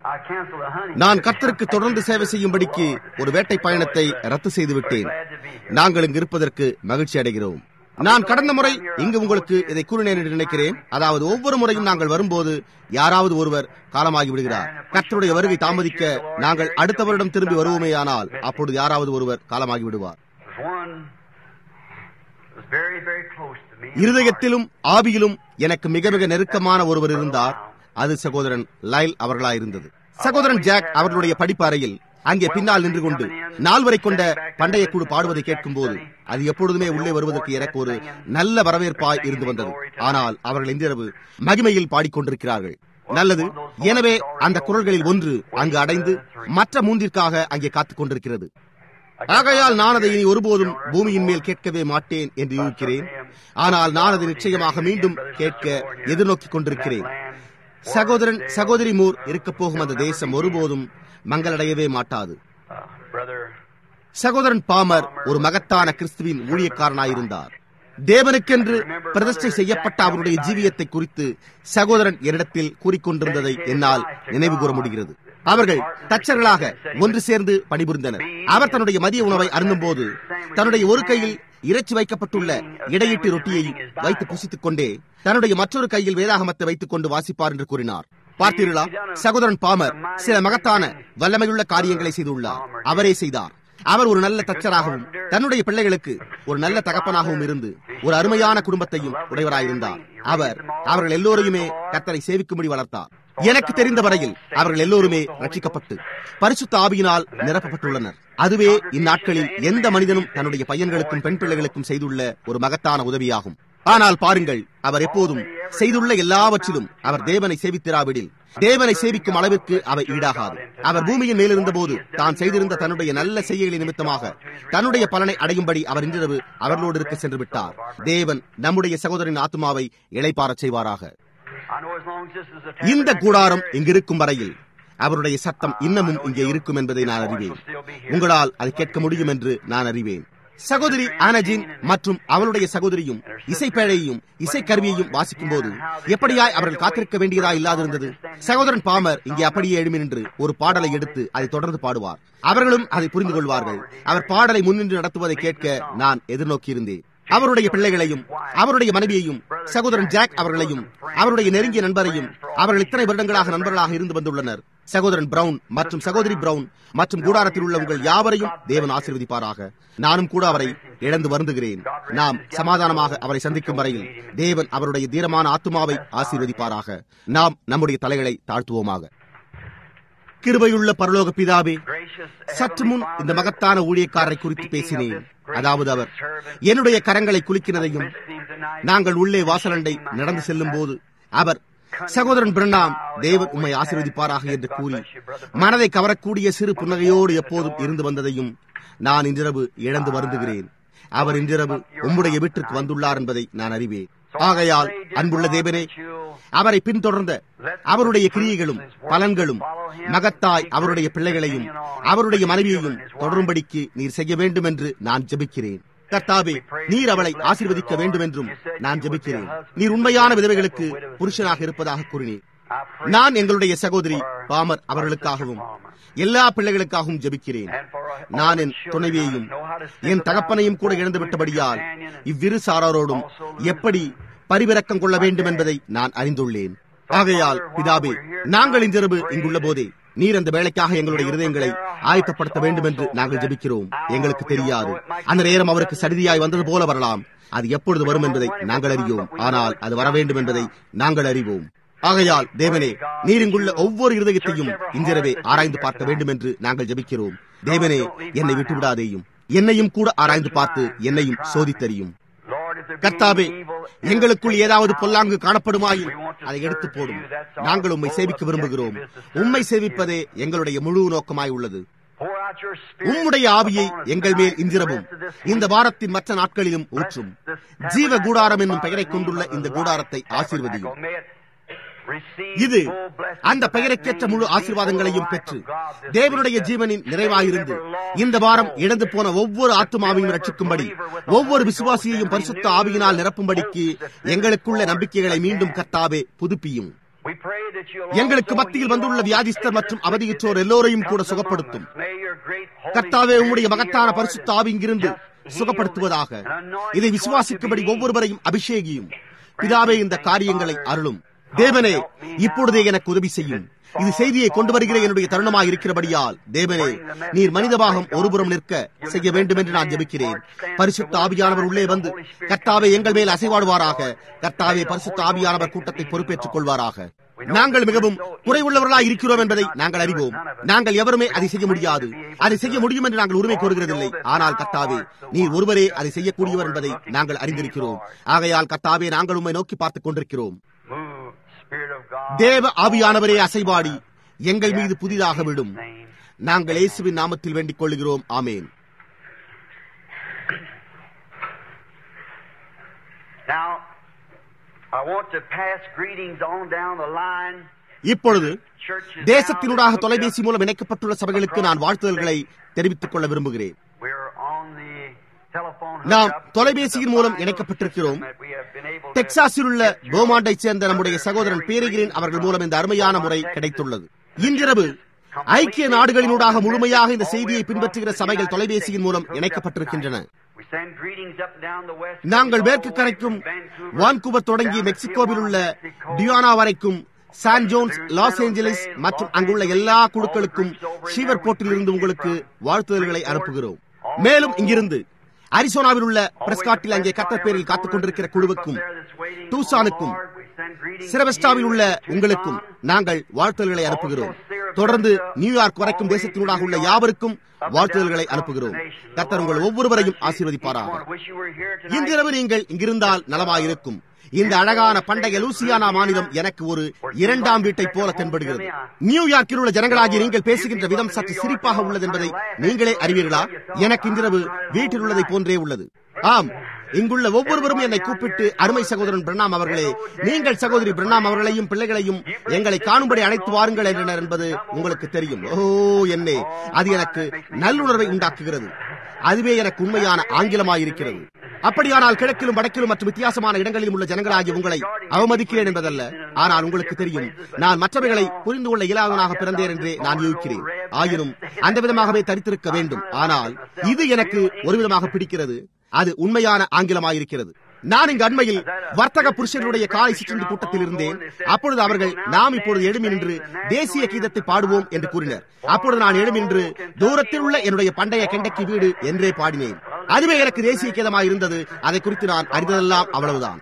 I canceled the hunting. நான் கர்த்தருக்கு தொடர்ந்து சேவை செய்யும்படிக்கு ஒரு வேட்டை பயணத்தை ரத்து செய்து விட்டேன் நாங்கள் இங்கு இருப்பதற்கு மகிழ்ச்சி அடைகிறோம் நான் கடந்த முறை இங்கு உங்களுக்கு இதை கூறினேன் என்று நினைக்கிறேன் அதாவது ஒவ்வொரு முறையும் நாங்கள் வரும்போது யாராவது ஒருவர் காலமாகி விடுகிறார் கர்த்தருடைய வருகை தாமதிக்க நாங்கள் அடுத்த வருடம் திரும்பி வருவோமேயானால் அப்பொழுது யாராவது ஒருவர் காலமாகி விடுவார் There's one that was very, very close to me. இருதயத்திலும் ஆவியிலும் எனக்கு மிக மிக நெருக்கமான ஒருவர் இருந்தார் அது சகோதரன் லைல் அவர்களாயிருந்தது சகோதரன் ஜாக் அவர்களுடைய படிப்பு அறையில் அங்கே பின்னால் நின்று கொண்டு நால்வரை கொண்ட பண்டைய குழு பாடுவதை கேட்கும் போது அது எப்பொழுதுமே உள்ளே வருவதற்கு எனக்கு ஒரு நல்ல வரவேற்பாய் இருந்து வந்தது ஆனால் அவர்கள் இன்றிரவு மகிமையில் பாடிக்கொண்டிருக்கிறார்கள் நல்லது எனவே அந்த குரல்களில் ஒன்று அங்கு அடைந்து மற்ற மூன்றிற்காக அங்கே காத்துக் கொண்டிருக்கிறது ஆகையால் நான் அதை இனி ஒருபோதும் பூமியின் மேல் கேட்கவே மாட்டேன் என்று யூகிக்கிறேன் ஆனால் நான் அதை நிச்சயமாக மீண்டும் கேட்க எதிர்நோக்கிக் கொண்டிருக்கிறேன் சகோதரன் சகோதரி மூர் இருக்கப் போகும் அந்த தேசம் ஒருபோதும் மங்களடையவே மாட்டாது Uh, brother, சகோதரன் பாமர் ஒரு மகத்தான கிறிஸ்துவின் ஊழியக்காரனாயிருந்தார் தேவனுக்கென்று பிரதிஷ்டை செய்யப்பட்ட அவருடைய ஜீவியத்தை குறித்து சகோதரன் என்னிடத்தில் கூறிக்கொண்டிருந்ததை என்னால் நினைவு கூற முடிகிறது அவர்கள் தச்சர்களாக ஒன்று சேர்ந்து பணிபுரிந்தனர் அவர் தன்னுடைய மதிய உணவை அருந்தும்போது தன்னுடைய ஒரு கையில் இறைச்சி வைக்கப்பட்டுள்ள இடையீட்டு ரொட்டியை வைத்து புசித்துக் கொண்டே தன்னுடைய மற்றொரு கையில் வேதாகமத்தை வைத்துக் கொண்டு வாசிப்பார் என்று கூறினார் பார்த்தீர்களா சகோதரன் பாமர் சில மகத்தான வல்லமையுள்ள காரியங்களை செய்துள்ளார் அவரே செய்தார் அவர் ஒரு நல்ல தச்சராகவும் தன்னுடைய பிள்ளைகளுக்கு ஒரு நல்ல தகப்பனாகவும் இருந்து ஒரு அருமையான குடும்பத்தையும் உடையவராயிருந்தார் அவர் அவர்கள் எல்லோரையுமே கத்தரை சேவிக்கும்படி வளர்த்தார் எனக்கு தெரிந்த வரையில் அவர்கள் எல்லோருமே ரட்சிக்கப்பட்டு பரிசுத்த ஆவியினால் நிரப்பப்பட்டுள்ளனர் அதுவே இந்நாட்களில் எந்த மனிதனும் தன்னுடைய பையன்களுக்கும் பெண் பிள்ளைகளுக்கும் செய்துள்ள ஒரு மகத்தான உதவியாகும் ஆனால் பாருங்கள் அவர் எப்போதும் செய்துள்ள எல்லாவற்றிலும் அவர் தேவனை சேவித்திராவிடில் தேவனை சேவிக்கும் அளவிற்கு அவை ஈடாகாது அவர் பூமியின் மேலிருந்த போது தான் செய்திருந்த தன்னுடைய நல்ல செய்கைகளின் நிமித்தமாக தன்னுடைய பலனை அடையும்படி அவர் இன்றிரவு அவர்களோடு இருக்க சென்று விட்டார் தேவன் நம்முடைய சகோதரின் ஆத்மாவை இளைப்பாரச் செய்வாராக I know as long as this is a இந்த கூடாரம் இங்கிருக்கும் வரையில் அவருடைய சத்தம் இன்னமும் இங்கே இருக்கும் என்பதை நான் அறிவேன் உங்களால் அதை கேட்க முடியும் என்று நான் அறிவேன் சகோதரி ஆனஜின் மற்றும் அவளுடைய சகோதரியும் இசைப்பேழையையும் இசைக்கருவியையும் வாசிக்கும் போது எப்படியாய் அவர்கள் காத்திருக்க வேண்டியதா இல்லாதிருந்தது சகோதரன் பாமர் இங்கே அப்படியே எழுமி நின்று ஒரு பாடலை எடுத்து அதை தொடர்ந்து பாடுவார் அவர்களும் அதை புரிந்து கொள்வார்கள் அவர் பாடலை முன்னின்று நடத்துவதை கேட்க நான் எதிர்நோக்கியிருந்தேன் அவருடைய பிள்ளைகளையும் அவருடைய மனைவியையும் சகோதரன் ஜாக் அவர்களையும் அவருடைய நெருங்கிய நண்பரையும் அவர்கள் இத்தனை வருடங்களாக நண்பர்களாக இருந்து வந்துள்ளனர் சகோதரன் பிரவுன் மற்றும் சகோதரி பிரவுன் மற்றும் கூடாரத்தில் உள்ள உங்கள் யாவரையும் தேவன் ஆசீர்வதிப்பாராக நானும் கூட அவரை இழந்து வருந்துகிறேன் நாம் சமாதானமாக அவரை சந்திக்கும் வரையில் தேவன் அவருடைய தீரமான ஆத்துமாவை ஆசீர்வதிப்பாராக நாம் நம்முடைய தலைகளை தாழ்த்துவோமாக கிருபையுள்ள பரலோக பிதாவே சற்று முன் இந்த மகத்தான ஊழியக்காரரை குறித்து பேசினேன் அதாவது அவர் என்னுடைய கரங்களை குலுக்கினதையும் நாங்கள் உள்ளே வாசலண்டை நடந்து செல்லும் போது அவர் சகோதரன் பிரண்ணாம் தேவன் உம்மை ஆசீர்வதிப்பாராக என்று கூறி மனதை கவரக்கூடிய சிறு புன்னகையோடு எப்போதும் இருந்து வந்ததையும் நான் இன்றிரவு இழந்து வருந்துகிறேன் அவர் இன்றிரவு உம்முடைய வீட்டிற்கு வந்துள்ளார் என்பதை நான் அறிவேன் ஆகையால் அன்புள்ள தேவனே அவரை பின்தொடர்ந்த அவருடைய கிரியைகளும் பலன்களும் மகத்தாய் அவருடைய பிள்ளைகளையும் அவருடைய மனைவியையும் தொடரும்படிக்கு நீர் செய்ய வேண்டும் என்று நான் ஜெபிக்கிறேன் கர்த்தாவே நீர் அவளை ஆசீர்வதிக்க வேண்டும் என்றும் நான் ஜெபிக்கிறேன் நீர் உண்மையான விதவைகளுக்கு புருஷனாக இருப்பதாக கூறினீர் நான் எங்களுடைய சகோதரி பாமர் அவர்களுக்காகவும் எல்லா பிள்ளைகளுக்காகவும் ஜெபிக்கிறேன் நான் என் துணைவியையும் என் தகப்பனையும் கூட இழந்து விட்டபடியால் இவ்விரு சாராரோடும் எப்படி பரிவிறக்கம் கொள்ள வேண்டும் என்பதை நான் அறிந்துள்ளேன் ஆகையால் பிதாபே நாங்கள் இன்றிரவு இங்குள்ள போதே நீர் அந்த வேலைக்காக எங்களுடைய இருதயங்களை ஆயத்தப்படுத்த வேண்டும் என்று நாங்கள் ஜெபிக்கிறோம் எங்களுக்கு தெரியாது அந்த நேரம் அவருக்கு சடிதியாய் வந்தது போல வரலாம் அது எப்பொழுது வரும் என்பதை நாங்கள் அறியோம் ஆனால் அது வர வேண்டும் என்பதை நாங்கள் அறிவோம் ஆகையால் தேவனே நீர் இங்குள்ள ஒவ்வொரு இருதயத்தையும் இன்றிரவே ஆராய்ந்து பார்க்க வேண்டும் என்று நாங்கள் ஜெபிக்கிறோம் தேவனே என்னை விட்டுவிடாதேயும் என்னையும் கூட ஆராய்ந்து பார்த்து என்னையும் சோதித்தறியும் கர்த்தாவே எங்களுக்குள் ஏதாவது பொல்லாங்கு காணப்படுமாயின் அதை எடுத்து போடும் நாங்கள் உம்மை சேவிக்க விரும்புகிறோம் உம்மை சேவிப்பதே எங்களுடைய முழு நோக்கமாய் உள்ளது உம்முடைய ஆவியை எங்கள் மேல் இன்றிரவும் இந்த வாரத்தின் மற்ற நாட்களிலும் ஊற்றும் ஜீவ கூடாரம் என்னும் பெயரை கொண்டுள்ள இந்த கூடாரத்தை ஆசீர்வதியும் இது அந்த பெயருக்கேற்ற முழு ஆசீர்வாதங்களையும் பெற்று தேவனுடைய ஜீவனின் நிறைவாயிருந்து இந்த வாரம் இழந்து போன ஒவ்வொரு ஆத்துமாவையும் ரட்சிக்கும்படி ஒவ்வொரு விசுவாசியையும் பரிசுத்த ஆவியினால் நிரப்பும்படிக்கு எங்களுக்குள்ள நம்பிக்கைகளை மீண்டும் கத்தாவே புதுப்பியும் We pray that you'll எங்களுக்கு also மத்தியில் heal வந்துள்ள all வியாதிஸ்தர் the மற்றும் sick அவதியுற்றோர் that எல்லோரையும் come கூட among சுகப்படுத்தும் us. May your great Holy கர்த்தாவே Spirit உம்முடைய be மகத்தான Lord, பரிசுத்த ஆவி இங்கிருந்து just heal சுகப்படுத்துவதாக and anoint இதை each one விசுவாசிக்கும்படி to believe. ஒவ்வொருவரையும் அபிஷேகியும் பிதாவே இந்த காரியங்களை அருளும் தேவனே இப்பொழுதே எனக்கு உதவி செய்யும் இது செய்தியை கொண்டு வருகிற என்னுடைய தருணமாய் இருக்கிறபடியால் தேவனே நீர் மனிதபாகம் ஒருபுறம் நிற்க செய்ய வேண்டும் என்று நான் ஜெபிக்கிறேன் பரிசுத்த ஆவியானவர் உள்ளே வந்து கர்த்தாவே எங்கள் மேல் அசைவாடுவாராக கர்த்தாவே பரிசுத்த ஆவியானவர் கூட்டத்தை பொறுப்பேற்றுக் கொள்வாராக நாங்கள் மிகவும் குறைவுள்ளவர்களாய் இருக்கிறோம் என்பதை நாங்கள் அறிவோம் நாங்கள் எவருமே அதை செய்ய முடியாது அதை செய்ய முடியும் என்று நாங்கள் உரிமை கோருகிறதில்லை ஆனால் கர்த்தாவே நீர் ஒருவரே அதை செய்யக்கூடியவர் என்பதை நாங்கள் அறிந்திருக்கிறோம் ஆகையால் கர்த்தாவே நாங்கள் உம்மை நோக்கி பார்த்துக் கொண்டிருக்கிறோம் Move, Spirit of God. தேவ ஆவியானவரே அசைவாடி எங்கள் மீது புதிதாக விடும் நாங்கள் இயேசுவின் நாமத்தில் வேண்டிக் கொள்கிறோம் ஆமேன் Now, I want to pass greetings on down the line. இப்பொழுது Churches தேசத்தினூடாக now that தொலைபேசி மூலம் இணைக்கப்பட்டுள்ள சபைகளுக்கு நான் வாழ்த்துதல்களை தெரிவித்துக் கொள்ள விரும்புகிறேன் We're on the telephone நாம் hookup. தொலைபேசியின் மூலம் இணைக்கப்பட்டிருக்கிறோம் That we have been able to டெக்சாஸில் உள்ள போமாண்டைச் சேர்ந்த நம்முடைய சகோதரன் பேரிகிரின் அவர்கள் மூலம் இந்த அருமையான முறை கிடைத்துள்ளது இன்றிரவு ஐக்கிய நாடுகளினூடாக முழுமையாக இந்த செய்தியை பின்பற்றுகிற சபைகள் தொலைபேசியின் மூலம் இணைக்கப்பட்டிருக்கின்றன We send greetings up and down the west நாங்கள் coast, மேற்கு all the way கரைக்கும் from Vancouver வான்கூவர் தொடங்கி down to மெக்சிகோவில் உள்ள Tijuana, Mexico. டியானா வரைக்கும் சான் ஜோன்ஸ் லாஸ் ஏஞ்சலிஸ் மற்றும் அங்குள்ள எல்லா குழுக்களுக்கும் ஷீவர் போர்ட்டில் இருந்து உங்களுக்கு வாழ்த்துதல்களை அனுப்புகிறோம் மேலும் இங்கிருந்து அரிசோனாவில் உள்ள பிரஸ்காட்டில் அங்கே கத்தர் பேரில் காத்துக் கொண்டிருக்கிற குழுவுக்கும் டூசானுக்கும் சிரவஸ்டாவில் உள்ள உங்களுக்கும் நாங்கள் வாழ்த்துதல்களை அனுப்புகிறோம் தொடர்ந்து நியூயார்க் வரைக்கும் தேசத்தினூடாக உள்ள யாவருக்கும் வாழ்த்துதல்களை அனுப்புகிறோம் கர்த்தர் உங்கள் ஒவ்வொருவரையும் ஆசீர்வதிப்பாராக இன்றிரவு நீங்கள் இங்கிருந்தால் நலமாயிருக்கும் இந்த அழகான பண்டைய லூசியானா மாநிலம் எனக்கு ஒரு இரண்டாம் வீட்டை போல தென்படுகிறது நியூயார்க்கில் உள்ள ஜனங்களாகிய நீங்கள் பேசுகின்ற விதம் சற்று சிரிப்பாக உள்ளது என்பதை நீங்களே அறிவீர்களா எனக்கு இன்றிரவு வீட்டில் உள்ளதை போன்றே உள்ளது ஆம் இங்குள்ள ஒவ்வொருவரும் என்னை கூப்பிட்டு அருமை சகோதரன் பிரணாம் அவர்களே நீங்கள் சகோதரி பிரணாம் அவர்களையும் பிள்ளைகளையும் எங்களை காணும்படி அழைத்து வாருங்கள் என்றனர் என்பது உங்களுக்கு தெரியும் ஓ என்னே அது எனக்கு நல்லுணர்வை உண்டாக்குகிறது அதுவே எனக்கு உண்மையான ஆங்கிலமாயிருக்கிறது அப்படியானால் கிழக்கிலும் வடக்கிலும் மற்றும் வித்தியாசமான இடங்களிலும் உள்ள ஜனங்களாகிய உங்களை அவமதிக்கிறேன் என்பதல்ல ஆனால் உங்களுக்கு தெரியும் நான் மற்றவைகளை புரிந்து கொள்ள இயலாதவனாக பிறந்தேன் என்றே நான் யோசிக்கிறேன் ஆயினும் அந்த விதமாகவே தரித்திருக்க வேண்டும் ஆனால் இது எனக்கு ஒரு விதமாக பிடிக்கிறது அது உண்மையான ஆங்கிலமாயிருக்கிறது நான் இங்கு அண்மையில் வர்த்தக புருஷர்களுடைய காலை சிற்றுண்டி கூட்டத்தில் இருந்தேன் அப்பொழுது அவர்கள் நாம் இப்பொழுது எழுமி நின்று தேசிய கீதத்தை பாடுவோம் என்று கூறினர் அப்பொழுது நான் எழுமி நின்று தூரத்தில் உள்ள என்னுடைய பண்டைய கெண்டக்கி வீடு என்றே பாடினேன் அதுவே எனக்கு தேசிய கீதமாக இருந்தது அதை குறித்து நான் அறிந்ததெல்லாம் அவ்வளவுதான்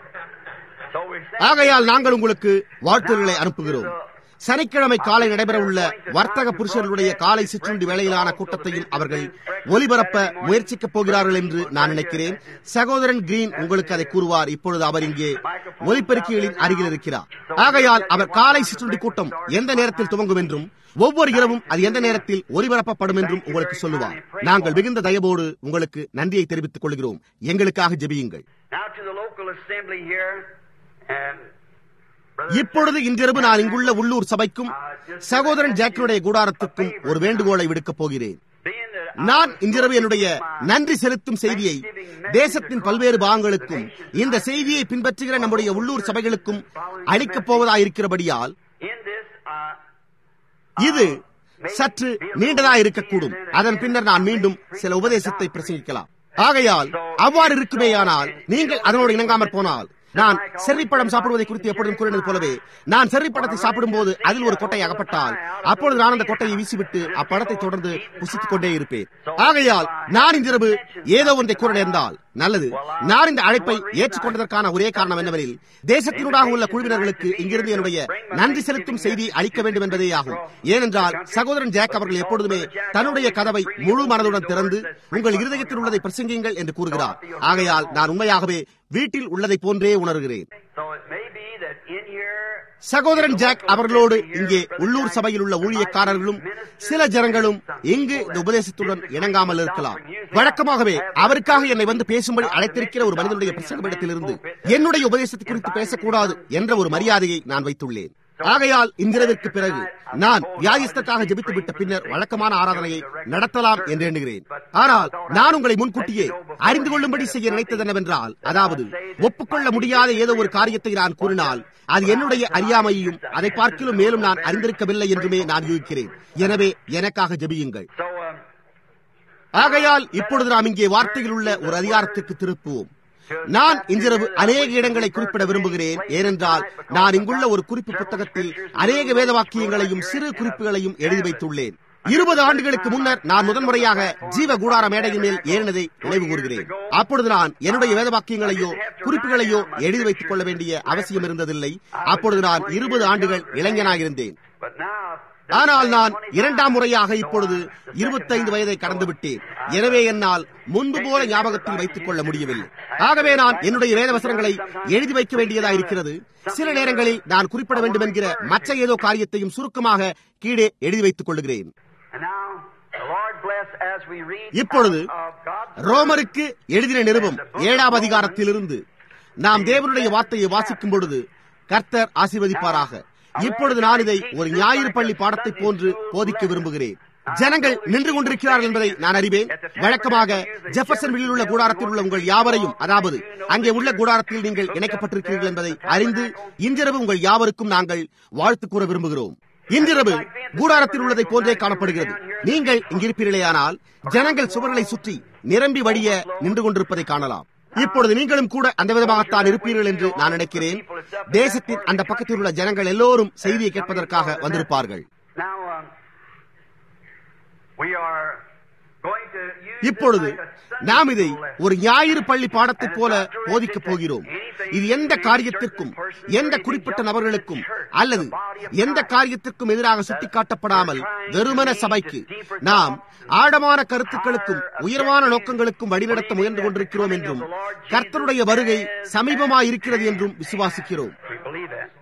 ஆகையால் நாங்கள் உங்களுக்கு வாழ்த்துக்களை அனுப்புகிறோம் சனிக்கிழமை காலை நடைபெறவுள்ள வர்த்தக புருஷர்களுடைய காலை சிற்றுண்டி வேளையிலான கூட்டத்தையும் அவர்கள் ஒலிபரப்ப முயற்சிக்கப் போகிறார்கள் என்று நான் நினைக்கிறேன் சகோதரன் கிரீன் உங்களுக்கு அதை கூறுவார் இப்பொழுது அவர் இங்கே ஒலிபெருக்கிகளின் அருகில் இருக்கிறார் ஆகையால் அவர் காலை சிற்றுண்டி கூட்டம் எந்த நேரத்தில் துவங்கும் என்றும் ஒவ்வொரு இரவும் அது எந்த நேரத்தில் ஒலிபரப்பப்படும் என்றும் உங்களுக்கு சொல்லுவார் நாங்கள் மிகுந்த தயவோடு உங்களுக்கு நன்றியை தெரிவித்துக் கொள்கிறோம் எங்களுக்காக ஜெபியுங்கள் Now to the local assembly here, and இப்பொழுது இன்றிரவு நான் இங்குள்ள உள்ளூர் சபைக்கும் சகோதரன் ஜாக்கினுடைய கூடாரத்துக்கும் ஒரு வேண்டுகோளை விடுக்கப் போகிறேன் being that நான் இன்றிரவு என்னுடைய நன்றி செலுத்தும் செய்தியை தேசத்தின் பல்வேறு பாகங்களுக்கும் இந்த செய்தியை பின்பற்றுகிற நம்முடைய உள்ளூர் சபைகளுக்கும் அளிக்கப் போவதாயிருக்கிறபடியால் in this, uh, இது சற்று நீண்டதா இருக்கக்கூடும் அதன் பின்னர் நான் மீண்டும் சில உபதேசத்தை பிரசங்கிக்கலாம் ஆகையால் அவ்வாறு இருக்குமேயானால் நீங்கள் அதனோடு இணங்காமற் போனால் நான் செர்ரிப்பழம் சாப்பிடுவதை குறித்து எப்பொழுதும் கூறினது போலவே நான் செர்ரிப்பழத்தை சாப்பிடும் போது அதில் ஒரு கொட்டை அகப்பட்டால் அப்பொழுது நான் அந்த கொட்டையை வீசிவிட்டு அப்பழத்தை தொடர்ந்து புசித்துக் கொண்டே இருப்பேன் ஆகையால் நான் இன்றிரவு ஏதோ ஒன்றை கூற நேர்ந்தால் நல்லது நான் இந்த அழைப்பை ஏற்றுக்கொண்டதற்கான ஒரே காரணம் என்னவெனில் தேசத்தினூடாக உள்ள குழுவினர்களுக்கு இங்கிருந்து என்னுடைய நன்றி செலுத்தும் செய்தியை அளிக்க வேண்டும் என்பதே ஆகும் ஏனென்றால் சகோதரன் ஜாக் அவர்கள் எப்பொழுதுமே தன்னுடைய கதவை முழு மனதுடன் திறந்து உங்கள் இருதயத்தில் உள்ளதை பிரசங்கியுங்கள் என்று கூறுகிறார் ஆகையால் நான் உண்மையாகவே வீட்டில் உள்ளதை போன்றே உணர்கிறேன் so it may be that in here, சகோதரன் ஜாக் அவர்களோடு இங்கே உள்ளூர் சபையில் உள்ள ஊழியக்காரர்களும் சில ஜனங்களும் இங்கு இந்த உபதேசத்துடன் இணங்காமல் இருக்கலாம் வழக்கமாகவே அவருக்காக என்னை வந்து பேசும்படி அழைத்திருக்கிற ஒரு மனிதனுடைய பிரசங்கமிடத்திலிருந்து என்னுடைய உபதேசத்தை குறித்து பேசக்கூடாது என்ற ஒரு மரியாதையை நான் வைத்துள்ளேன் ஆகையால் இன்றிரவிற்கு பிறகு நான் வியாதிஸ்தக்காக ஜெபித்து விட்ட பின்னர் வழக்கமான ஆராதனையை நடத்தலாம் என்று எண்ணுகிறேன் ஆனால் நான் உங்களை முன்கூட்டியே அறிந்து கொள்ளும்படி செய்ய நினைத்தது என்னவென்றால் அதாவது ஒப்புக்கொள்ள முடியாத ஏதோ ஒரு காரியத்தை நான் கூறினால் அது என்னுடைய அறியாமையையும் அதை பார்க்கிலும் மேலும் நான் அறிந்திருக்கவில்லை என்றுமே நான் யூகிக்கிறேன் எனவே எனக்காக ஜெபியுங்கள் So, um, ஆகையால் இப்பொழுது நாம் இங்கே வார்த்தையில் உள்ள ஒரு அதிகாரத்துக்கு திருப்புவோம் நான் இன்றிரவு அநேக இடங்களை குறிப்பிட விரும்புகிறேன் ஏனென்றால் நான் இங்குள்ள ஒரு குறிப்பு புத்தகத்தில் அநேக வேத வாக்கியங்களையும் சிறு குறிப்புகளையும் எழுதி வைத்துள்ளேன் இருபது ஆண்டுகளுக்கு முன்னர் நான் முதன்முறையாக ஜீவ கூடார மேடையின் மேல் ஏறினதை நினைவு கூறுகிறேன் அப்பொழுது நான் என்னுடைய வேத வாக்கியங்களையோ குறிப்புகளையோ எழுதி வைத்துக் கொள்ள வேண்டிய அவசியம் இருந்ததில்லை அப்பொழுது நான் இருபது ஆண்டுகள் இளைஞனாயிருந்தேன் but now, ஆனால் நான் இரண்டாம் முறையாக இப்பொழுது இருபத்தைந்து வயதை கடந்து விட்டேன் எனவே என்னால் முன்பு போல ஞாபகத்தில் வைத்துக் கொள்ள முடியவில்லை ஆகவே நான் என்னுடைய வேத வசனங்களை எழுதி வைக்க வேண்டியதா இருக்கிறது சில நேரங்களில் நான் குறிப்பிட வேண்டும் என்கிற மற்ற ஏதோ காரியத்தையும் சுருக்கமாக கீழே எழுதி வைத்துக் கொள்கிறேன் and now, the Lord bless as we read இப்பொழுது out of God's ரோமருக்கு எழுதின நிருபம் ஏழாம் அதிகாரத்திலிருந்து நாம் தேவனுடைய வார்த்தையை வாசிக்கும் பொழுது கர்த்தர் ஆசீர்வதிப்பாராக இப்பொழுது நான் இதை ஒரு ஞாயிறு பள்ளி பாடத்தை போன்று போதிக்க விரும்புகிறேன் ஜனங்கள் நின்று கொண்டிருக்கிறார்கள் என்பதை நான் அறிவேன் வழக்கமாக ஜெஃபர்சன் வெளியில் உள்ள கூடாரத்தில் உள்ள உங்கள் யாவரையும் அதாவது அங்கே உள்ள கூடாரத்தில் நீங்கள் இணைக்கப்பட்டிருக்கிறீர்கள் என்பதை அறிந்து இன்றிரவு உங்கள் யாவருக்கும் நாங்கள் வாழ்த்து கூற விரும்புகிறோம் இன்றிரவு கூடாரத்தில் உள்ளதை போன்றே காணப்படுகிறது நீங்கள் இங்கிருப்பீர்களேயானால் ஜனங்கள் சுவர்களை சுற்றி நிரம்பி வழிய நின்று கொண்டிருப்பதை காணலாம் இப்பொழுது நீங்களும் கூட அந்த விதமாகத்தான் இருப்பீர்கள் என்று நான் நினைக்கிறேன் தேசத்தின் அந்த பக்கத்தில் உள்ள ஜனங்கள் எல்லோரும் செய்தியை கேட்பதற்காக வந்திருப்பார்கள் Now, um, we are going to use இப்பொழுது this like a Sunday நாம் இதை school lesson. ஒரு ஞாயிறு பள்ளி பாடத்தை போல போதிக்கப் போகிறோம் இது எந்த காரியத்திற்கும் எந்த குறிப்பிட்ட நபர்களுக்கும் அல்லது எந்த காரியத்திற்கும் எதிராக சுட்டிக்காட்டப்படாமல் வெறுமன சபைக்கு நாம் ஆழமான கருத்துக்களுக்கும் உயர்வான நோக்கங்களுக்கும் வழிநடத்த முயன்று கொண்டிருக்கிறோம் என்றும் கர்த்தருடைய வருகை சமீபமாய் இருக்கிறது என்றும் விசுவாசிக்கிறோம் We believe that.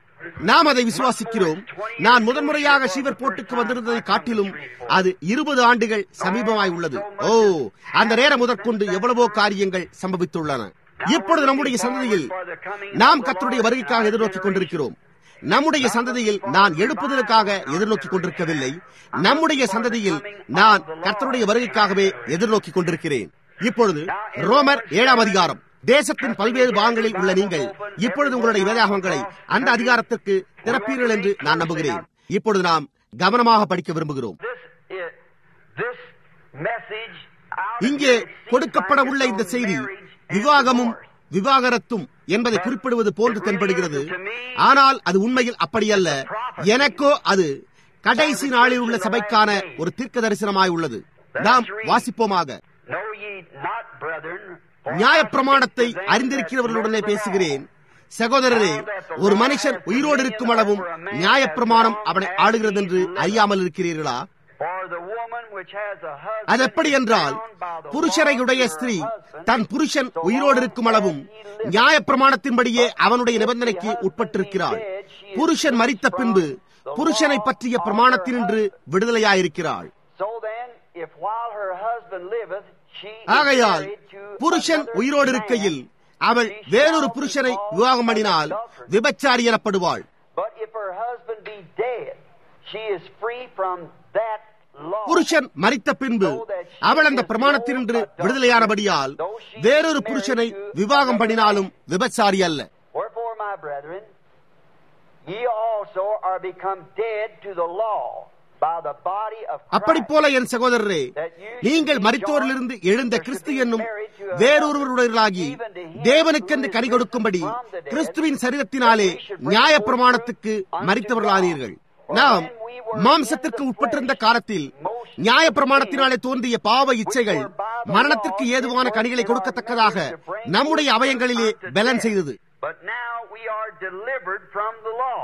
நாம் அதை விசுவாசிக்கிறோம் நான் முதன்முறையாக சீவர் போட்டுக்கு வந்திருந்ததை காட்டிலும் அது இருபது ஆண்டுகள் சமீபமாய் உள்ளது ஓ அந்த நேரம் முதற்கொண்டு எவ்வளவோ காரியங்கள் சம்பவித்துள்ளன இப்பொழுது நம்முடைய சந்ததியில் நாம் கர்த்தருடைய வருகைக்காக எதிர்நோக்கிக் கொண்டிருக்கிறோம் நம்முடைய சந்ததியில் நான் எழுப்புதலுக்காக எதிர்நோக்கிக் கொண்டிருக்கவில்லை நம்முடைய சந்ததியில் நான் கர்த்தருடைய வருகைக்காகவே எதிர்நோக்கிக் கொண்டிருக்கிறேன் இப்பொழுது ரோமர் ஏழாம் அதிகாரம் தேசத்தின் பல்வேறு பாகங்களில் உள்ள நீங்கள் இப்பொழுது உங்களுடைய வேதாகங்களை அந்த அதிகாரத்திற்கு திறப்பீர்கள் என்று நான் நம்புகிறேன் இப்பொழுது நாம் கவனமாக படிக்க விரும்புகிறோம் This is, this message out இங்கே of it கொடுக்கப்பட உள்ள இந்த செய்தி விவாகமும் விவாகரத்தும் என்பதை குறிப்பிடுவது போன்று தென்படுகிறது ஆனால் அது உண்மையில் அப்படியல்ல எனக்கோ அது கடைசி நாளில் உள்ள சபைக்கான ஒரு தீர்க்க தரிசனமாய் உள்ளது நாம் வாசிப்போமாக Know ye not, brethren, for நியாயப்பிரமாணத்தை அறிந்திருக்கிறவர்களுடனே பேசுகிறேன் சகோதரரே ஒரு மனுஷன் உயிரோடு இருக்கும் அளவும் நியாயப்பிரமாணம் அவனை ஆளுகிறது என்று அறியாமல் இருக்கிறீர்களா For the woman which has a husband அது எப்படி என்றால் புருஷரையுடைய ஸ்திரீ தன் புருஷன் உயிரோடு இருக்கும் அளவும் நியாயப்பிரமாணத்தின்படியே அவனுடைய நிபந்தனைக்கு உட்பட்டிருக்கிறாள் புருஷன் மரித்த பின்பு புருஷனை பற்றிய பிரமாணத்தினின்று விடுதலையாயிருக்கிறாள் So then, if while her husband liveth, she is ஆகையால் married to புருஷன் another உயிரோடு man, இருக்கையில் அவள் வேறொரு புருஷனை விவாகம் பண்ணினால் விபச்சாரி எனப்படுவாள் But if her husband be dead, she is free from that law. புருஷன் மரித்த பின்பு அவள் அந்த பிரமாணத்தினின்று விடுதலையானபடியால் வேறொரு புருஷனை விவாகம் பண்ணினாலும் விபச்சாரி அல்ல Wherefore, my brethren, ye also are become dead to the law by the body of அப்படி Christ. போல என் சகோதரரே நீங்கள் மரித்தோரிலிருந்து எழுந்த கிறிஸ்து என்னும் வேறொருவருடையராகி தேவனுக்கென்று கனி கொடுக்கும்படி கிறிஸ்துவின் சரீரத்தினாலே நியாய பிரமாணத்துக்கு மறித்தவர்களானீர்கள் நாம் மாம்சத்திற்கு உட்பட்டிருந்த காலத்தில் நியாய பிரமாணத்தினாலே தோன்றிய பாவ இச்சைகள் மரணத்திற்கு ஏதுவான கனிகளை கொடுக்கத்தக்கதாக நம்முடைய அவயங்களிலே பலன் செய்தது But now we are delivered from the law.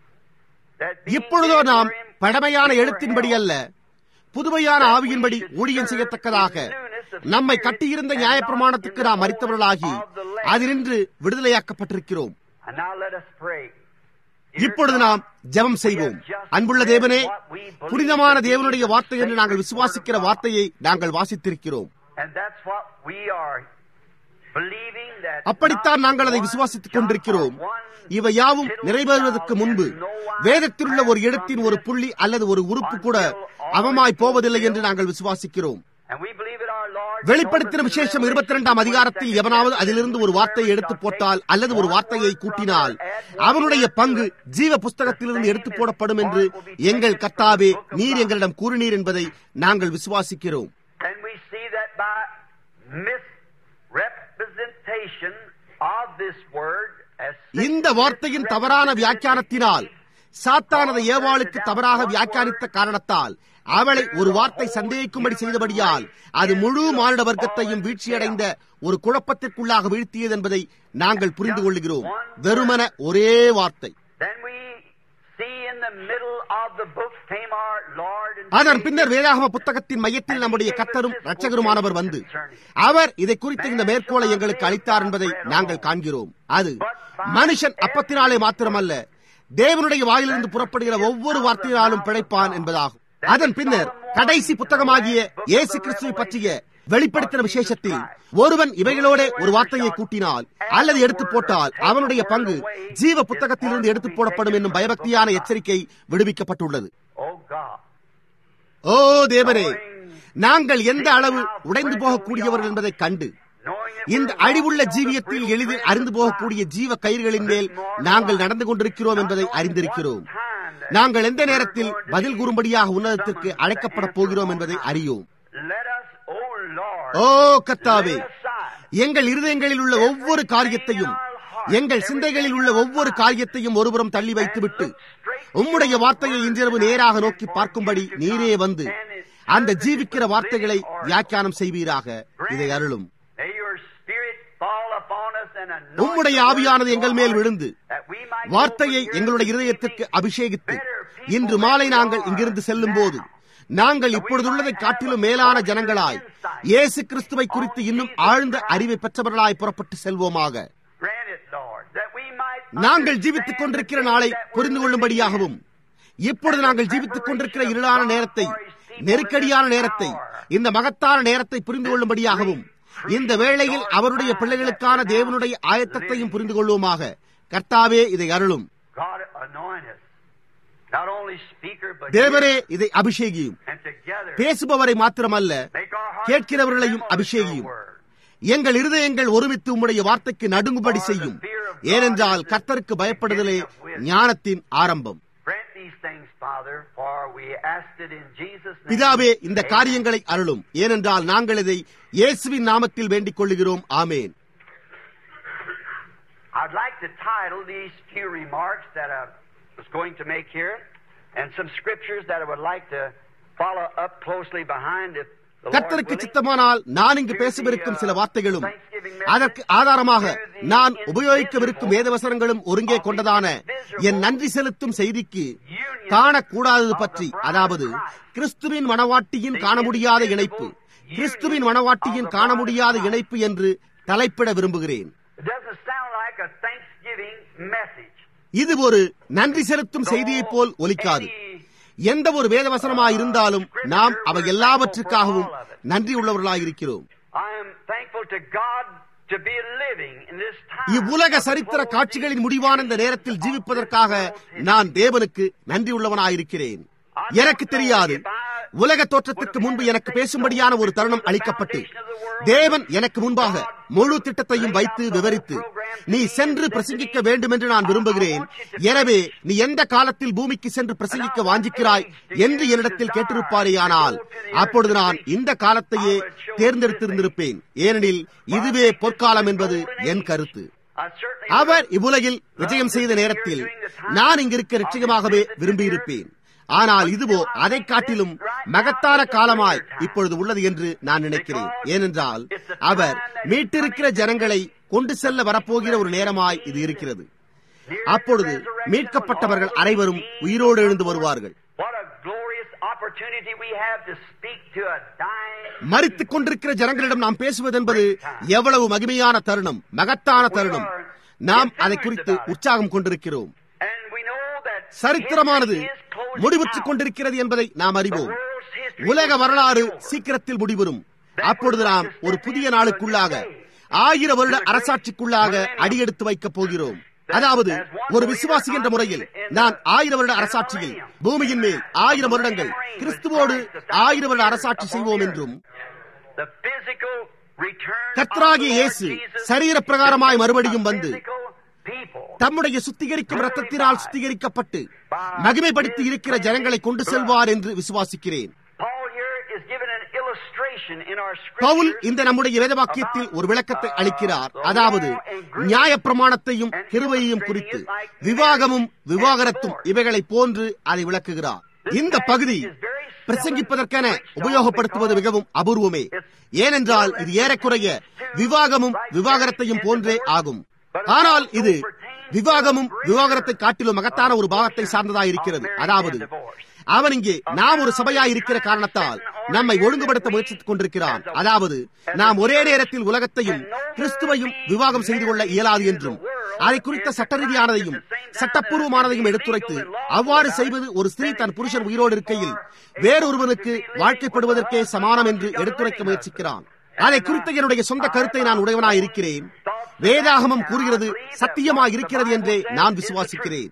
That being இப்பொழுதோ dead நாம் wherein பழமையான we were எழுத்தின்படி held, அல்ல புதுமையான ஆவியின்படி ஊழியம் செய்யத்தக்கதாக நம்மை கட்டியிருந்த நியாயப்பிரமாணத்துக்கு நாம் மறித்தவர்களாகி அதினின்று விடுதலையாக்கப்பட்டிருக்கிறோம் And now let us pray. இப்பொழுது நாம் ஜெபம் செய்வோம் அன்புள்ள தேவனே புனிதமான தேவனுடைய வார்த்தை என்று நாங்கள் விசுவாசிக்கிற வார்த்தையை நாங்கள் வாசித்திருக்கிறோம் And that's what we are believing that அப்படித்தான் நாங்கள் அதை விசுவாசித்துக் கொண்டிருக்கிறோம் இவை யாவும் நிறைவேறுவதற்கு முன்பு வேதத்தில் உள்ள ஒரு இடத்தின் ஒரு புள்ளி அல்லது ஒரு உறுப்பு கூட அவமாய் போவதில்லை என்று நாங்கள் விசுவாசிக்கிறோம் and we believe that our Lord வெளிப்படுத்தின விசேஷம் இருபத்தி இரண்டாம் அதிகாரத்தில் எவனாவது அதிலிருந்து ஒரு வார்த்தையை எடுத்து போட்டால் அல்லது ஒரு வார்த்தையை கூட்டினால் அவனுடைய பங்கு ஜீவ புஸ்தகத்திலிருந்து எடுத்து போடப்படும் என்று எங்கள் கர்த்தாவே நீர் எங்களிடம் கூறினீர் என்பதை நாங்கள் விசுவாசிக்கிறோம் and we see that by misrepresentation of this word as இந்த வார்த்தையின் தவறான வியாக்கியானத்தினால் சாத்தானது ஏவாளுக்கு தவறாக வியாக்கியானித்த காரணத்தால் அவளை ஒரு வார்த்தை சந்தேகிக்கும்படி செய்தபடியால் அது முழு மானிட வர்க்கத்தையும் வீழ்ச்சியடைந்த ஒரு குழப்பத்திற்குள்ளாக வீழ்த்தியது என்பதை நாங்கள் புரிந்து கொள்கிறோம் வெறுமன ஒரே வார்த்தை Then we see in the middle of the book came our Lord and அதன் பின்னர் வேதாகம புத்தகத்தின் மையத்தில் நம்முடைய கத்தரும் இரட்சகருமானவர் வந்து அவர் இதை குறித்த இந்த மேற்கோளை எங்களுக்கு அளித்தார் என்பதை நாங்கள் காண்கிறோம் அது மனுஷன் அப்பத்தினாலே மாத்திரமல்ல தேவனுடைய வாயிலிருந்து புறப்படுகிற ஒவ்வொரு வார்த்தையினாலும் பிழைப்பான் என்பதாகும் அதன் பின்னர் கடைசி புத்தகமாகிய இயேசு கிறிஸ்துவை பற்றிய வெளிப்படுத்தின விசேஷத்தில் ஒருவன் இவைகளோட ஒரு வார்த்தையை கூட்டினால் அல்லது எடுத்து போட்டால் அவனுடைய பங்கு ஜீவ புத்தகத்திலிருந்து எடுத்து போடப்படும் என்னும் பயபக்தியான எச்சரிக்கை விடுவிக்கப்பட்டுள்ளது Oh God. ஓ தேவரே நாங்கள் எந்த அளவு உடைந்து போகக்கூடியவர்கள் என்பதை கண்டு Knowing that இந்த அழிவுள்ள ஜீவியத்தில் எளிதில் அறிந்து போகக்கூடிய ஜீவ கயிறுகளின் மேல் நாங்கள் நடந்து கொண்டிருக்கிறோம் என்பதை அறிந்திருக்கிறோம் நாங்கள் எந்த நேரத்தில் பதில் கூறும்படியாக உன்னதத்திற்கு அழைக்கப்பட போகிறோம் என்பதை அறியோம் let us, oh Lord, ஓ கத்தாவே lay aside எங்கள் இருதயங்களில் உள்ள ஒவ்வொரு காரியத்தையும் எங்கள் சிந்தைகளில் உள்ள ஒவ்வொரு காரியத்தையும் ஒருபுறம் தள்ளி வைத்துவிட்டு உம்முடைய வார்த்தையை இன்றிரவு நேராக நோக்கி பார்க்கும்படி நீரே வந்து அந்த ஜீவிக்கிற வார்த்தைகளை வியாக்கியானம் செய்வீராக இதை அருளும் May your spirit fall upon us and anoint உம்முடைய the ஆவியானது word எங்கள் மேல் for us, விழுந்து that we might வார்த்தையை go from எங்களுடைய here இருதயத்திற்கு to அபிஷேகித்து இன்று மாலை நாங்கள் இங்கிருந்து செல்லும் போது நாங்கள் இப்பொழுதுள்ளதை காட்டிலும் மேலான ஜனங்களாய் இயேசு கிறிஸ்துவை குறித்து இன்னும் ஆழ்ந்த அறிவை பெற்றவர்களாய் புறப்பட்டு செல்வோமாக Grant it, Lord, that we might நாங்கள் ஜீவித்துக் கொண்டிருக்கிற நாளை புரிந்து கொள்ளும்படியாகவும் இப்பொழுது நாங்கள் ஜீவித்துக் கொண்டிருக்கிற இருளான நேரத்தை நெருக்கடியான நேரத்தை இந்த மகத்தான நேரத்தை புரிந்து கொள்ளும்படியாகவும் இந்த வேளையில் அவருடைய பிள்ளைகளுக்கான தேவனுடைய ஆயத்தத்தையும் புரிந்து கொள்வோமாக கர்த்தாவே இதை அருளும் God anoint us. Not only speaker, but தேவரே இதை அபிஷேகியும் and together பேசுபவரை மாத்திரமல்ல make our hearts கேட்கிறவர்களையும் tremble at your அபிஷேகியும் word. எங்கள் இருதயங்கள் ஒருமித்து உம்முடைய வார்த்தைக்கு நடுங்கும்படி செய்யும் ஏனென்றால் கர்த்தருக்கு பயப்படுதலே ஞானத்தின் ஆரம்பம் Grant these things, Father, for we asked it in Jesus' name. பிதாவே இந்த Amen. காரியங்களை அருளும் ஏனென்றால் நாங்கள் இதை இயேசுவின் நாமத்தில் வேண்டிக் கொள்ளுகிறோம் ஆமேன் I'd like to title these few remarks that I was going to make here, and some scriptures that I would like to follow up closely behind if the Lord கர்த்தருக்கு willing. சித்தமானால் நான் இங்கு பேசவிருக்கும் சில வார்த்தைகளும் அதற்கு ஆதாரமாக நான் உபயோகிக்கவிருக்கும் வேதவசனங்களும் ஒருங்கே கொண்டதான என் நன்றி செலுத்தும் செய்திக்கு காணக்கூடாதது பற்றி அதாவது கிறிஸ்துவின் மனவாட்டியின் காண முடியாத இணைப்பு கிறிஸ்துவின் மனவாட்டியின் காண முடியாத இணைப்பு என்று தலைப்பிட விரும்புகிறேன் It doesn't sound like a Thanksgiving message. இது ஒரு நன்றி செலுத்தும் செய்தியைப் போல் ஒலிக்காது எந்த ஒரு வேதவசனமாயிருந்தாலும் நாம் அவை எல்லாவற்றுக்காகவும் நன்றி உள்ளவர்களாயிருக்கிறோம் I am thankful to God to be living in this time. இவ்வுலக சரித்திர காட்சிகளின் முடிவான இந்த நேரத்தில் ஜீவிப்பதற்காக நான் தேவனுக்கு நன்றி உள்ளவனாயிருக்கிறேன் எனக்கு தெரியாது உலக தோற்றத்திற்கு முன்பு எனக்கு பேசும்படியான ஒரு தருணம் அளிக்கப்பட்டு தேவன் எனக்கு முன்பாக முழு திட்டத்தையும் வைத்து விவரித்து நீ சென்று பிரசங்கிக்க வேண்டும் என்று நான் விரும்புகிறேன் எனவே நீ எந்த காலத்தில் பூமிக்கு சென்று பிரசங்கிக்க வாஞ்சிக்கிறாய் என்று என்னிடத்தில் கேட்டிருப்பாரேயானால் அப்பொழுது நான் இந்த காலத்தையே தேர்ந்தெடுத்திருந்திருப்பேன் ஏனெனில் இதுவே பொற்காலம் என்பது என் கருத்து I certainly அவர் இவ்வுலகில் விஜயம் செய்த நேரத்தில் நான் இங்கிருக்க நிச்சயமாகவே விரும்பியிருப்பேன் ஆனால் இதுவோ அதை காட்டிலும் மகத்தான காலமாய் இப்பொழுது உள்ளது என்று நான் நினைக்கிறேன் ஏனென்றால் அவர் மீட்டிருக்கிற ஜனங்களை கொண்டு செல்ல வரப்போகிற ஒரு நேரமாய் இது இருக்கிறது அப்பொழுது மீட்கப்பட்டவர்கள் அனைவரும் உயிரோடு எழுந்து வருவார்கள் What a glorious opportunity we have to speak to a dying. மறித்துக் கொண்டிருக்கிற ஜனங்களிடம் நாம் பேசுவது என்பது எவ்வளவு மகிமையான தருணம் மகத்தான தருணம் நாம் அதை குறித்து உற்சாகம் கொண்டிருக்கிறோம் And we know that சரித்திரமானது history is closing முடிவுற்றுக் out. கொண்டிருக்கிறது என்பதை நாம் அறிவோம் The world's history உலக is வரலாறு over. சீக்கிரத்தில் முடிவரும் அப்பொழுது நாம் ஒரு புதிய நாளுக்குள்ளாக ஆயிரம் வருட அரசாட்சிக்குள்ளாக அடியெடுத்து வைக்கப் போகிறோம் அதாவது ஒரு விசுவாசி என்ற முறையில் நான் ஆயிரம் வருட அரசாட்சியில் பூமியின் மேல் ஆயிரம் வருடங்கள் கிறிஸ்துவோடு ஆயிரம் வருட அரசாட்சி செய்வோம் என்றும் கர்த்தராகிய இயேசு சரீர பிரகாரமாய் மறுபடியும் வந்து தம்முடைய சுத்திகரிக்கும் ரத்தத்தினால் சுத்திகரிக்கப்பட்டு மகிமைப்படுத்தி இருக்கிற ஜனங்களை கொண்டு செல்வார் என்று விசுவாசிக்கிறேன் பவுல் இந்த நம்முடைய வேதவாக்கியத்தில் ஒரு விளக்கத்தை அளிக்கிறார் அதாவது நியாய பிரமாணத்தையும் கிருவையையும் குறித்து விவாகமும் விவாகரத்தும் இவைகளை போன்று அதை விளக்குகிறார் இந்த பகுதி பிரசங்கிப்பதற்கென உபயோகப்படுத்துவது மிகவும் அபூர்வமே ஏனென்றால் இது ஏறக்குறைய விவாகமும் விவாகரத்தையும் போன்றே ஆகும் ஆனால் இது விவாகமும் விவாகரத்தை காட்டிலும் மகத்தான ஒரு பாகத்தை சார்ந்ததாக இருக்கிறது அதாவது அவன் இங்கே நாம் ஒரு சபையாய் இருக்கிற காரணத்தால் நம்மை ஒழுங்குபடுத்த முயற்சித்துக் கொண்டிருக்கிறான் அதாவது நாம் ஒரே நேரத்தில் உலகத்தையும் கிறிஸ்துவையும் விவாகம் செய்து கொள்ள இயலாது என்றும் அதை குறித்த சட்ட ரீதியானதையும் சட்டப்பூர்வமானதையும் எடுத்துரைத்து அவ்வாறு செய்வது ஒரு ஸ்திரீ தன் புருஷன் உயிரோடு இருக்கையில் வேறொருவனுக்கு வாழ்க்கைப்படுவதற்கே சமானம் என்று எடுத்துரைக்க முயற்சிக்கிறான் அதை குறித்த என்னுடைய சொந்த கருத்தை நான் உடையவனாய் இருக்கிறேன் வேதாகமம் கூறுகிறது சத்தியமாக இருக்கிறது என்றே நான் விசுவாசிக்கிறேன்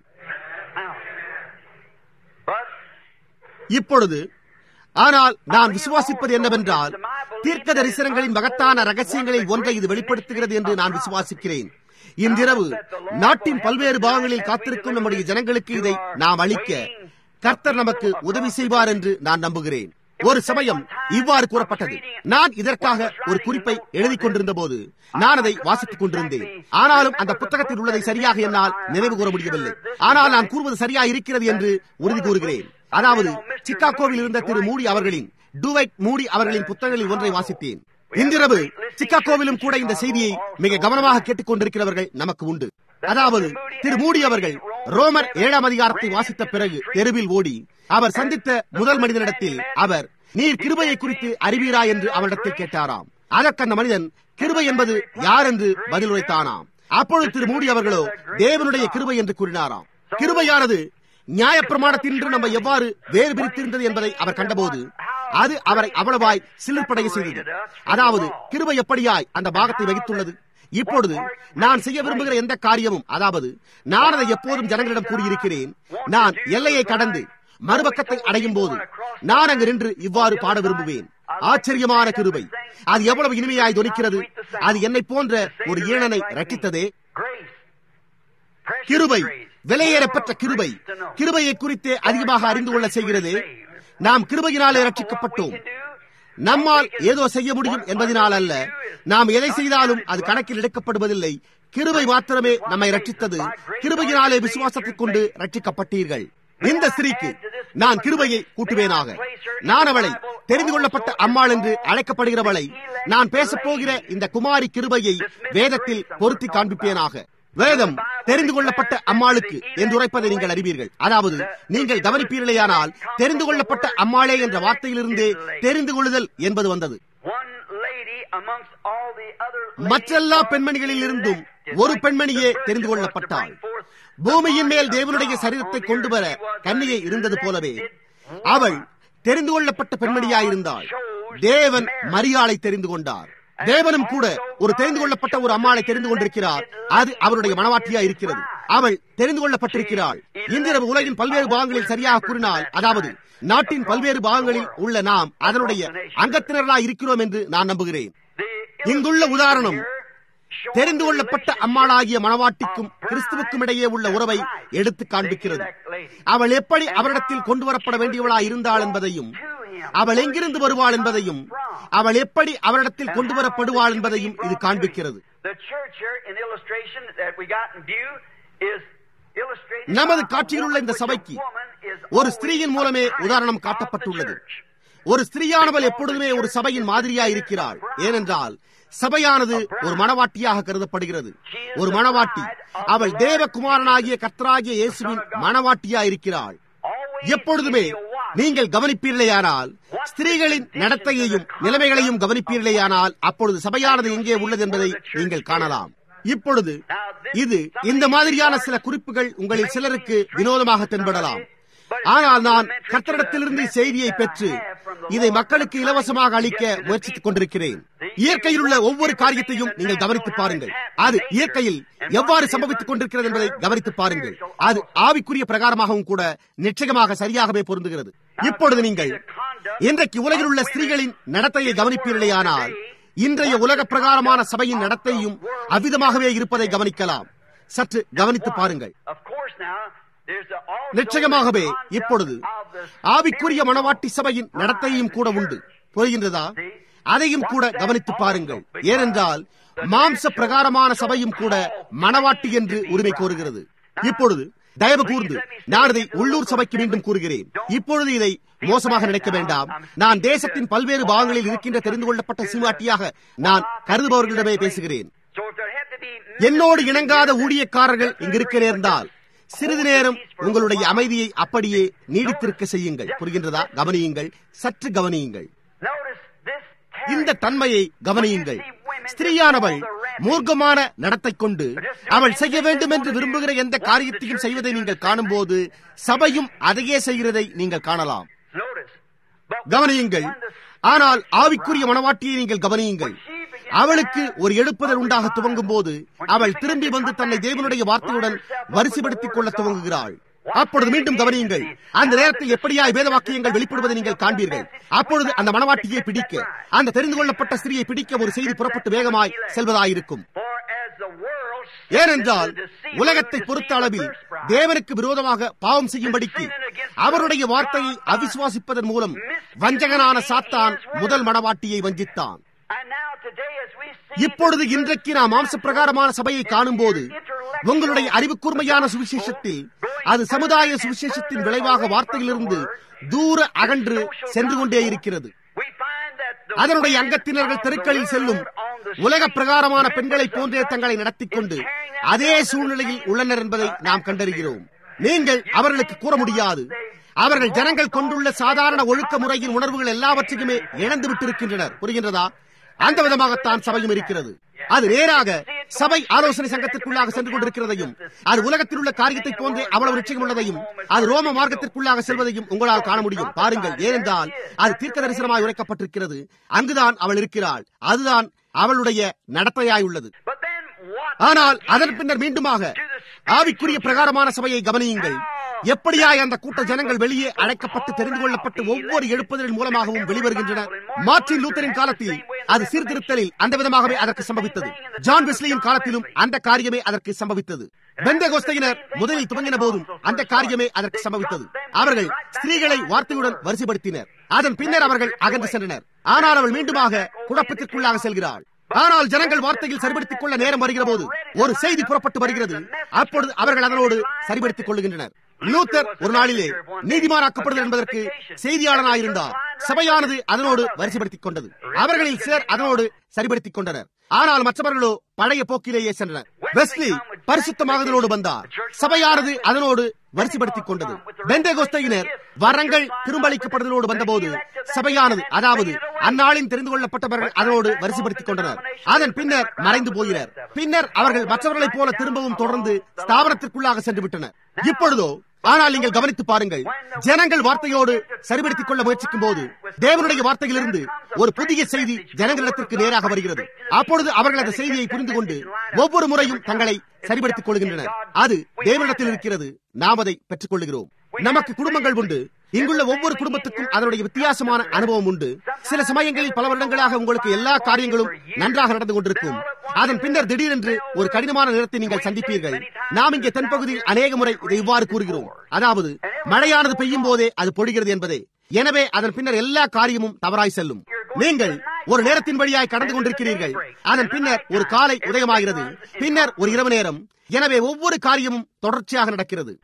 இப்பொழுது ஆனால் நான் விசுவாசிப்பது என்னவென்றால் தீர்க்க தரிசனங்களின் மகத்தான ரகசியங்களில் ஒன்றை இது வெளிப்படுத்துகிறது என்று நான் விசுவாசிக்கிறேன் இன்றிரவு நாட்டின் பல்வேறு பாகங்களில் காத்திருக்கும் நம்முடைய ஜனங்களுக்கு இதை நாம் அளிக்க கர்த்தர் நமக்கு உதவி செய்வார் என்று நான் நம்புகிறேன் ஒரு சமயம் இவ்வாறு கூறப்பட்டது நான் இதற்காக ஒரு குறிப்பை எழுதி கொண்டிருந்த போது நான் அதை வாசித்துக் கொண்டிருந்தேன் ஆனாலும் அந்த புத்தகத்தில் உள்ளதை சரியாக என்னால் நினைவு கூற முடியவில்லை ஆனால் நான் கூறுவது சரியா இருக்கிறது என்று உறுதி கூறுகிறேன் அதாவது சிக்காகோவில் இருந்த திரு மூடி அவர்களின் டூவைட் மூடி அவர்களின் புத்தகங்களில் ஒன்றை வாசித்தேன் இன்றிரவு சிக்காகோவிலும் கூட இந்த செய்தியை மிக கவனமாக கேட்டுக் கொண்டிருக்கிறவர்கள் நமக்கு உண்டு அதாவது திரு மூடி அவர்கள் ரோமர் ஏழாம் அதிகாரத்தை வாசித்த பிறகு தெருவில் ஓடி அவர் சந்தித்த முதல் மனிதனிடத்தில் அவர் நீர் கிருபையை குறித்து அறிவீரா என்று அவரிடத்தில் கேட்டாராம் அதற்கு அந்த மனிதன் கிருபை என்பது யார் என்று பதில் உரைத்தானாம் அப்பொழுது திரு மூடி அவர்களோ தேவனுடைய கிருபை என்று கூறினாராம் கிருபையானது நியாயப்பிரமாணத்தின்று நம்ம எவ்வாறு வேறு பிரித்திருந்தது என்பதை அவர் கண்டபோது அது அவரை அவ்வளவாய் சிலிர்ப்படைய செய்தது அதாவது கிருபை எப்படியாய் அந்த பாகத்தை வகித்துள்ளது இப்பொழுது நான் செய்ய விரும்புகிற எந்த காரியமும் அதாவது நான் அதை எப்போதும் ஜனங்களிடம் கூறியிருக்கிறேன் நான் எல்லையை கடந்து மறுபக்கத்தை அடையும் போது நான் அங்கு நின்று இவ்வாறு பாட விரும்புவேன் ஆச்சரியமான கிருபை அது எவ்வளவு இனிமையாய் தொனிக்கிறது அது என்னை போன்ற ஒரு ஈழனை ரட்சித்ததே கிருபை விலையேறப்பட்ட கிருபை கிருபையை குறித்தே அதிகமாக அறிந்து கொள்ள செய்கிறது நாம் கிருபையினாலே ரட்சிக்கப்பட்டோம் நம்மால் ஏதோ செய்ய முடியும் என்பதனால் அல்ல நாம் எதை செய்தாலும் அது கணக்கில் எடுக்கப்படுவதில்லை கிருபை மாத்திரமே நம்மை ரட்சித்தது கிருபையினாலே விசுவாசத்தைக் கொண்டு ரட்சிக்கப்பட்டீர்கள் இந்த ஸ்திரீக்கு நான் கிருபையை கூட்டுவேனாக நான் அவளை தெரிந்து கொள்ளப்பட்ட அம்மாள் என்று அழைக்கப்படுகிறவளை நான் பேசப் போகிற இந்த குமாரி கிருபையை வேதத்தில் பொருத்தி காண்பிப்பேனாக வேதம் தெரிந்து கொள்ளப்பட்ட அம்மாளுக்கு என்று உரைப்பதை நீங்கள் அறிவீர்கள் அதாவது நீங்கள் கவனிப்பீர்களேயானால் தெரிந்து கொள்ளப்பட்ட அம்மாளே என்ற வார்த்தையிலிருந்தே தெரிந்து கொள்ளுதல் என்பது வந்தது மற்றெல்லா பெண்மணிகளில் இருந்தும் ஒரு பெண்மணியே தெரிந்து கொள்ளப்பட்டாள் பூமியின் மேல் தேவனுடைய சரீரத்தை கொண்டு வர கன்னியை இருந்தது போலவே அவள் தெரிந்து கொள்ளப்பட்ட பெண்மணியாயிருந்தாள் தேவன் மரியாளை தெரிந்து கொண்டார் தேவனும் கூட ஒரு தெரிந்து கொள்ளப்பட்ட ஒரு அம்மாளை தெரிந்து கொண்டிருக்கிறார் அது அவருடைய மனவாட்டியா இருக்கிறது அவள் தெரிந்து கொள்ளப்பட்டிருக்கிறாள் இன்றிரவு உலகின் பல்வேறு பாகங்களில் சரியாக கூறினால் அதாவது நாட்டின் பல்வேறு பாகங்களில் உள்ள நாம் அதனுடைய அங்கத்தினர்களாக இருக்கிறோம் என்று நான் நம்புகிறேன் இங்குள்ள உதாரணம் தெரிந்து கொள்ளப்பட்ட அம்மாளாகிய மனவாட்டிக்கும் கிறிஸ்துவுக்கும் இடையே உள்ள உறவை எடுத்து காண்பிக்கிறது அவள் எப்படி அவரிடத்தில் கொண்டு வரப்பட வேண்டியவளாய் இருந்தாள் என்பதையும் அவள் எங்கிருந்து வருவாள் என்பதையும் அவள் எப்படி அவரிடத்தில் கொண்டு வரப்படுவாள் என்பதையும் இது காண்பிக்கிறது நமது காட்சியில் உள்ள இந்த சபைக்கு ஒரு ஸ்திரீயின் மூலமே உதாரணம் காட்டப்பட்டுள்ளது ஒரு ஸ்திரீயானவள் எப்பொழுதுமே ஒரு சபையின் மாதிரியா இருக்கிறாள் ஏனென்றால் சபையானது ஒரு மணவாட்டியாக கருதப்படுகிறது ஒரு மணவாட்டி அவள் தேவகுமாரனாகிய கர்த்தராகிய இயேசுவின் மணவாட்டியா இருக்கிறாள் எப்பொழுதுமே நீங்கள் கவனிப்பீர்களேயானால் ஸ்திரீகளின் நடத்தையையும் நிலைமைகளையும் கவனிப்பீர்களேயானால் அப்பொழுது சபையானது எங்கே உள்ளது என்பதை நீங்கள் காணலாம் இப்பொழுது இது இந்த மாதிரியான சில குறிப்புகள் உங்களில் சிலருக்கு வினோதமாக தென்படலாம் ஆனால் நான் கர்த்தரிடத்திலிருந்து செய்தியை பெற்று இதை மக்களுக்கு இலவசமாக அளிக்க முயற்சித்துக் கொண்டிருக்கிறேன் இயற்கையில் உள்ள ஒவ்வொரு காரியத்தையும் நீங்கள் கவனித்து பாருங்கள் அது இயற்கையில் எவ்வாறு சம்பவித்துக் கொண்டிருக்கிறது என்பதை கவனித்து பாருங்கள் அது ஆவிக்குரிய பிரகாரமாகவும் கூட நிச்சயமாக சரியாகவே பொருந்துகிறது இப்பொழுது நீங்கள் இன்றைக்கு உலகில் உள்ள ஸ்திரீகளின் நடத்தையை கவனிப்பீர்களேயானால் இன்றைய உலக பிரகாரமான சபையின் நடத்தையும் அவ்விதமாகவே இருப்பதை கவனிக்கலாம் சற்று கவனித்து பாருங்கள் நிச்சயமாகவே இப்பொழுது ஆவிக்குரிய மணவாட்டி சபையின் நடத்தையும் கூட உண்டு புரிகின்றதா அதையும் கூட கவனித்து பாருங்கள் ஏனென்றால் மாம்ச பிரகாரமான சபையும் கூட மணவாட்டி என்று உரிமை கோருகிறது இப்பொழுது தயவு கூர்ந்து நான் இதை உள்ளூர் சபைக்கு மீண்டும் கூறுகிறேன் இப்பொழுது இதை மோசமாக நினைக்க வேண்டாம் நான் தேசத்தின் பல்வேறு பாகங்களில் இருக்கின்ற தெரிந்து கொள்ளப்பட்ட சீமாட்டியாக நான் கருதுபவர்களிடமே பேசுகிறேன் என்னோடு இணங்காத ஊழியக்காரர்கள் இங்கு இருக்க நேர்ந்தால் சிறிது நேரம் உங்களுடைய அமைதியை அப்படியே நீடித்திருக்க செய்யுங்கள் புரிகின்றதா கவனியுங்கள் சற்று கவனியுங்கள் இந்த தன்மையை கவனியுங்கள் ஸ்திரீயானவள் மூர்க்கமான நடத்தை கொண்டு அவள் செய்ய வேண்டும் என்று விரும்புகிற எந்த காரியத்தையும் செய்வதை நீங்கள் காணும்போது சபையும் அதையே செய்கிறதை நீங்கள் காணலாம் கவனியுங்கள் ஆனால் ஆவிக்குரிய மனவாட்டியை நீங்கள் கவனியுங்கள் அவளுக்கு ஒரு எழுப்புதல் உண்டாக துவங்கும் போது அவள் திரும்பி வந்து தன்னை தேவனுடைய வார்த்தையுடன் வரிசைப்படுத்திக் கொள்ள துவங்குகிறாள் அப்பொழுது மீண்டும் கவனியுங்கள் அந்த நேரத்தில் எப்படியாய் வேத வாக்கியங்கள் வெளிப்படுவதை நீங்கள் காண்பீர்கள் அப்பொழுது அந்த மனவாட்டியை பிடிக்க அந்த தெரிந்து கொள்ளப்பட்ட ஸ்திரியை பிடிக்க ஒரு செய்தி புறப்பட்டு வேகமாய் செல்வதாயிருக்கும் ஏனென்றால் உலகத்தை பொறுத்த அளவில் தேவனுக்கு விரோதமாக பாவம் செய்யும்படிக்கு அவருடைய வார்த்தையை அவிசுவாசிப்பதன் மூலம் வஞ்சகனான சாத்தான் முதல் மனவாட்டியை வஞ்சித்தான் இப்பொழுது இன்றைக்கு நாம் மாம்ச பிரகாரமான சபையை காணும் போது உங்களுடைய அறிவுக்கூர்மையான சுவிசேஷத்தில் அது சமுதாய சுவிசேஷத்தின் விளைவாக வார்த்தையிலிருந்து தூர அகன்று சென்று கொண்டே இருக்கிறது அதனுடைய அங்கத்தினர்கள் தெருக்களில் செல்லும் உலக பிரகாரமான பெண்களை போன்றே தங்களை நடத்திக் கொண்டு அதே சூழ்நிலையில் உள்ளனர் என்பதை நாம் கண்டறிகிறோம் நீங்கள் அவர்களுக்கு கூற முடியாது அவர்கள் ஜனங்கள் கொண்டுள்ள சாதாரண ஒழுக்க முறையின் உணர்வுகள் எல்லாவற்றையுமே இழந்து விட்டிருக்கின்றனர் புரிகின்றதா அந்த விதமாகத்தான் சபையும் இருக்கிறது அது நேராக சபை ஆலோசனை சங்கத்திற்குள்ளாக சென்று கொண்டிருக்கிறதையும் அது உலகத்தில் உள்ள காரியத்தை போன்றே அவ்வளவு நிச்சயம் உள்ளதையும் அது ரோம மார்க்கத்திற்குள்ளாக செல்வதையும் உங்களால் காண முடியும் பாருங்கள் ஏனென்றால் அது தீர்க்க தரிசனமாய் உரைக்கப்பட்டிருக்கிறது அங்குதான் அவள் இருக்கிறாள் அதுதான் அவளுடைய நடத்தையாய் உள்ளது ஆனால் அதன் பின்னர் மீண்டுமாக ஆவிக்குரிய பிரகாரமான சபையை கவனியுங்கள் எப்படியாய் அந்த கூட்ட ஜனங்கள் வெளியே அழைக்கப்பட்டு தெரிந்து கொள்ளப்பட்டு ஒவ்வொரு எழுப்புதலின் மூலமாகவும் வெளிவருகின்றன மார்டின் லூத்தரின் காலத்தில் அது சீர்திருத்தலில் அந்த விதமாகவே அதற்கு சம்பவித்தது ஜான் வெஸ்லியின் காலத்திலும் அந்த காரியமே அதற்கு சம்பவித்தது பெந்தகோஸ்தையினர் முதலில் துவங்கின போதும் அந்த காரியமே அதற்கு சம்பவித்தது அவர்கள் ஸ்திரீகளை வார்த்தையுடன் வரிசைப்படுத்தினர் அதன் பின்னர் அவர்கள் அகன்று சென்றனர் ஆனால் அவள் மீண்டுமாக குழப்பத்திற்குள்ளாக செல்கிறாள் ஆனால் ஜனங்கள் வார்த்தையில் சரிபடுத்திக் கொள்ள நேரம் வருகிற போது ஒரு செய்தி புறப்பட்டு வருகிறது அப்பொழுது அவர்கள் அதனோடு சரிபடுத்திக் கொள்ளுகின்றனர் லூத்தர் ஒரு நாளிலே நீதிமானாக்கப்படுதல் என்பதற்கு செய்தியாளனாயிருந்தார் சபையானது அதனோடு வரிசைப்படுத்திக் கொண்டது அவர்களில் சிலர் அதனோடு சரிபடுத்திக் கொண்டனர் ஆனால் மற்றவர்களோ பழைய போக்கிலேயே சென்றனர் வெஸ்லி பரிசுத்தமாகுதலோடு வந்தார் சபையானது அதனோடு வரிசைப்படுத்திக் கொண்டது பெந்தகோஸ்தையினர் வரங்கள் திரும்பளிக்கப்படுதலோடு வந்தபோது சபையானது அதாவது அந்நாளின் தெரிந்து கொள்ளப்பட்டவர்கள் அதனோடு வரிசைப்படுத்திக் கொண்டனர் அதன் பின்னர் மறைந்து போயினர் பின்னர் அவர்கள் மற்றவர்களைப் போல திரும்பவும் தொடர்ந்து ஸ்தாபனத்திற்குள்ளாக சென்று விட்டனர் இப்பொழுதோ ஆனால் நீங்கள் கவனித்து பாருங்கள் ஜனங்கள் வார்த்தையோடு சரிபடுத்திக் கொள்ள முயற்சிக்கும் போது தேவனுடைய வார்த்தையிலிருந்து ஒரு புதிய செய்தி ஜனங்களிடத்திற்கு நேராக வருகிறது அப்பொழுது அவர்கள் அந்த செய்தியை புரிந்து கொண்டு ஒவ்வொரு முறையும் தங்களை சரிபடுத்திக் கொள்கின்றனர் அது தேவனிடத்தில் இருக்கிறது நாம் அதை பெற்றுக் கொள்கிறோம் நமக்கு குடும்பங்கள் உண்டு இங்குள்ள ஒவ்வொரு குடும்பத்துக்கும் அதனுடைய வித்தியாசமான அனுபவம் உண்டு சில சமயங்களில் பல வருடங்களாக உங்களுக்கு எல்லா காரியங்களும் நன்றாக நடந்து கொண்டிருக்கும் அதன் பின்னர் திடீரென்று ஒரு கடினமான நேரத்தை நீங்கள் சந்திப்பீர்கள் நாம் இங்கே தென்பகுதியில் அநேக முறை இதை இவ்வாறு கூறுகிறோம் அதாவது மழையானது பெய்யும் போதே அது பொழிகிறது என்பதே எனவே அதன் பின்னர் எல்லா காரியமும் தவறாய் செல்லும் நீங்கள் ஒரு நேரத்தின் வழியாய் கடந்து கொண்டிருக்கிறீர்கள் அதன் பின்னர் ஒரு காலை உதயமாகிறது பின்னர் ஒரு இரவு நேரம் எனவே ஒவ்வொரு காரியமும் தொடர்ச்சியாக நடக்கிறது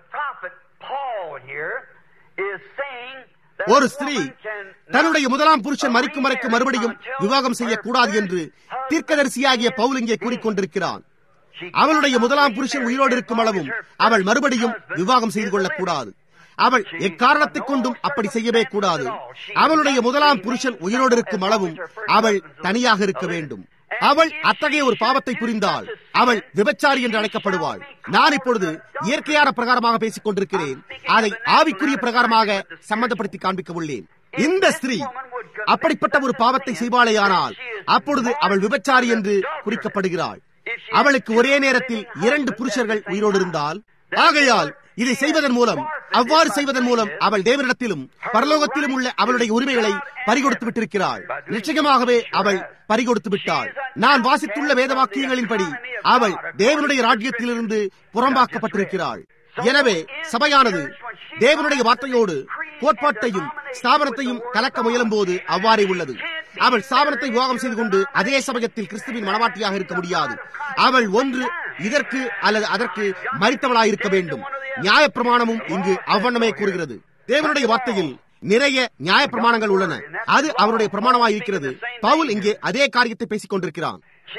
ஒரு ஸ்திரீ தன்னுடைய முதலாம் புருஷன் மறிக்கும் வரைக்கும் மறுபடியும் விவாகம் செய்யக்கூடாது என்று தீர்க்கதரிசியாகிய பவுல் இங்கே கூறிக்கொண்டிருக்கிறான் அவளுடைய முதலாம் புருஷன் உயிரோடு இருக்கும் அளவும் அவள் மறுபடியும் விவாகம் செய்து கொள்ளக்கூடாது அவள் எக்காரணத்தை கொண்டும் அப்படி செய்யவே கூடாது அவளுடைய முதலாம் புருஷன் உயிரோடு இருக்கும் அளவும் அவள் தனியாக இருக்க வேண்டும் அவள் அத்தகைய ஒரு பாவத்தை புரிந்தால் அவள் விபச்சாரி என்று அழைக்கப்படுவாள் நான் இப்பொழுது இயற்கையான பிரகாரமாக பேசிக் கொண்டிருக்கிறேன் அதை ஆவிக்குரிய பிரகாரமாக சம்பந்தப்படுத்தி காண்பிக்க உள்ளேன் இந்த ஸ்திரீ அப்படிப்பட்ட ஒரு பாவத்தை செய்வாளேயானால் அப்பொழுது அவள் விபச்சாரி என்று குறிக்கப்படுகிறாள் அவளுக்கு ஒரே நேரத்தில் இரண்டு புருஷர்கள் உயிரோடு இருந்தால் ஆகையால் இதை செய்வதன் மூலம் அவ்வாறு செய்வதன் மூலம் அவள் தேவனிடத்திலும் பரலோகத்திலும் உள்ள அவளுடைய உரிமைகளை பறிகொடுத்து விட்டிருக்கிறாள் நிச்சயமாகவே அவள் பறிகொடுத்து விட்டாள் நான் வாசித்துள்ள வேத வாக்கியங்களின்படி அவள் தேவனுடைய ராஜ்யத்திலிருந்து புறம்பாக்கப்பட்டிருக்கிறாள் எனவே சபையானது தேவனுடைய வார்த்தையோடு கோட்பாட்டையும் ஸ்தாபனத்தையும் கலக்க முயலும் போது அவ்வாறே உள்ளது அவள் ஸ்தாபனத்தை விவாகம் செய்து கொண்டு அதே சமயத்தில் கிறிஸ்துவின் மனவாட்டியாக இருக்க முடியாது அவள் ஒன்று இதற்கு அல்லது அதற்கு மறித்தவளாயிருக்க வேண்டும் நியாயப்பிரமாணமும் இங்கு அவ்வண்ணமே கூறுகிறது தேவனுடைய வார்த்தையில் நிறைய நியாய பிரமாணங்கள் உள்ளன அது அவருடைய பிரமாணமாக இருக்கிறது பவுல் இங்கே அதே காரியத்தை பேசிக் கொண்டிருக்கிறான்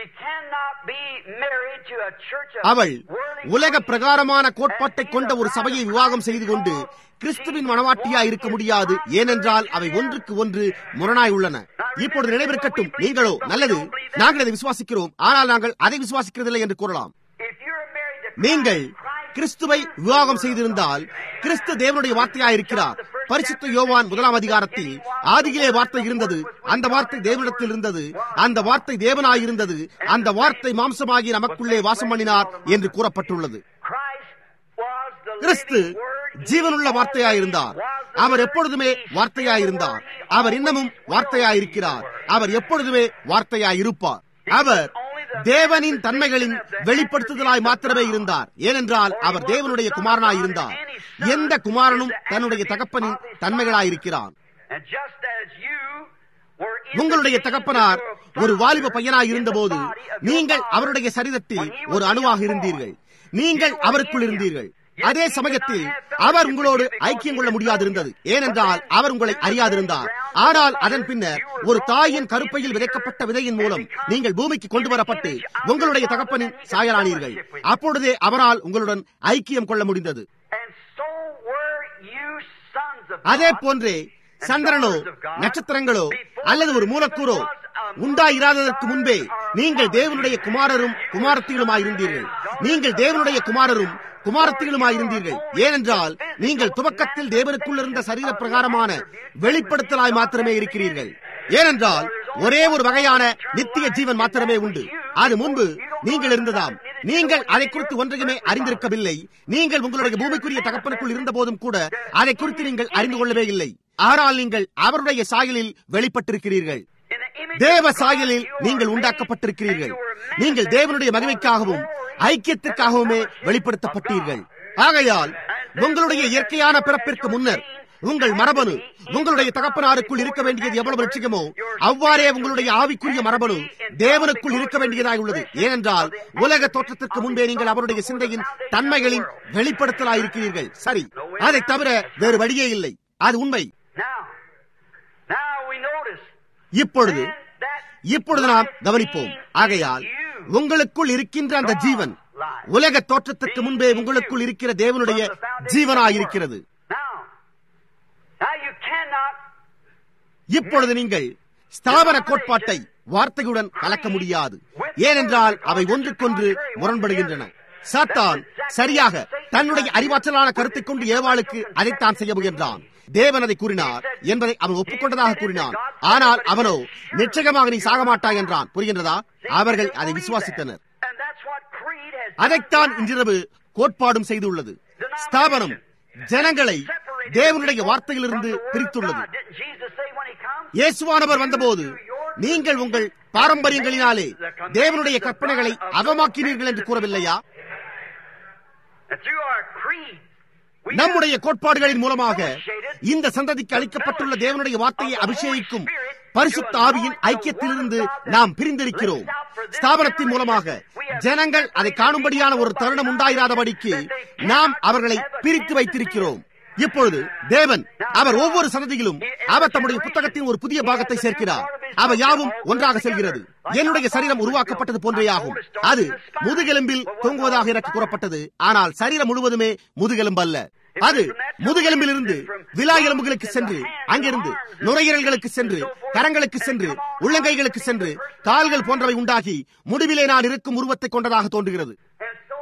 அவள் உலக பிரகாரமான கோட்பாட்டை கொண்ட ஒரு சபையை விவாகம் செய்து கொண்டு கிறிஸ்துவின் மனவாட்டியா இருக்க முடியாது ஏனென்றால் அவை ஒன்றுக்கு ஒன்று முரணாய் உள்ளன இப்பொழுது நினைவிருக்கட்டும் நீங்களோ நல்லது நாங்கள் அதை விசுவாசிக்கிறோம் ஆனால் நாங்கள் அதை விசுவாசிக்கிறதில்லை என்று கூறலாம் நீங்கள் கிறிஸ்துவை விவாகம் செய்திருந்தால் கிறிஸ்து தேவனுடைய வார்த்தையாயிருக்கிறார் பரிசுத்த யோவான் முதலாம் அதிகாரத்தில் ஆதியிலே வார்த்தை இருந்தது அந்த வார்த்தை தேவனிடத்தில் இருந்தது அந்த வார்த்தை தேவனாயிருந்தது அந்த வார்த்தை மாம்சமாகி நமக்குள்ளே வாசம் பண்ணினார் என்று கூறப்பட்டுள்ளது கிறிஸ்து ஜீவனுள்ள வார்த்தையாயிருந்தார் அவர் எப்பொழுதுமே வார்த்தையாயிருந்தார் அவர் இன்னமும் வார்த்தையாயிருக்கிறார் அவர் எப்பொழுதுமே வார்த்தையாயிருப்பார் அவர் தேவனின் தன்மைகளின் வெளிப்படுத்துதலாய் மாத்திரமே இருந்தார் ஏனென்றால் அவர் தேவனுடைய குமாரனாய் இருந்தார் எந்த குமாரனும் தன்னுடைய தகப்பனின் தன்மைகளாயிருக்கிறான் உங்களுடைய தகப்பனார் ஒரு வாலிப பையனாய் இருந்தபோது நீங்கள் அவருடைய சரீரத்தில் ஒரு அணுவாக இருந்தீர்கள் நீங்கள் அவருக்குள் இருந்தீர்கள் அதே சமயத்தில் அவர் உங்களோடு ஐக்கியம் கொள்ள முடியாதிருந்தது ஏனென்றால் அவர் உங்களை அறியாதிருந்தார் ஆனால் அதன் பின்னர் ஒரு தாயின் கருப்பையில் விதைக்கப்பட்ட விதையின் மூலம் நீங்கள் பூமிக்கு கொண்டு வரப்பட்டு உங்களுடைய தகப்பனின் சாயலானீர்கள் அப்பொழுதே அவரால் உங்களுடன் ஐக்கியம் கொள்ள முடிந்தது அதே போன்றே சந்திரனோ நட்சத்திரங்களோ அல்லது ஒரு மூலக்கூறோ உண்டாயிராததற்கு முன்பே நீங்கள் தேவனுடைய குமாரரும் குமாரத்திகளுமாயிருந்தீர்கள் நீங்கள் தேவனுடைய குமாரரும் குமாரத்திகளுமாயிருந்தீர்கள் ஏனென்றால் நீங்கள் துவக்கத்தில் தேவனுக்குள் இருந்த சரீர பிரகாரமான வெளிப்படுத்தலாய் மாத்திரமே இருக்கிறீர்கள் ஏனென்றால் ஒரே ஒரு வகையான நித்திய ஜீவன் மாத்திரமே உண்டு அது முன்பு நீங்கள் இருந்ததாம் நீங்கள் அதை குறித்து ஒன்றையுமே அறிந்திருக்கவில்லை நீங்கள் உங்களுடைய பூமிக்குரிய தகப்பனுக்குள் இருந்த போதும் கூட அதை குறித்து நீங்கள் அறிந்து கொள்ளவே இல்லை ஆனால் நீங்கள் அவருடைய சாயலில் வெளிப்பட்டிருக்கிறீர்கள் தேவ சாயலில் நீங்கள் உண்டாக்கப்பட்டிருக்கிறீர்கள் நீங்கள் தேவனுடைய மகிமைக்காகவும் ஐக்கியத்திற்காகவுமே வெளிப்படுத்தப்பட்டீர்கள் ஆகையால் உங்களுடைய இயற்கையான பிறப்பிற்கு முன்னர் உங்கள் மரபணு உங்களுடைய தகப்பனாருக்குள் இருக்க வேண்டியது எவ்வளவு லட்சியமோ அவ்வாறே உங்களுடைய ஆவிக்குரிய மரபணு தேவனுக்குள் இருக்க வேண்டியதாக உள்ளது ஏனென்றால் உலக தோற்றத்திற்கு முன்பே நீங்கள் அவருடைய சிந்தையின் தன்மைகளின் வெளிப்படுத்தலாயிருக்கிறீர்கள் சரி அதை தவிர வேறு வழியே இல்லை அது உண்மை இப்பொழுது இப்பொழுது நாம் கவனிப்போம் ஆகையால் உங்களுக்குள் இருக்கின்ற அந்த ஜீவன் உலக தோற்றத்திற்கு முன்பே உங்களுக்குள் இருக்கிற தேவனுடைய ஜீவனாயிருக்கிறது இப்பொழுது நீங்கள் ஸ்தாபன கோட்பாட்டை வார்த்தையுடன் கலக்க முடியாது ஏனென்றால் அவை ஒன்றுக்கொன்று முரண்படுகின்றன சாத்தான் சரியாக தன்னுடைய அறிவாற்றலான கருத்தை கொண்டு ஏவாளுக்கு அதைத்தான் செய்ய முயன்றான் தேவன் அதை கூறினார் என்பதை அவன் ஒப்புக்கொண்டதாக கூறினான் ஆனால் அவனோ நிச்சயமாக நீ சாக மாட்டாய் என்றான் புரிகின்றதா அவர்கள் அதை விசுவாசித்தனர் அதைத்தான் இன்றிரவு கோட்பாடும் செய்துள்ளது ஸ்தாபனம் ஜனங்களை தேவனுடைய வார்த்தையிலிருந்து பிரித்துள்ளது இயேசுவானவர் வந்தபோது நீங்கள் உங்கள் பாரம்பரியங்களினாலே தேவனுடைய கற்பனைகளை அவமாக்கினீர்கள் என்று கூறவில்லையா நம்முடைய கோட்பாடுகளின் மூலமாக இந்த சந்ததிக்கு அளிக்கப்பட்டுள்ள தேவனுடைய வார்த்தையை அபிஷேகிக்கும் பரிசுத்த ஆவியின் ஐக்கியத்திலிருந்து நாம் பிரிந்திருக்கிறோம் ஸ்தாபனத்தின் மூலமாக ஜனங்கள் அதை காணும்படியான ஒரு தருணம் உண்டாயிராதபடிக்கு நாம் அவர்களை பிரித்து வைத்திருக்கிறோம் இப்பொழுது தேவன் அவர் ஒவ்வொரு சந்ததியிலும் அவர் தம்முடைய புத்தகத்தின் ஒரு புதிய பாகத்தை சேர்க்கிறார் அவை யாவும் ஒன்றாக செல்கிறது என்னுடைய சரீரம் உருவாக்கப்பட்டது போன்றேயாகும் அது முதுகெலும்பில் தூங்குவதாக எனக்கு கூறப்பட்டது ஆனால் சரீரம் முழுவதுமே முதுகெலும்பு அல்ல அது முதுகெலும்பில் இருந்து விழா எலும்புகளுக்கு சென்று அங்கிருந்து நுரையீரல்களுக்கு சென்று கரங்களுக்கு சென்று உள்ளங்கைகளுக்கு சென்று கால்கள் போன்றவை உண்டாகி முடிவிலே நான் இருக்கும் உருவத்தை கொண்டதாக தோன்றுகிறது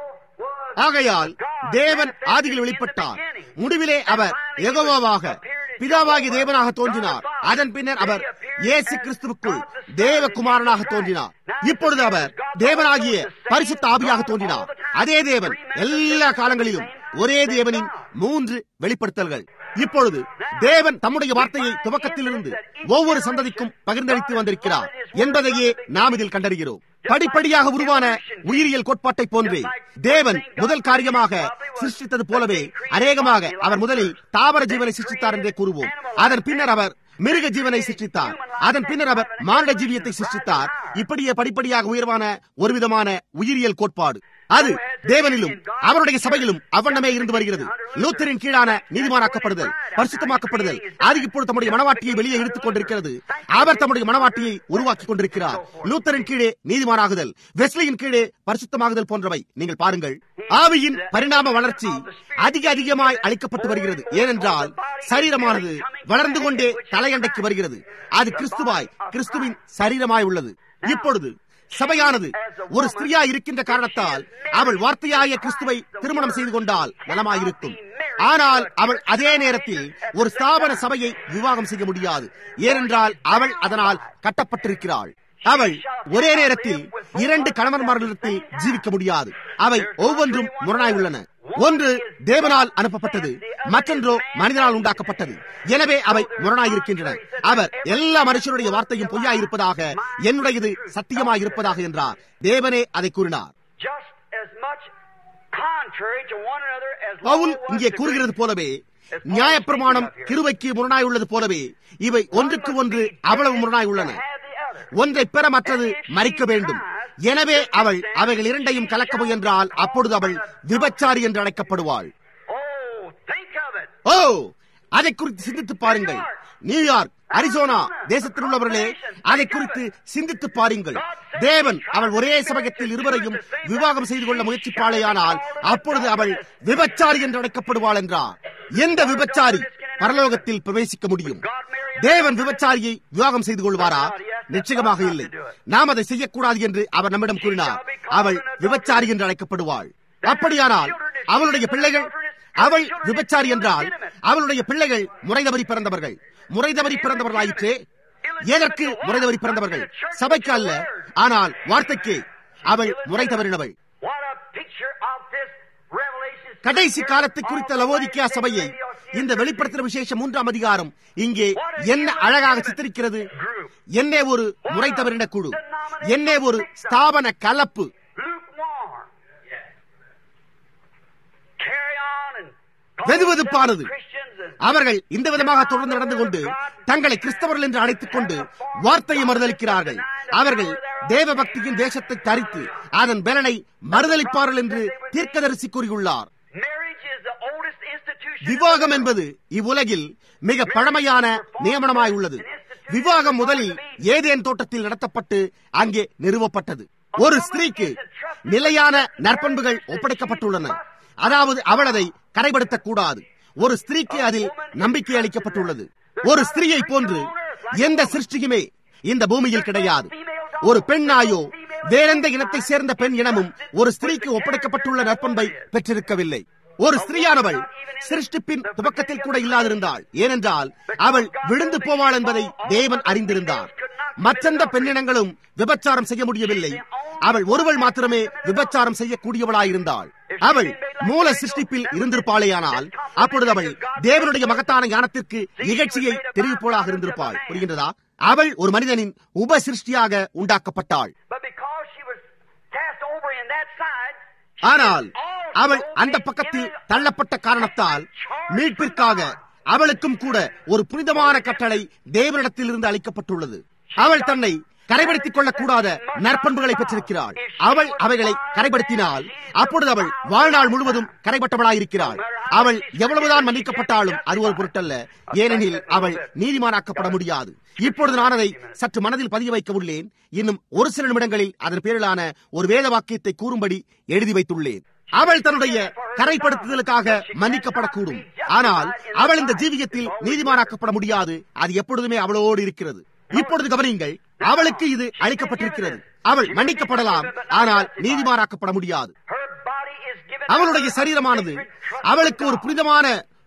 ஆகையால் தேவன் ஆதியில் வெளிப்பட்டார் முடிவிலே அவர் எகோவாவாக பிதாவாகி தேவனாக தோன்றினார் அதன் பின்னர் அவர் இயேசு கிறிஸ்துவுக்குள் தேவகுமாரனாக தோன்றினார் இப்பொழுது அவர் தேவனாகிய பரிசுத்த ஆவியாக தோன்றினார் அதே தேவன் எல்லா காலங்களிலும் ஒரே தேவனின் மூன்று வெளிப்படுத்தல்கள் இப்பொழுது தேவன் தம்முடைய வார்த்தையை துவக்கத்திலிருந்து ஒவ்வொரு சந்ததிக்கும் பகிர்ந்தளித்து வந்திருக்கிறார் என்பதையே நாம் இதில் கண்டறிகிறோம் படிப்படியாக உருவான உயிரியல் கோட்பாட்டை போன்றே தேவன் முதல் காரியமாக சிருஷ்டித்தது போலவே அநேகமாக அவர் முதலில் தாவர ஜீவனை சிருஷ்டித்தார் என்றே கூறுவோம் அதன் பின்னர் அவர் மிருக ஜீவனை சிருஷ்டித்தார் அதன் பின்னர் அவர் மானிட ஜீவியத்தை சிருஷ்டித்தார் இப்படியே படிப்படியாக உயர்வான ஒரு விதமான உயிரியல் கோட்பாடு அது தேவனிலும் அவருடைய சபையிலும் அவ்வண்ணமே இருந்து வருகிறது லூத்தரின் கீழான நீதிமானாக்கப்படுதல் பரிசுத்தமாக்கப்படுதல் அது இப்பொழுது தம்முடைய மனவாட்டியை வெளியே இழுத்துக் கொண்டிருக்கிறது அவர் தம்முடைய மனவாட்டியை உருவாக்கி கொண்டிருக்கிறார் லூத்தரின் கீழே நீதிமானாகுதல் வெஸ்லியின் கீழே பரிசுத்தமாகுதல் போன்றவை நீங்கள் பாருங்கள் ஆவியின் பரிணாம வளர்ச்சி அதிக அதிகமாய் அளிக்கப்பட்டு வருகிறது ஏனென்றால் சரீரமானது வளர்ந்து கொண்டே தலையண்டைக்கு வருகிறது அது கிறிஸ்துவாய் கிறிஸ்துவின் சரீரமாய் உள்ளது இப்பொழுது சபையானது ஒரு ஸ்திரியா இருக்கின்ற காரணத்தால் அவள் வார்த்தையாய கிறிஸ்துவை திருமணம் செய்து கொண்டால் நலமாயிருக்கும் ஆனால் அவள் அதே நேரத்தில் ஒரு ஸ்தாபன சபையை விவாகம் செய்ய முடியாது ஏனென்றால் அவள் அதனால் கட்டப்பட்டிருக்கிறாள் அவள் ஒரே நேரத்தில் இரண்டு கணவன்மார்களிடத்தில் ஜீவிக்க முடியாது அவை ஒவ்வொன்றும் முரணாய் உள்ளன ஒன்று தேவனால் அனுப்பப்பட்டது மற்றொன்றோ மனிதனால் உண்டாக்கப்பட்டது எனவே அவை முரணாயிருக்கின்றன அவர் எல்லா மனுஷனுடைய வார்த்தையும் பொய்யாயிருப்பதாக என்னுடையது சத்தியமாயிருப்பதாக என்றார் தேவனே அதை கூறினார் பவுல் இங்கே கூறுகிறது போலவே நியாயப்பிரமாணம் கிருவைக்கு முரணாய் உள்ளது போலவே இவை ஒன்றுக்கு ஒன்று அவ்வளவு முரணாய் உள்ளன ஒன்றை பெற மற்றது மறிக்க வேண்டும் எனவே அவள் அவைகள் இரண்டையும் கலக்க முயன்றால் அப்பொழுது அவள் விபச்சாரி என்று அழைக்கப்படுவாள் ஓ அதை குறித்து சிந்தித்து பாருங்கள் நியூயார்க் அரிசோனா தேசத்தில் உள்ளவர்களே அதை குறித்து சிந்தித்து பாருங்கள் தேவன் அவள் ஒரே சமயத்தில் இருவரையும் விவாகம் செய்து கொள்ள முயற்சிப்பாளேயானால் அப்பொழுது அவள் விபச்சாரி என்று அழைக்கப்படுவாள் என்றார் எந்த விபச்சாரி பரலோகத்தில் பிரவேசிக்க முடியும் தேவன் விபச்சாரியை விவாகம் செய்து கொள்வாரா நிச்சயமாக இல்லை நாம் அதை செய்யக்கூடாது என்று அவர் நம்மிடம் கூறினார் அவள் விபச்சாரி என்று அழைக்கப்படுவாள் அப்படியானால் அவளுடைய பிள்ளைகள் அவள் விபச்சாரி என்றால் அவளுடைய பிள்ளைகள் முறைதவறி பிறந்தவர்கள் முறைதவறி பிறந்தவர்களாயிற்றே எதற்கு முறைதவறி பிறந்தவர்கள் சபைக்கு அல்ல ஆனால் வார்த்தைக்கு அவள் முறை தவறினவள் கடைசி காலத்தை குறித்த லவோதிக்கியா சபையை இந்த வெளிப்படுத்துற விசேஷம் மூன்றாம் அதிகாரம் இங்கே என்ன அழகாக சித்தரிக்கிறது என்னே ஒரு முறை தவறின குழு என்னே ஒரு ஸ்தாபன கலப்பு வெதுவெதுப்பானது அவர்கள் இந்த விதமாக தொடர்ந்து நடந்து கொண்டு தங்களை கிறிஸ்தவர்கள் என்று அழைத்துக் கொண்டு வார்த்தையை மறுதளிக்கிறார்கள் அவர்கள் தேவ பக்தியின் தேசத்தை தரித்து அதன் பலனை மறுதளிப்பார்கள் என்று தீர்க்கதரிசி கூறியுள்ளார் விவாகம் என்பது இவ்வுலகில் மிக பழமையான நியமனமாய் உள்ளது விவாகம் முதலில் ஏதேன் தோட்டத்தில் நடத்தப்பட்டு அங்கே நிறுவப்பட்டது ஒரு ஸ்திரீக்கு நிலையான நற்பண்புகள் ஒப்படைக்கப்பட்டுள்ளன அதாவது அவள் அதை கரைபடுத்தக் கூடாது ஒரு ஸ்திரீக்கு அதில் நம்பிக்கை அளிக்கப்பட்டுள்ளது ஒரு ஸ்திரீயை போன்று எந்த சிருஷ்டியுமே இந்த பூமியில் கிடையாது ஒரு பெண்ணாயோ வேறெந்த இனத்தை சேர்ந்த பெண் இனமும் ஒரு ஸ்திரீக்கு ஒப்படைக்கப்பட்டுள்ள நற்பண்பை பெற்றிருக்கவில்லை ஒரு ஸ்திரீயானவள் சிருஷ்டிப்பின் துவக்கத்தில் கூட இல்லாதிருந்தாள் ஏனென்றால் அவள் விழுந்து போவாள் என்பதை தேவன் அறிந்திருந்தார் மற்றெந்த பெண்ணினங்களும் விபச்சாரம் செய்ய முடியவில்லை அவள் ஒருவள் மாத்திரமே விபச்சாரம் செய்யக்கூடியவளாயிருந்தாள் அவள் மூல சிருஷ்டிப்பில் இருந்திருப்பாளேயானால் அப்பொழுது அவள் தேவனுடைய மகத்தான ஞானத்திற்கு நிகழ்ச்சியை தெரிவிப்போளாக இருந்திருப்பாள் புரிகின்றதா அவள் ஒரு மனிதனின் உப சிருஷ்டியாக உண்டாக்கப்பட்டாள் ஆனால் அவள் அந்த பக்கத்தில் தள்ளப்பட்ட காரணத்தால் மீட்பிற்காக அவளுக்கும் கூட ஒரு புனிதமான கட்டளை தேவனிடத்தில் இருந்து அளிக்கப்பட்டுள்ளது அவள் தன்னை கரைபடுத்திக் கொள்ளக்கூடாத நற்பண்புகளை பெற்றிருக்கிறாள் அவள் அவைகளை கரைபடுத்தினால் அப்பொழுது அவள் வாழ்நாள் முழுவதும் கரைபட்டவளாயிருக்கிறாள் அவள் எவ்வளவுதான் மன்னிக்கப்பட்டாலும் அது ஒரு பொருட்டல்ல ஏனெனில் அவள் நீதிமானாக்கப்பட முடியாது இப்பொழுது நான் அதை சற்று மனதில் பதிய வைக்க உள்ளேன் இன்னும் ஒரு சில நிமிடங்களில் அதன் பேரிலான ஒரு வேத வாக்கியத்தை கூறும்படி எழுதி வைத்துள்ளேன் அவள் தன்னுடைய கரைப்படுத்துதலுக்காக மன்னிக்கப்படக்கூடும் ஆனால் அவள் இந்த ஜீவியத்தில் நீதிமானாக்கப்பட முடியாது அது எப்பொழுதுமே அவளோடு இருக்கிறது இப்பொழுது கவனியுங்கள் அவளுக்கு இது அளிக்கப்பட்டிருக்கிறது அவள் மன்னிக்கப்படலாம் ஆனால் நீதிமானாக்கப்பட முடியாது அவளுடைய சரீரமானது அவளுக்கு ஒரு புனிதமான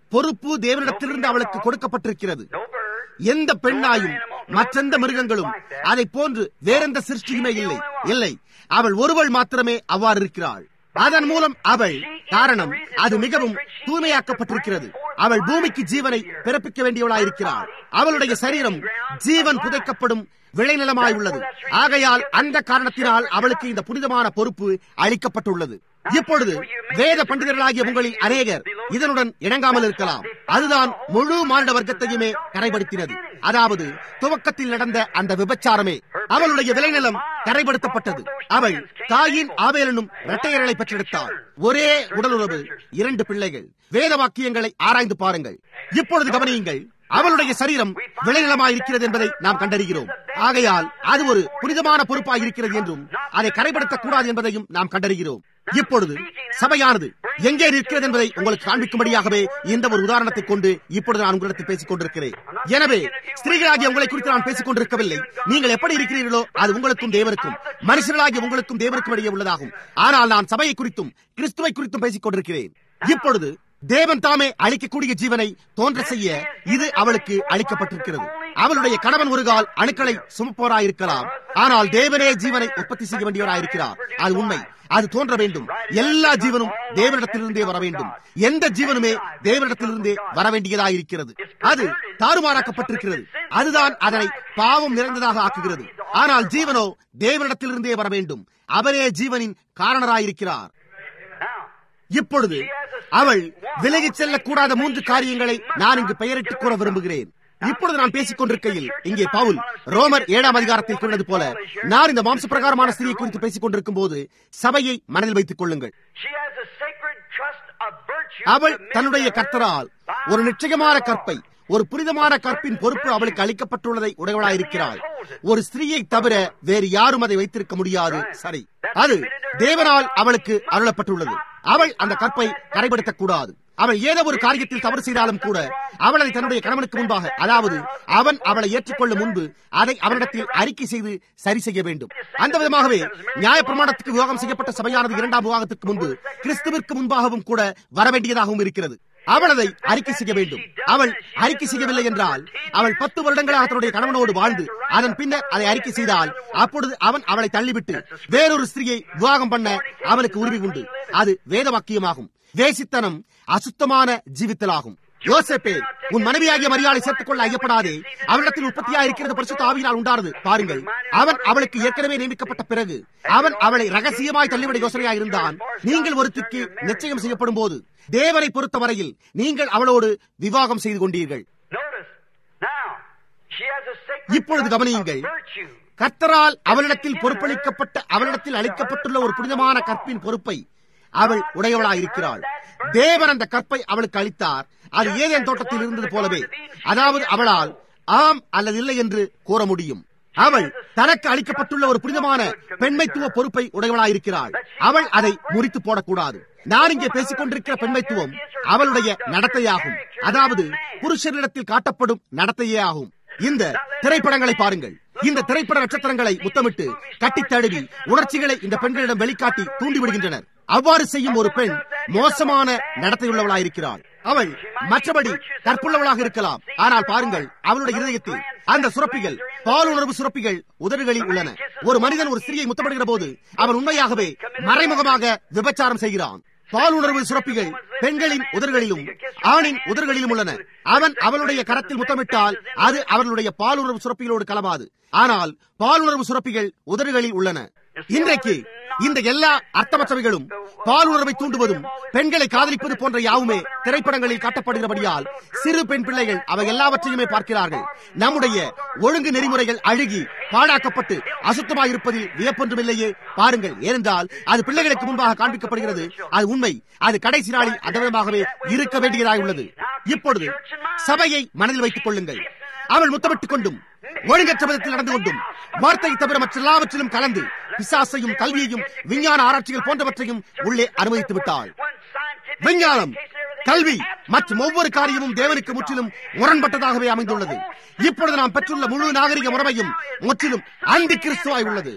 பொறுப்பு தேவனிடத்திலிருந்து அவளுக்கு கொடுக்கப்பட்டிருக்கிறது No bird. எந்த பெண்ணாயும் மற்றெந்த மிருகங்களும் அதை போன்று வேறெந்த சிருஷ்டியுமே இல்லை இல்லை அவள் ஒருவள் மாத்திரமே அவ்வாறு இருக்கிறாள் அதன் மூலம் அவள் காரணம் அது மிகவும் தூய்மையாக்கப்பட்டிருக்கிறது அவள் பூமிக்கு ஜீவனை பிறப்பிக்க வேண்டியவளாயிருக்கிறாள் அவளுடைய சரீரம் ஜீவன் புதைக்கப்படும் விளைநிலமாய் உள்ளது ஆகையால் அந்த காரணத்தினால் அவளுக்கு இந்த புனிதமான பொறுப்பு அளிக்கப்பட்டுள்ளது இப்பொழுது வேத பண்டிதர்களாகிய உங்களில் அநேகர் இதனுடன் இணங்காமல் இருக்கலாம் அதுதான் முழு மானிட வர்க்கத்தையுமே கரைப்படுத்தினது அதாவது துவக்கத்தில் நடந்த அந்த விபச்சாரமே அவளுடைய விளைநிலம் கரைப்படுத்தப்பட்டது அவள் தாயின் ஆவேலனும் இரட்டையர்களை பெற்றெடுத்தாள் ஒரே உடலுறவு இரண்டு பிள்ளைகள் வேத வாக்கியங்களை ஆராய்ந்து பாருங்கள் இப்பொழுது கவனியுங்கள் அவளுடைய சரீரம் விளைநிலமாய் இருக்கிறது என்பதை நாம் கண்டறிகிறோம் ஆகையால் அது ஒரு புனிதமான பொறுப்பாய் இருக்கிறது என்றும் அதை கரைப்படுத்தக் கூடாது என்பதையும் நாம் கண்டறிகிறோம் இப்பொழுது சபையானது எங்கே இருக்கிறது என்பதை உங்களுக்கு காண்பிக்கும்படியாகவே இந்த ஒரு உதாரணத்தை கொண்டு இப்பொழுது நான் உங்களிடத்தில் பேசிக் கொண்டிருக்கிறேன் எனவே ஸ்திரீகளாகிய உங்களை குறித்து நான் பேசிக் கொண்டிருக்கவில்லை நீங்கள் எப்படி இருக்கிறீர்களோ அது உங்களுக்கும் தேவருக்கும் மனுஷர்களாகிய உங்களுக்கும் தேவருக்கும் இடையே உள்ளதாகும் ஆனால் நான் சபையை குறித்தும் கிறிஸ்துவை குறித்தும் பேசிக் கொண்டிருக்கிறேன் இப்பொழுது தேவன் தாமே அளிக்கக்கூடிய ஜீவனை தோன்ற செய்ய இது அவளுக்கு அளிக்கப்பட்டிருக்கிறது அவளுடைய கணவன் ஒரு கால் அணுக்களை சுமப்போராயிருக்கலாம் ஆனால் தேவனே ஜீவனை உற்பத்தி செய்ய வேண்டியவராயிருக்கிறார் அது உண்மை அது தோன்ற வேண்டும் எல்லா ஜீவனும் தேவனிடத்திலிருந்தே வர வேண்டும் எந்த ஜீவனுமே தேவனிடத்திலிருந்தே வர வேண்டியதாயிருக்கிறது அது தாறுமாறாக்கப்பட்டிருக்கிறது அதுதான் அதனை பாவம் நிறைந்ததாக ஆக்குகிறது ஆனால் ஜீவனோ தேவனிடத்திலிருந்தே வர வேண்டும் அவரே ஜீவனின் காரணராயிருக்கிறார் Now, இப்பொழுது அவள் விலகிச் செல்லக்கூடாத மூன்று காரியங்களை நான் இங்கு பெயரிட்டு கூற விரும்புகிறேன் இப்பொழுது நான் பேசிக் கொண்டிருக்கையில் இங்கே பவுல் ரோமர் ஏழாம் அதிகாரத்தில் கூறினது போல நான் இந்த மாம்ச பிரகாரமான ஸ்திரியை குறித்து பேசிக் கொண்டிருக்கும் போது சபையை மனதில் வைத்துக் கொள்ளுங்கள் she has a sacred trust of virtue. அவள் தன்னுடைய கர்த்தரால் ஒரு நிச்சயமான கற்பை ஒரு புனிதமான கற்பின் பொறுப்பு அவளுக்கு அளிக்கப்பட்டுள்ளதை உடையவளாயிருக்கிறாள் ஒரு ஸ்திரீயை தவிர வேறு யாரும் அதை வைத்திருக்க முடியாது சரி அது தேவனால் அவளுக்கு அருளப்பட்டுள்ளது அவள் அந்த கற்பை கரைப்படுத்தக் கூடாது அவள் ஏதோ ஒரு காரியத்தில் தவறு செய்தாலும் கூட அவள் அதை தன்னுடைய கணவனுக்கு முன்பாக அதாவது அவன் அவளை ஏற்றுக்கொள்ளும் முன்பு அதை அவனிடத்தில் அறிக்கை செய்து சரி செய்ய வேண்டும் அந்த விதமாகவே நியாயப்பிரமாணத்துக்கு விவாகம் செய்யப்பட்ட சபையானது இரண்டாம் விவாகத்திற்கு முன்பு கிறிஸ்துவிற்கு முன்பாகவும் கூட வரவேண்டியதாகவும் இருக்கிறது அவள் அதை அறிக்கை செய்ய வேண்டும் அவள் அறிக்கை செய்யவில்லை என்றால் அவள் பத்து வருடங்களாக தன்னுடைய கணவனோடு வாழ்ந்து அதன் பின்னர் அதை அறிக்கை செய்தால் அப்பொழுது அவன் அவளை தள்ளிவிட்டு வேறொரு ஸ்திரியை விவாகம் பண்ண அவனுக்கு உரிமை உண்டு அது வேத வாக்கியமாகும் வேசித்தனம் அசுத்தமான ஜீவித்தலாகும் யோசேப்பே உன் மனைவியாகிய மரியாதை சேர்த்துக் கொள்ள ஐயப்படாதே அவளிடத்தில் உற்பத்தியா இருக்கிறது பரிசுத்த ஆவியினால் உண்டானது பாருங்கள் அவன் அவளுக்கு ஏற்கனவே நியமிக்கப்பட்ட பிறகு அவன் அவளை ரகசியமாய் தள்ளிவிட யோசனையா இருந்தான் நீங்கள் ஒருத்திக்கு நிச்சயம் செய்யப்படும் போது தேவனை பொறுத்தவரையில் நீங்கள் அவளோடு விவாகம் செய்து கொண்டீர்கள் Notice, now, she has a sacred இப்பொழுது trust of கவனியுங்கள் virtue. கர்த்தரால் அவளிடத்தில் பொறுப்பளிக்கப்பட்ட அவளிடத்தில் அளிக்கப்பட்டுள்ள ஒரு புனிதமான கற்பின் பொறுப்பை அவள் உடையவளாயிருக்கிறாள் தேவன் அந்த கற்பை அவளுக்கு அளித்தார் அது ஏதேன் தோட்டத்தில் இருந்தது போலவே அதாவது அவளால் ஆம் அல்லது இல்லை என்று கூற முடியும் அவள் தனக்கு அளிக்கப்பட்டுள்ள ஒரு புனிதமான பெண்மைத்துவ பொறுப்பை உடையவளாயிருக்கிறாள் அவள் அதை முறித்து போடக்கூடாது நான் இங்கே பேசிக் கொண்டிருக்கிற பெண்மைத்துவம் அவளுடைய நடத்தையாகும் அதாவது புருஷனிடத்தில் காட்டப்படும் நடத்தையே ஆகும் இந்த திரைப்படங்களை பாருங்கள் இந்த திரைப்பட நட்சத்திரங்களை முத்தமிட்டு கட்டித் தழுவி உணர்ச்சிகளை இந்த பெண்களிடம் வெளிக்காட்டி தூண்டிவிடுகின்றனர் அவ்வாறு செய்யும் ஒரு பெண் மோசமான நடத்தையுள்ளவளாயிருக்கிறாள் அவள் மற்றபடி கற்புள்ளவளாக இருக்கலாம் ஆனால் பாருங்கள் அவளுடைய இருதயத்தில் அந்த சுரப்பிகள் பாலுணர்வு சுரப்பிகள் உதடுகளில் உள்ளன ஒரு மனிதன் ஒரு ஸ்திரியை முத்தமிடுகிற போது அவன் உண்மையாகவே மறைமுகமாக விபச்சாரம் செய்கிறான் பாலுணர்வு சுரப்பிகள் பெண்களின் உதடுகளிலும் ஆணின் உதடுகளிலும் உள்ளன அவன் அவளுடைய கரத்தில் முத்தமிட்டால் அது அவர்களுடைய பாலுணர்வு சுரப்பிகளோடு கலவாது ஆனால் பாலுணர்வு சுரப்பிகள் உதடுகளில் உள்ளன இன்றைக்கு இந்த எல்லா அர்த்தமற்றவைகளும் பாலுணர்வை தூண்டுவதும் பெண்களை காதலிப்பது போன்ற யாவுமே திரைப்படங்களில் காட்டப்படுகிறபடியால் சிறு பெண் பிள்ளைகள் அவை எல்லாவற்றையுமே பார்க்கிறார்கள் நம்முடைய ஒழுங்கு நெறிமுறைகள் அழுகி பாழாக்கப்பட்டு அசுத்தமாக இருப்பதில் வியப்பொன்றுமில்லையே பாருங்கள் ஏனென்றால் அது பிள்ளைகளுக்கு முன்பாக காண்பிக்கப்படுகிறது அது உண்மை அது கடைசி நாளில் அந்த விதமாகவே இருக்க வேண்டியதாய் உள்ளது இப்பொழுது சபையை மனதில் வைத்துக் கொள்ளுங்கள் அவள் முத்தமிட்டுக் கொண்டும் ஒழுங்கற்ற விதத்தில் நடந்து கொண்டும் வார்த்தை தவிர மற்ற எல்லாவற்றிலும் கலந்து பிசாசையும் கல்வியையும் விஞ்ஞான ஆராய்ச்சிகள் போன்றவற்றையும் உள்ளே அனுமதித்து விட்டாள் விஞ்ஞானம் கல்வி மற்றும் ஒவ்வொரு காரியமும் தேவனுக்கு முற்றிலும் முரண்பட்டதாகவே அமைந்துள்ளது இப்பொழுது நாம் பெற்றுள்ள முழு நாகரிக முறைமையும் முற்றிலும் அந்தி கிறிஸ்துவாய் உள்ளது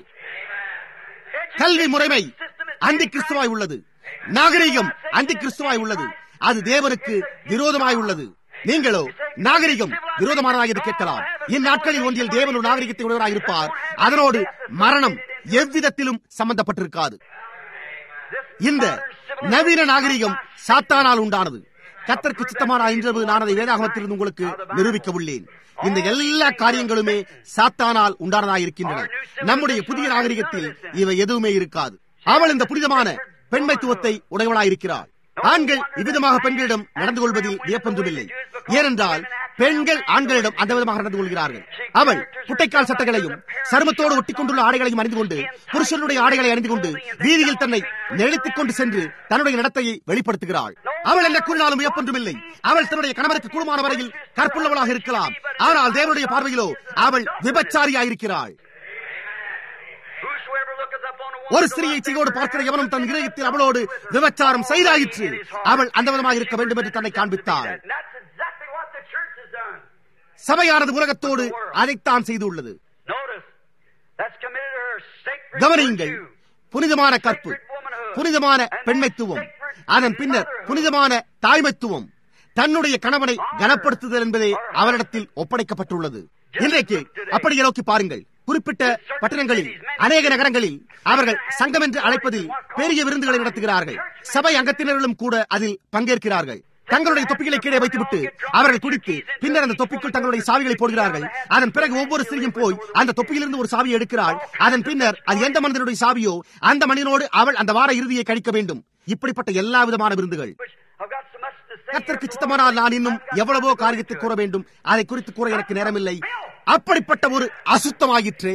கல்வி முறைமை அந்தி கிறிஸ்துவாய் உள்ளது நாகரிகம் அந்தி கிறிஸ்துவாய் உள்ளது அது தேவனுக்கு விரோதமாய் உள்ளது நீங்களோ நாகரிகம் விரோதமானதாக என்று கேட்கலாம் இந்நாட்களில் ஒன்றில் தேவன் ஒரு நாகரிகத்தை உடையவராக இருப்பார் அதனோடு மரணம் எவ்விதத்திலும் சம்பந்தப்பட்டிருக்காது இந்த நவீன நாகரிகம் சாத்தானால் உண்டானது கத்தற்கு சித்தமான இன்று நான் அதை வேதாகமத்திலிருந்து உங்களுக்கு நிரூபிக்க உள்ளேன் இந்த எல்லா காரியங்களுமே சாத்தானால் உண்டானதாக இருக்கின்றன நம்முடைய புதிய நாகரிகத்தில் இவை எதுவுமே இருக்காது அவள் இந்த புனிதமான பெண்மைத்துவத்தை உடையவளாயிருக்கிறாள் ஆண்கள் இவ்விதமாக பெண்களிடம் நடந்து கொள்வதில் வியப்பொன்றுமில்லை ஏனென்றால் பெண்கள் ஆண்களிடம் அந்த விதமாக நடந்து கொள்கிறார்கள் அவள் குட்டைக்கால் சட்டைகளையும் சருமத்தோடு ஒட்டி கொண்டுள்ள ஆடைகளையும் அணிந்து கொண்டு புருஷனுடைய ஆடைகளை அணிந்து கொண்டு வீதியில் தன்னை நெளித்துக் கொண்டு சென்று தன்னுடைய நடத்தையை வெளிப்படுத்துகிறாள் அவள் என்ன கூறினாலும் வியப்பொன்றுமில்லை அவள் தன்னுடைய கணவருக்கு கூடுமான வரையில் கற்புள்ளவளாக இருக்கலாம் ஆனால் தேவனுடைய பார்வையிலோ அவள் விபச்சாரியாயிருக்கிறாள் ஒரு ஸ்திரியை செய்யோடு பார்க்கிற எவனும் தன் இதயத்தில் அவளோடு விபச்சாரம் செய்தாயிற்று அவள் அந்த விதமாக இருக்க வேண்டும் என்று தன்னை காண்பித்தாள் சபையானது உலகத்தோடு அதைத்தான் செய்துள்ளது கவனியுங்கள் புனிதமான கற்பு புனிதமான பெண்மைத்துவம் அதன் பின்னர் புனிதமான தாய்மைத்துவம் தன்னுடைய கணவனை கனப்படுத்துதல் என்பதே அவரிடத்தில் ஒப்படைக்கப்பட்டுள்ளது இன்றைக்கு அப்படியே நோக்கி பாருங்கள் குறிப்பிட்ட பட்டணங்களில் அநேக நகரங்களில் அவர்கள் சங்கம் என்று அழைப்பதில் பெரிய விருந்துகளை நடத்துகிறார்கள் சபை அங்கத்தினர்களும் கூட அதில் பங்கேற்கிறார்கள் தங்களுடைய தொப்பிகளை கீழே வைத்துவிட்டு அவர்கள் குடித்து பின்னர் அந்த தொப்பிக்குள் தங்களுடைய சாவிகளை போடுகிறார்கள் அதன் பிறகு ஒவ்வொரு ஸ்திரியும் போய் அந்த தொப்பியிலிருந்து ஒரு சாவியை எடுக்கிறாள் அதன் பின்னர் அது எந்த மனிதனுடைய சாவியோ அந்த மனிதனோடு அவள் அந்த வார இறுதியை கழிக்க வேண்டும் இப்படிப்பட்ட எல்லா விதமான விருந்துகள் கர்த்தருக்கு சித்தமானால் நான் இன்னும் எவ்வளவோ காரியத்தை கூற வேண்டும் அதை குறித்து கூற எனக்கு நேரமில்லை அப்படிப்பட்ட ஒரு அசுத்தமாயிற்றே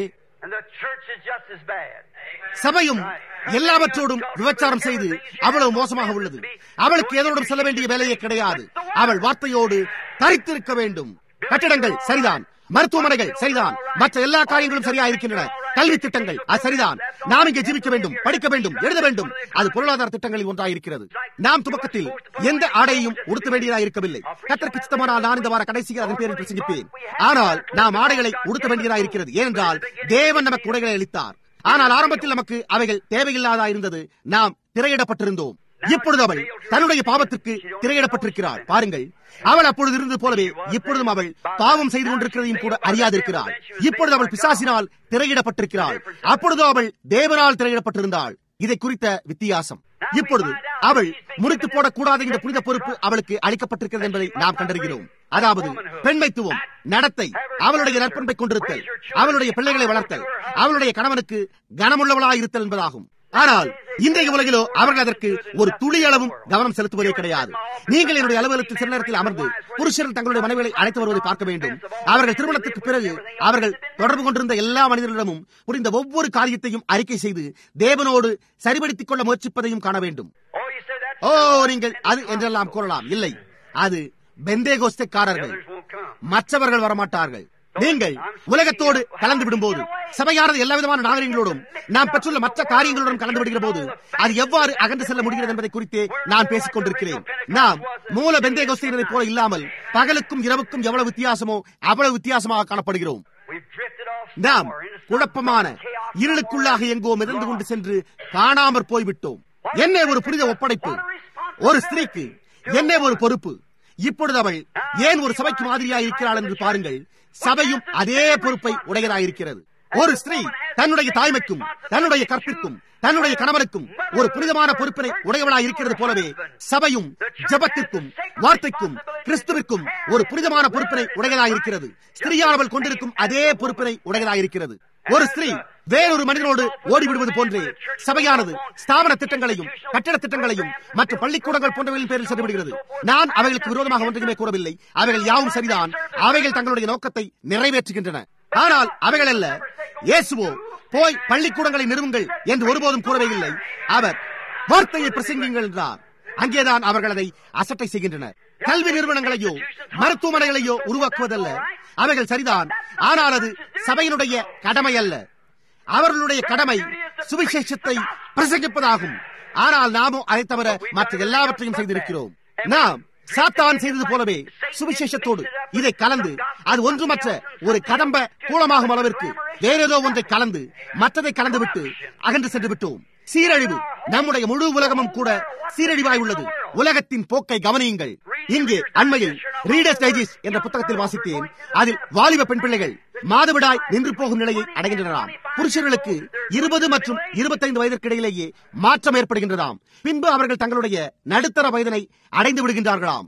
சபையும் எல்லாவற்றோடும் விபச்சாரம் செய்து அவ்வளவு மோசமாக உள்ளது அவளுக்கு எதனோடும் செல்ல வேண்டிய வேலையே கிடையாது அவள் வார்த்தையோடு தரித்திருக்க வேண்டும் கட்டிடங்கள் சரிதான் மருத்துவமனைகள் சரிதான் மற்ற எல்லா காரியங்களும் சரியா இருக்கின்றன கல்வி திட்டங்கள் அது சரிதான் நாம் இங்கே ஜீவிக்க வேண்டும் படிக்க வேண்டும் எழுத வேண்டும் அது பொருளாதார திட்டங்களில் ஒன்றாக இருக்கிறது நாம் துவக்கத்தில் எந்த ஆடையையும் உடுத்த வேண்டியதாக இருக்கவில்லை கத்தற்கு சித்தமானால் நான் இந்த வார கடைசியில் அதன் பேரில் பிரசங்கிப்பேன் ஆனால் நாம் ஆடைகளை உடுத்த வேண்டியதாக இருக்கிறது ஏனென்றால் தேவன் நமக்கு உடைகளை அளித்தார் ஆனால் ஆரம்பத்தில் நமக்கு அவைகள் தேவையில்லாதா இருந்தது நாம் திரையிடப்பட்டிருந்தோம் இப்பொழுது அவள் தன்னுடைய பாவத்திற்கு திரையிடப்பட்டிருக்கிறாள் பாருங்கள் அவள் அப்பொழுது இருந்தது போலவே இப்பொழுதும் அவள் பாவம் செய்து கொண்டிருக்கிறதையும் கூட அறியாதிருக்கிறாள் இப்பொழுது அவள் பிசாசினால் திரையிடப்பட்டிருக்கிறாள் அப்பொழுதோ அவள் தேவனால் திரையிடப்பட்டிருந்தாள் இதை குறித்த வித்தியாசம் இப்பொழுது அவள் முறித்து போடக்கூடாத இந்த புனித பொறுப்பு அவளுக்கு அளிக்கப்பட்டிருக்கிறது என்பதை நாம் கண்டறிகிறோம் அதாவது பெண்மைத்துவம் நடத்தை அவளுடைய நற்பண்பை கொண்டிருத்தல் அவளுடைய பிள்ளைகளை வளர்த்தல் அவளுடைய கணவனுக்கு கனமுள்ளவளாயிருத்தல் என்பதாகும் ஆனால் இன்றைய உலகிலோ அவர்கள் அதற்கு ஒரு துளி அளவும் கவனம் செலுத்துவதே கிடையாது நீங்கள் என்னுடைய அலுவலகத்தில் சில நேரத்தில் அமர்ந்து புருஷர்கள் தங்களுடைய மனைவிகளை அழைத்து வருவதை பார்க்க வேண்டும் அவர்கள் திருமணத்துக்கு பிறகு அவர்கள் தொடர்பு கொண்டிருந்த எல்லா மனிதர்களிடமும் புரிந்த ஒவ்வொரு காரியத்தையும் அறிக்கை செய்து தேவனோடு சரிபடுத்திக் கொள்ள முயற்சிப்பதையும் காண வேண்டும் ஓ நீங்கள் அது என்றெல்லாம் கூறலாம் இல்லை அது பெந்தேகோஸ்தக்காரர்கள் மற்றவர்கள் வரமாட்டார்கள் நீங்கள் உலகத்தோடு கலந்து விடும்போது சபையானது எல்லா விதமான நாகரிகங்களோடும் நாம் பெற்றுள்ள மற்ற காரியங்களுடன் கலந்து விடுகிற போது அது எவ்வாறு அகன்று செல்ல முடிகிறது என்பதை குறித்தே நான் பேசிக் கொண்டிருக்கிறேன் நாம் மூல பெந்தேகோஸ்தினரை போல இல்லாமல் பகலுக்கும் இரவுக்கும் எவ்வளவு வித்தியாசமோ அவ்வளவு வித்தியாசமாக காணப்படுகிறோம் நாம் குழப்பமான இருளுக்குள்ளாக எங்கோ மிதந்து கொண்டு சென்று காணாமற் போய்விட்டோம் என்ன ஒரு புனித ஒப்படைப்பு ஒரு ஸ்திரீக்கு என்ன ஒரு பொறுப்பு இப்பொழுது அவள் ஏன் ஒரு சபைக்கு மாதிரியாக இருக்கிறாள் என்று பாருங்கள் சபையும் அதே பொறுப்பை உடையதாயிருக்கிறது ஒரு ஸ்திரீ தன்னுடைய தாய்மைக்கும் தன்னுடைய கற்பிற்கும் தன்னுடைய கணவனுக்கும் ஒரு புனிதமான பொறுப்பினை உடையவளாய் இருக்கிறது போலவே சபையும் ஜபத்திற்கும் வார்த்தைக்கும் கிறிஸ்துவிற்கும் ஒரு புனிதமான பொறுப்பினை உடையதாய் இருக்கிறது ஸ்திரீயானவள் கொண்டிருக்கும் அதே பொறுப்பினை உடையதாய் இருக்கிறது ஒரு ஸ்திரீ வேறொரு மனிதனோடு ஓடிவிடுவது போன்றே சபையானது ஸ்தாபன திட்டங்களையும் கட்டிட திட்டங்களையும் மற்றும் பள்ளிக்கூடங்கள் போன்றவைகளின் பேரில் சென்றுவிடுகிறது நான் அவைகளுக்கு விரோதமாக ஒன்றையுமே கூறவில்லை அவைகள் யாவும் சரிதான் அவைகள் தங்களுடைய நோக்கத்தை நிறைவேற்றுகின்றன ஆனால் அவைகள் அல்ல இயேசுவோ போய் பள்ளிக்கூடங்களை நிறுவுங்கள் என்று ஒருபோதும் கூறவே இல்லை அவர் வார்த்தையை பிரசங்கிங்கள் என்றார் அங்கேதான் அவர்கள் அதை அசட்டை செய்கின்றனர் கல்வி நிறுவனங்களையோ மருத்துவமனைகளையோ உருவாக்குவதல்ல அவைகள் சரிதான் ஆனால் அது சபையினுடைய கடமை அல்ல அவர்களுடைய கடமை சுவிசேஷத்தை பிரசங்கிப்பதாகும் ஆனால் நாமோ அதை தவிர மற்ற எல்லாவற்றையும் செய்திருக்கிறோம் நாம் சாத்தான் செய்தது போலவே சுவிசேஷத்தோடு இதை கலந்து அது ஒன்றுமற்ற ஒரு கடம்ப கூலமாகும் அளவிற்கு வேறேதோ ஒன்றை கலந்து மற்றதை கலந்து விட்டு அகன்று சென்று விட்டோம் சீரழிவு நம்முடைய முழு உலகமும் கூட சீரழிவாய் உள்ளது உலகத்தின் போக்கை கவனியுங்கள் இங்கே அண்மையில் ரீடர்ஸ் டைஜிஸ்ட் என்ற புத்தகத்தில் வாசித்தேன் அதில் வாலிப பெண் பிள்ளைகள் மாதவிடாய் நின்று போகும் நிலையை அடைகின்றனராம் புருஷர்களுக்கு இருபது மற்றும் இருபத்தைந்து வயதிற்கு இடையிலேயே மாற்றம் ஏற்படுகின்றதாம் பின்பு அவர்கள் தங்களுடைய நடுத்தர வயதினை அடைந்து விடுகின்றார்களாம்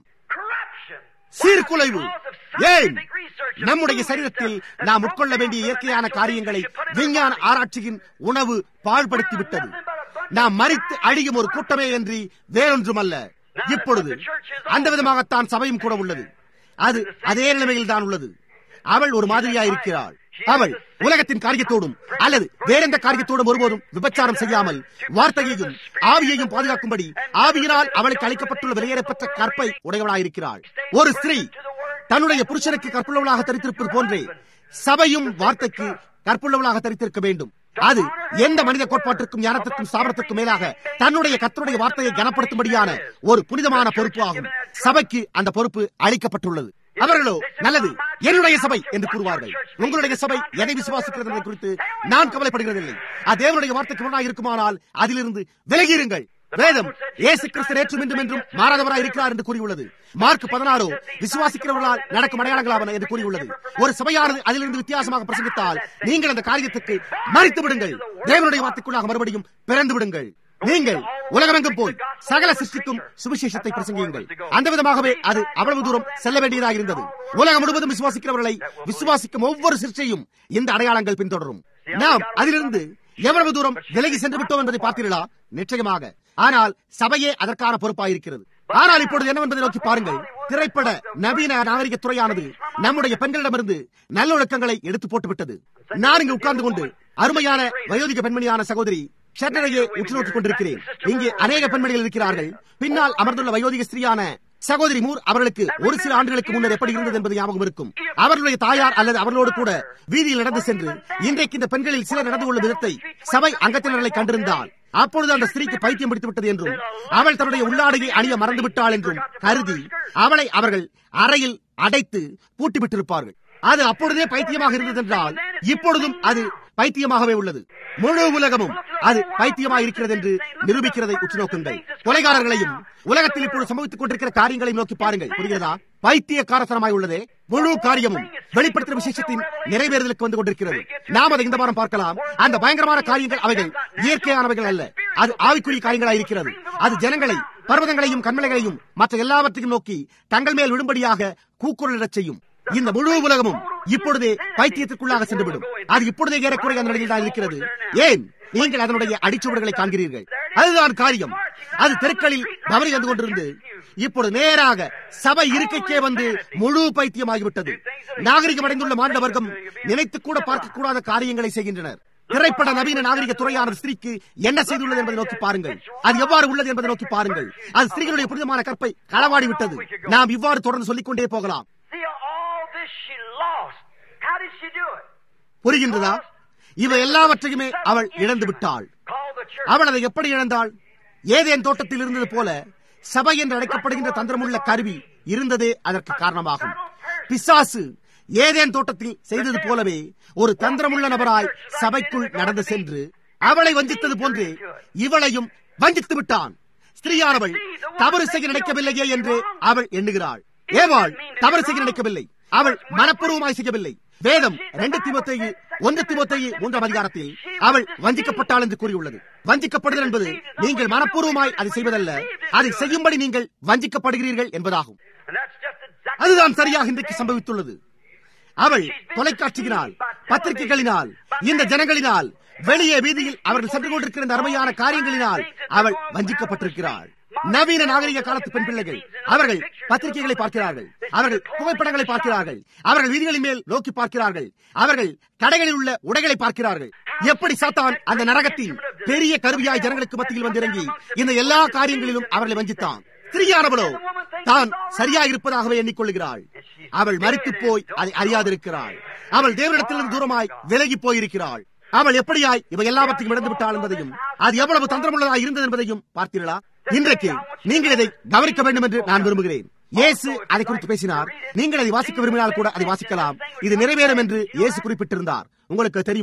சீர்குலைவு ஏன் நம்முடைய சரீரத்தில் நாம் உட்கொள்ள வேண்டிய இயற்கையான காரியங்களை விஞ்ஞான ஆராய்ச்சியின் உணவு பாழ்படுத்தி விட்டது நாம் மறித்து அழியும் ஒரு கூட்டமே என்று வேறொன்றுமல்ல இப்பொழுது அந்த விதமாகத்தான் சபையும் கூட உள்ளது அது அதே நிலைமையில் தான் உள்ளது அவள் ஒரு மாதிரியாயிருக்கிறாள் அவள் உலகத்தின் காரியத்தோடும் அல்லது வேறெந்த காரியத்தோடும் ஒருபோதும் விபச்சாரம் செய்யாமல் வார்த்தையையும் ஆவியையும் பாதுகாக்கும்படி ஆவியினால் அவளுக்கு அளிக்கப்பட்டுள்ள வெளியேறப்பட்ட கற்பை உடையவளாயிருக்கிறாள் ஒரு ஸ்திரீ தன்னுடைய புருஷனுக்கு கற்புள்ளவளாக தரித்திருப்பது போன்றே சபையும் வார்த்தைக்கு கற்புள்ளவளாக தரித்திருக்க வேண்டும் அது எந்த மனித கோட்பாட்டிற்கும் ஞானத்திற்கும் சாபனத்திற்கும் மேலாக தன்னுடைய கத்தருடைய வார்த்தையை கனப்படுத்தும்படியான ஒரு புனிதமான பொறுப்பு ஆகும் சபைக்கு அந்த பொறுப்பு அளிக்கப்பட்டுள்ளது அவர்களோ நல்லது என்னுடைய சபை என்று கூறுவார்கள் உங்களுடைய சபை எதை விசுவாசிக்கிறது என்பதை குறித்து நான் கவலைப்படுகிறதில்லை அது தேவனுடைய வார்த்தைக்கு முன்னாக இருக்குமானால் அதிலிருந்து விலகியிருங்கள் வேதம் இயேசு கிறிஸ்து நேற்றும் இன்றும் என்றும் மாறாதவராய் இருக்கிறார் என்று கூறியுள்ளது மார்க் பதினாறோ விசுவாசிக்கிறவர்களால் நடக்கும் அடையாளங்களாவன என்று கூறியுள்ளது ஒரு சபையானது அதிலிருந்து வித்தியாசமாக பிரசங்கித்தால் நீங்கள் அந்த காரியத்துக்கு மறித்து விடுங்கள் தேவனுடைய வார்த்தைக்குள்ளாக மறுபடியும் பிறந்து விடுங்கள் நீங்கள் உலகமெங்கும் போய் சகல சிருஷ்டிக்கும் சுவிசேஷத்தை பிரசங்கியுங்கள் அந்த விதமாகவே அது அவ்வளவு தூரம் செல்ல வேண்டியதாக இருந்தது உலகம் முழுவதும் விசுவாசிக்கிறவர்களை விசுவாசிக்கும் ஒவ்வொரு சிருஷ்டியும் இந்த அடையாளங்கள் பின்தொடரும் நாம் அதிலிருந்து எவ்வளவு தூரம் விலகி சென்று விட்டோம் என்பதை பார்த்தீர்களா நிச்சயமாக ஆனால் சபையே அதற்கான பொறுப்பாயிருக்கிறது ஆனால் இப்பொழுது என்னவென்பதை நோக்கி பாருங்கள் திரைப்பட நவீன நாகரிக துறையானது நம்முடைய பெண்களிடமிருந்து நல்லொழுக்கங்களை எடுத்து போட்டுவிட்டது நான் இங்கு உட்கார்ந்து கொண்டு அருமையான வயோதிக பெண்மணியான சகோதரி ஷட்டரையே உற்று நோக்கிக் கொண்டிருக்கிறேன் இங்கே அநேக பெண்மணிகள் இருக்கிறார்கள் பின்னால் அமர்ந்துள்ள வயோதிக ஸ்திரீயான சகோதரி மூர் அவர்களுக்கு ஒரு சில ஆண்டுகளுக்கு முன்னர் எப்படி இருந்தது என்பது ஞாபகம் இருக்கும் அவர்களுடைய தாயார் அல்லது அவர்களோடு கூட வீதியில் நடந்து சென்று இன்றைக்கு இந்த பெண்களில் சிலர் நடந்து கொள்ளும் விதத்தை சபை அங்கத்தினர்களை கண்டிருந்தால் அப்பொழுது அந்த ஸ்திரீக்கு பைத்தியம் பிடித்து விட்டது என்றும் அவள் தன்னுடைய உள்ளாடையை அணிய மறந்து விட்டாள் என்றும் கருதி அவளை அவர்கள் அறையில் அடைத்து பூட்டிவிட்டிருப்பார்கள் அது அப்பொழுதே பைத்தியமாக இருந்தது என்றால் இப்பொழுதும் அது பைத்தியமாகவே உள்ளது முழு உலகமும் அது பைத்தியமாக இருக்கிறது என்று நிரூபிக்கிறதை உற்று நோக்குங்கள் கொலைகாரர்களையும் உலகத்தில் இப்பொழுது சம்பவித்துக் கொண்டிருக்கிற காரியங்களை நோக்கி பாருங்கள் புரிகிறதா பைத்திய காரத்தனமாய் உள்ளதே முழு காரியமும் வெளிப்படுத்துகிற விசேஷத்தின் நிறைவேறுதலுக்கு வந்து கொண்டிருக்கிறது நாம் அதை இந்த வாரம் பார்க்கலாம் அந்த பயங்கரமான காரியங்கள் அவைகள் இயற்கையானவைகள் அல்ல அது ஆவிக்குரிய காரியங்களாய் இருக்கிறது அது ஜனங்களை பர்வதங்களையும் கண்மலைகளையும் மற்ற எல்லாவற்றையும் நோக்கி தங்கள் மேல் விடும்படியாக கூக்குரலிடச் செய்யும் இந்த முழு உலகமும் இப்பொழுதே பைத்தியத்திற்குள்ளாக சென்றுவிடும் அது இப்பொழுதே ஏறக்குறைய அந்த நிலையில் தான் இருக்கிறது ஏன் நீங்கள் அதனுடைய அடிச்சுவடுகளை காண்கிறீர்கள் அதுதான் காரியம் அது தெருக்களில் தவறி வந்து கொண்டிருந்து இப்பொழுது நேராக சபை இருக்கைக்கே வந்து முழு பைத்தியமாகிவிட்டது நாகரிகம் அடைந்துள்ள மாநில வர்க்கம் நினைத்து கூட பார்க்கக்கூடாத காரியங்களை செய்கின்றனர் திரைப்பட நவீன நாகரிக துறையான ஸ்திரீக்கு என்ன செய்துள்ளது என்பதை நோக்கி பாருங்கள் அது எவ்வாறு உள்ளது என்பதை நோக்கி பாருங்கள் அது ஸ்திரீகளுடைய புனிதமான கற்பை களவாடி விட்டது நாம் இவ்வாறு தொடர்ந்து சொல்லிக் கொண்டே போகலாம் புரிகின்றதா இவை எல்லாவற்றையுமே அவள் இழந்து விட்டாள் அவள் அதை எப்படி இழந்தாள் ஏதேன் தோட்டத்தில் இருந்தது போல சபை என்று அழைக்கப்படுகின்ற தந்திரமுள்ள கருவி இருந்ததே அதற்கு காரணமாகும் பிசாசு ஏதேன் தோட்டத்தில் செய்தது போலவே ஒரு தந்திரமுள்ள நபராய் சபைக்குள் நடந்து சென்று அவளை வஞ்சித்தது போன்று இவளையும் வஞ்சித்து விட்டான் ஸ்திரீயானவள் தவறு செய்ய நினைக்கவில்லையே என்று அவள் எண்ணுகிறாள் ஏவாள் தவறு செய்ய நினைக்கவில்லை அவள் மனப்பூர்வமாய் செய்யவில்லை வேதம் ரெண்டு திமுத்தையு ஒன்று திமுத்தையு மூன்றாம் அதிகாரத்தில் அவள் வஞ்சிக்கப்பட்டாள் என்று கூறியுள்ளது வஞ்சிக்கப்படுதல் என்பது நீங்கள் மனப்பூர்வமாய் அதை செய்வதல்ல அதை செய்யும்படி நீங்கள் வஞ்சிக்கப்படுகிறீர்கள் என்பதாகும் அதுதான் சரியாக இன்றைக்கு சம்பவித்துள்ளது அவள் தொலைக்காட்சியினால் பத்திரிகைகளினால் இந்த ஜனங்களினால் வெளியே வீதியில் அவர்கள் சென்று கொண்டிருக்கிற இந்த அருமையான காரியங்களினால் அவள் வஞ்சிக்கப்பட்டிருக்கிறாள் நவீன நாகரிக காலத்து பெண் பிள்ளைகள் அவர்கள் பத்திரிகைகளை பார்க்கிறார்கள் அவர்கள் புகைப்படங்களை பார்க்கிறார்கள் அவர்கள் வீதிகளின் மேல் நோக்கி பார்க்கிறார்கள் அவர்கள் கடைகளில் உள்ள உடைகளை பார்க்கிறார்கள் எப்படி சாத்தான் அந்த நரகத்தின் பெரிய கருவியாய் ஜனங்களுக்கு மத்தியில் வந்திறங்கி இந்த எல்லா காரியங்களிலும் அவர்களை வஞ்சித்தான் ஸ்திரீயானவளோ தான் சரியாக இருப்பதாகவே எண்ணிக்கொள்கிறாள் அவள் மறித்து போய் அதை அறியாதிருக்கிறாள் அவள் தேவனிடத்திலிருந்து தூரமாய் விலகி போயிருக்கிறாள் அவள் எப்படியாய் இவை எல்லாவற்றையும் இழந்து விட்டாள் என்பதையும் அது எவ்வளவு தந்திரமுள்ளதாய் இருந்தது என்பதையும் பார்த்தீர்களா இன்றைக்கு நீங்கள் இதை கவனிக்க வேண்டும் என்று நான் விரும்புகிறேன் இயேசு அதை குறித்து பேசினார் நீங்கள் அதை வாசிக்க விரும்பினால் கூட அதை வாசிக்கலாம் இது நிறைவேறும் என்று இயேசு குறிப்பிட்டிருந்தார் உங்களுக்கு தெரியுமா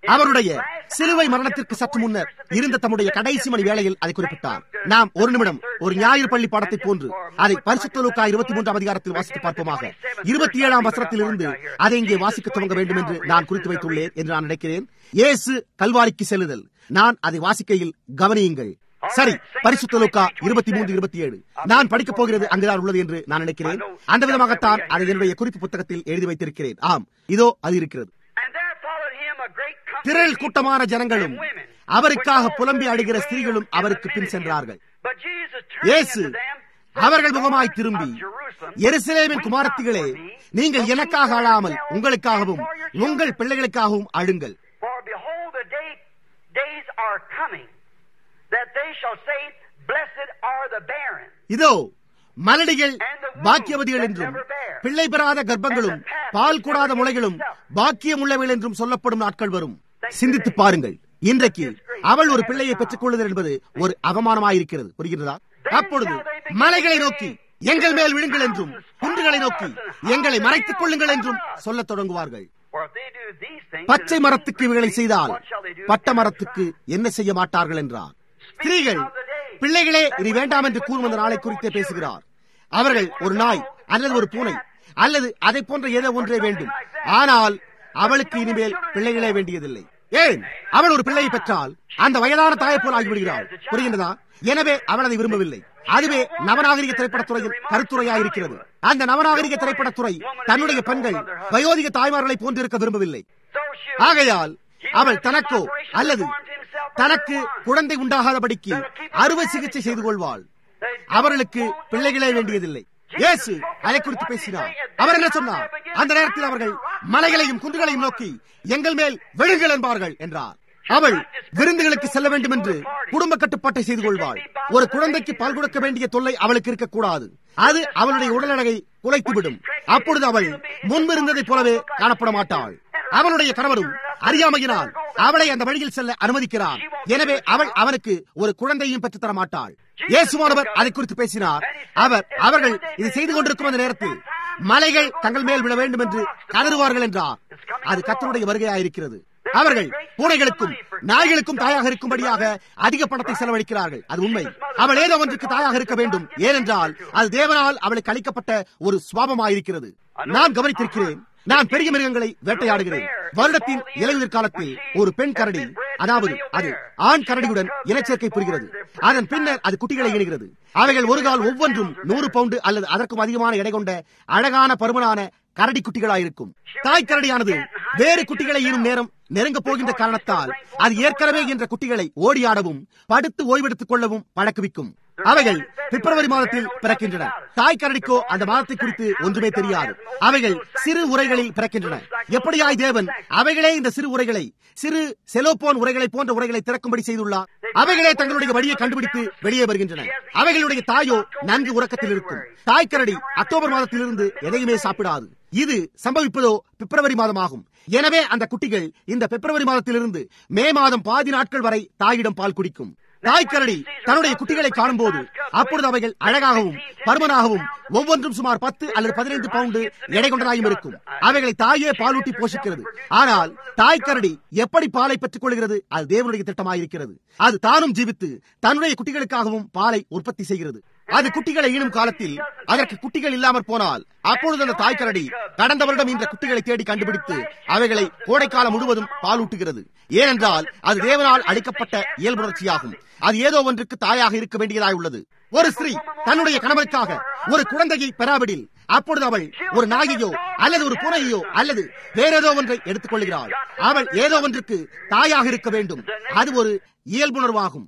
அவருடைய சிலுவை மரணத்திற்கு சற்று முன்னர் இருந்த தம்முடைய கடைசி மணி வேளையில் அதை குறிப்பிட்டார் நாம் ஒரு நிமிடம் ஒரு ஞாயிறு பள்ளி பாடத்தை போன்று அதை பரிசுத்த லூக்கா இருபத்தி மூன்றாம் அதிகாரத்தில் வாசித்து பார்ப்போமாக இருபத்தி ஏழாம் வசனத்தில் இருந்து அதை இங்கே வாசிக்க துவங்க வேண்டும் என்று நான் குறித்து வைத்துள்ளேன் என்று நான் நினைக்கிறேன் இயேசு கல்வாரிக்கு செல்லுதல் நான் அதை வாசிக்கையில் கவனியுங்கள் சரி பரிசுத்த லூக்கா இருபத்தி மூன்று இருபத்தி ஏழு நான் படிக்கப் போகிறது அங்குதான் உள்ளது என்று நான் நினைக்கிறேன் அந்த விதமாகத்தான் அதை என்னுடைய குறிப்பு புத்தகத்தில் எழுதி வைத்திருக்கிறேன் ஆம் இதோ அது இருக்கிறது And there followed him a great company திரள் of கூட்டமான people ஜனங்களும் and women, அவருக்காக which புலம்பி all அழுகிற prayed ஸ்திரீகளும் and அவருக்கு பின் lamented him. சென்றார்கள் But Jesus turning இயேசு unto them, அவர்கள் said, முகமாய் "Daughters திரும்பி of Jerusalem, எருசலேமின் weep குமாரத்திகளே not for me, நீங்கள் but எனக்காக weep for அழாமல் yourselves உங்களுக்காகவும் and for your children. உங்கள் பிள்ளைகளுக்காகவும் அழுங்கள் For behold, the day, days are coming that they shall say, Blessed are the barren. இதோ மலடிகள் பாக்கியவதிகள் என்றும் பிள்ளை பெறாத கர்ப்பங்களும் பால் கூடாத முளைகளும் பாக்கியம் உள்ளவள் என்றும் சொல்லப்படும் நாட்கள் வரும் சிந்தித்து பாருங்கள் இன்றைக்கு அவள் ஒரு பிள்ளையை பெற்றுக் கொள்ளுதல் என்பது ஒரு அவமானமாயிருக்கிறது புரிகிறதா அப்பொழுது மலைகளை நோக்கி எங்கள் மேல் விழுங்கள் என்றும் குன்றுகளை நோக்கி எங்களை மறைத்துக் கொள்ளுங்கள் என்றும் சொல்லத் தொடங்குவார்கள் For if they do these things, பச்சை மரத்துக்கு இவைகளை செய்தால் what shall they do பட்ட in மரத்துக்கு என்ன செய்ய மாட்டார்கள் என்றார் ஸ்திரீகள் பிள்ளைகளே இனி வேண்டாம் என்று கூறும் அந்த நாளை குறித்தே பேசுகிறார் அவர்கள் ஒரு நாய் அல்லது ஒரு பூனை அல்லது அதை போன்ற ஏதோ ஒன்றே வேண்டும் ஆனால் அவளுக்கு இனிமேல் பிள்ளைகளே வேண்டியதில்லை ஏன் அவள் ஒரு பிள்ளையை பெற்றால் அந்த வயதான தாயை போல் ஆகிவிடுகிறாள் புரிகின்றதா எனவே அவள் அதை விரும்பவில்லை அதுவே நவநாகரிக திரைப்படத்துறையின் கருத்துறையாக இருக்கிறது அந்த நவநாகரிக திரைப்படத்துறை தன்னுடைய பெண்கள் வயோதிக தாய்மார்களை போன்றிருக்க விரும்பவில்லை So she ஆகையால் அவள் தனக்கோ அல்லது தனக்கு குழந்தை உண்டாகாதபடிக்கு அறுவை சிகிச்சை செய்து கொள்வாள் அவர்களுக்கு பிள்ளைகளே வேண்டியதில்லை இயேசு அதை குறித்து பேசினார் அவர் என்ன சொன்னார் அந்த நேரத்தில் அவர்கள் மலைகளையும் குன்றுகளையும் நோக்கி எங்கள் மேல் விழுங்கள் என்பார்கள் என்றார் அவள் விருந்துகளுக்கு செல்ல வேண்டும் என்று குடும்ப கட்டுப்பாட்டை செய்து கொள்வாள் ஒரு குழந்தைக்கு பால் கொடுக்க வேண்டிய தொல்லை அவளுக்கு இருக்கக்கூடாது அது அவளுடைய உடலழகை குலைத்துவிடும் அப்பொழுது அவள் முன்பிருந்ததைப் போலவே காணப்பட மாட்டாள் அவளுடைய கணவரும் அறியாமையினால் அவளை அந்த வழியில் செல்ல அனுமதிக்கிறார் எனவே அவள் அவனுக்கு ஒரு குழந்தையும் பெற்றுத் தர மாட்டாள் இயேசுவானவர் அதை குறித்து பேசினார் அவர் அவர்கள் இதை செய்து கொண்டிருக்கும் அந்த நேரத்தில் மலைகள் தங்கள் மேல் விழ வேண்டும் என்று கதறுவார்கள் என்றார் அது கத்தருடைய வருகையாயிருக்கிறது அவர்கள் பூனைகளுக்கும் நாய்களுக்கும் தாயாக இருக்கும்படியாக அதிக பணத்தை செலவழிக்கிறார்கள் அது உண்மை அவள் ஏதோ ஒன்றுக்கு தாயாக இருக்க வேண்டும் ஏனென்றால் அது தேவனால் அவளுக்கு அளிக்கப்பட்ட ஒரு சுவாபமாயிருக்கிறது நான் கவனித்திருக்கிறேன் நான் பெரிய மிருகங்களை வேட்டையாடுகிறேன் வருடத்தின் இலையுதிர் காலத்தில் ஒரு பெண் கரடி அதாவது அது ஆண் கரடியுடன் இனச்சேர்க்கை புரிகிறது அதன் பின்னர் அது குட்டிகளை இணைகிறது அவைகள் ஒரு கால் ஒவ்வொன்றும் நூறு பவுண்டு அல்லது அதற்கும் அதிகமான எடை கொண்ட அழகான பருமனான கரடி குட்டிகளாயிருக்கும் தாய் கரடியானது வேறு குட்டிகளை ஈனும் நேரம் நெருங்க போகின்ற காரணத்தால் அது ஏற்கனவே என்ற குட்டிகளை ஓடியாடவும் படுத்து ஓய்வெடுத்துக் கொள்ளவும் பழக்குவிக்கும் அவைகள் பிப்ரவரி மாதத்தில் பிறக்கின்றன தாய் கரடிக்கோ அந்த மாதத்தை குறித்து ஒன்றுமே தெரியாது அவைகள் சிறு உரைகளில் பிறக்கின்றன எப்படியாய் தேவன் அவைகளே இந்த சிறு உரைகளை சிறு செலோபோன் உரைகளை போன்ற உரைகளை திறக்கும்படி செய்துள்ளார் அவைகளே தங்களுடைய வழியை கண்டுபிடித்து வெளியே வருகின்றன அவைகளுடைய தாயோ நன்கு உறக்கத்தில் இருக்கும் தாய் கரடி அக்டோபர் மாதத்திலிருந்து எதையுமே சாப்பிடாது இது சம்பவிப்பதோ பிப்ரவரி மாதமாகும் எனவே அந்த குட்டிகள் இந்த பிப்ரவரி மாதத்திலிருந்து மே மாதம் பாதி நாட்கள் வரை தாயிடம் பால் குடிக்கும் தாய்க்கரடி தன்னுடைய குட்டிகளை காணும் போது அப்பொழுது அவைகள் அழகாகவும் பருமனாகவும் ஒவ்வொன்றும் சுமார் பத்து அல்லது பதினைந்து பவுண்டு எடை கொண்டதாயும் இருக்கும் அவைகளை தாயே பாலூட்டி போஷிக்கிறது ஆனால் தாய்க்கரடி எப்படி பாலை பெற்றுக் கொள்கிறது அது தேவனுடைய திட்டமாயிருக்கிறது அது தானும் ஜீவித்து தன்னுடைய குட்டிகளுக்காகவும் பாலை உற்பத்தி செய்கிறது அது குட்டிகளை ஈனும் காலத்தில் அதற்கு குட்டிகள் இல்லாமற் போனால் அப்பொழுது அந்த தாய்க்கரடி கடந்த வருடம் இந்த குட்டிகளை தேடி கண்டுபிடித்து அவைகளை கோடைக்காலம் முழுவதும் பாலூட்டுகிறது ஏனென்றால் அது தேவனால் அளிக்கப்பட்ட இயல்புணர்ச்சியாகும் அது ஏதோ ஒன்றுக்கு தாயாக இருக்க வேண்டியதாய் உள்ளது ஒரு ஸ்திரீ தன்னுடைய கணவருக்காக ஒரு குழந்தையை பெறாவிடில் அப்பொழுது அவள் ஒரு நாயையோ அல்லது ஒரு பூனையோ அல்லது வேறேதோ ஒன்றை எடுத்துக் கொள்கிறாள் அவள் ஏதோ ஒன்றுக்கு தாயாக இருக்க வேண்டும் அது ஒரு இயல்புணர்வாகும்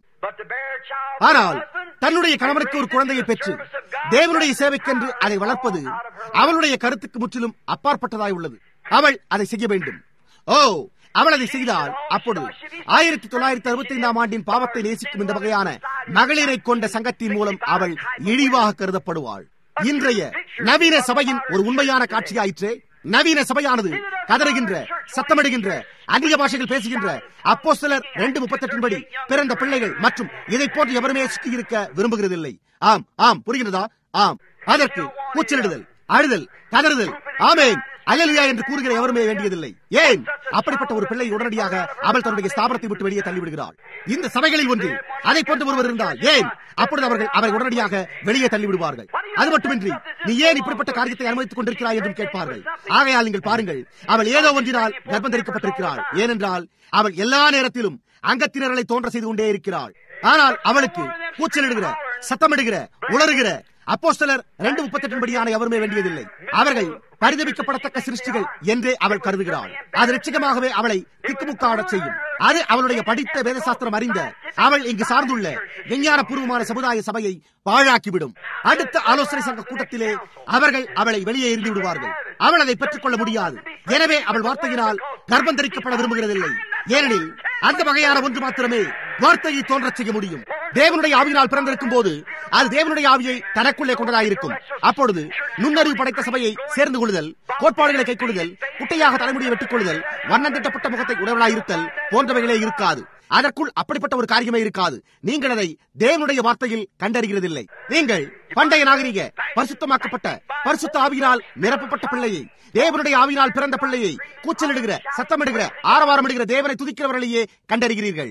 ஆனால் தன்னுடைய கணவனுக்கு ஒரு குழந்தையை பெற்று தேவனுடைய சேவைக்கென்று அதை வளர்ப்பது அவளுடைய கருத்துக்கு முற்றிலும் அப்பாற்பட்டதாய் உள்ளது அவள் அதை செய்ய வேண்டும் ஓ அவள் அதை செய்தால் அப்பொழுது ஆயிரத்தி தொள்ளாயிரத்தி அறுபத்தி ஐந்தாம் ஆண்டின் பாவத்தை நேசிக்கும் இந்த வகையான மகளிரை கொண்ட சங்கத்தின் மூலம் அவள் இழிவாக கருதப்படுவாள் இன்றைய நவீன சபையின் ஒரு உண்மையான காட்சியாயிற்றே நவீன சபையானது கதறுகின்ற சத்தமிடுகின்ற அந்நிய பாஷைகள் பேசுகின்ற அப்போ சிலர் ரெண்டு முப்பத்தெட்டின் படி பிறந்த பிள்ளைகள் மற்றும் இதை போன்று எவருமே சுற்றி இருக்க விரும்புகிறதில்லை ஆம் ஆம் புரிகிறதா ஆம் அதற்கு கூச்சலிடுதல் அழுதல் கதறுதல் ஆமேன் அல்லலுயா என்று கூறுகிற எவருமே வேண்டியதில்லை ஏன் அப்படிப்பட்ட ஒரு பிள்ளை உடனடியாக அவள் தன்னுடைய ஸ்தாபனத்தை விட்டு வெளியே தள்ளிவிடுகிறாள் இந்த சபைகளில் ஒன்று அதை போன்ற ஒருவர் இருந்தால் ஏன் அப்பொழுது அவர்கள் அவரை உடனடியாக வெளியே தள்ளிவிடுவார்கள் அது மட்டுமின்றி நீ ஏன் இப்படிப்பட்ட காரியத்தை அனுமதித்துக் கொண்டிருக்கிறாய் என்றும் கேட்பார்கள் ஆகையால் நீங்கள் பாருங்கள் அவள் ஏதோ ஒன்றினால் கர்ப்பம் தரிக்கப்பட்டிருக்கிறாள் ஏனென்றால் அவள் எல்லா நேரத்திலும் அங்கத்தினர்களை தோன்ற செய்து கொண்டே இருக்கிறாள் ஆனால் அவளுக்கு கூச்சலிடுகிற சத்தமிடுகிற உளறுகிற அப்போஸ்தலர் ரெண்டு முப்பத்தெட்டு படியான எவருமே வேண்டியதில்லை அவர்கள் பரிதவிக்கப்படத்தக்க சிருஷ்டிகள் என்றே அவள் கருதுகிறாள் அது நிச்சயமாகவே அவளை திக்குமுக்காடச் செய்யும் அது அவளுடைய படித்த வேதசாஸ்திரம் அறிந்த அவள் இங்கு சார்ந்துள்ள விஞ்ஞான பூர்வமான சமுதாய சபையை பாழாக்கிவிடும் அடுத்த ஆலோசனை சங்க கூட்டத்திலே அவர்கள் அவளை வெளியே எரிந்து விடுவார்கள் அவள் அதை பெற்றுக் கொள்ள முடியாது எனவே அவள் வார்த்தையினால் கர்ப்பம் தரிக்கப்பட விரும்புகிறதில்லை ஏனெனில் அந்த வகையான ஒன்று மாத்திரமே வார்த்தையை தோன்றச் செய்ய முடியும் தேவனுடைய ஆவியினால் பிறந்திருக்கும் போது அது தேவனுடைய ஆவியை தனக்குள்ளே கொண்டதாயிருக்கும் அப்பொழுது நுண்ணறிவு படைத்த சபையை சேர்ந்து கொள்ளுதல் கோட்பாடுகளை கைக்கொள்ளுதல் குட்டையாக தலைமுடியை வெட்டிக் கொள்ளுதல் வண்ணம் திட்டப்பட்ட முகத்தை உடவலாயிருத்தல் போன்றவைகளே இருக்காது அதற்குள் அப்படிப்பட்ட ஒரு காரியமே இருக்காது நீங்கள் அதை தேவனுடைய வார்த்தையில் கண்டறிகிறதில்லை நீங்கள் பண்டைய நாகரிக பரிசுத்தமாக்கப்பட்ட பரிசுத்த ஆவியினால் நிரப்பப்பட்ட பிள்ளையை தேவனுடைய ஆவியினால் பிறந்த பிள்ளையை கூச்சலிடுகிற சத்தமிடுகிற ஆரவாரமிடுகிற தேவனை துதிக்கிறவர்களையே கண்டறிகிறீர்கள்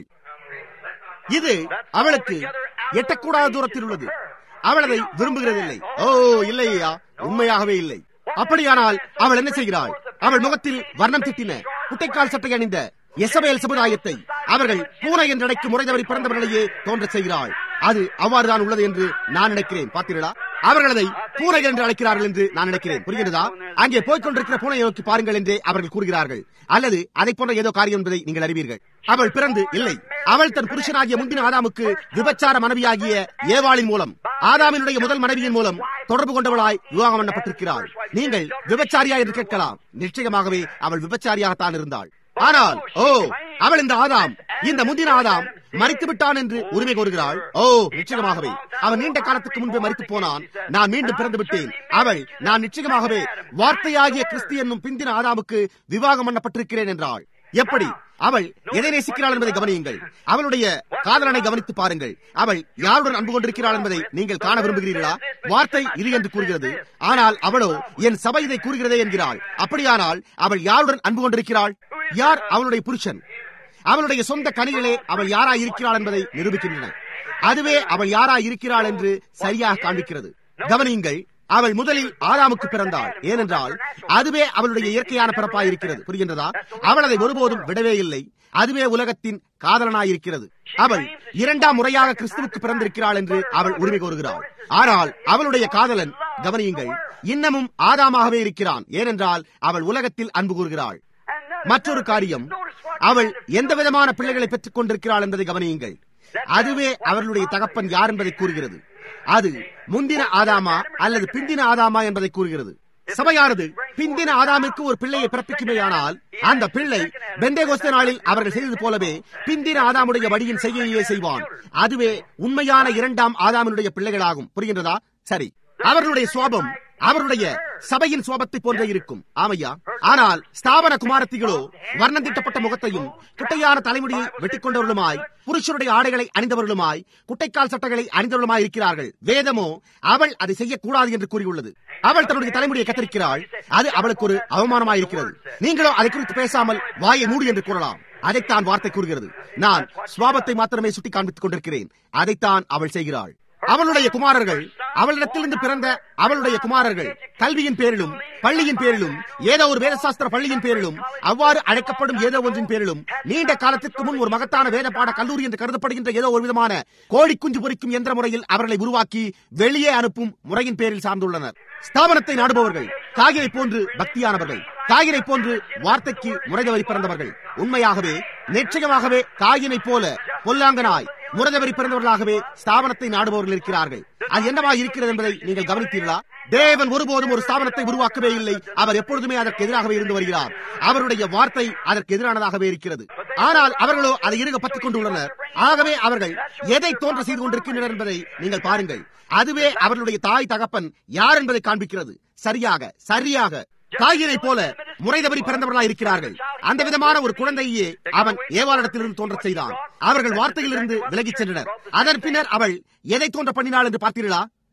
இது அவளுக்கு எட்டக்கூடாத தூரத்தில் உள்ளது அவள் அதை விரும்புகிறதில்லை ஓ இல்லையா உண்மையாகவே இல்லை அப்படியானால் அவள் என்ன செய்கிறாள் அவள் முகத்தில் வர்ணம் திட்டின குட்டைக்கால் சட்டை அணிந்த எசபேல் சமுதாயத்தை அவர்கள் பூனை என்று அழைக்கும் முறை தவறி பிறந்தவர்களையே தோன்ற செய்கிறாள் அது அவ்வாறுதான் உள்ளது என்று நான் நினைக்கிறேன் பார்த்தீர்களா அவர்கள் அதை பூனை என்று அழைக்கிறார்கள் என்று நான் நினைக்கிறேன் புரிகிறதா அங்கே போய்கொண்டிருக்கிற பூனையை நோக்கி பாருங்கள் என்றே அவர்கள் கூறுகிறார்கள் அல்லது அதை போன்ற ஏதோ காரியம் என்பதை நீங்கள் அறிவீர்கள் அவள் பிறந்து இல்லை அவள் தன் புருஷனாகிய முந்தின ஆதாமுக்கு விபச்சார மனைவியாகிய ஏவாளின் மூலம் ஆதாமினுடைய முதல் மனைவியின் மூலம் தொடர்பு கொண்டவளாய் விவாகம் பண்ணப்பட்டிருக்கிறாள் நீங்கள் விபச்சாரியா என்று கேட்கலாம் நிச்சயமாகவே அவள் விபச்சாரியாகத்தான் இருந்தாள் ஆனால் ஓ அவள் இந்த ஆதாம் இந்த முந்தின ஆதாம் மறித்து விட்டான் என்று உரிமை கோருகிறாள் ஓ நிச்சயமாகவே அவன் நீண்ட காலத்துக்கு முன்பே மறித்து போனான் நான் மீண்டும் பிறந்து விட்டேன் அவள் நான் நிச்சயமாகவே வார்த்தையாகிய கிறிஸ்து என்னும் பிந்தின ஆதாமுக்கு விவாகம் பண்ணப்பட்டிருக்கிறேன் என்றாள் எப்படி அவள் எதை நேசிக்கிறாள் என்பதை கவனியுங்கள் அவளுடைய காதலனை கவனித்து பாருங்கள் அவள் யாருடன் அன்பு கொண்டிருக்கிறாள் என்பதை நீங்கள் காண விரும்புகிறீர்களா வார்த்தை இது என்று கூறுகிறது ஆனால் அவளோ என் சபை இதை கூறுகிறதே என்கிறாள் அப்படியானால் அவள் யாருடன் அன்பு கொண்டிருக்கிறாள் யார் அவளுடைய புருஷன் அவளுடைய சொந்த கனிகளே அவள் யாராய் இருக்கிறாள் என்பதை நிரூபிக்கின்றன அதுவே அவள் யாராய் இருக்கிறாள் என்று சரியாக காண்பிக்கிறது கவனியுங்கள் அவள் முதலில் ஆதாமுக்கு பிறந்தாள் ஏனென்றால் அதுவே அவளுடைய இயற்கையான பிறப்பாய் இருக்கிறது புரிகின்றதா அவள் அதை ஒருபோதும் விடவே இல்லை அதுவே உலகத்தின் காதலனாயிருக்கிறது அவள் இரண்டாம் முறையாக கிறிஸ்துவுக்கு பிறந்திருக்கிறாள் என்று அவள் உரிமை கோருகிறாள் ஆனால் அவளுடைய காதலன் கவனியுங்கள் இன்னமும் ஆதாமாகவே இருக்கிறான் ஏனென்றால் அவள் உலகத்தில் அன்பு கூறுகிறாள் மற்றொரு காரியம் அவள் எந்த விதமான பிள்ளைகளை பெற்றுக் கொண்டிருக்கிறாள் என்பதை கவனியுங்கள் அதுவே அவர்களுடைய தகப்பன் யார் என்பதை கூறுகிறது அது முந்தின ஆதாமா அல்லது பிந்தின ஆதாமா என்பதை கூறுகிறது சபையானது பிந்தின ஆதாமிற்கு ஒரு பிள்ளையை பிறப்பிக்குமேயானால் அந்த பிள்ளை பெந்தேகோஸ்த நாளில் அவர்கள் செய்தது போலவே பிந்தின ஆதாமுடைய வழியின் செய்கையே செய்வான் அதுவே உண்மையான இரண்டாம் ஆதாமினுடைய பிள்ளைகளாகும் புரிகின்றதா சரி அவர்களுடைய சுவாபம் அவருடைய சபையின் சுவாபத்தை போன்றே இருக்கும் ஆமையா ஆனால் ஸ்தாபன குமாரத்திகளோ வர்ணம் திட்டப்பட்ட முகத்தையும் குட்டையான தலைமுடியை வெட்டிக் கொண்டவர்களுமாய் புருஷருடைய ஆடைகளை அணிந்தவர்களுமாய் குட்டைக்கால் சட்டைகளை அணிந்தவர்களுமாய் இருக்கிறார்கள் வேதமோ அவள் அதை செய்யக்கூடாது என்று கூறியுள்ளது அவள் தன்னுடைய தலைமுடியை கத்தரிக்கிறாள் அது அவளுக்கு ஒரு அவமானமாய் இருக்கிறது நீங்களோ அதை குறித்து பேசாமல் வாயை மூடி என்று கூறலாம் அதைத்தான் வார்த்தை கூறுகிறது நான் சுவாபத்தை மாத்திரமே சுட்டி காண்பித்துக் கொண்டிருக்கிறேன் அதைத்தான் அவள் செய்கிறாள் அவளுடைய குமாரர்கள் அவளிடத்திலிருந்து பிறந்த அவளுடைய குமாரர்கள் கல்வியின் பேரிலும் பள்ளியின் பேரிலும் ஏதோ ஒரு வேதசாஸ்திர பள்ளியின் பேரிலும் அவ்வாறு அழைக்கப்படும் ஏதோ ஒன்றின் பேரிலும் நீண்ட காலத்திற்கு முன் ஒரு மகத்தான வேத பாட கல்லூரி என்று கருதப்படுகின்ற ஏதோ ஒரு விதமான கோழிக்குஞ்சு பொறிக்கும் எந்திர முறையில் அவர்களை உருவாக்கி வெளியே அனுப்பும் முறையின் பேரில் சார்ந்துள்ளனர் ஸ்தாபனத்தை நாடுபவர்கள் காகிரை போன்று பக்தியானவர்கள் காகிரை போன்று வார்த்தைக்கு முறைதவறி பிறந்தவர்கள் உண்மையாகவே நிச்சயமாகவே காகினை போல பொல்லாங்கனாய் முரதவரி பிறந்தவர்களாகவே ஸ்தாபனத்தை நாடுபவர்கள் இருக்கிறார்கள் அது என்னவா இருக்கிறது என்பதை நீங்கள் கவனித்தீர்களா தேவன் ஒருபோதும் ஒரு ஸ்தாபனத்தை உருவாக்கவே இல்லை அவர் எப்பொழுதுமே அதற்கு எதிராகவே இருந்து வருகிறார் அவருடைய வார்த்தை அதற்கு எதிரானதாகவே இருக்கிறது ஆனால் அவர்களோ அதை இருக பற்றிக் கொண்டுள்ளனர் ஆகவே அவர்கள் எதை தோன்ற செய்து கொண்டிருக்கின்றனர் என்பதை நீங்கள் பாருங்கள் அதுவே அவர்களுடைய தாய் தகப்பன் யார் என்பதை காண்பிக்கிறது சரியாக சரியாக காயினை போல முறை தவறி பிறந்தவர்களாக இருக்கிறார்கள் அந்த விதமான ஒரு குழந்தையே அவன் ஏவாளிடத்திலிருந்து தோன்ற செய்தான் அவர்கள் வார்த்தையிலிருந்து விலகிச் சென்றனர் அதன் பின்னர் அவள் எதை தோன்ற பண்ணினாள் என்று பார்த்தீர்களா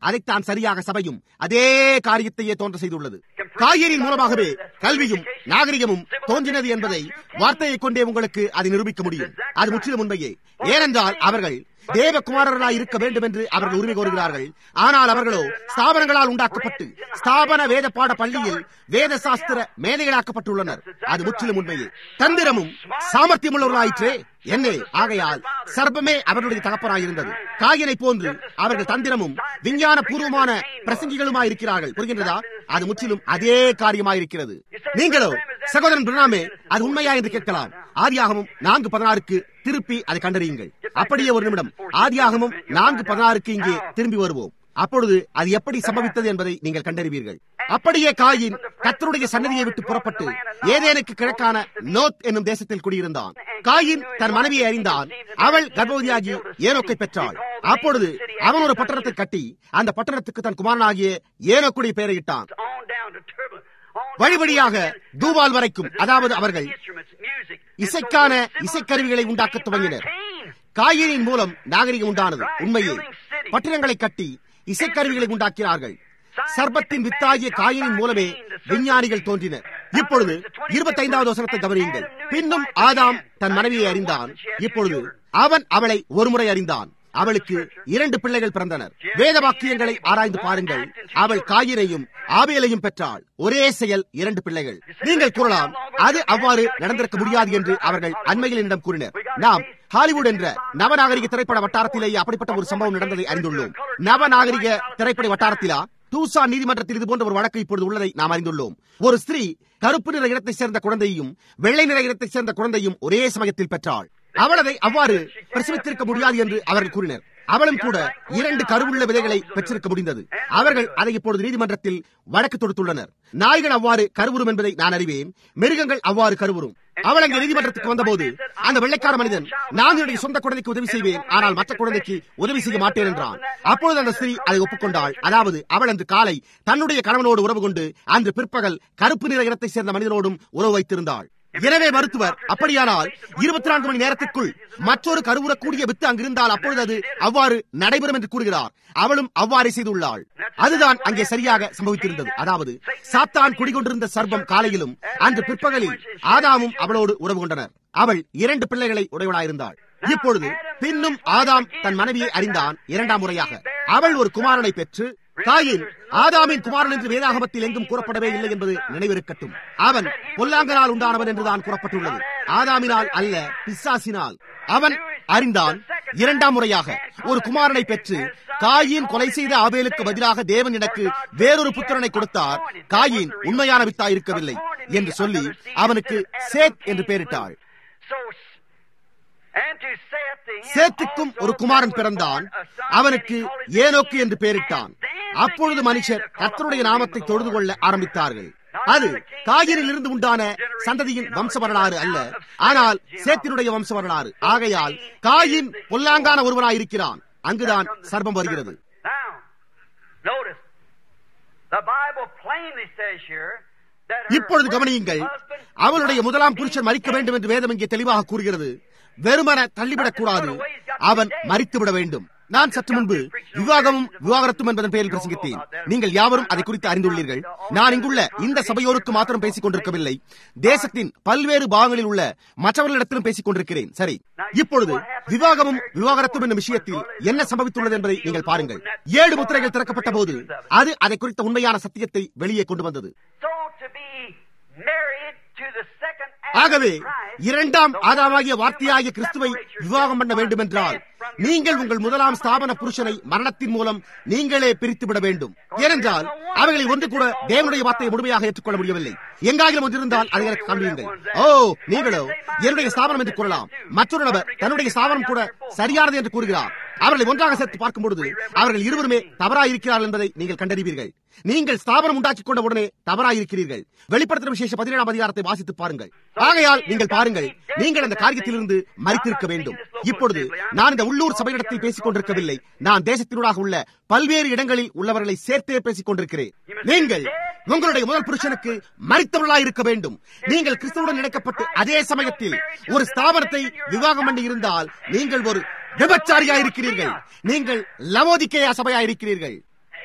அதைத்தான் சரியாக சபையும் அதே காரியத்தையே தோன்ற செய்துள்ளது காய்கறியின் மூலமாகவே கல்வியும் நாகரிகமும் தோன்றினது என்பதை வார்த்தையை கொண்டே உங்களுக்கு அதை நிரூபிக்க முடியும் அது முற்றிலும் உண்மையே ஏனென்றால் அவர்கள் தேவகுமாரர்களாய் இருக்க வேண்டும் என்று அவர்கள் உரிமை கோருகிறார்கள் ஆனால் அவர்களோ ஸ்தாபனங்களால் உண்டாக்கப்பட்டு ஸ்தாபன வேத பாட பள்ளியில் வேத சாஸ்திர மேதைகளாக்கப்பட்டுள்ளனர் அது முற்றிலும் உண்மையே தந்திரமும் சாமர்த்தியம் உள்ளவர்களாயிற்றே என்ன ஆகையால் சர்ப்பமே அவர்களுடைய தகப்பனாயிருந்தது காயினை போன்று அவர்கள் தந்திரமும் விஞ்ஞான பூர்வமான பிரசங்கிகளுமாய் இருக்கிறார்கள் புரிகின்றதா அது முற்றிலும் அதே காரியமாயிருக்கிறது நீங்களோ சகோதரன் பிரணாமே அது உண்மையா என்று கேட்கலாம் ஆதியாகமும் நான்கு பதினாறுக்கு திருப்பி அதை கண்டறியுங்கள் அப்படியே ஒரு நிமிடம் ஆதியாகமும் நான்கு பதினாறுக்கு இங்கே திரும்பி வருவோம் அப்பொழுது அது எப்படி சம்பவித்தது என்பதை நீங்கள் கண்டறிவீர்கள் அப்படியே காயின் கத்தருடைய சன்னதியை விட்டு புறப்பட்டு ஏதேனுக்கு கிழக்கான நோத் என்னும் தேசத்தில் குடியிருந்தான் காயின் தன் மனைவியை அறிந்தான் அவள் கர்ப்பவதியாகி ஏனோக்கை பெற்றாள் அப்பொழுது அவன் ஒரு பட்டணத்தை கட்டி அந்த பட்டணத்துக்கு தன் குமாரனாகிய ஏனோக்குடைய பெயரையிட்டான் வழி வழியாக தூவால் வரைக்கும் அதாவது அவர்கள் இசைக்கான இசைக்கருவிகளை உண்டாக்க துவங்கினர் காயினின் மூலம் நாகரிகம் உண்டானது உண்மையே பட்டினங்களை கட்டி இசைக்கருவிகளை உண்டாக்கினார்கள் சர்பத்தின் வித்தாகிய காயினின் மூலமே விஞ்ஞானிகள் தோன்றினர் இப்பொழுது இருபத்தைந்தாவது வசனத்தை கவனியுங்கள் பின்னும் ஆதாம் தன் மனைவியை அறிந்தான் இப்பொழுது அவன் அவளை ஒருமுறை அறிந்தான் அவளுக்கு இரண்டு பிள்ளைகள் பிறந்தனர் வேத வாக்கியங்களை ஆராய்ந்து பாருங்கள் அவள் காயினையும் ஆவியலையும் பெற்றாள் ஒரே செயல் இரண்டு பிள்ளைகள் நீங்கள் கூறலாம் அது அவ்வாறு நடந்திருக்க முடியாது என்று அவர்கள் அண்மையில் என்னிடம் கூறினர் நாம் ஹாலிவுட் என்ற நவநாகரிக திரைப்பட வட்டாரத்திலேயே அப்படிப்பட்ட ஒரு சம்பவம் நடந்ததை அறிந்துள்ளோம் நவநாகரிக திரைப்பட வட்டாரத்திலா டூசா நீதிமன்றத்தில் இது போன்ற ஒரு வழக்கு இப்பொழுது உள்ளதை நாம் அறிந்துள்ளோம் ஒரு ஸ்திரீ கருப்பு நிற இடத்தை சேர்ந்த குழந்தையும் வெள்ளை நிற இடத்தை சேர்ந்த குழந்தையும் ஒரே சமயத்தில் பெற்றாள் அவள் அதை அவ்வாறு பிரசவித்திருக்க முடியாது என்று அவர்கள் கூறினர் அவளும் கூட இரண்டு கருவுள்ள விதைகளை பெற்றிருக்க முடிந்தது அவர்கள் அதை இப்பொழுது நீதிமன்றத்தில் வழக்கு தொடுத்துள்ளனர் நாய்கள் அவ்வாறு கருவுறும் என்பதை நான் அறிவேன் மிருகங்கள் அவ்வாறு கருவுறும் அவள் அங்கே நீதிமன்றத்துக்கு வந்தபோது அந்த வெள்ளைக்கார மனிதன் நான் என்னுடைய சொந்த குழந்தைக்கு உதவி செய்வேன் ஆனால் மற்ற குழந்தைக்கு உதவி செய்ய மாட்டேன் என்றான் அப்பொழுது அந்த ஸ்திரீ அதை ஒப்புக்கொண்டாள் அதாவது அவள் அன்று காலை தன்னுடைய கணவனோடு உறவு கொண்டு அன்று பிற்பகல் கருப்பு நிற இனத்தை சேர்ந்த மனிதனோடும் உறவு வைத்திருந்தாள் எனவே மருத்துவர் அப்படியானால் இருபத்தி நான்கு மணி நேரத்திற்குள் மற்றொரு கருவுறக்கூடிய வித்து அங்கிருந்தால் அப்பொழுது அது அவ்வாறு நடைபெறும் என்று கூறுகிறார் அவளும் அவ்வாறே செய்துள்ளாள் அதுதான் அங்கே சரியாக சம்பவித்திருந்தது அதாவது சாத்தான் குடிகொண்டிருந்த சர்பம் காலையிலும் அன்று பிற்பகலில் ஆதாமும் அவளோடு உறவு கொண்டனர் அவள் இரண்டு பிள்ளைகளை உடையவளாயிருந்தாள் இப்பொழுது பின்னும் ஆதாம் தன் மனைவியை அறிந்தான் இரண்டாம் முறையாக அவள் ஒரு குமாரனை பெற்று காயின் ஆதாமின் குமாரன் என்று வேதாகமத்தில் எங்கும் கூறப்படவே இல்லை என்பது நினைவிருக்கட்டும் அவன் பொல்லாங்கனால் உண்டானவன் என்றுதான் கூறப்பட்டுள்ளது ஆதாமினால் அல்ல பிசாசினால் அவன் அறிந்தான் இரண்டாம் முறையாக ஒரு குமாரனை பெற்று காயின் கொலை செய்த ஆபேலுக்கு பதிலாக தேவன் எனக்கு வேறொரு புத்திரனை கொடுத்தார் காயின் உண்மையான வித்தா இருக்கவில்லை என்று சொல்லி அவனுக்கு சேத் என்று பெயரிட்டாள் சேத்துக்கும் ஒரு குமாரன் பிறந்தான் அவனுக்கு ஏனோக்கு என்று பெயரிட்டான் அப்பொழுது மனுஷர் கர்த்தருடைய நாமத்தை தொழுது கொள்ள ஆரம்பித்தார்கள் அது காயினில் இருந்து உண்டான சந்ததியின் வம்ச வரலாறு அல்ல ஆனால் சேத்தினுடைய வம்ச வரலாறு ஆகையால் காயின் பொல்லாங்கான ஒருவனாயிருக்கிறான் அங்குதான் சர்பம் வருகிறது இப்பொழுது கவனியுங்கள் அவளுடைய முதலாம் புருஷன் மறிக்க வேண்டும் என்று வேதம் இங்கே தெளிவாக கூறுகிறது வெறுமன தள்ளிவிடக் கூடாது அவன் மறித்துவிட வேண்டும் நான் சற்று முன்பு விவாகமும் விவாகரத்தும் என்பதன் பெயரில் பிரசங்கித்தேன் நீங்கள் யாவரும் அதை குறித்து அறிந்துள்ளீர்கள் நான் இங்குள்ள இந்த சபையோருக்கு மாத்திரம் பேசிக் கொண்டிருக்கவில்லை தேசத்தின் பல்வேறு பாகங்களில் உள்ள மற்றவர்களிடத்திலும் பேசிக் கொண்டிருக்கிறேன் சரி இப்பொழுது விவாகமும் விவாகரத்தும் என்னும் விஷயத்தில் என்ன சம்பவித்துள்ளது என்பதை நீங்கள் பாருங்கள் ஏழு முத்திரைகள் திறக்கப்பட்ட போது அது அதை குறித்த உண்மையான சத்தியத்தை வெளியே கொண்டு வந்தது ஆகவே இரண்டாம் ஆதாமாகிய வார்த்தையாகிய கிறிஸ்துவை விவாகம் பண்ண வேண்டும் என்றால் நீங்கள் உங்கள் முதலாம் ஸ்தாபன புருஷனை மரணத்தின் மூலம் நீங்களே பிரித்து விட வேண்டும் ஏனென்றால் அவைகளை ஒன்று கூட தேவனுடைய வார்த்தையை முழுமையாக ஏற்றுக்கொள்ள முடியவில்லை எங்காகிலும் ஒன்றிருந்தால் அதை எனக்கு காண்பியுங்கள் ஓ நீங்களோ என்னுடைய ஸ்தாபனம் என்று கூறலாம் மற்றொரு நபர் தன்னுடைய ஸ்தாபனம் கூட சரியானது என்று கூறுகிறார் அவர்களை ஒன்றாக சேர்த்து பார்க்கும் பொழுது அவர்கள் இருவருமே தவறாக இருக்கிறார்கள் என்பதை நீங்கள் கண்டறிவீர்கள் நீங்கள் ஸ்தாபனம் உண்டாக்கிக் கொண்ட உடனே தவறாக இருக்கிறீர்கள் வெளிப்படுத்தின விசேஷ பதினேழாம் அதிகாரத்தை வாசித்து பாருங்கள் ஆகையால் நீங்கள் பாருங்கள் நீங்கள் அந்த காரியத்திலிருந்து மறித்திருக்க வேண்டும் இப்பொழுது நான் இந்த உள்ளூர் சபையிடத்தில் பேசிக் கொண்டிருக்கவில்லை நான் தேசத்தினூடாக உள்ள பல்வேறு இடங்களில் உள்ளவர்களை சேர்த்தே பேசிக் கொண்டிருக்கிறேன் நீங்கள் உங்களுடைய முதல் புருஷனுக்கு மறித்தவர்களாக இருக்க வேண்டும் நீங்கள் கிறிஸ்துவுடன் இணைக்கப்பட்டு அதே சமயத்தில் ஒரு ஸ்தாபனத்தை விவாகம் பண்ணி இருந்தால் நீங்கள் ஒரு விபச்சாரியா இருக்கிறீர்கள் நீங்கள் லவோதிக்கையா சபையா இருக்கிறீர்கள்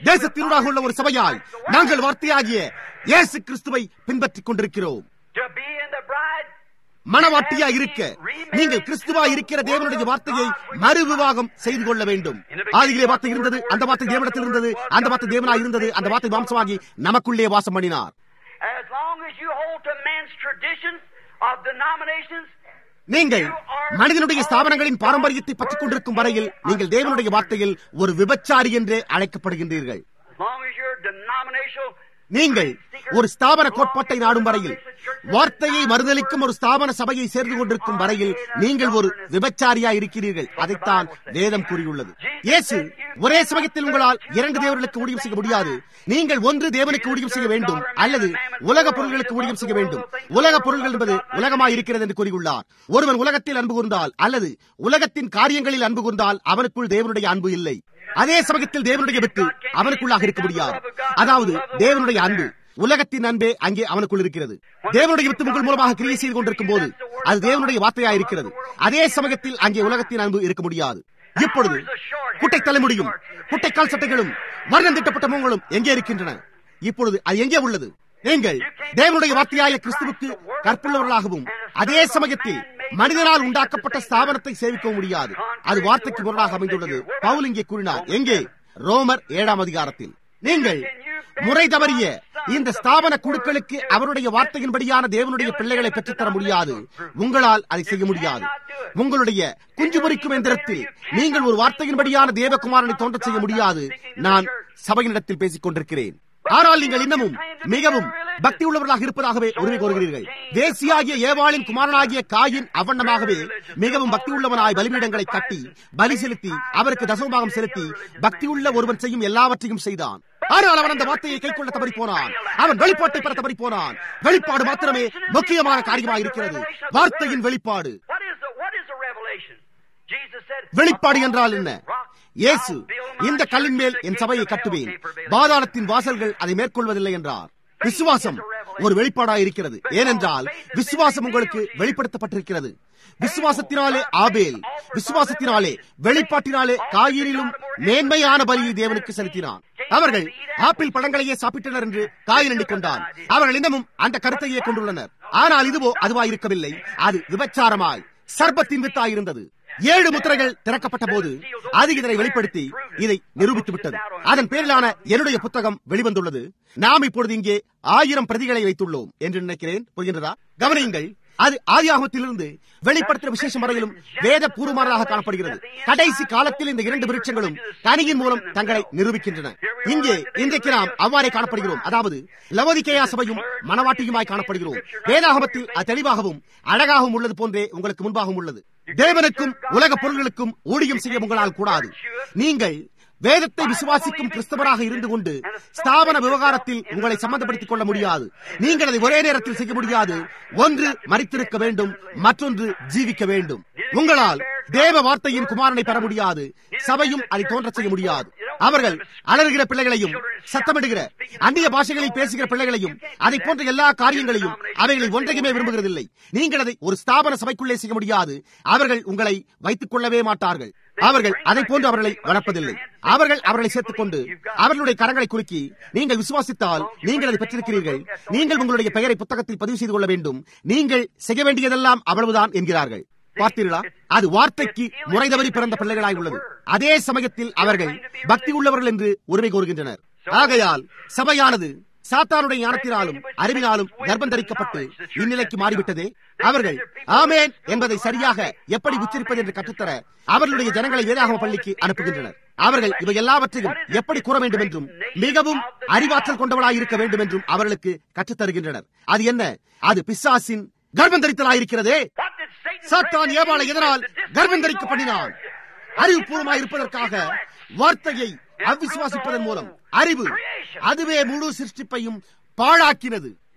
தேசத்தினூடாக உள்ள ஒரு சபையாய் நாங்கள் வார்த்தையாகிய இயேசு கிறிஸ்துவை பின்பற்றிக் கொண்டிருக்கிறோம் to be in the bride மனவாட்டியா இருக்க நீங்கள் கிறிஸ்துவா இருக்கிற தேவனுடைய வார்த்தையை மறு விவாகம் செய்து கொள்ள வேண்டும் ஆதியிலே வார்த்தை இருந்தது அந்த வார்த்தை தேவனிடத்தில் இருந்தது அந்த வார்த்தை தேவனாய் இருந்தது அந்த வார்த்தை மாம்சமாகி நமக்குள்ளே வாசம் பண்ணினார் as long as you hold to man's traditions of denominations நீங்கள் மனிதனுடைய ஸ்தாபனங்களின் பாரம்பரியத்தை பற்றிக் கொண்டிருக்கும் வரையில் நீங்கள் தேவனுடைய வார்த்தையில் ஒரு விபச்சாரி என்றே அழைக்கப்படுகின்றீர்கள் as long as you're denominational நீங்கள் ஒரு ஸ்தாபன கோட்பாட்டை நாடும் வரையில் வார்த்தையை மறுதளிக்கும் ஒரு ஸ்தாபன சபையை சேர்ந்து கொண்டிருக்கும் வரையில் நீங்கள் ஒரு விபச்சாரியா இருக்கிறீர்கள் அதைத்தான் வேதம் கூறியுள்ளது இயேசு ஒரே சமயத்தில் உங்களால் இரண்டு தேவர்களுக்கு ஊழியம் செய்ய முடியாது நீங்கள் ஒன்று தேவனுக்கு ஊழியம் செய்ய வேண்டும் அல்லது உலக பொருள்களுக்கு ஊழியம் செய்ய வேண்டும் உலக பொருள்கள் என்பது உலகமாய் இருக்கிறது என்று கூறியுள்ளார் ஒருவன் உலகத்தில் அன்பு கூர்ந்தால் அல்லது உலகத்தின் காரியங்களில் அன்பு கூர்ந்தால் அவனுக்குள் தேவனுடைய அன்பு இல்லை அதே சமயத்தில் தேவனுடைய விட்டு அவனுக்குள்ளாக இருக்க முடியாது அதாவது தேவனுடைய அன்பு உலகத்தின் அன்பே அங்கே அவனுக்குள் இருக்கிறது தேவனுடைய வித்து உங்கள் மூலமாக கிரியை செய்து கொண்டிருக்கும் போது அது தேவனுடைய வார்த்தையா இருக்கிறது அதே சமயத்தில் அங்கே உலகத்தின் அன்பு இருக்க முடியாது இப்பொழுது குட்டை தலைமுடியும் குட்டைக்கால் சட்டைகளும் வர்ணம் திட்டப்பட்ட முகங்களும் எங்கே இருக்கின்றன இப்பொழுது அது எங்கே உள்ளது நீங்கள் தேவனுடைய வார்த்தையாய கிறிஸ்துவுக்கு கற்புள்ளவர்களாகவும் அதே சமயத்தில் மனிதனால் உண்டாக்கப்பட்ட ஸ்தாபனத்தை சேவிக்கவும் முடியாது அது வார்த்தைக்கு முரணாக அமைந்துள்ளது பவுல் இங்கே கூறினார் எங்கே ரோமர் ஏழாம் அதிகாரத்தில் நீங்கள் முறை தவறிய இந்த ஸ்தாபன குழுக்களுக்கு அவருடைய வார்த்தையின்படியான தேவனுடைய பிள்ளைகளை பெற்றுத்தர முடியாது உங்களால் அதை செய்ய முடியாது உங்களுடைய குஞ்சு பொறிக்கும் எந்திரத்தில் நீங்கள் ஒரு வார்த்தையின்படியான தேவகுமாரனை தோன்ற செய்ய முடியாது நான் சபையினிடத்தில் பேசிக் கொண்டிருக்கிறேன் ஆனால் நீங்கள் இன்னமும் மிகவும் பக்தி உள்ளவர்களாக இருப்பதாகவே உரிமை கோருகிறீர்கள் தேசியாகிய ஏவாளின் குமாரனாகிய காயின் அவ்வண்ணமாகவே மிகவும் பக்தி உள்ளவனாய் பலிபீடங்களை கட்டி பலி செலுத்தி அவருக்கு தசமபாகம் செலுத்தி பக்தி உள்ள ஒருவன் செய்யும் எல்லாவற்றையும் செய்தான் ஆனால் அவன் அந்த வார்த்தையை கை கொள்ள தவறி போனான் அவன் வெளிப்பாட்டை பெற தவறி போனான் வெளிப்பாடு மாத்திரமே முக்கியமான காரியமாக இருக்கிறது வார்த்தையின் வெளிப்பாடு What is the what is the revelation? Jesus said வெளிப்பாடு என்றால் என்ன இயேசு இந்த கல்லின் மேல் என் சபையை கட்டுவேன் பாதாளத்தின் வாசல்கள் அதை மேற்கொள்வதில்லை என்றார் விசுவாசம் ஒரு வெளிப்பாடாய் இருக்கிறது ஏனென்றால் விசுவாசம் உங்களுக்கு வெளிப்படுத்தப்பட்டிருக்கிறது விசுவாசத்தினாலே ஆபேல் விசுவாசத்தினாலே வெளிப்பாட்டினாலே காயினிலும் மேன்மையான பலியை தேவனுக்கு செலுத்தினான் அவர்கள் ஆப்பிள் பழங்களையே சாப்பிட்டனர் என்று காயின் எண்ணிக்கொண்டான் அவர்கள் இன்னமும் அந்த கருத்தையே கொண்டுள்ளனர் ஆனால் இதுவோ அதுவாய் இருக்கவில்லை அது விபச்சாரமாய் சர்பத்தின் வித்தாய் இருந்தது ஏழு முத்திரைகள் திறக்கப்பட்ட போது அது இதனை வெளிப்படுத்தி இதை நிரூபித்து விட்டது அதன் பேரிலான என்னுடைய புத்தகம் வெளிவந்துள்ளது நாம் இப்பொழுது இங்கே ஆயிரம் பிரதிகளை வைத்துள்ளோம் என்று நினைக்கிறேன் புரிகின்றதா கவனியுங்கள் அது ஆதியாகத்திலிருந்து வெளிப்படுத்துகிற விசேஷம் வரையிலும் வேத பூர்வமானதாக காணப்படுகிறது கடைசி காலத்தில் இந்த இரண்டு விருட்சங்களும் கனியின் மூலம் தங்களை நிரூபிக்கின்றன இங்கே இன்றைக்கு நாம் அவ்வாறே காணப்படுகிறோம் அதாவது லவோதிகேயா சபையும் மனவாட்டியுமாய் காணப்படுகிறோம் வேதாகமத்தில் அது தெளிவாகவும் அழகாகவும் உள்ளது போன்றே உங்களுக்கு முன்பாகவும் உள்ளது தேவனுக்கும் உலக பொருள்களுக்கும் ஊழியம் செய்ய உங்களால் கூடாது நீங்கள் வேதத்தை விசுவாசிக்கும் கிறிஸ்தவராக இருந்து கொண்டு ஸ்தாபன விவகாரத்தில் உங்களை சம்பந்தப்படுத்திக் கொள்ள முடியாது நீங்கள் அதை ஒரே நேரத்தில் செய்ய முடியாது ஒன்று மறித்திருக்க வேண்டும் மற்றொன்று ஜீவிக்க வேண்டும் உங்களால் தேவ வார்த்தையின் குமாரனை பெற முடியாது சபையும் அதை தோன்ற செய்ய முடியாது அவர்கள் அலறுகிற பிள்ளைகளையும் சத்தமிடுகிற அந்நிய பாஷைகளில் பேசுகிற பிள்ளைகளையும் அதை போன்ற எல்லா காரியங்களையும் அவைகளை ஒன்றையுமே விரும்புகிறதில்லை நீங்கள் அதை ஒரு ஸ்தாபன சபைக்குள்ளே செய்ய முடியாது அவர்கள் உங்களை வைத்துக் கொள்ளவே மாட்டார்கள் அவர்கள் அதை போன்று அவர்களை வளர்ப்பதில்லை அவர்கள் அவர்களை சேர்த்துக் கொண்டு அவர்களுடைய கரங்களை குலுக்கி நீங்கள் விசுவாசித்தால் நீங்கள் அதை பெற்றிருக்கிறீர்கள் நீங்கள் உங்களுடைய பெயரை புத்தகத்தில் பதிவு செய்து கொள்ள வேண்டும் நீங்கள் செய்ய வேண்டியதெல்லாம் அவ்வளவுதான் என்கிறார்கள் பார்த்தீர்களா அது வார்த்தைக்கு முறை தவறி பிறந்த பிள்ளைகளாய் உள்ளது அதே சமயத்தில் அவர்கள் பக்தி உள்ளவர்கள் என்று உரிமை கோருகின்றனர் ஆகையால் சபையானது சாத்தானுடைய ஞானத்தினாலும் அறிவினாலும் கர்ப்பம் தரிக்கப்பட்டு இந்நிலைக்கு மாறிவிட்டதே அவர்கள் ஆமேன் என்பதை சரியாக எப்படி உச்சரிப்பது என்று கற்றுத்தர அவர்களுடைய ஜனங்களை வேதாகம பள்ளிக்கு அனுப்புகின்றனர் அவர்கள் இவை எல்லாவற்றையும் எப்படி கூற வேண்டும் என்றும் மிகவும் அறிவாற்றல் கொண்டவளாய் இருக்க வேண்டும் என்றும் அவர்களுக்கு கற்றுத்தருகின்றனர் அது என்ன அது பிசாசின் கர்ப்பம் தரித்தலாயிருக்கிறதே சாத்தான் ஏவாளை எதனால் கர்ப்பம் தரிக்க பண்ணினான் அறிவுபூர்வமாய் இருப்பதற்காக வார்த்தையை அவிசுவாசிப்பதன் மூலம் அறிவு அதுவே முழு சிருஷ்டிப்பையும் பாழாக்கினது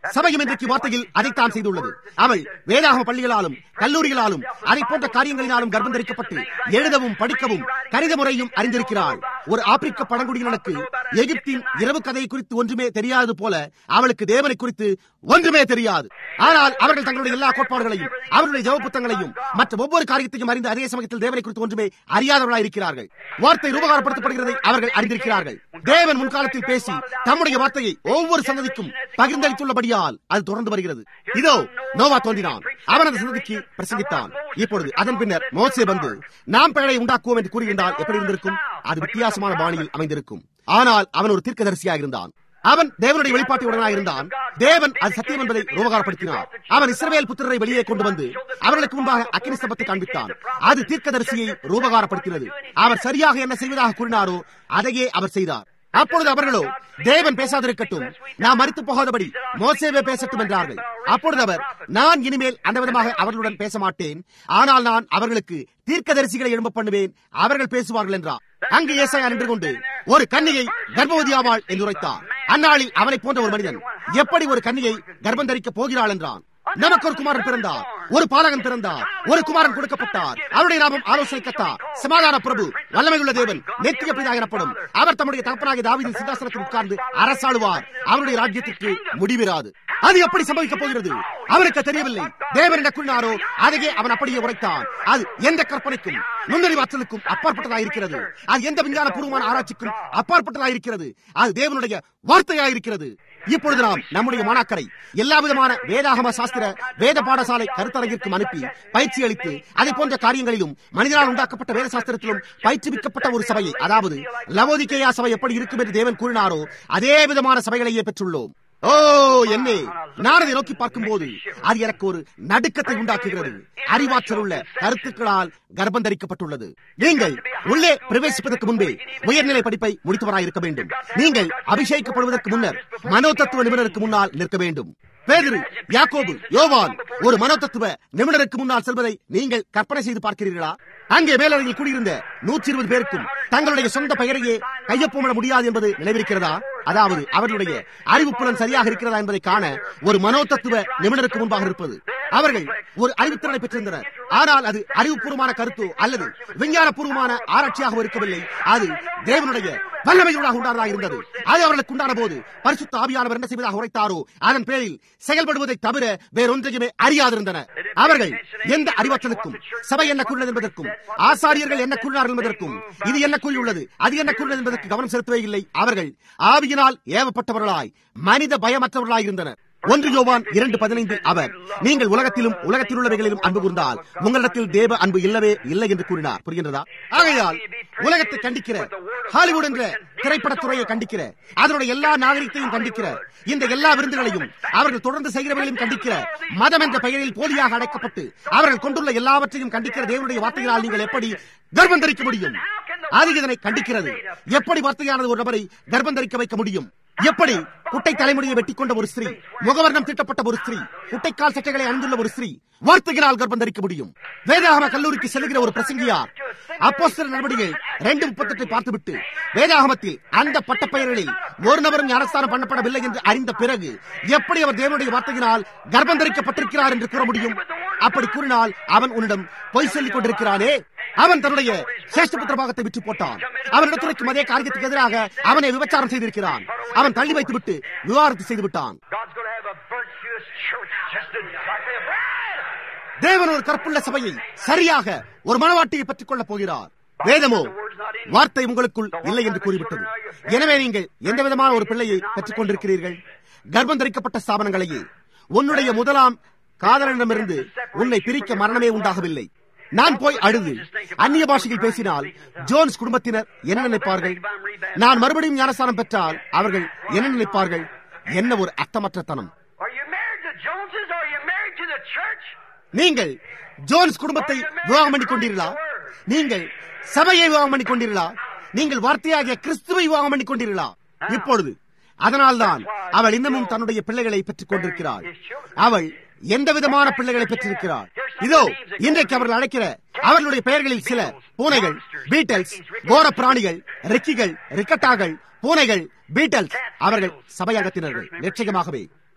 சபையும் இன்றைக்கு வார்த்தையில் அதைத்தான் செய்துள்ளது அவள் வேதாகம பள்ளிகளாலும் கல்லூரிகளாலும் அதை போன்ற காரியங்களினாலும் கர்ப்பம் தரிக்கப்பட்டு எழுதவும் படிக்கவும் கணித முறையும் அறிந்திருக்கிறாள் ஒரு ஆப்பிரிக்க பழங்குடியினருக்கு எகிப்தின் இரவு கதை குறித்து ஒன்றுமே தெரியாது போல அவளுக்கு தேவனை குறித்து ஒன்றுமே தெரியாது ஆனால் அவர்கள் தங்களுடைய எல்லா கோட்பாடுகளையும் அவருடைய ஜெவ புத்தகங்களையும் மற்ற ஒவ்வொரு காரியத்தையும் அறிந்து அதே சமயத்தில் தேவனை குறித்து ஒன்றுமே அறியாதவர்களாக இருக்கிறார்கள் வார்த்தை ரூபகாரப்படுத்தப்படுகிறதை அவர்கள் அறிந்திருக்கிறார்கள் தேவன் முன்காலத்தில் பேசி தம்முடைய வார்த்தையை ஒவ்வொரு சந்ததிக்கும் பகிர்ந்தளித்துள்ளபடியால் அது தொடர்ந்து வருகிறது இதோ நோவா தோன்றினான் அவன் அந்த சந்ததிக்கு பிரசங்கித்தான் இப்பொழுது அதன் பின்னர் மோசே வந்து நாம் பெயரை உண்டாக்குவோம் என்று கூறுகின்றால் எப்படி இருந்திருக்கும் அது வித்தியாசமான பாணியில் அமைந்திருக்கும் ஆனால் அவன் ஒரு தீர்க்கதரிசியாக இருந்தான் அவன் தேவனுடைய வெளிப்பாட்டுடனாக இருந்தான் தேவன் அது சத்தியம் என்பதை ரோபகாரப்படுத்தினார் அவன் இஸ்ரவேல் புத்திரரை வெளியே கொண்டு வந்து அவர்களுக்கு முன்பாக அக்கினி ஸ்தம்பத்தை காண்பித்தான் அது தீர்க்கதரிசியை ரூபகாரப்படுத்தினது அவர் சரியாக என்ன செய்வதாக கூறினாரோ அதையே அவர் செய்தார் அப்பொழுது அவர்களோ தேவன் பேசாதிருக்கட்டும் நாம் மறித்து போகாதபடி மோசேவே பேசட்டும் என்றார்கள் அப்பொழுது அவர் நான் இனிமேல் அந்த விதமாக அவர்களுடன் பேச மாட்டேன் ஆனால் நான் அவர்களுக்கு தீர்க்கதரிசிகளை எழும்ப பண்ணுவேன் அவர்கள் பேசுவார்கள் என்றார் அங்கு ஏசாயா நின்று கொண்டு ஒரு கன்னியை கர்ப்பவதியாவாள் என்று உரைத்தார் அந்நாளில் அவனை போன்ற ஒரு மனிதன் எப்படி ஒரு கன்னியை கர்ப்பம் தரிக்கப் போகிறாள் என்றான் நமக்கு ஒரு குமாரன் பிறந்தார் ஒரு பாலகன் பிறந்தார் ஒரு குமாரன் கொடுக்கப்பட்டார் அவருடைய நாமம் ஆலோசனை கத்தா சமாதான பிரபு வல்லமையுள்ள தேவன் நெத்திய பிதா எனப்படும் அவர் தம்முடைய தகப்பனாகிய தாவீதின் சிங்காசனத்தில் உட்கார்ந்து அரசாளுவார் அவருடைய ராஜ்யத்திற்கு முடிவிராது அது எப்படி சம்பவிக்கப் போகிறது அவருக்கு தெரியவில்லை தேவன் என்ன கூறினாரோ அதையே அவன் அப்படியே உரைத்தான் அது எந்த கற்பனைக்கும் நுண்ணறிவாற்றலுக்கும் அப்பாற்பட்டதாக இருக்கிறது அது எந்த விஞ்ஞான பூர்வமான ஆராய்ச்சிக்கும் அப்பாற்பட்டதாக இருக்கிறது அது தேவனுடைய வார்த்தையாயிருக்கிறது இப்பொழுது நாம் நம்முடைய மாணாக்கரை எல்லா விதமான வேதாகம சாஸ்திர வேத பாடசாலை கருத்தரங்கிற்கும் அனுப்பி பயிற்சி அளித்து அதை போன்ற காரியங்களிலும் மனிதனால் உண்டாக்கப்பட்ட வேத சாஸ்திரத்திலும் பயிற்றுவிக்கப்பட்ட ஒரு சபையை அதாவது லவோதிகேயா சபை எப்படி இருக்கும் என்று தேவன் கூறினாரோ அதே விதமான சபைகளையே பெற்றுள்ளோம் ஓ என்னே நான் அதை நோக்கி பார்க்கும் போது அது எனக்கு ஒரு நடுக்கத்தை உண்டாக்குகிறது அறிவாற்றல் உள்ள கருத்துக்களால் கர்ப்பம் தரிக்கப்பட்டுள்ளது நீங்கள் உள்ளே பிரவேசிப்பதற்கு முன்பே உயர்நிலை படிப்பை முடித்தவராய் இருக்க வேண்டும் நீங்கள் அபிஷேகிக்கப்படுவதற்கு முன்னர் மனோ தத்துவ நிபுணருக்கு முன்னால் நிற்க வேண்டும் பேதிரு யாக்கோபு யோவான் ஒரு மனோதத்துவ நிபுணருக்கு முன்னால் செல்வதை நீங்கள் கற்பனை செய்து பார்க்கிறீர்களா அங்கே மேலறையில் கூடியிருந்த நூற்றி இருபது பேருக்கும் தங்களுடைய சொந்த பெயரையே கையொப்பமிட முடியாது என்பது நினைவிருக்கிறதா அதாவது அவர்களுடைய அறிவுப்புலன் சரியாக இருக்கிறதா என்பதை காண ஒரு மனோதத்துவ நிபுணருக்கு முன்பாக இருப்பது அவர்கள் ஒரு அறிவுத்திறனை பெற்றிருந்தனர் ஆனால் அது அறிவுபூர்வமான கருத்தோ அல்லது விஞ்ஞானபூர்வமான ஆராய்ச்சியாக இருக்கவில்லை அது தேவனுடைய வல்லமையுடாக உண்டானதாக இருந்தது அது அவர்களுக்கு உண்டான போது பரிசுத்த ஆவியானவர் என்ன செய்வதாக உரைத்தாரோ அதன் பேரில் செயல்படுவதை தவிர வேறொன்றையுமே அறியாதிருந்தனர் அவர்கள் எந்த அறிவாற்றலுக்கும் சபை என்ன கூறினது என்பதற்கும் ஆசாரியர்கள் என்ன கூறினார்கள் என்பதற்கும் இது என்ன கூறியுள்ளது அது என்ன கூறினது என்பதற்கு கவனம் செலுத்தவே இல்லை அவர்கள் ஆவியினால் ஏவப்பட்டவர்களாய் மனித பயமற்றவர்களாய் இருந்தனர் ஒன்று யோவான் இரண்டு பதினைந்தில் அவர் நீங்கள் உலகத்திலும் உலகத்தில் உள்ளவைகளிலும் அன்பு கூர்ந்தால் உங்களிடத்தில் தேவ அன்பு இல்லவே இல்லை என்று கூறினார் புரிகின்றதா ஆகையால் உலகத்தை கண்டிக்கிற ஹாலிவுட் என்ற திரைப்படத்துறையை கண்டிக்கிற அதனுடைய எல்லா நாகரிகத்தையும் கண்டிக்கிற இந்த எல்லா விருந்துகளையும் அவர்கள் தொடர்ந்து செய்கிறவர்களையும் கண்டிக்கிற மதம் என்ற பெயரில் போலியாக அடைக்கப்பட்டு அவர்கள் கொண்டுள்ள எல்லாவற்றையும் கண்டிக்கிற தேவனுடைய வார்த்தைகளால் நீங்கள் எப்படி கர்ப்பம் தரிக்க முடியும் அது இதனை கண்டிக்கிறது எப்படி வார்த்தையானது ஒரு நபரை கர்ப்பம் தரிக்க வைக்க முடியும் எப்படி குட்டை தலைமுடியை வெட்டி கொண்ட ஒரு ஸ்திரீ முகவர்ணம் திட்டப்பட்ட ஒரு ஸ்திரீ குட்டைக்கால் சட்டைகளை அணிந்துள்ள ஒரு ஸ்திரீ வார்த்தைகளால் கர்ப்பம் தரிக்க முடியும் வேதாகம கல்லூரிக்கு செல்கிற ஒரு பிரசங்கியார் அப்போஸ்தலர் நடவடிக்கை ரெண்டு முப்பத்தெட்டை பார்த்துவிட்டு வேதாகமத்தில் அந்த பட்டப்பெயர்களில் ஒரு நபரும் ஞானஸ்தானம் பண்ணப்படவில்லை என்று அறிந்த பிறகு எப்படி அவர் தேவனுடைய வார்த்தையினால் கர்ப்பம் தரிக்கப்பட்டிருக்கிறார் என்று கூற முடியும் அப்படி கூறினால் அவன் உன்னிடம் பொய் சொல்லிக் கொண்டிருக்கிறானே அவன் தன்னுடைய சேஷ்டபுத்திர பாகத்தை விற்று போட்டான் அவன் இடத்துரைக்கும் அதே காரியத்துக்கு எதிராக அவனை விபச்சாரம் செய்திருக்கிறான் அவன் தள்ளி வைத்துவிட்டு விவாகரத்து செய்து விட்டான் God's going to have a virtuous church just exactly a bride. தேவன் ஒரு கற்புள்ள சபையை சரியாக ஒரு மனவாட்டியை பற்றிக் கொள்ளப் போகிறார் வேதமோ வார்த்தை உங்களுக்குள் இல்லை என்று கூறிவிட்டது எனவே நீங்கள் எந்த விதமான ஒரு பிள்ளையை பெற்றுக் கொண்டிருக்கிறீர்கள் கர்ப்பம் தரிக்கப்பட்ட ஸ்தாபனங்களையே உன்னுடைய முதலாம் காதலனிடமிருந்து உன்னை பிரிக்க மரணமே உண்டாகவில்லை நான் போய் அழுது அந்நிய பாஷையில் பேசினால் ஜோன்ஸ் குடும்பத்தினர் என்ன நினைப்பார்கள் நான் மறுபடியும் ஞானஸ்தானம் பெற்றால் அவர்கள் என்ன நினைப்பார்கள் என்ன ஒரு அர்த்தமற்ற தனம் Are you married to Joneses or are you married to the church? நீங்கள் ஜோன்ஸ் குடும்பத்தை விவாகம் பண்ணிக் கொண்டீர்களா நீங்கள் சபையை விவாகம் பண்ணிக் கொண்டீர்களா நீங்கள் வார்த்தையாகிய கிறிஸ்துவை விவாகம் பண்ணிக் கொண்டீர்களா இப்பொழுது அதனால்தான் அவள் இன்னமும் தன்னுடைய பிள்ளைகளை பெற்றுக் கொண்டிருக்கிறாள் அவள் எந்த விதமான பிள்ளைகளை பெற்றிருக்கிறாள் இதோ இன்றைக்கு அவர்கள் அழைக்கிற அவர்களுடைய பெயர்களில் சில பூனைகள் பீட்டல்ஸ் கோர பிராணிகள் ரெக்கிகள் ரிக்கட்டாகள் பூனைகள் பீட்டல்ஸ் அவர்கள் சபை அங்கத்தினர்கள் நிச்சயமாகவே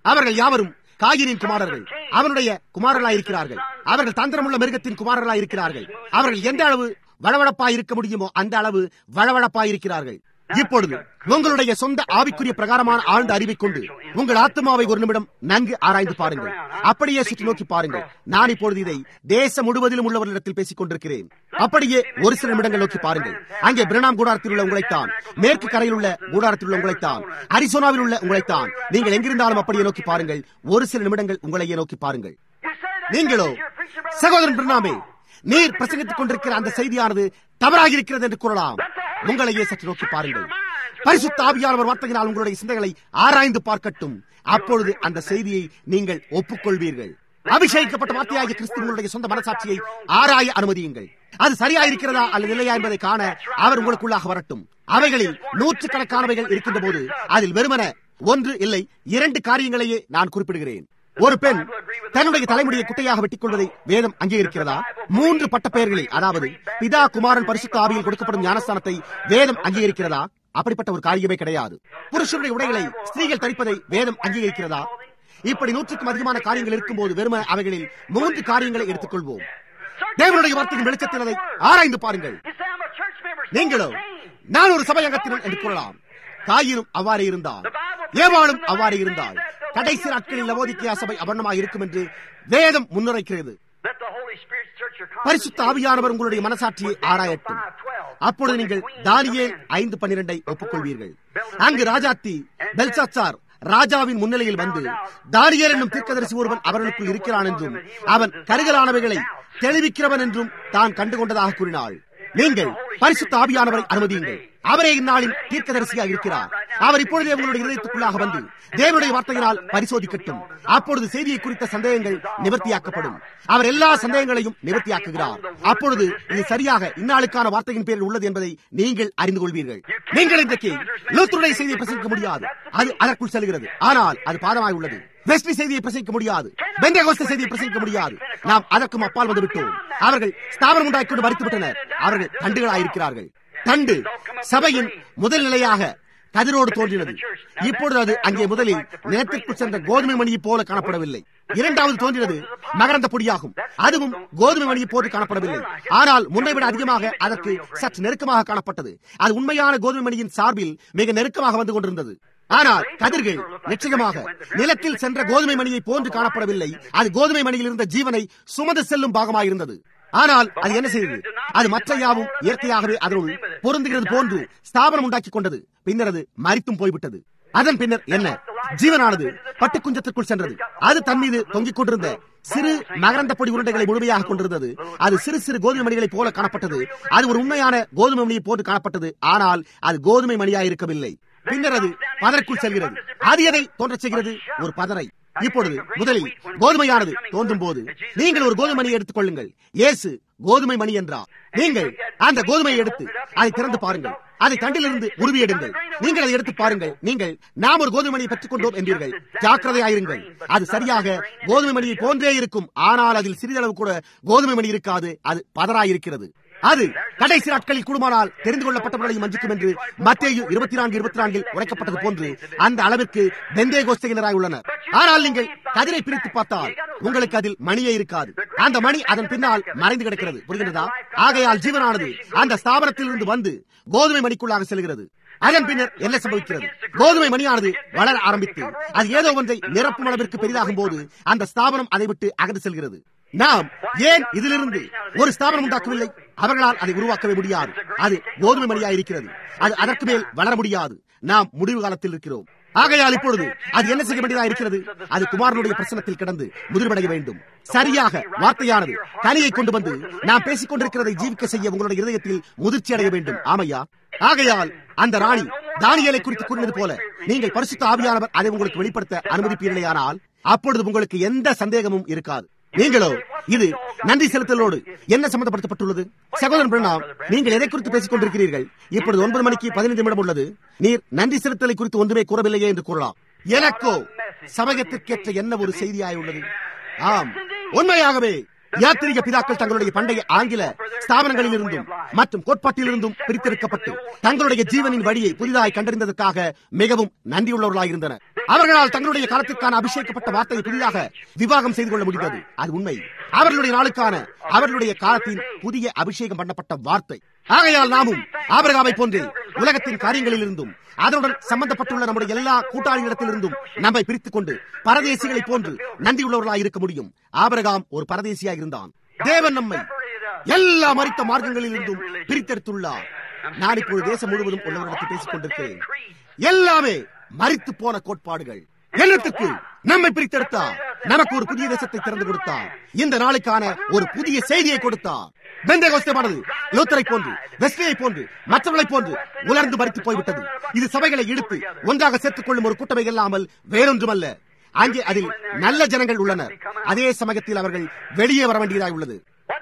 அவர்கள் யாவரும் காயினின் குமாரர்கள் அவனுடைய குமாரர்களாய் இருக்கிறார்கள் அவர்கள் தந்திரமுள்ள மிருகத்தின் குமாரர்களாய் இருக்கிறார்கள் அவர்கள் எந்த அளவு வளவளப்பாய் இருக்க முடியுமோ அந்த அளவு வளவளப்பாய் இருக்கிறார்கள் இப்பொழுது உங்களுடைய சொந்த ஆவிக்குரிய பிரகாரமான ஆழ்ந்த அறிவை கொண்டு உங்கள் ஆத்மாவை ஒரு நிமிடம் நன்கு ஆராய்ந்து பாருங்கள் அப்படியே சுற்றி நோக்கி பாருங்கள் நான் இப்பொழுது இதை தேசம் முழுவதிலும் உள்ளவர்களிடத்தில் பேசிக் கொண்டிருக்கிறேன் அப்படியே ஒரு சில நிமிடங்கள் நோக்கி பாருங்கள் அங்கே பிரணாம் கூடாரத்தில் உள்ள உங்களைத்தான் மேற்கு கரையில் உள்ள கூடாரத்தில் உள்ள உங்களைத்தான் அரிசோனாவில் உள்ள உங்களைத்தான் நீங்கள் எங்கிருந்தாலும் அப்படியே நோக்கி பாருங்கள் ஒரு சில நிமிடங்கள் உங்களையே நோக்கி பாருங்கள் நீங்களோ சகோதரன் பிரணாமே நீர் பிரசங்கித்துக் கொண்டிருக்கிற அந்த செய்தியானது தவறாக இருக்கிறது என்று கூறலாம் உங்களையே சற்று நோக்கி பாருங்கள் பரிசுத்த ஆவியானவர் வார்த்தையினால் உங்களுடைய சிந்தைகளை ஆராய்ந்து பார்க்கட்டும் அப்பொழுது அந்த செய்தியை நீங்கள் ஒப்புக்கொள்வீர்கள் அபிஷேகிக்கப்பட்ட வார்த்தையாகிய கிறிஸ்து உங்களுடைய சொந்த மனசாட்சியை ஆராய அனுமதியுங்கள் அது சரியா இருக்கிறதா அல்லது இல்லையா என்பதை காண அவர் உங்களுக்குள்ளாக வரட்டும் அவைகளில் நூற்றுக்கணக்கானவைகள் இருக்கின்ற போது அதில் வெறுமன ஒன்று இல்லை இரண்டு காரியங்களையே நான் குறிப்பிடுகிறேன் ஒரு பெண் தன்னுடைய தலைமுடியை குட்டையாக வெட்டிக் கொள்வதை வேதம் அங்கீகரிக்கிறதா மூன்று பட்ட பெயர்களில் அதாவது பிதா குமாரன் பரிசுத்த ஆவியில் கொடுக்கப்படும் ஞானஸ்தானத்தை வேதம் அங்கீகரிக்கிறதா அப்படிப்பட்ட ஒரு காரியமே கிடையாது புருஷனுடைய உடைகளை ஸ்திரீகள் தரிப்பதை வேதம் அங்கீகரிக்கிறதா இப்படி நூற்றுக்கும் அதிகமான காரியங்கள் இருக்கும்போது வெறும அவைகளில் மூன்று காரியங்களை எடுத்துக்கொள்வோம் தேவனுடைய வார்த்தையின் வெளிச்சத்தில் அதை ஆராய்ந்து பாருங்கள் நீங்களோ நான் ஒரு சபை அங்கத்தினர் என்று கூறலாம் காயினும் அவ்வாறே இருந்தால் ஏவாளும் அவ்வாறே இருந்தால் கடைசி நாட்களில் லவோதிக்கியா சபை அவர்ணமாக இருக்கும் என்று வேதம் முன்னுரைக்கிறது பரிசுத்த ஆவியானவர் உங்களுடைய மனசாட்சியை ஆராயட்டும் அப்பொழுது நீங்கள் தானியேல் ஐந்து பன்னிரண்டை ஒப்புக்கொள்வீர்கள் அங்கு ராஜாத்தி பெல்சாச்சார் ராஜாவின் முன்னிலையில் வந்து தானியேல் என்னும் தீர்க்கதரிசி ஒருவன் அவர்களுக்குள் இருக்கிறான் என்றும் அவன் கருகலானவைகளை தெளிவிக்கிறவன் என்றும் தான் கண்டுகொண்டதாக கூறினாள் நீங்கள் பரிசுத்த ஆவியானவரை அனுமதியுங்கள் அவரே இந்நாளின் தீர்க்கதரிசியாக இருக்கிறார் அவர் இப்பொழுதே உங்களுடைய இதயத்துக்குள்ளாக வந்து தேவனுடைய வார்த்தையினால் பரிசோதிக்கட்டும் அப்பொழுது செய்தியை குறித்த சந்தேகங்கள் நிவர்த்தியாக்கப்படும் அவர் எல்லா சந்தேகங்களையும் நிவர்த்தியாக்குகிறார் அப்பொழுது இது சரியாக இந்நாளுக்கான வார்த்தையின் பேரில் உள்ளது என்பதை நீங்கள் அறிந்து கொள்வீர்கள் நீங்கள் இன்றைக்கு லூத்துடைய செய்தியை பிரசங்கிக்க முடியாது அது அதற்குள் செல்கிறது ஆனால் அது பாதமாய் உள்ளது வெஸ்டி செய்தியை பிரசங்கிக்க முடியாது பெந்தகோஸ்த செய்தியை பிரசங்கிக்க முடியாது நாம் அதற்கும் அப்பால் வந்து விட்டோம் அவர்கள் ஸ்தாபனம் உண்டாக்கி கொண்டு மறித்து விட்டனர் அவர்கள் தண்டுகளாயிருக்கிறார்கள் தண்டு சபையின் முதல் நிலையாக கதிரோடு தோன்றினது இப்பொழுது அது அங்கே முதலில் நிலத்திற்குள் சென்ற கோதுமை மணியைப் போல காணப்படவில்லை இரண்டாவது தோன்றினது மகரந்த பொடியாகும் அதுவும் கோதுமை மணியை போன்று காணப்படவில்லை ஆனால் முன்னை விட அதிகமாக அதற்கு சற்று நெருக்கமாக காணப்பட்டது அது உண்மையான கோதுமை மணியின் சார்பில் மிக நெருக்கமாக வந்து கொண்டிருந்தது ஆனால் கதிர்கள் நிச்சயமாக நிலத்தில் சென்ற கோதுமை மணியை போன்று காணப்படவில்லை அது கோதுமை மணியில் இருந்த ஜீவனை சுமந்து செல்லும் பாகமாயிருந்தது ஆனால் அது என்ன செய்தது அது மற்ற யாவும் இயற்கையாகவே அதனுள் பொருந்துகிறது போன்று ஸ்தாபனம் உண்டாக்கி கொண்டது பின்னர் அது மறித்தும் போய்விட்டது அதன் பின்னர் என்ன ஜீவனானது பட்டுக்குஞ்சத்திற்குள் சென்றது அது தன் மீது தொங்கிக் கொண்டிருந்த சிறு மகரந்த பொடி உருண்டைகளை முழுமையாக கொண்டிருந்தது அது சிறு சிறு கோதுமை மணிகளைப் போல காணப்பட்டது அது ஒரு உண்மையான கோதுமை மணியை போட்டு காணப்பட்டது ஆனால் அது கோதுமை மணியாக இருக்கவில்லை பின்னர் அது பதற்குள் செல்கிறது அது எதை தோன்றச் செய்கிறது ஒரு பதரை இப்பொழுது முதலில் கோதுமையானது தோன்றும் போது நீங்கள் ஒரு கோதுமை மணியை எடுத்துக் கொள்ளுங்கள் இயேசு கோதுமை மணி என்றார் நீங்கள் அந்த கோதுமையை எடுத்து அதை திறந்து பாருங்கள் அதை தண்டிலிருந்து உருவி எடுங்கள் நீங்கள் அதை எடுத்து பாருங்கள் நீங்கள் நாம் ஒரு கோதுமை மணியை பெற்றுக் கொண்டோம் என்றீர்கள் ஜாக்கிரதையாயிருங்கள் அது சரியாக கோதுமை மணியை போன்றே இருக்கும் ஆனால் அதில் சிறிதளவு கூட கோதுமை மணி இருக்காது அது பதராயிருக்கிறது அது கடைசி நாட்களில் கூடுமானால் தெரிந்து கொள்ளப்பட்டவர்களையும் வஞ்சிக்கும் என்று மத்திய இருபத்தி நான்கு இருபத்தி நான்கில் உரைக்கப்பட்டது போன்று அந்த அளவிற்கு வெந்தய கோஷ்டையினராய் உள்ளனர் ஆனால் நீங்கள் கதிரை பிரித்து பார்த்தால் உங்களுக்கு அதில் மணியே இருக்காது அந்த மணி அதன் பின்னால் மறைந்து கிடக்கிறது புரிகிறதா ஆகையால் ஜீவனானது அந்த ஸ்தாபனத்தில் இருந்து வந்து கோதுமை மணிக்குள்ளாக செல்கிறது அதன் பின்னர் என்ன சம்பவிக்கிறது கோதுமை மணியானது வளர ஆரம்பித்து அது ஏதோ ஒன்றை நிரப்பும் அளவிற்கு பெரிதாகும் போது அந்த ஸ்தாபனம் அதை விட்டு அகன்று செல்கிறது நாம் ஏன் இதிலிருந்து ஒரு ஸ்தாபனம் உண்டாக்கவில்லை அவர்களால் அதை உருவாக்கவே முடியாது அது கோதுமை மணியாக இருக்கிறது அது அதற்கு மேல் வளர முடியாது நாம் முடிவு காலத்தில் இருக்கிறோம் ஆகையால் இப்பொழுது அது என்ன செய்ய வேண்டியதா இருக்கிறது அது குமாரனுடைய பிரசனத்தில் கிடந்து முதிர்வடைய வேண்டும் சரியாக வார்த்தையானது கனியை கொண்டு வந்து நாம் பேசிக் கொண்டிருக்கிறதை ஜீவிக்க செய்ய உங்களுடைய இதயத்தில் முதிர்ச்சி அடைய வேண்டும் ஆமையா ஆகையால் அந்த ராணி தானியலை குறித்து கூறினது போல நீங்கள் பரிசுத்த ஆவியானவர் அதை உங்களுக்கு வெளிப்படுத்த அனுமதிப்பீர்களேயானால் அப்பொழுது உங்களுக்கு எந்த சந்தேகமும் இருக்காது நீங்களோ இது நன்றி செலுத்தலோடு என்ன சம்பந்தப்படுத்தப்பட்டுள்ளது சகோதரன் பிரணாம் நீங்கள் எதை குறித்து பேசிக் கொண்டிருக்கிறீர்கள் இப்பொழுது ஒன்பது மணிக்கு பதினைந்து நிமிடம் உள்ளது நீர் நன்றி செலுத்தலை குறித்து ஒன்றுமே கூறவில்லையே என்று கூறலாம் எனக்கோ சமயத்திற்கேற்ற என்ன ஒரு செய்தியாய் உள்ளது ஆம் உண்மையாகவே யாத்திரிக பிதாக்கள் தங்களுடைய பண்டைய ஆங்கில ஸ்தாபனங்களில் இருந்தும் மற்றும் கோட்பாட்டிலிருந்தும் பிரித்தெடுக்கப்பட்டு தங்களுடைய ஜீவனின் வழியை புதிதாய் கண்டறிந்ததற்காக மிகவும் நன்றியுள்ளவர்களாக இருந்தனர் அவர்களால் தங்களுடைய காலத்திற்கான அபிஷேகப்பட்ட வார்த்தையை புதிதாக விவாகம் செய்து கொள்ள முடிந்தது அது உண்மை அவர்களுடைய நாளுக்கான அவர்களுடைய காலத்தின் புதிய அபிஷேகம் பண்ணப்பட்ட வார்த்தை ஆகையால் நாமும் ஆபரகாமை போன்று உலகத்தின் காரியங்களில் இருந்தும் அதனுடன் சம்பந்தப்பட்டுள்ள நம்முடைய எல்லா கூட்டாளிகளிடத்திலிருந்தும் நம்மை பிரித்துக் கொண்டு பரதேசிகளை போன்று நன்றியுள்ளவர்களாக இருக்க முடியும் ஆபரகாம் ஒரு பரதேசியாக இருந்தான் தேவன் நம்மை எல்லா மறித்த மார்க்கங்களில் இருந்தும் பிரித்தெடுத்துள்ளார் நான் இப்பொழுது தேசம் முழுவதும் உள்ளவர்களிடத்தில் பேசிக் கொண்டிருக்கிறேன் எல்லாமே மறித்து போன கோட்பாடுகள் என்னத்துக்கு நம்மை பிரித்தெடுத்தார் நமக்கு ஒரு புதிய தேசத்தை திறந்து கொடுத்தார் இந்த நாளுக்கான ஒரு புதிய செய்தியை கொடுத்தார் பெந்தகோஸ்தமானது லூத்தரை போன்று வெஸ்லியை போன்று மற்றவர்களை போன்று உலர்ந்து மறித்து போய்விட்டது இது சபைகளை இழுத்து ஒன்றாக சேர்த்துக் கொள்ளும் ஒரு கூட்டமை இல்லாமல் வேறொன்றுமல்ல அங்கே அதில் நல்ல ஜனங்கள் உள்ளனர் அதே சமயத்தில் அவர்கள் வெளியே வர வேண்டியதாக உள்ளது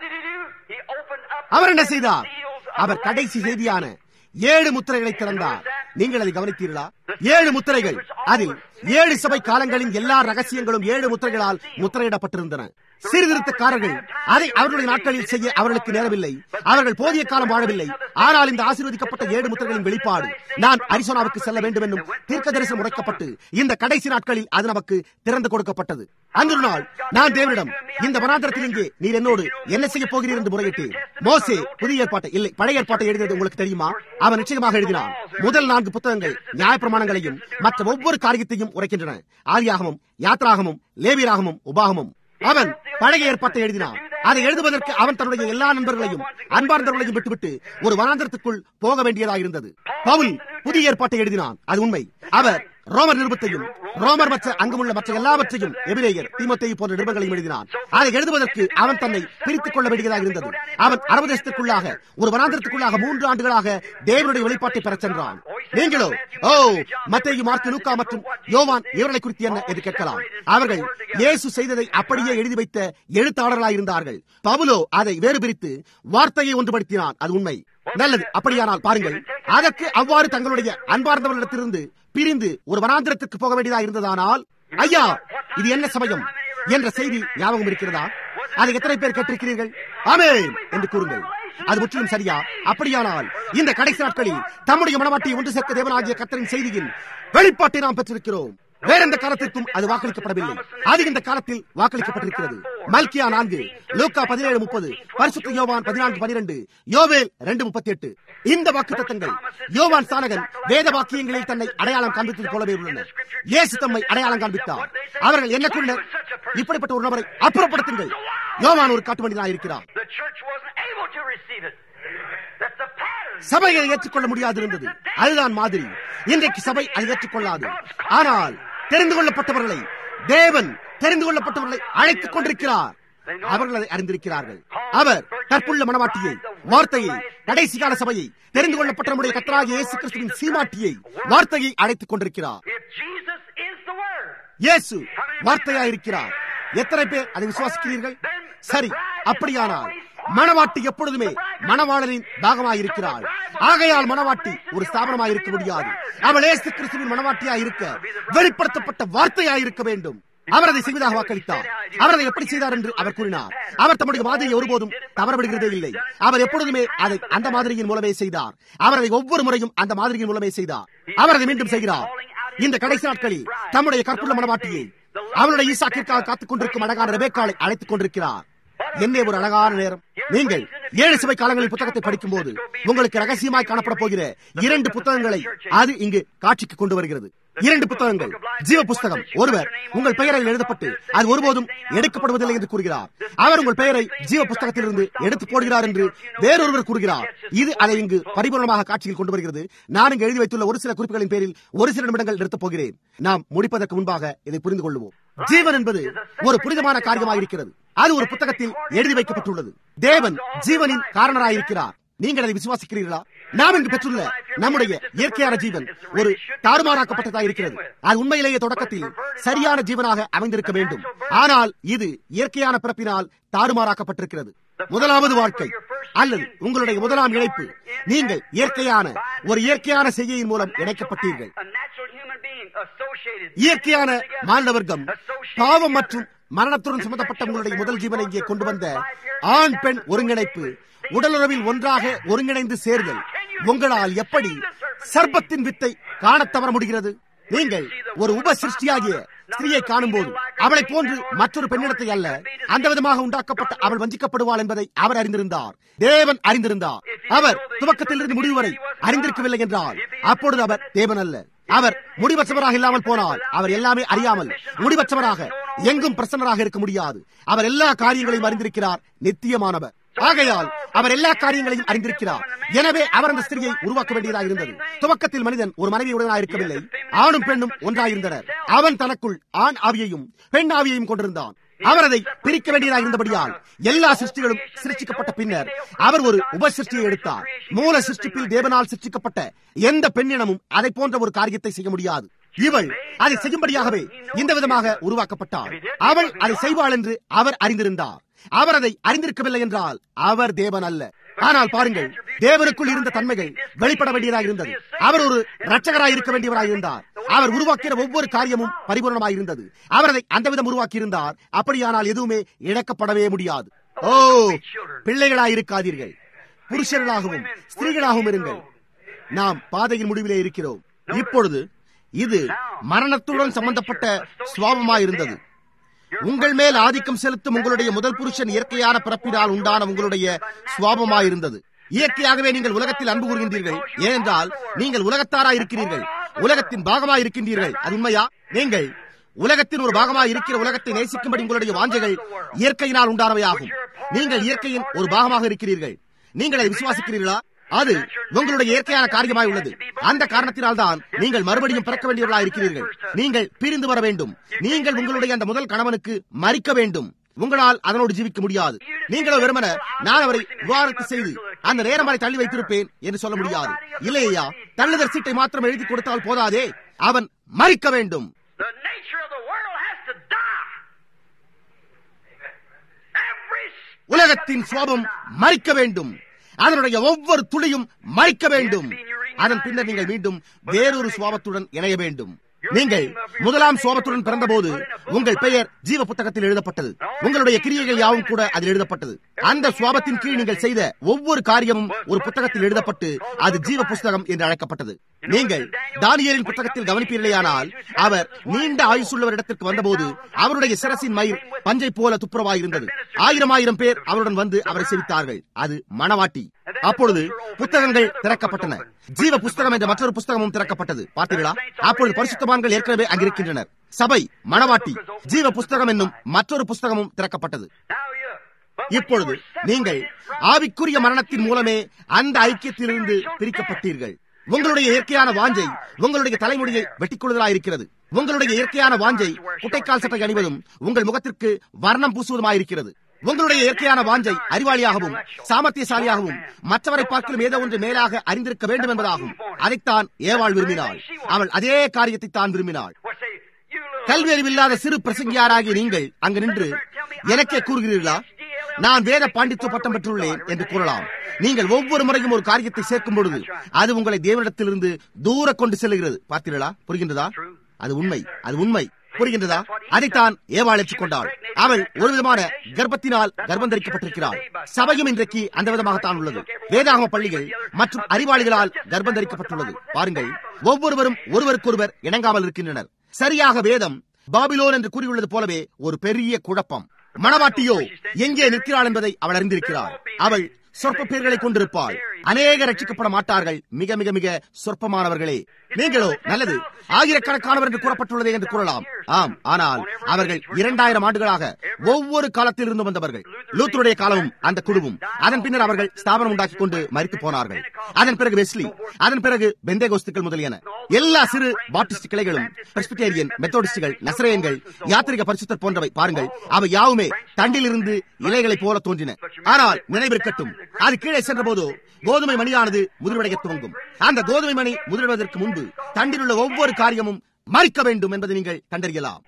அவர் என்ன செய்தார் அவர் கடைசி செய்தியான ஏழு முத்திரைகளை திறந்தார் நீங்கள் அதை கவனித்தீர்களா ஏழு முத்திரைகள் அதில் ஏழு சபை காலங்களின் எல்லா ரகசியங்களும் ஏழு முத்திரைகளால் முத்திரையிடப்பட்டிருந்தன சீர்திருத்தக்காரர்கள் அதை அவர்களுடைய நாட்களில் செய்ய அவர்களுக்கு நேரமில்லை அவர்கள் போதிய காலம் வாழவில்லை ஆனால் இந்த ஆசீர்வதிக்கப்பட்ட ஏழு முத்திரைகளின் வெளிப்பாடு நான் அரிசோனாவுக்கு செல்ல வேண்டும் என்னும் தீர்க்க தரிசனம் உரைக்கப்பட்டு இந்த கடைசி நாட்களில் அது நமக்கு திறந்து கொடுக்கப்பட்டது அன்று நாள் நான் தேவனிடம் இந்த வனாந்திரத்தில் இங்கே நீர் என்னோடு என்ன செய்ய போகிறீர் என்று முறையிட்டேன் மோசே புதிய ஏற்பாட்டை இல்லை பழைய ஏற்பாட்டை எழுதியது உங்களுக்கு தெரியுமா அவன் நிச்சயமாக எழுதினான் முதல் நான்கு புத்தகங்கள் நியாயப்பிரமாணங்களையும் மற்ற ஒவ்வொரு காரியத்தையும் உரைக்கின்றன ஆதியாகமும் யாத்ராகமும் லேவியராகமும் உபாகமும் அவன் பழைய ஏற்பாட்டை எழுதினான் அதை எழுதுவதற்கு அவன் தன்னுடைய எல்லா நண்பர்களையும் அன்பார்ந்தவர்களையும் விட்டுவிட்டு ஒரு வனாந்திரத்துக்குள் போக வேண்டியதாக இருந்தது பவுல் புதிய ஏற்பாட்டை எழுதினான் அது உண்மை அவர் ரோமர் நிருபத்தையும் ரோமர் மற்ற அங்குமுள்ள மற்ற எல்லாவற்றையும் எபிரேயர் தீமத்தையை போன்ற நிருபங்களையும் எழுதினான் அதை எழுதுவதற்கு அவன் தன்னை பிரித்துக் கொள்ள வேண்டியதாக இருந்தது அவன் அரபதேசத்திற்குள்ளாக ஒரு வனாந்திரத்துக்குள்ளாக மூன்று ஆண்டுகளாக தேவனுடைய வெளிப்பாட்டை பெறச் சென்றான் நீங்களோ ஓ மத்தேயு மார்க்கு லூக்கா மற்றும் யோவான் இவர்களை குறித்து என்ன என்று கேட்கலாம் அவர்கள் இயேசு செய்ததை அப்படியே எழுதி வைத்த எழுத்தாளர்களாக இருந்தார்கள் பவுலோ அதை வேறு பிரித்து வார்த்தையை ஒன்றுபடுத்தினான் அது உண்மை நல்லது அப்படியானால் பாருங்கள் அதற்கு அவ்வாறு தங்களுடைய அன்பார்ந்தவர்களிடத்திலிருந்து பிரிந்து ஒரு வனாந்திரத்திற்கு போக வேண்டியதா இருந்ததானால் ஐயா இது என்ன சமயம் என்ற செய்தி ஞாபகம் இருக்கிறதா அதை எத்தனை பேர் கேட்டிருக்கிறீர்கள் ஆமே என்று கூறுங்கள் அது முற்றிலும் சரியா அப்படியானால் இந்த கடைசி நாட்களில் தம்முடைய மனவாட்டியை ஒன்று சேர்க்க தேவனாகிய கத்தரின் செய்தியின் வெளிப்பாட்டை நாம் பெற்றிருக்கிறோம் வேற எந்த காலத்திற்கும் அது வாக்களிக்கப்படவில்லை அது இந்த காலத்தில் வாக்களிக்கப்பட்டிருக்கிறது மல்கியா நான்கு லோக்கா பதினேழு முப்பது பரிசுத்த யோவான் பதினான்கு பனிரெண்டு யோவேல் ரெண்டு முப்பத்தி எட்டு இந்த வாக்கு தத்தங்கள் யோவான் சானகன் வேத வாக்கியங்களில் தன்னை அடையாளம் காண்பித்தது போலவே உள்ளன இயேசு தம்மை அடையாளம் காண்பித்தார் அவர்கள் என்ன கூறினர் இப்படிப்பட்ட ஒரு நபரை அப்புறப்படுத்துங்கள் யோவான் ஒரு காட்டு மனிதனாக இருக்கிறார் சபை அதை ஏற்றுக்கொள்ள முடியாது இருந்தது அதுதான் மாதிரி இன்றைக்கு சபை அதை ஏற்றுக்கொள்ளாது ஆனால் தெரிந்து கொள்ளப்பட்டவர்களை தேவன் தெரிந்து கொள்ளப்பட்டவர்களை அழைத்துக் கொண்டிருக்கிறார் அவர்கள் அதை அறிந்திருக்கிறார்கள் அவர் கற்புள்ள மனவாட்டியை வார்த்தையை கடைசி கால சபையை தெரிந்து கொள்ளப்பட்ட நம்முடைய கத்தராகிய இயேசு கிறிஸ்துவின் சீமாட்டியை வார்த்தையை அழைத்துக் கொண்டிருக்கிறார் இயேசு வார்த்தையா இருக்கிறார் எத்தனை பேர் அதை விசுவாசிக்கிறீர்கள் சரி அப்படியானால் மணவாட்டி எப்பொழுதுமே மணவாளரின் பாகமாயிருக்கிறாள் ஆகையால் மணவாட்டி ஒரு ஸ்தாபனமாக இருக்க முடியாது அவள் ஏசு கிறிஸ்துவின் மணவாட்டியாக இருக்க வெளிப்படுத்தப்பட்ட வார்த்தையாக இருக்க வேண்டும் அவர் அதை செய்வதாக வாக்களித்தார் அவர் அதை எப்படி செய்தார் என்று அவர் கூறினார் அவர் தம்முடைய மாதிரியை ஒருபோதும் தவறவிடுகிறதே இல்லை அவர் எப்பொழுதுமே அதை அந்த மாதிரியின் மூலமே செய்தார் அவர் அதை ஒவ்வொரு முறையும் அந்த மாதிரியின் மூலமே செய்தார் அவர் அதை மீண்டும் செய்கிறார் இந்த கடைசி நாட்களில் தம்முடைய கற்புள்ள மனவாட்டியை அவருடைய ஈசாக்கிற்காக காத்துக் கொண்டிருக்கும் அழகான ரெபேக்காலை அழைத்துக் கொண்டிருக்கிறார் என்ன ஒரு அழகான நேரம் நீங்கள் ஏழு சபை காலங்களில் புத்தகத்தை படிக்கும் போது உங்களுக்கு ரகசியமாய் காணப்பட போகிற இரண்டு புத்தகங்களை அது இங்கு காட்சிக்கு கொண்டு வருகிறது இரண்டு புத்தகங்கள் ஜீவ புஸ்தகம் ஒருவர் உங்கள் பெயரில் எழுதப்பட்டு அது ஒருபோதும் எடுக்கப்படுவதில்லை என்று கூறுகிறார் அவர் உங்கள் பெயரை ஜீவ புஸ்தகத்திலிருந்து எடுத்து போடுகிறார் என்று வேறொருவர் கூறுகிறார் இது அதை இங்கு பரிபூர்ணமாக காட்சியில் கொண்டு வருகிறது நான் இங்கு எழுதி வைத்துள்ள ஒரு சில குறிப்புகளின் பேரில் ஒரு சில நிமிடங்கள் நிறுத்தப் போகிறேன் நாம் முடிப்பதற்கு முன்பாக இதை புரிந்து கொள்வோம் ஜீவன் என்பது ஒரு புனிதமான காரியமாக இருக்கிறது அது ஒரு புத்தகத்தில் எழுதி வைக்கப்பட்டுள்ளது தேவன் ஜீவனின் காரணராயிருக்கிறார் நீங்கள் அதை விசுவாசிக்கிறீர்களா நாம் இங்கு பெற்றுள்ள நம்முடைய இயற்கையான ஜீவன் ஒரு தாறுமாறாக்கப்பட்டதாக இருக்கிறது அது உண்மையிலேயே தொடக்கத்தில் சரியான ஜீவனாக அமைந்திருக்க வேண்டும் ஆனால் இது இயற்கையான பிறப்பினால் தாறுமாறாக்கப்பட்டிருக்கிறது முதலாவது வாழ்க்கை அல்லது உங்களுடைய முதலாம் இணைப்பு நீங்கள் இயற்கையான ஒரு இயற்கையான செய்கையின் மூலம் இணைக்கப்பட்டீர்கள் இயற்கையான மாநில வர்க்கம் பாவம் மற்றும் மரணத்துடன் சம்பந்தப்பட்ட உங்களுடைய முதல் ஜீவனை இங்கே கொண்டு வந்த ஆண் பெண் ஒருங்கிணைப்பு உடலுறவில் ஒன்றாக ஒருங்கிணைந்து சேர்தல் உங்களால் எப்படி சர்ப்பத்தின் வித்தை காணத் தவற முடிகிறது நீங்கள் ஒரு உப சிருஷ்டியாகிய ஸ்திரீயை காணும் போது அவளை போன்று மற்றொரு பெண்ணிடத்தை அல்ல அந்த விதமாக உண்டாக்கப்பட்ட அவள் வஞ்சிக்கப்படுவாள் என்பதை அவர் அறிந்திருந்தார் தேவன் அறிந்திருந்தார் அவர் துவக்கத்திலிருந்து முடிவு வரை அறிந்திருக்கவில்லை என்றால் அப்பொழுது அவர் தேவன் அல்ல அவர் முடிவற்றவராக இல்லாமல் போனால் அவர் எல்லாமே அறியாமல் முடிவற்றவராக எங்கும் பிரசன்னராக இருக்க முடியாது அவர் எல்லா காரியங்களையும் அறிந்திருக்கிறார் நித்தியமானவர் ஆகையால் அவர் எல்லா காரியங்களையும் அறிந்திருக்கிறார் எனவே அவர் அந்த ஸ்திரியை உருவாக்க வேண்டியதாக இருந்தது துவக்கத்தில் மனிதன் ஒரு மனைவியுடனாக இருக்கவில்லை ஆணும் பெண்ணும் ஒன்றாயிருந்தனர் அவன் தனக்குள் ஆண் ஆவியையும் பெண் ஆவியையும் கொண்டிருந்தான் அவர் அதை பிரிக்க வேண்டியதாக இருந்தபடியால் எல்லா சிருஷ்டிகளும் சிருஷ்டிக்கப்பட்ட பின்னர் அவர் ஒரு உப சிருஷ்டியை எடுத்தார் மூல சிருஷ்டிப்பில் தேவனால் சிருஷ்டிக்கப்பட்ட எந்த பெண்ணினமும் அதை போன்ற ஒரு காரியத்தை செய்ய முடியாது இவள் அதை செய்யும்படியாகவே இந்த விதமாக உருவாக்கப்பட்டாள் அவள் அதை செய்வாள் என்று அவர் அறிந்திருந்தார் அவர் அதை அறிந்திருக்கவில்லை என்றால் அவர் தேவன் அல்ல ஆனால் பாருங்கள் தேவனுக்குள் இருந்த தன்மைகள் வெளிப்பட வேண்டியதாக இருந்தது அவர் ஒரு ரட்சகராய் இருக்க வேண்டியவராய் இருந்தார் அவர் உருவாக்கிற ஒவ்வொரு காரியமும் பரிபூர்ணமாய் இருந்தது அவர் அதை அந்த விதம் உருவாக்கி இருந்தார் அப்படியானால் எதுவுமே இழக்கப்படவே முடியாது ஓ பிள்ளைகளாய் இருக்காதீர்கள் புருஷர்களாகவும் ஸ்திரீகளாகவும் இருங்கள் நாம் பாதையின் முடிவிலே இருக்கிறோம் இப்பொழுது இது மரணத்துடன் சம்பந்தப்பட்ட சுவாபமாய் இருந்தது உங்கள் மேல் ஆதிக்கம் செலுத்தும் உங்களுடைய முதல் புருஷன் இயற்கையான பிறப்பினால் உண்டான உங்களுடைய சுவாபமாயிருந்தது இயற்கையாகவே நீங்கள் உலகத்தில் அன்பு கூறுகின்றீர்கள் ஏனென்றால் நீங்கள் உலகத்தாரா இருக்கிறீர்கள் உலகத்தின் பாகமாய் இருக்கின்றீர்கள் அது உண்மையா நீங்கள் உலகத்தின் ஒரு பாகமாய் இருக்கிற உலகத்தை நேசிக்கும்படி உங்களுடைய வாஞ்சைகள் இயற்கையினால் உண்டானவையாகும் நீங்கள் இயற்கையின் ஒரு பாகமாக இருக்கிறீர்கள் நீங்கள் அதை விசுவாசிக்கிறீர்களா அது உங்களுடைய இயற்கையான காரியமாய் உள்ளது அந்த காரணத்தினால் தான் நீங்கள் மறுபடியும் பிறக்க வேண்டியவர்களாக இருக்கிறீர்கள் நீங்கள் பிரிந்து வர வேண்டும் நீங்கள் உங்களுடைய அந்த முதல் கணவனுக்கு மறிக்க வேண்டும் உங்களால் அதனோடு ஜீவிக்க முடியாது நீங்களோ வெறுமன நான் அவரை விவாதத்தை செய்து அந்த நேரம் வரை தள்ளி வைத்திருப்பேன் என்று சொல்ல முடியாது இல்லையா தள்ளுதல் சீட்டை மாத்திரம் எழுதி கொடுத்தால் போதாதே அவன் மறிக்க வேண்டும் The nature of the world has to die. Every உலகத்தின் சுவாபம் மறிக்க வேண்டும் அதனுடைய ஒவ்வொரு துளியும் மறிக்க வேண்டும் அதன் பின்னர் நீங்கள் மீண்டும் வேறொரு சுவாபத்துடன் இணைய வேண்டும் நீங்கள் முதலாம் சுவாபத்துடன் பிறந்தபோது உங்கள் பெயர் ஜீவ புத்தகத்தில் எழுதப்பட்டது உங்களுடைய கிரியைகள் யாவும் கூட அதில் எழுதப்பட்டது அந்த சுவாபத்தின் கீழ் நீங்கள் செய்த ஒவ்வொரு காரியமும் ஒரு புத்தகத்தில் எழுதப்பட்டு அது ஜீவ புஸ்தகம் என்று அழைக்கப்பட்டது நீங்கள் தானியலின் புத்தகத்தில் கவனிப்பீர்களேயானால் அவர் நீண்ட ஆயுசுள்ளவரிடத்திற்கு வந்தபோது அவருடைய சிரசின் மயிர் பஞ்சை போல துப்புரவாய் இருந்தது ஆயிரம் ஆயிரம் பேர் அவருடன் வந்து அவரை செவித்தார்கள் அது மணவாட்டி அப்பொழுது புத்தகங்கள் திறக்கப்பட்டன ஜீவ புஸ்தகம் என்ற மற்றொரு புஸ்தகமும் திறக்கப்பட்டது பார்த்தீர்களா அப்பொழுது பரிசுத்தவான்கள் ஏற்கனவே அங்கிருக்கின்றனர் சபை மணவாட்டி ஜீவ புஸ்தகம் என்னும் மற்றொரு புஸ்தகமும் திறக்கப்பட்டது Now you. But when இப்பொழுது you were separated நீங்கள் from ஆவிக்குரிய மரணத்தின் மூலமே அந்த ஐக்கியத்திலிருந்து பிரிக்கப்பட்டீர்கள் உங்களுடைய இயற்கையான வாஞ்சை உங்களுடைய தலைமுடியை வெட்டிக்கொள்வதாய் இருக்கிறது உங்களுடைய இயற்கையான வாஞ்சை குட்டைக்கால் சட்டை அணிவதும் உங்கள் முகத்திற்கு வர்ணம் பூசுவதுமாயிருக்கிறது உங்களுடைய இயற்கையான வாஞ்சை அறிவாளியாகவும் சாமர்த்தியசாலியாகவும் மற்றவரை பார்க்கலும் ஏதோ ஒன்று மேலாக அறிந்திருக்க வேண்டும் என்பதாகும் அதைத்தான் ஏவாள் விரும்பினாள் அவள் அதே காரியத்தை தான் விரும்பினாள் Well, say, you little கல்வி அறிவில்லாத சிறு பிரசங்கியாராகிய நீங்கள் அங்கு நின்று எனக்கே கூறுகிறீர்களா நான் வேத பாண்டித்துவ பட்டம் பெற்றுள்ளேன் என்று கூறலாம் நீங்கள் ஒவ்வொரு முறையும் ஒரு காரியத்தை சேர்க்கும் பொழுது அது உங்களை தேவனிடத்திலிருந்து தூர கொண்டு செல்லுகிறது பார்த்தீர்களா புரிகின்றதா அது உண்மை அது உண்மை புரிகின்றதா அதைத்தான் ஏவாள் ஏற்றுக்கொண்டாள் அவள் ஒரு விதமான கர்ப்பத்தினால் கர்ப்பம் தரிக்கப்பட்டிருக்கிறாள் சபையும் இன்றைக்கு அந்த விதமாகத்தான் உள்ளது வேதாகம பள்ளிகள் மற்றும் அறிவாளிகளால் கர்ப்பம் தரிக்கப்பட்டுள்ளது பாருங்கள் ஒவ்வொருவரும் ஒருவருக்கொருவர் இணங்காமல் இருக்கின்றனர் சரியாக வேதம் பாபிலோன் என்று கூறியுள்ளது போலவே ஒரு பெரிய குழப்பம் மணவாட்டியோ எங்கே நிற்கிறாள் என்பதை அவள் அறிந்திருக்கிறாள் அவள் சொற்ப பேர்களை கொண்டிருப்பாள் அநேக ரட்சிக்கப்பட மாட்டார்கள் மிக மிக மிக சொற்பமானவர்களே நீங்களோ நல்லது ஆயிரக்கணக்கானவர் என்று கூறப்பட்டுள்ளதே என்று கூறலாம் ஆம் ஆனால் அவர்கள் இரண்டாயிரம் ஆண்டுகளாக ஒவ்வொரு காலத்தில் இருந்து வந்தவர்கள் லூத்தருடைய காலமும் அந்த குழுவும் அதன் பின்னர் அவர்கள் ஸ்தாபனம் உண்டாக்கி கொண்டு மறித்து போனார்கள் அதன் பிறகு வெஸ்லி அதன் பிறகு பெந்தேகோஸ்துக்கள் முதலியன எல்லா சிறு பாப்டிஸ்ட் கிளைகளும் பிரெஸ்பிட்டேரியன் மெத்தோடிஸ்டுகள் நசரேயன்கள் யாத்திரிக பரிசுத்தர் போன்றவை பாருங்கள் அவை யாவுமே தண்டிலிருந்து இலைகளைப் போல தோன்றின ஆனால் நினைவிருக்கட்டும் அது கீழே சென்ற போதோ கோதுமை மணியானது முதிர்வடைய துவங்கும் அந்த கோதுமை மணி முதிர்வதற்கு முன்பு தண்டில் உள்ள ஒவ்வொரு காரியமும் மறிக்க வேண்டும் என்பதை நீங்கள் கண்டறியலாம்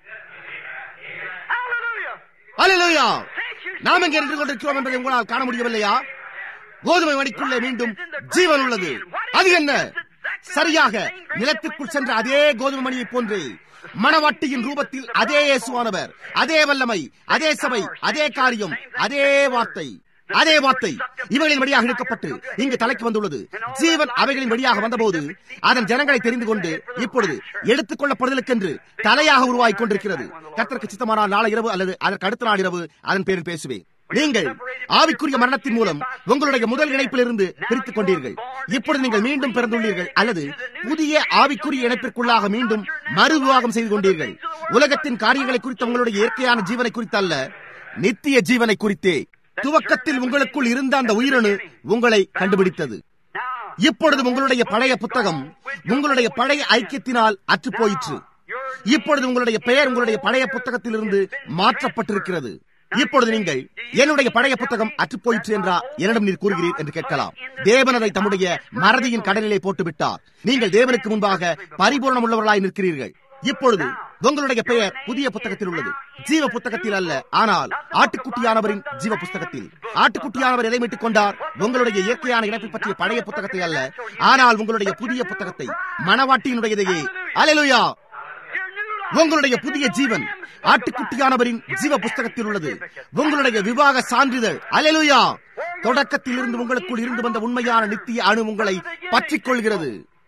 Hallelujah. அல்லேலூயா நாம் எங்கே நின்று கொண்டிருக்கிறோம் என்பதை உங்களால் காண முடியவில்லையா கோதுமை மணிக்குள்ளே மீண்டும் ஜீவன் உள்ளது அது என்ன சரியாக நிலத்திற்குள் சென்ற அதே கோதுமை மணியை போன்றே மணவாட்டியின் ரூபத்தில் அதே இயேசுவானவர் அதே வல்லமை அதே சபை அதே காரியம் அதே வார்த்தை அதே வார்த்தை இவைகளின் வழியாக இழுக்கப்பட்டு இங்கு தலைக்கு வந்துள்ளது ஜீவன் அவைகளின் வழியாக வந்தபோது அதன் ஜனங்களை தெரிந்து கொண்டு இப்பொழுது எடுத்துக் கொள்ளப்படுதலுக்கென்று தலையாக உருவாகி கொண்டிருக்கிறது கர்த்தருக்கு சித்தமானால் நாளை இரவு அல்லது அதற்கு அடுத்த நாள் இரவு அதன் பேரில் பேசுவேன் நீங்கள் ஆவிக்குரிய மரணத்தின் மூலம் உங்களுடைய முதல் இணைப்பிலிருந்து பிரித்துக் கொண்டீர்கள் இப்பொழுது நீங்கள் மீண்டும் பிறந்துள்ளீர்கள் அல்லது புதிய ஆவிக்குரிய இணைப்பிற்குள்ளாக மீண்டும் மறு விவாகம் செய்து கொண்டீர்கள் உலகத்தின் காரியங்களை குறித்த உங்களுடைய இயற்கையான ஜீவனை குறித்து அல்ல நித்திய ஜீவனை குறித்தே துவக்கத்தில் உங்களுக்குள் இருந்த அந்த உயிரணு உங்களை கண்டுபிடித்தது இப்பொழுது உங்களுடைய பழைய புத்தகம் உங்களுடைய பழைய ஐக்கியத்தினால் அற்று போயிற்று இப்பொழுது உங்களுடைய பெயர் உங்களுடைய பழைய புத்தகத்திலிருந்து மாற்றப்பட்டிருக்கிறது இப்பொழுது நீங்கள் என்னுடைய பழைய புத்தகம் அற்றுப்போயிற்று என்றா என்னிடம் நீர் கூறுகிறீர் என்று கேட்கலாம் தேவன் அதை தம்முடைய மறதியின் கடலிலே போட்டுவிட்டார் நீங்கள் தேவனுக்கு முன்பாக பரிபூர்ணம் உள்ளவர்களாய் நிற்கிறீர்கள் இப்பொழுது உங்களுடைய பெயர் புதிய புத்தகத்தில் உள்ளது ஜீவ புத்தகத்தில் அல்ல ஆனால் ஆட்டுக்குட்டியானவரின் ஜீவ புத்தகத்தில் ஆட்டுக்குட்டியானவர் எதை மீட்டுக் கொண்டார் உங்களுடைய இயற்கையான இணைப்பை பற்றிய பழைய புத்தகத்தை அல்ல ஆனால் உங்களுடைய புதிய புத்தகத்தை மனவாட்டியினுடையதையே அலையலுயா உங்களுடைய புதிய ஜீவன் ஆட்டுக்குட்டியானவரின் ஜீவ புஸ்தகத்தில் உள்ளது உங்களுடைய விவாக சான்றிதழ் அலலுயா தொடக்கத்தில் இருந்து உங்களுக்குள் இருந்து வந்த உண்மையான நித்திய அணு உங்களை பற்றிக் கொள்கிறது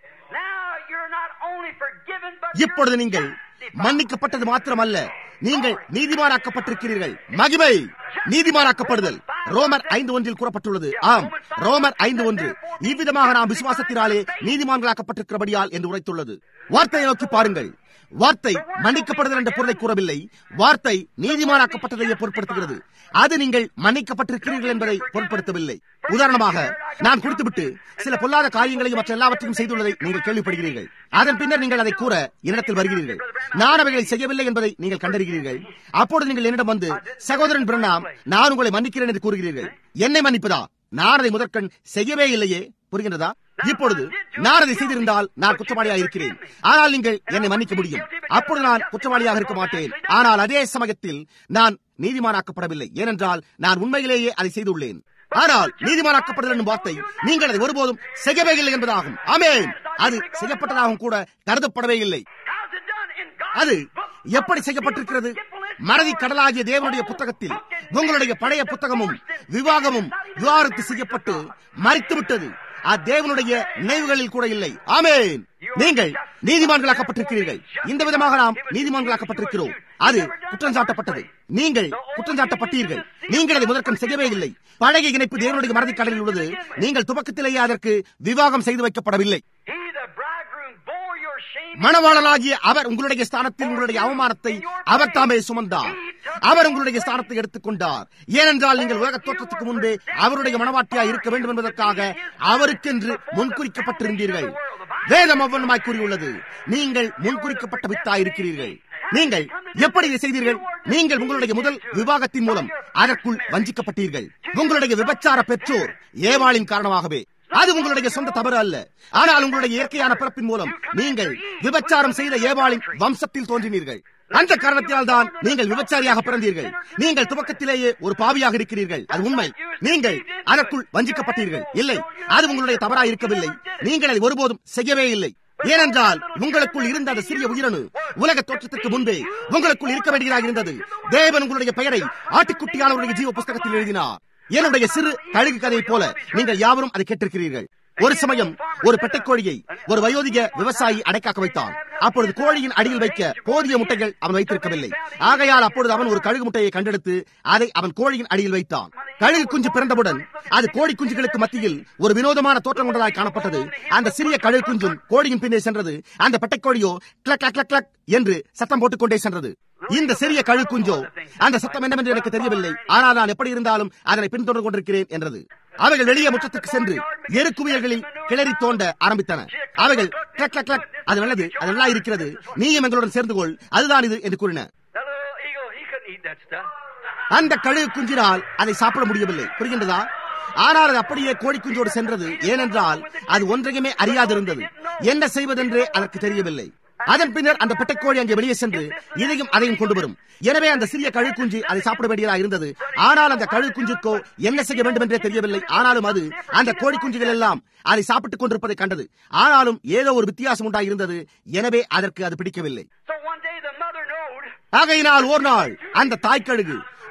இப்பொழுது நீங்கள் மன்னிக்கப்பட்டது மாத்திரமல்ல நீங்கள் நீதிமானாக்கப்பட்டிருக்கிறீர்கள் மகிமை நீதிமானாக்கப்படுதல் ரோமர் ஐந்து ஒன்றில் கூறப்பட்டுள்ளது ஆம் ரோமர் ஐந்து ஒன்று இவ்விதமாக நாம் விசுவாசத்தினாலே நீதிமான்களாக்கப்பட்டிருக்கிறபடியால் என்று உரைத்துள்ளது வார்த்தையை நோக்கி பாருங்கள் வார்த்தை மன்னிக்கப்படுதல் என்ற பொருளை கூறவில்லை வார்த்தை நீதிமானாக்கப்பட்டதையே பொருட்படுத்துகிறது அது நீங்கள் மன்னிக்கப்பட்டிருக்கிறீர்கள் என்பதை பொருட்படுத்தவில்லை உதாரணமாக நான் கொடுத்துவிட்டு சில பொல்லாத காரியங்களையும் மற்ற எல்லாவற்றையும் செய்துள்ளதை நீங்கள் கேள்விப்படுகிறீர்கள் அதன் பின்னர் நீங்கள் அதை கூற என்னிடத்தில் வருகிறீர்கள் நான் அவைகளை செய்யவில்லை என்பதை நீங்கள் கண்டறிகிறீர்கள் அப்போது நீங்கள் என்னிடம் வந்து சகோதரன் பிரணாம் நான் உங்களை மன்னிக்கிறேன் என்று கூறுகிறீர்கள் என்னை மன்னிப்பதா நான் அதை முதற்கண் செய்யவே இல்லையே புரிகின்றதா இப்பொழுது நான் அதை செய்திருந்தால் நான் குற்றவாளியாக இருக்கிறேன் ஆனால் நீங்கள் என்னை மன்னிக்க முடியும் அப்பொழுது நான் குற்றவாளியாக இருக்க மாட்டேன் ஆனால் அதே சமயத்தில் நான் நீதிமானாக்கப்படவில்லை ஏனென்றால் நான் உண்மையிலேயே அதை செய்துள்ளேன் ஆனால் நீதிமானாக்கப்படுதல் என்னும் வார்த்தை நீங்கள் அதை ஒருபோதும் செய்யவே இல்லை என்பதாகும் ஆமேன் அது செய்யப்பட்டதாகவும் கூட கருதப்படவே இல்லை அது எப்படி செய்யப்பட்டிருக்கிறது மறதி கடலாகிய தேவனுடைய புத்தகத்தில் உங்களுடைய பழைய புத்தகமும் விவாகமும் விவாகரத்து செய்யப்பட்டு மறித்துவிட்டது தேவனுடைய நினைவுகளில் கூட இல்லை ஆமேன் நீங்கள் நீதிமான்களாக்கப்பட்டிருக்கிறீர்கள் இந்த விதமாக நாம் நீதிமான்களாக்கப்பட்டிருக்கிறோம் அது குற்றம் சாட்டப்பட்டது நீங்கள் குற்றம் சாட்டப்பட்டீர்கள் நீங்கள் அதை முதற்கம் செய்யவே இல்லை பழைய இணைப்பு தேவனுடைய மறதி கடலில் உள்ளது நீங்கள் துவக்கத்திலேயே அதற்கு விவாகம் செய்து வைக்கப்படவில்லை மணவாளனாகிய அவர் உங்களுடைய ஸ்தானத்தில் உங்களுடைய அவமானத்தை அவர் தாமே சுமந்தார் அவர் உங்களுடைய ஸ்தானத்தை எடுத்துக்கொண்டார் ஏனென்றால் நீங்கள் உலக தோற்றத்துக்கு முன்பே அவருடைய மனவாட்டியாய் இருக்க வேண்டும் என்பதற்காக அவருக்கென்று முன்குறிக்கப்பட்டிருந்தீர்கள் வேதம் அவ்வளமாய் கூறியுள்ளது நீங்கள் முன்குறிக்கப்பட்ட வித்தாய் இருக்கிறீர்கள் நீங்கள் எப்படி இதை செய்தீர்கள் நீங்கள் உங்களுடைய முதல் விவாகத்தின் மூலம் அதற்குள் வஞ்சிக்கப்பட்டீர்கள் உங்களுடைய விபச்சார பெற்றோர் ஏவாளின் காரணமாகவே அது உங்களுடைய சொந்த தவறு அல்ல ஆனால் உங்களுடைய இயற்கையான பிறப்பின் மூலம் நீங்கள் விபச்சாரம் செய்த ஏவாளின் வம்சத்தில் தோன்றினீர்கள் அந்த காரணத்தினால் தான் நீங்கள் விபச்சாரியாக பிறந்தீர்கள் நீங்கள் துவக்கத்திலேயே ஒரு பாவியாக இருக்கிறீர்கள் அது உண்மை நீங்கள் அதற்குள் வஞ்சிக்கப்பட்டீர்கள் இல்லை அது உங்களுடைய தவறாக இருக்கவில்லை நீங்கள் அதை ஒருபோதும் செய்யவே இல்லை ஏனென்றால் உங்களுக்குள் இருந்த அந்த சிறிய உயிரணு உலக தோற்றத்திற்கு முன்பே உங்களுக்குள் இருக்க வேண்டியதாக இருந்தது தேவன் உங்களுடைய பெயரை ஆட்டுக்குட்டியானவருடைய ஜீவ புஸ்தகத்தில் எழுதினார் என்னுடைய சிறு கழுகு கதையை போல நீங்கள் யாவரும் அதை கேட்டிருக்கிறீர்கள் ஒரு சமயம் ஒரு பெட்டைக்கோழியை ஒரு வயோதிக விவசாயி அடைக்காக்க வைத்தான் அப்பொழுது கோழியின் அடியில் வைக்க போதிய முட்டைகள் அவன் வைத்திருக்கவில்லை ஆகையால் அப்பொழுது அவன் ஒரு கழுகு முட்டையை கண்டெடுத்து அதை அவன் கோழியின் அடியில் வைத்தான் கழுகு குஞ்சு பிறந்தவுடன் அது கோழி குஞ்சுகளுக்கு மத்தியில் ஒரு வினோதமான தோற்றம் கொண்டதாய் காணப்பட்டது அந்த சிறிய கழுகு குஞ்சும் கோழியின் பின்னே சென்றது அந்த பெட்டைக்கோழியோ கிளக் கிளக் கிளக் கிளக் என்று சத்தம் போட்டுக் கொண்டே சென்றது இந்த சிறிய கழு குஞ்சோ அந்த சத்தம் என்னவென்று எனக்கு தெரியவில்லை ஆனால் நான் எப்படி இருந்தாலும் அதனை பின்தொடர்ந்து கொண்டிருக்கிறேன் என்றது அவைகள் வெளியே முற்றத்துக்கு சென்று எருக்குவியல்களில் கிளறி தோண்ட ஆரம்பித்தன அவைகள் கிளக் கிளக் கிளக் அது நல்லது அது நல்லா இருக்கிறது நீயும் எங்களுடன் சேர்ந்து கொள் அதுதான் இது என்று கூறின அந்த கழுகு குஞ்சினால் அதை சாப்பிட முடியவில்லை புரிகின்றதா ஆனால் அது அப்படியே கோழி குஞ்சோடு சென்றது ஏனென்றால் அது ஒன்றையுமே அறியாதிருந்தது என்ன செய்வதென்றே அதற்கு தெரியவில்லை அதன் பின்னர் அந்த பெட்டைக்கோழி அங்கே வெளியே சென்று இதையும் அதையும் கொண்டு வரும் எனவே அந்த சிறிய கழுகுஞ்சு அதை சாப்பிட வேண்டியதாக இருந்தது ஆனால் அந்த கழுகுஞ்சுக்கோ என்ன செய்ய வேண்டும் என்றே தெரியவில்லை ஆனாலும் அது அந்த கோழி குஞ்சுகள் எல்லாம் அதை சாப்பிட்டுக் கொண்டிருப்பதை கண்டது ஆனாலும் ஏதோ ஒரு வித்தியாசம் உண்டாக இருந்தது எனவே அதற்கு அது பிடிக்கவில்லை ஆகையினால் ஒரு நாள் அந்த தாய்க்கழுகு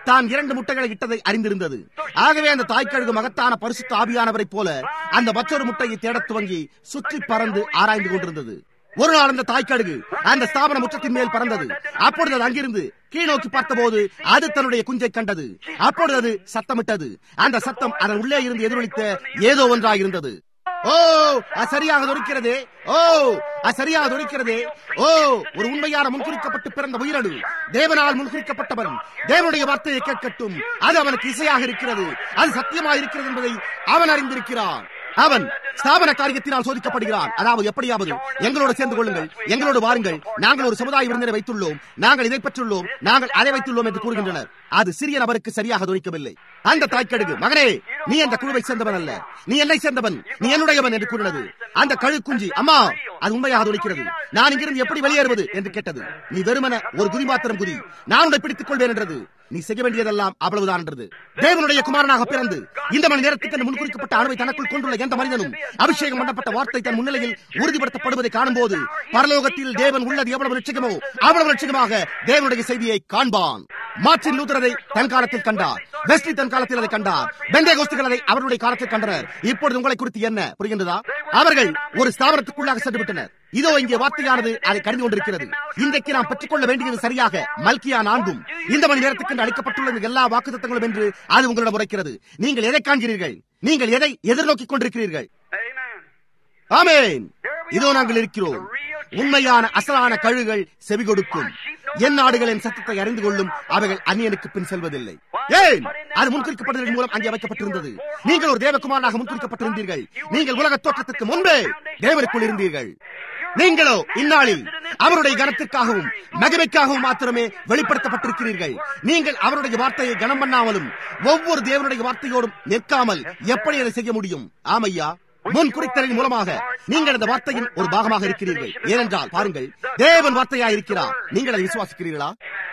தான் இரண்டு முட்டைகளை இட்டதை அறிந்திருந்தது ஆகவே அந்த தாய்க்கழுகு மகத்தான பரிசுத்த ஆவியானவரைப் போல அந்த மற்றொரு முட்டையை தேடத் துவங்கி சுற்றி பறந்து ஆராய்ந்து கொண்டிருந்தது ஒரு நாள் அந்த தாய்க்கழுகு அந்த ஸ்தாபன முற்றத்தின் மேல் பறந்தது அப்பொழுது அது அங்கிருந்து கீழ் நோக்கி பார்த்தபோது அது தன்னுடைய குஞ்சை கண்டது அப்பொழுது அது சத்தமிட்டது அந்த சத்தம் அதன் உள்ளே இருந்து எதிரொலித்த ஏதோ ஒன்றாக இருந்தது ஓ அது சரியாக துடிக்கிறதே ஓ அது சரியாக துடிக்கிறதே ஓ ஒரு உண்மையான முன்குறிக்கப்பட்டு பிறந்த உயிரடு தேவனால் முன்குறிக்கப்பட்டவன் தேவனுடைய வார்த்தையை கேட்கட்டும் அது அவனுக்கு இசையாக இருக்கிறது அது சத்தியமாக இருக்கிறது என்பதை அவன் அறிந்திருக்கிறான் அவன் ஸ்தாபன காரியத்தினால் சோதிக்கப்படுகிறான் அதாவது எப்படியாவது எங்களோடு சேர்ந்து கொள்ளுங்கள் எங்களோடு வாருங்கள் நாங்கள் ஒரு சமுதாய விருந்தினை வைத்துள்ளோம் நாங்கள் இதை பெற்றுள்ளோம் நாங்கள் அதை வைத்துள்ளோம் என்று கூறுகின்றனர் அது சிறிய நபருக்கு சரியாக துணிக்கவில்லை அந்த தாய்க்கடுகு மகனே நீ அந்த குழுவை சேர்ந்தவன் அல்ல நீ என்னை சேர்ந்தவன் நீ என்னுடையவன் என்று கூறினது அந்த கழு குஞ்சி அம்மா அது உண்மையாக துணிக்கிறது நான் இங்கிருந்து எப்படி வெளியேறுவது என்று கேட்டது நீ வெறுமன ஒரு குதி மாத்திரம் குதி நான் உன்னை பிடித்துக் கொள்வேன் என்றது நீ செய்ய வேண்டியதெல்லாம் அவ்வளவுதான் என்றது தேவனுடைய குமாரனாக பிறந்து இந்த மணி நேரத்துக்கு என்று முன்குறிக்கப்பட்ட அணுவை தனக்குள் கொண்டுள்ள எந்த மனிதனும் அபிஷேகம் பண்ணப்பட்ட வார்த்தை தன் முன்னிலையில் உறுதிப்படுத்தப்படுவதை காணும்போது பரலோகத்தில் தேவன் உள்ளது எவ்வளவு நிச்சயமோ அவ்வளவு நிச்சயமாக தேவனுடைய செய்தியை காண்பான் மார்டின் லூதரரை தன் காலத்தில் கண்டார் வெஸ்லி தன் காலத்தில் அதை கண்டார் பெண்டே கோஸ்துகள் அதை அவருடைய காலத்தில் கண்டனர் இப்பொழுது உங்களை குறித்து என்ன புரிகின்றதா அவர்கள் ஒரு ஸ்தாபனத்துக்குள்ளாக சென்று விட்டனர் இதோ இங்கே வார்த்தையானது அதை கடிந்து கொண்டிருக்கிறது இன்றைக்கு நாம் பெற்றுக்கொள்ள வேண்டியது சரியாக மல்கியா நான்கும் இந்த மணி நேரத்துக்கு அளிக்கப்பட்டுள்ள எல்லா வாக்குத்தங்களும் என்று அது உங்களிடம் உரைக்கிறது நீங்கள் எதை காண்கிறீர்கள் நீங்கள் எதை எதிர்நோக்கிக் கொண்டிருக்கிறீர்கள் ஆமேன் இதோ நாங்கள் இருக்கிறோம் உண்மையான அசலான கழுகுகள் செவி கொடுக்கும் என் நாடுகளின் சத்தத்தை அறிந்து கொள்ளும் அவைகள் அந்நியனுக்கு பின் செல்வதில்லை ஏன் அது முன்குறிக்கப்படுவதன் மூலம் அங்கே வைக்கப்பட்டிருந்தது நீங்கள் ஒரு தேவகுமாரனாக முன்குறிக்கப்பட்டிருந்தீர்கள் நீங்கள் உலக தோற்றத்துக்கு முன்பே தேவருக்குள் இருந்தீர்கள் நீங்களோ இந்நாளில் அவருடைய கனத்திற்காகவும் மகிமைக்காகவும் மாத்திரமே வெளிப்படுத்தப்பட்டிருக்கிறீர்கள் நீங்கள் அவருடைய வார்த்தையை கனம் பண்ணாமலும் ஒவ்வொரு தேவனுடைய வார்த்தையோடும் நிற்காமல் எப்படி அதை செய்ய முடியும் ஆமையா முன் குறித்தலின் மூலமாக நீங்கள் அந்த வார்த்தையின் ஒரு பாகமாக இருக்கிறீர்கள் ஏனென்றால் பாருங்கள் தேவன் வார்த்தையாக இருக்கிறார் நீங்கள் அதை விசுவாசிக்கிறீர்களா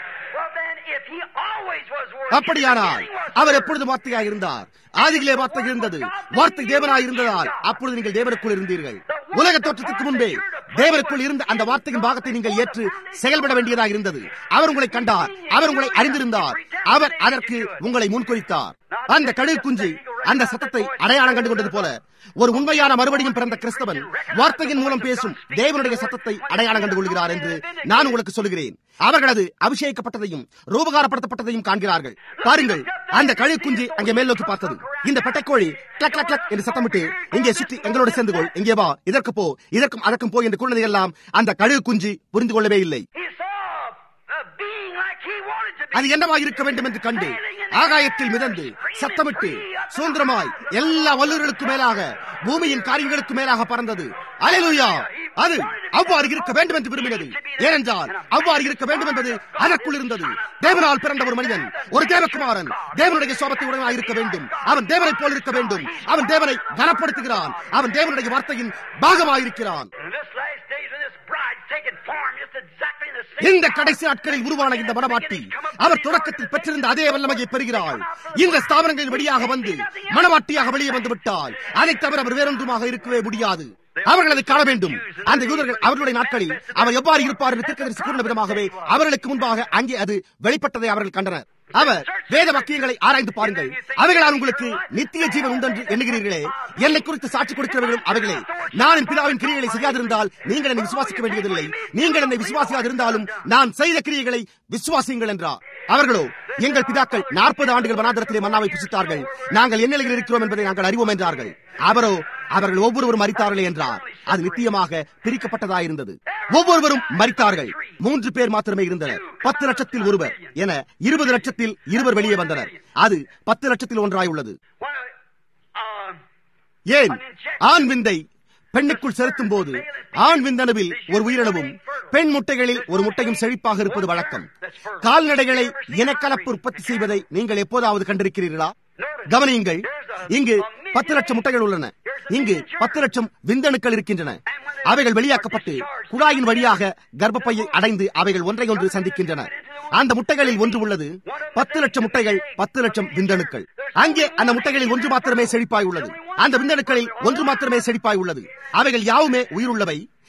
அப்படியானால் அவர் எப்பொழுது வார்த்தையாக இருந்தார் ஆதிகளே வார்த்தை இருந்தது வார்த்தை தேவனாய் இருந்ததால் அப்பொழுது நீங்கள் தேவனுக்குள் இருந்தீர்கள் உலக தோற்றத்துக்கு முன்பே தேவனுக்குள் இருந்த அந்த வார்த்தையின் பாகத்தை நீங்கள் ஏற்று செயல்பட வேண்டியதாக இருந்தது அவர் உங்களை கண்டார் அவர் உங்களை அறிந்திருந்தார் அவர் அதற்கு உங்களை முன்குறித்தார் அந்த கழுகு குஞ்சு அந்த சத்தத்தை அடையாளம் கண்டு கொண்டது போல ஒரு உண்மையான மறுபடியும் பிறந்த கிறிஸ்தவன் வார்த்தையின் மூலம் பேசும் தேவனுடைய சத்தத்தை அடையாளம் கண்டு கொள்கிறார் என்று நான் உங்களுக்கு சொல்கிறேன் அவர்களது அபிஷேகிக்கப்பட்டதையும் ரூபகாரப்படுத்தப்பட்டதையும் காண்கிறார்கள் பாருங்கள் அந்த கழு குஞ்சு அங்கே மேல் நோக்கி பார்த்தது இந்த பெட்டைக்கோழி கிளக் கிளக் கிளக் என்று சத்தமிட்டு இங்கே சுற்றி எங்களோடு சேர்ந்து கொள் இங்கே வா இதற்கு போ இதற்கும் அதற்கும் போ என்று கூறினதை எல்லாம் அந்த கழுகு குஞ்சு புரிந்து கொள்ளவே இல்லை அது என்னவாக இருக்க வேண்டும் என்று கண்டு ஆகாயத்தில் மிதந்து சத்தமிட்டு சுதந்திரமாய் எல்லா வல்லுநர்களுக்கு மேலாக பூமியின் காரியங்களுக்கு மேலாக பறந்தது அலைலுயா அது அவ்வாறு இருக்க வேண்டும் என்று விரும்பினது ஏனென்றால் அவ்வாறு இருக்க வேண்டும் என்பது அதற்குள் இருந்தது தேவனால் பிறந்த ஒரு மனிதன் ஒரு தேவகுமாரன் தேவனுடைய சோபத்தை உடனாக இருக்க வேண்டும் அவன் தேவனை போல் இருக்க வேண்டும் அவன் தேவனை கனப்படுத்துகிறான் அவன் தேவனுடைய வார்த்தையின் பாகமாயிருக்கிறான் இந்த கடைசி நாட்களில் உருவான இந்த மனவாட்டி அவர் தொடக்கத்தில் பெற்றிருந்த அதே வல்லமையை பெறுகிறாள் இந்த ஸ்தாபனங்களின் வழியாக வந்து மனவாட்டியாக வெளியே வந்து விட்டால் அதை தவிர அவர் வேறொன்றுமாக இருக்கவே முடியாது அவர்கள் அதை காண வேண்டும் அந்த யூதர்கள் அவர்களுடைய நாட்களில் அவர் எவ்வாறு இருப்பார் என்று திருக்கதரிசி கூறின விதமாகவே அவர்களுக்கு முன்பாக அங்கே அது வெளிப்பட்டதை அவர்கள் கண்டனர் அவர் வேத வாக்கியங்களை ஆராய்ந்து பாருங்கள் அவைகளால் உங்களுக்கு நித்திய ஜீவன் உண்டென்று எண்ணுகிறீர்களே என்னை குறித்து சாட்சி கொடுக்கிறவர்களும் அவைகளே நான் என் பிதாவின் கிரியைகளை செய்யாதிருந்தால் நீங்கள் என்னை விசுவாசிக்க வேண்டியதில்லை நீங்கள் என்னை விசுவாசியாதிருந்தாலும் நான் செய்த கிரியைகளை விசுவாசியுங்கள் என்றார் அவர்களோ எங்கள் பிதாக்கள் நாற்பது ஆண்டுகள் வனாந்திரத்திலே மன்னாவை புசித்தார்கள் நாங்கள் என்ன நிலையில் இருக்கிறோம் என்பதை நாங்கள் அறிவோம் என்றார்கள் அவரோ அவர்கள் ஒவ்வொருவரும் மறித்தார்களே என்றார் அது நித்தியமாக பிரிக்கப்பட்டதாயிருந்தது ஒவ்வொருவரும் மறித்தார்கள் மூன்று பேர் மாத்திரமே இருந்தனர் பத்து லட்சத்தில் ஒருவர் என இருபது லட்சத்தில் இருவர் வெளியே வந்தனர் அது பத்து லட்சத்தில் ஒன்றாய் உள்ளது ஏன் ஆண் விந்தை பெண்ணுக்குள் செலுத்தும் போது ஆண் விந்தணுவில் ஒரு உயிரினவும் பெண் முட்டைகளில் ஒரு முட்டையும் செழிப்பாக இருப்பது வழக்கம் கால்நடைகளை இனக்கலப்பு உற்பத்தி செய்வதை நீங்கள் எப்போதாவது கண்டிருக்கிறீர்களா கவனியுங்கள் இங்கு பத்து லட்சம் முட்டைகள் உள்ளன இங்கு பத்து லட்சம் விந்தணுக்கள் இருக்கின்றன அவைகள் வெளியாக்கப்பட்டு குழாயின் வழியாக கர்ப்பப்பையை அடைந்து அவைகள் ஒன்றை ஒன்று சந்திக்கின்றன அந்த முட்டைகளில் ஒன்று உள்ளது பத்து லட்சம் முட்டைகள் பத்து லட்சம் விந்தணுக்கள் அங்கே அந்த முட்டைகளில் ஒன்று மாத்திரமே செழிப்பாய் உள்ளது அந்த விந்தணுக்களில் ஒன்று மாத்திரமே செழிப்பாய் உள்ளது அவைகள் யாவுமே உயிருள்ளவை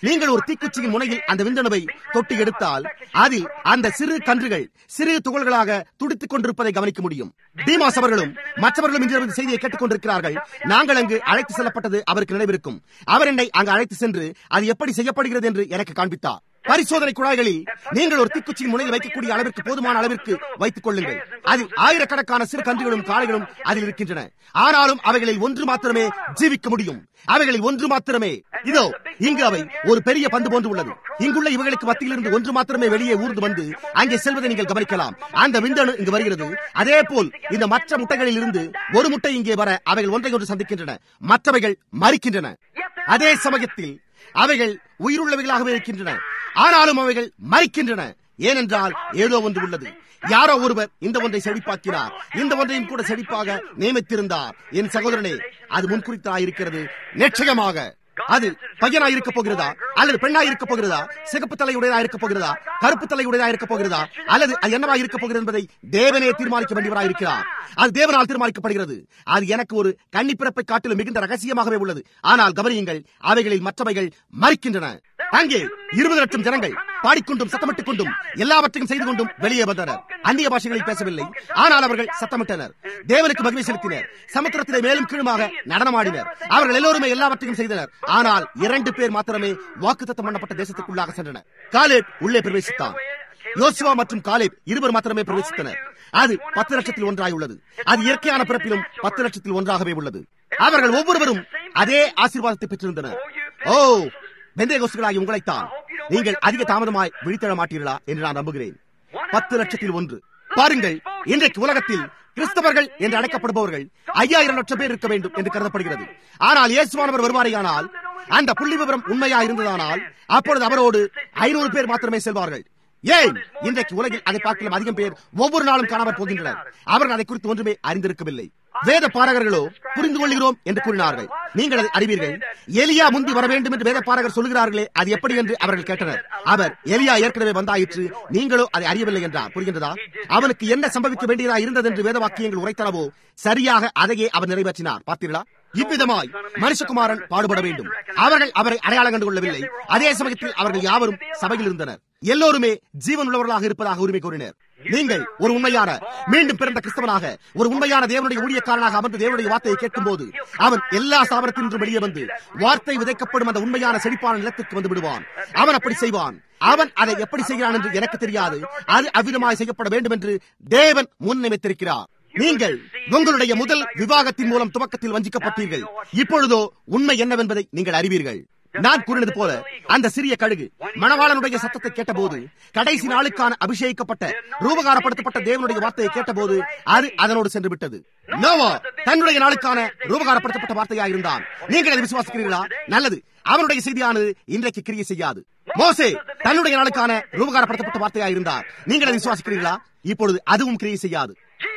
நீங்கள் ஒரு தீக்குச்சியின் முனையில் அந்த விந்தணுவை தொட்டி எடுத்தால் அதில் அந்த சிறு கன்றுகள் சிறு துகள்களாக துடித்துக் கொண்டிருப்பதை கவனிக்க முடியும் தீமாஸ் அவர்களும் மற்றவர்களும் இன்றிரவு செய்தியை கேட்டுக் கொண்டிருக்கிறார்கள் நாங்கள் அங்கு அழைத்து செல்லப்பட்டது அவருக்கு நினைவிருக்கும் அவர் என்னை அங்கு அழைத்து சென்று அது எப்படி செய்யப்படுகிறது என்று எனக்கு காண்பித்தார் பரிசோதனை குழாய்களில் நீங்கள் ஒரு தீக்குச்சியின் முனையில் வைக்கக்கூடிய அளவிற்கு போதுமான அளவிற்கு வைத்துக் கொள்ளுங்கள் அதில் ஆயிரக்கணக்கான சிறு கன்றுகளும் காளைகளும் அதில் இருக்கின்றன ஆனாலும் அவைகளில் ஒன்று மாத்திரமே ஜீவிக்க முடியும் அவைகளில் ஒன்று மாத்திரமே இதோ இங்கு அவை ஒரு பெரிய பந்து போன்று உள்ளது இங்குள்ள இவைகளுக்கு மத்தியிலிருந்து ஒன்று மாத்திரமே வெளியே ஊர்ந்து வந்து அங்கே செல்வதை நீங்கள் கவனிக்கலாம் அந்த விந்தணு இங்கு வருகிறது அதே போல் இந்த மற்ற முட்டைகளில் இருந்து ஒரு முட்டை இங்கே வர அவைகள் ஒன்றை ஒன்று சந்திக்கின்றன மற்றவைகள் மறிக்கின்றன அதே சமயத்தில் அவைகள் உயிருள்ளவைகளாகவே இருக்கின்றன ஆனாலும் அவைகள் மறிக்கின்றன ஏனென்றால் ஏதோ ஒன்று உள்ளது யாரோ ஒருவர் இந்த ஒன்றை செழிப்பாக்கினார் இந்த ஒன்றையும் கூட செழிப்பாக நியமித்திருந்தார் என் சகோதரனே அது முன்குறித்தாயிருக்கிறது நிச்சயமாக அது பையனாய் இருக்க போகிறதா அல்லது பெண்ணாய் இருக்க போகிறதா சிகப்பு தலையுடையதா இருக்க போகிறதா கருப்பு தலையுடையதா இருக்க போகிறதா அல்லது அது என்னவா இருக்க போகிறது என்பதை தேவனே தீர்மானிக்க வேண்டியவராய் இருக்கிறார் அது தேவனால் தீர்மானிக்கப்படுகிறது அது எனக்கு ஒரு கன்னி பிறப்பை காட்டிலும் மிகுந்த ரகசியமாகவே உள்ளது ஆனால் கவனியுங்கள் அவைகளில் மற்றவைகள் மறிக்கின்றன அங்கே இருபது லட்சம் ஜனங்கள் பாடிக்கொண்டும் சத்தமிட்டுக் கொண்டும் எல்லாவற்றையும் செய்து கொண்டும் வெளியே வந்தனர் அந்நிய பாஷைகளில் பேசவில்லை ஆனால் அவர்கள் சத்தமிட்டனர் தேவனுக்கு மகிமை செலுத்தினர் சமுத்திரத்திலே மேலும் கீழுமாக நடனமாடினர் அவர்கள் எல்லோருமே எல்லாவற்றையும் செய்தனர் ஆனால் இரண்டு பேர் மாத்திரமே வாக்குத்தத்தம் பண்ணப்பட்ட தேசத்துக்குள்ளாக சென்றனர் காலேப் உள்ளே பிரவேசித்தான் யோசுவா மற்றும் காலேப் இருவர் மாத்திரமே பிரவேசித்தனர் அது பத்து லட்சத்தில் ஒன்றாய் உள்ளது அது இயற்கையான பிறப்பிலும் பத்து லட்சத்தில் ஒன்றாகவே உள்ளது அவர்கள் ஒவ்வொருவரும் அதே ஆசீர்வாதத்தை பெற்றிருந்தனர் ஓ பெந்தேகோஸ்துகளாகி உங்களைத்தான் நீங்கள் அதிக தாமதமாய் விழித்தெழ மாட்டீர்களா என்று நான் நம்புகிறேன் பத்து லட்சத்தில் ஒன்று பாருங்கள் இன்றைக்கு உலகத்தில் கிறிஸ்தவர்கள் என்று அழைக்கப்படுபவர்கள் ஐயாயிரம் லட்சம் பேர் இருக்க வேண்டும் என்று கருதப்படுகிறது ஆனால் இயேசுவானவர் வருவாரையானால் அந்த புள்ளி விவரம் உண்மையா இருந்ததானால் அப்பொழுது அவரோடு ஐநூறு பேர் மாத்திரமே செல்வார்கள் ஏன் இன்றைக்கு உலகில் அதை பார்க்கலாம் அதிகம் பேர் ஒவ்வொரு நாளும் காணாமல் போகின்றனர் அவர்கள் அதை குறித்து ஒன்றுமே அறிந்திருக்கவில்லை வேத பாரகர்களோ புரிந்து கொள்கிறோம் என்று கூறினார்கள் நீங்கள் அதை அறிவீர்கள் எலியா முந்தி வர வேண்டும் என்று வேத பாரகர் சொல்லுகிறார்களே அது எப்படி என்று அவர்கள் கேட்டனர் அவர் எலியா ஏற்கனவே வந்தாயிற்று நீங்களோ அதை அறியவில்லை என்றார் புரிகின்றதா அவனுக்கு என்ன சம்பவிக்க வேண்டியதா இருந்தது என்று வேத வாக்கியங்கள் உரைத்தனவோ சரியாக அதையே அவர் நிறைவேற்றினார் பார்த்தீர்களா இவ்விதமாய் மனுஷகுமாரன் பாடுபட வேண்டும் அவர்கள் அவரை அடையாளம் கண்டு கொள்ளவில்லை அதே சமயத்தில் அவர்கள் யாவரும் சபையில் இருந்தனர் எல்லோருமே ஜீவன் உள்ளவர்களாக இருப்பதாக உரிமை கோரினர் நீங்கள் ஒரு உண்மையான மீண்டும் பிறந்த கிறிஸ்தவனாக ஒரு உண்மையான தேவனுடைய ஊழியக்காரனாக அமர்ந்து தேவனுடைய வார்த்தையை கேட்கும் போது அவன் எல்லா சாபனத்தின்றும் வெளியே வந்து வார்த்தை விதைக்கப்படும் அந்த உண்மையான செழிப்பான நிலத்திற்கு வந்து விடுவான் அவன் அப்படி செய்வான் அவன் அதை எப்படி செய்கிறான் என்று எனக்கு தெரியாது அது அவ்விதமாய் செய்யப்பட வேண்டும் என்று தேவன் முன்னிமைத்திருக்கிறார் நீங்கள் உங்களுடைய முதல் விவாகத்தின் மூலம் துவக்கத்தில் வஞ்சிக்கப்பட்டீர்கள் இப்பொழுதோ உண்மை என்னவென்பதை நீங்கள் அறிவீர்கள் நான் கூறினது போல அந்த சிறிய கழுகு மணவாளனுடைய சத்தத்தை கேட்டபோது கடைசி நாளுக்கான அபிஷேகிக்கப்பட்ட ரூபகாரப்படுத்தப்பட்ட தேவனுடைய வார்த்தையை கேட்டபோது அது அதனோடு சென்று விட்டது நோவா தன்னுடைய நாளுக்கான ரூபகாரப்படுத்தப்பட்ட வார்த்தையா இருந்தான் நீங்கள் அதை விசுவாசிக்கிறீர்களா நல்லது அவனுடைய செய்தியானது இன்றைக்கு கிரியை செய்யாது மோசே தன்னுடைய நாளுக்கான ரூபகாரப்படுத்தப்பட்ட வார்த்தையா இருந்தார் நீங்கள் அதை விசுவாசிக்கிறீர்களா இப்பொழுது அதுவும் கிரியை செய்யாது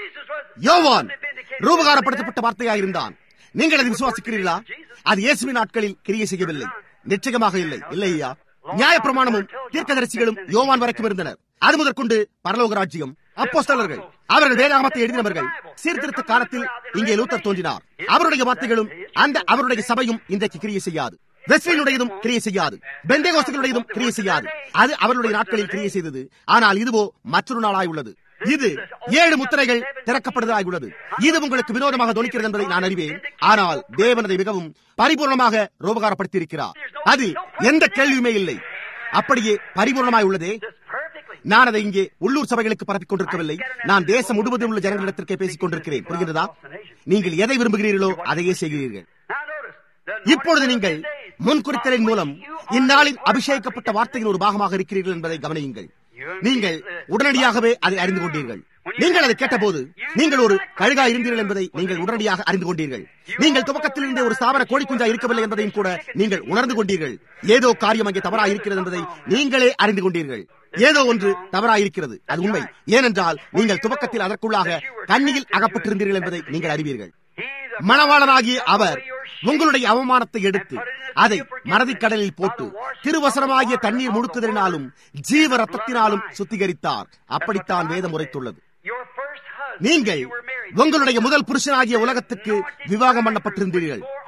யோவான் ரூபகாரப்படுத்தப்பட்ட வார்த்தையா இருந்தான் நீங்கள் அதை விசுவாசிக்கிறீர்களா அது இயேசுவின் நாட்களில் கிரியை செய்யவில்லை நிச்சயமாக இல்லை இல்லையா நியாயப்பிரமாணமும் தீர்க்கதரிசிகளும் யோவான் வரைக்கும் இருந்தனர் அது முதற்கொண்டு பரலோக ராஜ்யம் அப்போஸ்தலர்கள் அவர்கள் வேதாகமத்தை எழுதினவர்கள் சீர்திருத்த காலத்தில் இங்கே லூத்தர் தோன்றினார் அவருடைய வார்த்தைகளும் அந்த அவருடைய சபையும் இன்றைக்கு கிரியை செய்யாது வெஸ்லினுடையதும் கிரியை செய்யாது பெந்தேகோஸ்துகளுடையதும் கிரியை செய்யாது அது அவர்களுடைய நாட்களில் கிரியை செய்தது ஆனால் இதுவோ மற்றொரு நாளாய் உள்ளது இது ஏழு முத்திரைகள் திறக்கப்படுவதாய் உள்ளது இது உங்களுக்கு வினோதமாக தொனிக்கிறது என்பதை நான் அறிவேன் ஆனால் தேவனதை மிகவும் பரிபூர்ணமாக ரோபகாரப்படுத்தி இருக்கிறார் அதில் எந்த கேள்வியுமே இல்லை அப்படியே பரிபூர்ணமாய் உள்ளதே நான் அதை இங்கே உள்ளூர் சபைகளுக்கு பரப்பிக் கொண்டிருக்கவில்லை நான் தேசம் முழுவதும் உள்ள ஜனங்களிடத்திற்கே பேசிக் கொண்டிருக்கிறேன் புரிகிறதா நீங்கள் எதை விரும்புகிறீர்களோ அதையே செய்கிறீர்கள் இப்பொழுது நீங்கள் முன்குறித்தலின் மூலம் இந்நாளில் அபிஷேகிக்கப்பட்ட வார்த்தையின் ஒரு பாகமாக இருக்கிறீர்கள் என்பதை கவனியுங்கள் நீங்கள் உடனடியாகவே அதை அறிந்து கொண்டீர்கள் நீங்கள் அதை கேட்டபோது நீங்கள் ஒரு கழுகா இருந்தீர்கள் என்பதை நீங்கள் உடனடியாக அறிந்து கொண்டீர்கள் நீங்கள் துவக்கத்தில் இருந்தே ஒரு ஸ்தாபன கோழி குஞ்சா இருக்கவில்லை என்பதையும் கூட நீங்கள் உணர்ந்து கொண்டீர்கள் ஏதோ காரியம் அங்கே தவறாக இருக்கிறது என்பதை நீங்களே அறிந்து கொண்டீர்கள் ஏதோ ஒன்று தவறாக இருக்கிறது அது உண்மை ஏனென்றால் நீங்கள் துவக்கத்தில் அதற்குள்ளாக கண்ணியில் அகப்பட்டிருந்தீர்கள் என்பதை நீங்கள் அறிவீர்கள் மணவாளனாகிய அவர் உங்களுடைய அவமானத்தை எடுத்து அதை மறதி கடலில் போட்டு திருவசனமாகிய தண்ணீர் முழுக்குதலினாலும் ஜீவ ரத்தத்தினாலும் சுத்திகரித்தார் அப்படித்தான் வேதம் உரைத்துள்ளது நீங்கள் உங்களுடைய முதல் புருஷனாகிய உலகத்துக்கு விவாகம் பண்ணப்பட்டிருந்தீர்கள்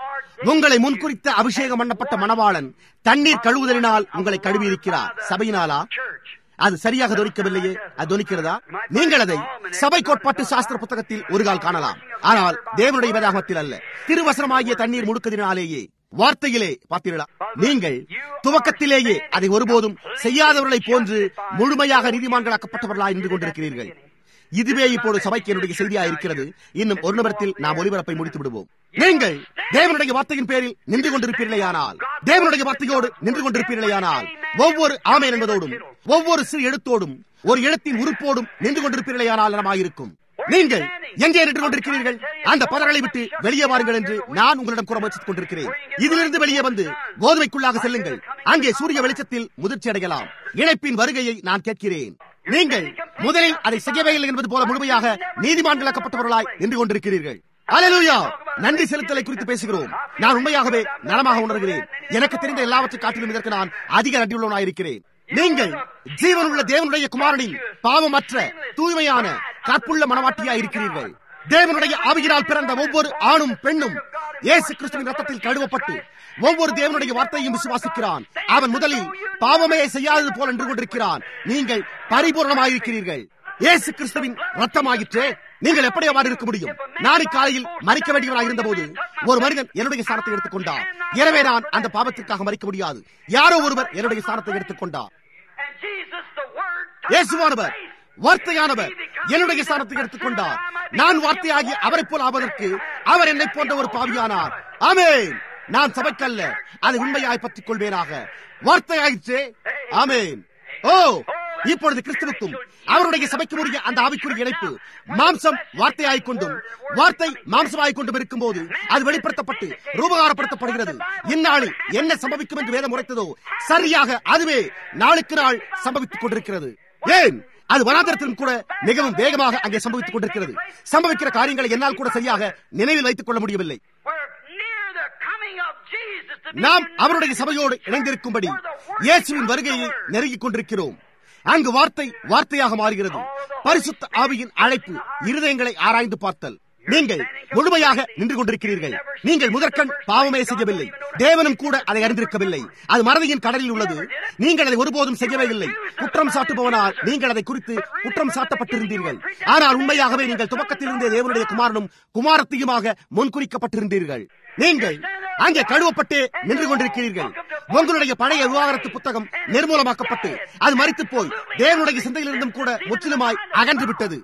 உங்களை முன்குறித்த அபிஷேகம் பண்ணப்பட்ட மணவாளன் தண்ணீர் கழுவுதலினால் உங்களை கழுவியிருக்கிறார் சபையினாலா அது சரியாக தொனிக்கவில்லையே அது தொனிக்கிறதா நீங்கள் அதை சபை கோட்பாட்டு சாஸ்திர புத்தகத்தில் ஒரு கால் காணலாம் ஆனால் தேவனுடைய வேதாகமத்தில் அல்ல திருவசனமாகிய தண்ணீர் முடுக்கதினாலேயே வார்த்தையிலே பார்த்தீர்களா நீங்கள் துவக்கத்திலேயே அதை ஒருபோதும் செய்யாதவர்களை போன்று முழுமையாக நீதிமான்களாக்கப்பட்டவர்களாக இருந்து கொண்டிருக்கிறீர்கள் இதுவே இப்போது சபைக்கு என்னுடைய செய்தியா இருக்கிறது இன்னும் ஒரு நிமிடத்தில் நாம் ஒலிபரப்பை முடித்து விடுவோம் நீங்கள் தேவனுடைய வார்த்தையின் பேரில் நின்று கொண்டிருப்பீர்களேயானால் தேவனுடைய வார்த்தையோடு நின்று கொண்டிருப்பீர்களேயானால் ஒவ்வொரு ஆமேன் என்பதோடும் ஒவ்வொரு சிறு எழுத்தோடும் ஒரு எழுத்தின் உறுப்போடும் நின்று கொண்டிருப்பீர்களேயானால் நலமாயிருக்கும் நீங்கள் எங்கே நின்று கொண்டிருக்கிறீர்கள் அந்த பதர்களை விட்டு வெளியே வாருங்கள் என்று நான் உங்களிடம் கூற முயற்சித்துக் கொண்டிருக்கிறேன் இதிலிருந்து வெளியே வந்து கோதுமைக்குள்ளாக செல்லுங்கள் அங்கே சூரிய வெளிச்சத்தில் முதிர்ச்சி அடையலாம் இணைப்பின் வருகையை நான் கேட்கிறேன் நீங்கள் முதலில் அதை செய்யவே இல்லை என்பது போல முழுமையாக நீதிமான்களாக்கப்பட்டவர்களாய் நின்று கொண்டிருக்கிறீர்கள் அலலுயா நன்றி செலுத்தலை குறித்து பேசுகிறோம் நான் உண்மையாகவே நலமாக உணர்கிறேன் எனக்கு தெரிந்த எல்லாவற்றை காட்டிலும் இதற்கு நான் அதிக நன்றியுள்ளவனாயிருக்கிறேன் நீங்கள் ஜீவனுள்ள தேவனுடைய குமாரனின் பாவமற்ற தூய்மையான கற்புள்ள மனவாட்டியா இருக்கிறீர்கள் தேவனுடைய ஆவியினால் பிறந்த ஒவ்வொரு ஆணும் பெண்ணும் இயேசு கிறிஸ்துவின் ரத்தத்தில் கழுவப்பட்டு ஒவ்வொரு தேவனுடைய வார்த்தையும் விசுவாசிக்கிறான் அவன் முதலில் பாவமே செய்யாதது போல நின்று கொண்டிருக்கிறான் நீங்கள் பரிபூர்ணமாயிருக்கிறீர்கள் இயேசு கிறிஸ்துவின் ரத்தமாயிற்றே நீங்கள் எப்படி அவ்வாறு இருக்க முடியும் நான் இக்காலையில் மறிக்க வேண்டியவராக இருந்த போது ஒரு மனிதன் என்னுடைய ஸ்தானத்தை எடுத்துக்கொண்டார் எனவே நான் அந்த பாவத்திற்காக மறிக்க முடியாது யாரோ ஒருவர் என்னுடைய ஸ்தானத்தை எடுத்துக்கொண்டார் இயேசுவானவர் வார்த்தையானவர் என்னுடைய ஸ்தானத்தை எடுத்துக்கொண்டார் நான் வார்த்தையாகி அவரை போல் ஆவதற்கு அவர் என்னை போன்ற ஒரு பாவியானார் ஆமேன் நான் சபைக்கல்ல அதை உண்மையாய் பற்றிக் கொள்வேனாக வார்த்தையாயிற்றே ஆமேன் ஓ இப்பொழுது கிறிஸ்துவுக்கும் அவருடைய சபைக்கு உரிய அந்த ஆவிக்குரிய இணைப்பு மாம்சம் வார்த்தையாய் கொண்டும் வார்த்தை மாம்சமாய் கொண்டும் இருக்கும் போது அது வெளிப்படுத்தப்பட்டு ரூபகாரப்படுத்தப்படுகிறது இந்நாளில் என்ன சம்பவிக்கும் என்று வேதம் உரைத்ததோ சரியாக அதுவே நாளுக்கு நாள் சம்பவித்துக் கொண்டிருக்கிறது ஏன் அது வனாந்தரத்திலும் கூட மிகவும் வேகமாக அங்கே சம்பவித்துக் கொண்டிருக்கிறது சம்பவிக்கிற காரியங்களை என்னால் கூட சரியாக நினைவில் வைத்துக் கொள்ள முடியவில்லை நாம் அவருடைய சபையோடு இணைந்திருக்கும்படி இயேசுவின் வருகையை நெருங்கிக் கொண்டிருக்கிறோம் அங்கு வார்த்தை வார்த்தையாக மாறுகிறது பரிசுத்த ஆவியின் அழைப்பு இருதயங்களை ஆராய்ந்து பார்த்தல் நீங்கள் முழுமையாக நின்று கொண்டிருக்கிறீர்கள் நீங்கள் முதற்கண் பாவமே செய்யவில்லை தேவனும் கூட அதை அறிந்திருக்கவில்லை அது மறதியின் கடலில் உள்ளது நீங்கள் அதை ஒருபோதும் செய்யவே இல்லை குற்றம் சாட்டுபவனால் நீங்கள் அதை குறித்து குற்றம் சாட்டப்பட்டிருந்தீர்கள் ஆனால் உண்மையாகவே நீங்கள் துவக்கத்திலிருந்தே தேவனுடைய குமாரனும் குமாரத்தையுமாக முன்குறிக்கப்பட்டிருந்தீர்கள் நீங்கள் அங்கே கழுவப்பட்டு நின்று கொண்டிருக்கிறீர்கள் உங்களுடைய பழைய விவாகரத்து புத்தகம் நிர்மூலமாக்கப்பட்டு அது மறித்து போய் தேவனுடைய சிந்தையிலிருந்தும் கூட முற்றிலுமாய் அகன்று விட்டது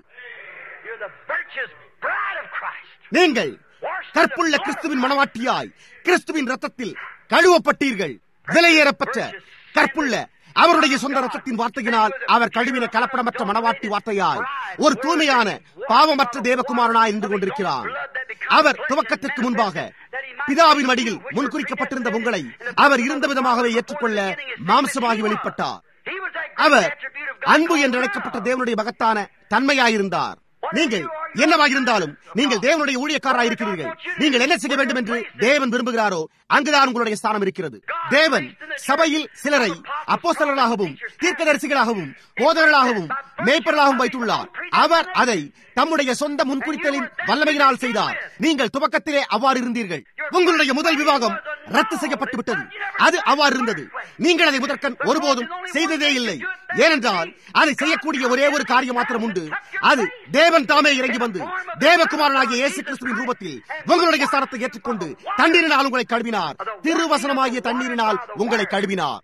நீங்கள் கற்புள்ள கிறிஸ்துவின் மனவாட்டியாய் கிறிஸ்துவின் ரத்தத்தில் கழுவப்பட்டீர்கள் விலையேறப்பட்ட கற்புள்ள அவருடைய சொந்த ரத்தத்தின் வார்த்தையினால் அவர் கழுவின கலப்படமற்ற மனவாட்டி வார்த்தையாய் ஒரு தூய்மையான பாவமற்ற தேவகுமாரனாய் இருந்து கொண்டிருக்கிறார் அவர் துவக்கத்திற்கு முன்பாக பிதாவின் வடியில் முன்குறிக்கப்பட்டிருந்த உங்களை அவர் இருந்த விதமாகவே ஏற்றுக்கொள்ள மாம்சமாகி வெளிப்பட்டார் அவர் அன்பு என்று அழைக்கப்பட்ட தேவனுடைய மகத்தான தன்மையாயிருந்தார் நீங்கள் என்னவாயிருந்தாலும் நீங்கள் தேவனுடைய ஊழியக்காரராக இருக்கிறீர்கள் நீங்கள் என்ன செய்ய வேண்டும் என்று தேவன் விரும்புகிறாரோ அங்குதான் உங்களுடைய ஸ்தானம் இருக்கிறது தேவன் சபையில் சிலரை அப்போஸ்தலர்களாகவும் தீர்க்கதரிசிகளாகவும் போதர்களாகவும் மேய்ப்பர்களாகவும் வைத்துள்ளார் அவர் அதை தம்முடைய சொந்த முன்குறித்தலின் வல்லமையினால் செய்தார் நீங்கள் துவக்கத்திலே அவ்வாறு இருந்தீர்கள் உங்களுடைய முதல் விவாகம் ரத்து செய்யப்பட்டு விட்டது அது அவ்வாறு இருந்தது நீங்கள் அதை முதற்கண் ஒருபோதும் செய்ததே இல்லை ஏனென்றால் அதை செய்யக்கூடிய ஒரே ஒரு காரியம் மாத்திரம் உண்டு அது தேவன் தாமே இறங்கி வந்து தேவகுமாரனாகிய இயேசு கிறிஸ்துவின் ரூபத்தில் உங்களுடைய ஸ்தானத்தை ஏற்றுக்கொண்டு தண்ணீரினால் உங்களை கழுவினார் திருவசனமாகிய தண்ணீரினால் உங்களை கழுவினார்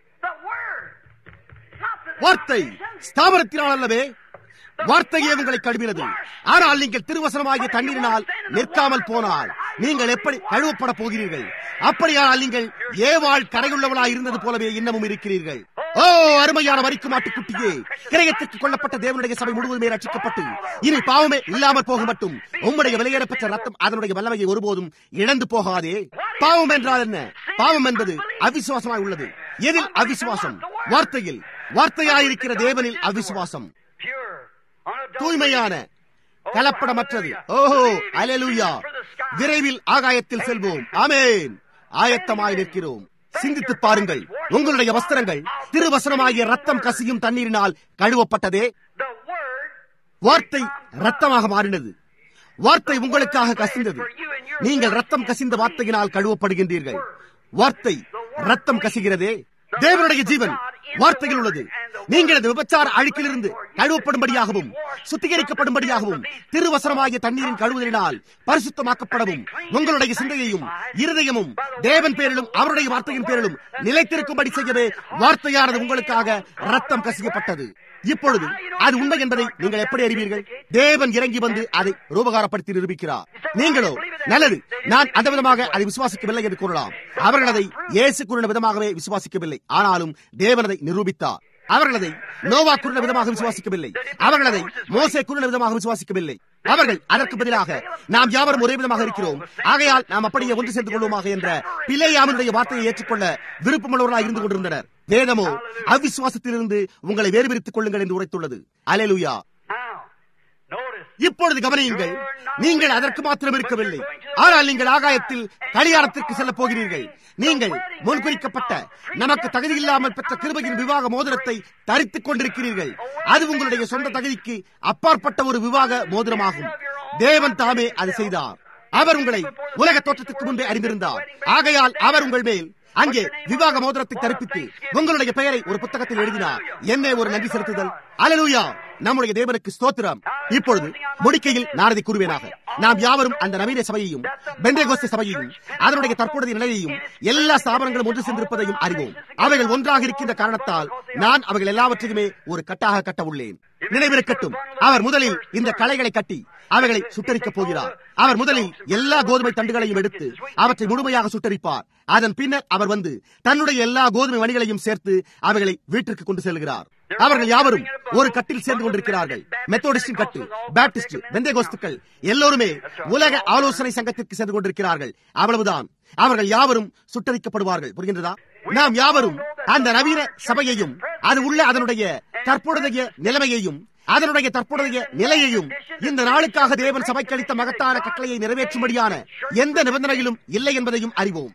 வார்த்தை ஸ்தாபனத்தினால் அல்லவே வார்த்தையே உங்களை கழுவினது ஆனால் நீங்கள் திருவசனமாகிய தண்ணீரினால் நிற்காமல் போனால் நீங்கள் எப்படி கழுவப்பட போகிறீர்கள் அப்படியானால் நீங்கள் ஏவாள் கரையுள்ளவளாய் இருந்தது போலவே இன்னமும் இருக்கிறீர்கள் ஓ அருமையான வரிக்கு மாட்டுக்குட்டியே கிரயத்திற்கு கொல்லப்பட்ட தேவனுடைய சபை முழுவதுமே ரட்சிக்கப்பட்டு இனி பாவமே இல்லாமல் போக மட்டும் உம்முடைய விலையேறப்பட்ட ரத்தம் அதனுடைய வல்லமையை ஒருபோதும் இழந்து போகாதே பாவம் என்றால் என்ன பாவம் என்பது அவிசுவாசமாய் உள்ளது எதில் அவிசுவாசம் வார்த்தையில் வார்த்தையாயிருக்கிற தேவனில் அவிசுவாசம் தூய்மையான கலப்படமற்றது ஓஹோ அலலுயா விரைவில் ஆகாயத்தில் செல்வோம் ஆமேன் ஆயத்தமாய் நிற்கிறோம் சிந்தித்து பாருங்கள் உங்களுடைய வஸ்திரங்கள் திருவசனமாகிய ரத்தம் கசியும் தண்ணீரினால் கழுவப்பட்டதே வார்த்தை ரத்தமாக மாறினது வார்த்தை உங்களுக்காக கசிந்தது நீங்கள் ரத்தம் கசிந்த வார்த்தையினால் கழுவப்படுகின்றீர்கள் வார்த்தை ரத்தம் கசிகிறதே தேவனுடைய ஜீவன் வார்த்தையில் உள்ளது நீங்கள் இந்த விபச்சார அழுக்கிலிருந்து கழுவப்படும்படியாகவும் சுத்திகரிக்கப்படும்படியாகவும் திருவசனமாகிய தண்ணீரின் கழுவுதலினால் பரிசுத்தமாக்கப்படவும் உங்களுடைய சிந்தையையும் இருதயமும் தேவன் பேரிலும் அவருடைய வார்த்தையின் பேரிலும் நிலைத்திருக்கும்படி செய்யவே வார்த்தையானது உங்களுக்காக ரத்தம் கசியப்பட்டது இப்பொழுது அது உண்மை என்பதை நீங்கள் எப்படி அறிவீர்கள் தேவன் இறங்கி வந்து அதை ரூபகாரப்படுத்தி நிரூபிக்கிறார் நீங்களோ நல்லது நான் அந்த விதமாக அதை விசுவாசிக்கவில்லை என்று கூறலாம் அவர்கள் அதை இயேசு கூறின விதமாகவே விசுவாசிக்கவில்லை ஆனாலும் தேவன் அதை நிரூபித்தார் அவர்கள் அதை நோவா கூறின விதமாக விசுவாசிக்கவில்லை அவர்கள் அதை மோசே கூறின விதமாக விசுவாசிக்கவில்லை அவர்கள் அதற்கு பதிலாக நாம் யாவரும் ஒரே விதமாக இருக்கிறோம் ஆகையால் நாம் அப்படியே ஒன்று சேர்ந்து கொள்வோமாக என்ற பிள்ளையாமனுடைய வார்த்தையை ஏற்றுக்கொள்ள விருப்பமுள்ளவர்களாக இருந்து கொண்டிருந்தனர் வேதமோ அவிசுவாசத்திலிருந்து உங்களை வேறுபிரித்துக் கொள்ளுங்கள் என்று உரைத்துள்ளது அலேலுயா இப்பொழுது கவனியுங்கள் நீங்கள் அதற்கு மாத்திரம் இருக்கவில்லை ஆனால் நீங்கள் ஆகாயத்தில் கலியாணத்திற்கு செல்ல போகிறீர்கள் நீங்கள் முன்குறிக்கப்பட்ட நமக்கு தகுதி இல்லாமல் பெற்ற கிருபையின் விவாக மோதிரத்தை தரித்துக் கொண்டிருக்கிறீர்கள் அது உங்களுடைய சொந்த தகுதிக்கு அப்பாற்பட்ட ஒரு விவாக மோதிரமாகும் தேவன் தாமே அதை செய்தார் அவர் உங்களை உலக தோற்றத்துக்கு முன்பே அறிந்திருந்தார் ஆகையால் அவர் உங்கள் மேல் அங்கே விவாக மோதிரத்தை தரிப்பித்து உங்களுடைய பெயரை ஒரு புத்தகத்தில் எழுதினார் என்ன ஒரு நன்றி செலுத்துதல் அலலூயா நம்முடைய தேவனுக்கு ஸ்தோத்திரம் இப்பொழுது முடிக்கையில் நான் அதை கூறுவேனாக நாம் யாவரும் அந்த நவீன சபையையும் பெந்தேகோஸ்த சபையையும் அதனுடைய தற்போதைய நிலையையும் எல்லா ஸ்தாபனங்களும் ஒன்று சென்றிருப்பதையும் அறிவோம் அவைகள் ஒன்றாக இருக்கின்ற காரணத்தால் நான் அவைகள் எல்லாவற்றையுமே ஒரு கட்டாக கட்ட உள்ளேன் நினைவிருக்கட்டும் அவர் முதலில் இந்த களைகளை கட்டி அவைகளை சுட்டரிக்கப் போகிறார் அவர் முதலில் எல்லா கோதுமை தண்டுகளையும் எடுத்து அவற்றை முழுமையாக சுட்டரிப்பார் அதன் பின்னர் அவர் வந்து தன்னுடைய எல்லா கோதுமை மணிகளையும் சேர்த்து அவைகளை வீட்டிற்கு கொண்டு செல்கிறார் அவர்கள் யாவரும் ஒரு கட்டில் சேர்ந்து கொண்டிருக்கிறார்கள் மெத்தோடிஸ்டின் கட்டு பேப்டிஸ்ட் வெந்தேகோஸ்துக்கள் எல்லோருமே உலக ஆலோசனை சங்கத்திற்கு சென்று கொண்டிருக்கிறார்கள் அவ்வளவுதான் அவர்கள் யாவரும் சுட்டரிக்கப்படுவார்கள் புரிகின்றதா நாம் யாவரும் அந்த நவீன சபையையும் அது உள்ள அதனுடைய தற்போதைய நிலைமையையும் அதனுடைய தற்போதைய நிலையையும் இந்த நாளுக்காக தேவன் சபைக்கு அளித்த மகத்தான கட்டளையை நிறைவேற்றும்படியான எந்த நிபந்தனையிலும் இல்லை என்பதையும் அறிவோம்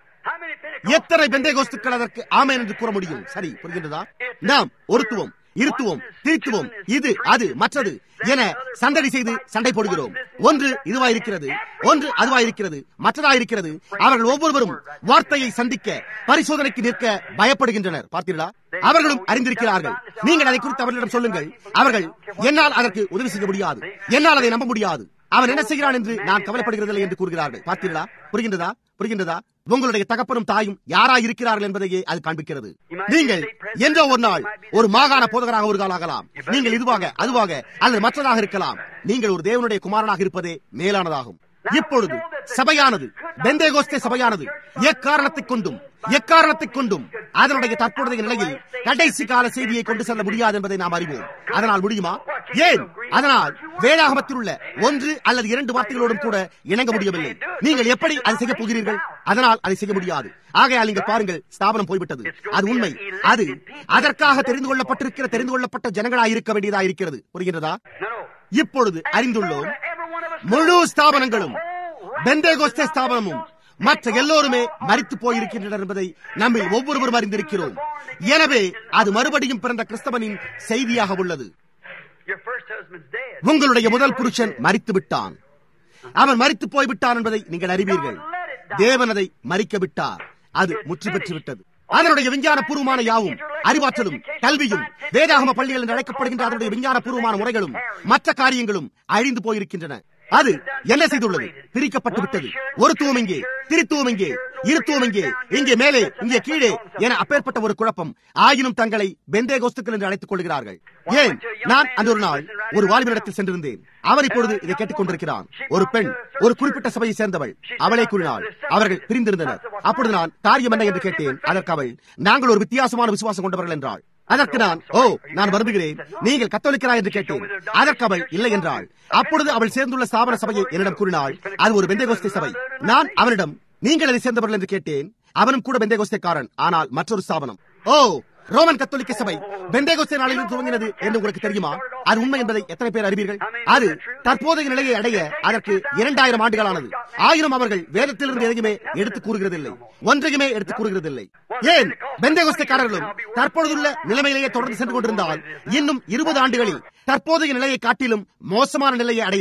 எத்தனை பெந்தைகோஸ்துக்கள் அதற்கு ஆமேன் என்று கூற முடியும் சரி புரிகின்றதா நாம் ஒருத்துவம் இருத்துவோம் திருத்துவோம் இது அது மற்றது என சந்தடி செய்து சண்டை போடுகிறோம் ஒன்று இதுவாயிருக்கிறது ஒன்று அதுவாயிருக்கிறது மற்றதாயிருக்கிறது அவர்கள் ஒவ்வொருவரும் வார்த்தையை சந்திக்க பரிசோதனைக்கு நிற்க பயப்படுகின்றனர் பார்த்தீர்களா அவர்களும் அறிந்திருக்கிறார்கள் நீங்கள் அதை குறித்து அவர்களிடம் சொல்லுங்கள் அவர்கள் என்னால் அதற்கு உதவி செய்ய முடியாது என்னால் அதை நம்ப முடியாது அவன் என்ன செய்கிறான் என்று நான் கவலைப்படுகிறதில்லை என்று கூறுகிறார்கள் பார்த்தீர்களா புரிகின்றதா புரிகின்றதா உங்களுடைய தகப்பனும் தாயும் யாரா இருக்கிறார்கள் என்பதையே அது காண்பிக்கிறது நீங்கள் என்றோ ஒரு நாள் ஒரு மாகாண போதகராக ஒரு காலாகலாம் நீங்கள் இதுவாக அதுவாக அல்லது மற்றதாக இருக்கலாம் நீங்கள் ஒரு தேவனுடைய குமாரனாக இருப்பதே மேலானதாகும் இப்பொழுது சபையானது பெந்தேகோஸ்தே சபையானது எக்காரணத்தைக் கொண்டும் எக்காரணத்தைக் கொண்டும் அதனுடைய தற்போதைய நிலையில் கடைசி கால செய்தியை கொண்டு செல்ல முடியாது என்பதை நாம் அறிவோம் அதனால் முடியுமா ஏன் அதனால் வேதாகமத்தில் உள்ள ஒன்று அல்லது இரண்டு வார்த்தைகளோடும் கூட இணங்க முடியவில்லை நீங்கள் எப்படி அதை செய்ய போகிறீர்கள் அதனால் அதை செய்ய முடியாது ஆகையால் நீங்கள் பாருங்கள் ஸ்தாபனம் போய்விட்டது அது உண்மை அது அதற்காக தெரிந்து கொள்ளப்பட்டிருக்கிற தெரிந்து கொள்ளப்பட்ட ஜனங்களாக இருக்க வேண்டியதாக இருக்கிறது புரிகின்றதா இப்பொழுது அறிந்துள்ளோம் முழு ஸ்தாபனங்களும் பெந்தேகோஸ்தே ஸ்தாபனமும் மற்ற எல்லோருமே மறித்து போயிருக்கின்றனர் என்பதை நம்மில் ஒவ்வொருவரும் அறிந்திருக்கிறோம் எனவே அது மறுபடியும் பிறந்த கிறிஸ்தவனின் செய்தியாக உள்ளது உங்களுடைய முதல் புருஷன் மறித்து விட்டான் அவன் மறித்து போய்விட்டான் என்பதை நீங்கள் அறிவீர்கள் தேவன் அதை மறிக்க விட்டார் அது முற்று பெற்று விட்டது அதனுடைய விஞ்ஞான பூர்வமான யாவும் அறிவாற்றலும் கல்வியும் வேதாகம பள்ளிகள் என்று அழைக்கப்படுகின்ற அதனுடைய விஞ்ஞான பூர்வமான முறைகளும் மற்ற காரியங்களும் அழிந்து போயிருக்கின்றன அது என்ன செய்துள்ளது பிரிக்கப்பட்டு விட்டது ஒரு தூவம் இங்கே திருத்துவம் இங்கே இருத்துவம் இங்கே இங்கே மேலே இங்கே கீழே என அப்பேற்பட்ட ஒரு குழப்பம் ஆயினும் தங்களை பெந்தே கோஸ்துக்கள் என்று அழைத்துக் கொள்கிறார்கள் ஏன் நான் அந்த ஒரு நாள் ஒரு வாலிபரிடத்தில் சென்றிருந்தேன் அவர் இப்பொழுது இதை கேட்டுக் கொண்டிருக்கிறான் ஒரு பெண் ஒரு குறிப்பிட்ட சபையை சேர்ந்தவள் அவளை கூறினாள் அவர்கள் பிரிந்திருந்தனர் அப்பொழுது நான் காரியம் என்ன என்று கேட்டேன் அதற்கு அவள் நாங்கள் ஒரு வித்தியாசமான விசுவாசம் கொண்டவர்கள் என்றாள் அதற்கு நான் ஓ நான் வருந்துகிறேன் நீங்கள் கத்தோலிக்கிறா என்று கேட்டேன் அதற்கு அவள் இல்லை என்றாள் அப்பொழுது அவள் சேர்ந்துள்ள ஸ்தாபன சபையை என்னிடம் கூறினாள் அது ஒரு பெந்தேகோஸ்தே சபை நான் அவனிடம் நீங்கள் அதை சேர்ந்தவர்கள் என்று கேட்டேன் அவனும் கூட பெந்தேகோஸ்தேக்காரன் ஆனால் மற்றொரு ஸ்தாபனம் ஓ ரோமன் கத்தோலிக்க சபை பெந்தேகோஸ்தே நாளில் துவங்கினது என்று உங்களுக்கு தெரியுமா அது உண்மை என்பதை எத்தனை பேர் அறிவீர்கள் அது தற்போதைய நிலையை அடைய அதற்கு இரண்டாயிரம் ஆண்டுகளானது ஆயிரம் அவர்கள் வேதத்திலிருந்து எதையுமே எடுத்து கூறுகிறதில்லை ஒன்றையுமே எடுத்து கூறுகிறதில்லை ஏன் பெந்தேகோஸ்தேக்காரர்களும் தற்பொழுதுள்ள நிலைமையிலேயே தொடர்ந்து சென்று கொண்டிருந்தால் இன்னும் இருபது ஆண்டுகளில் தற்போதைய நிலையை காட்டிலும் மோசமான நிலையை அடைவர்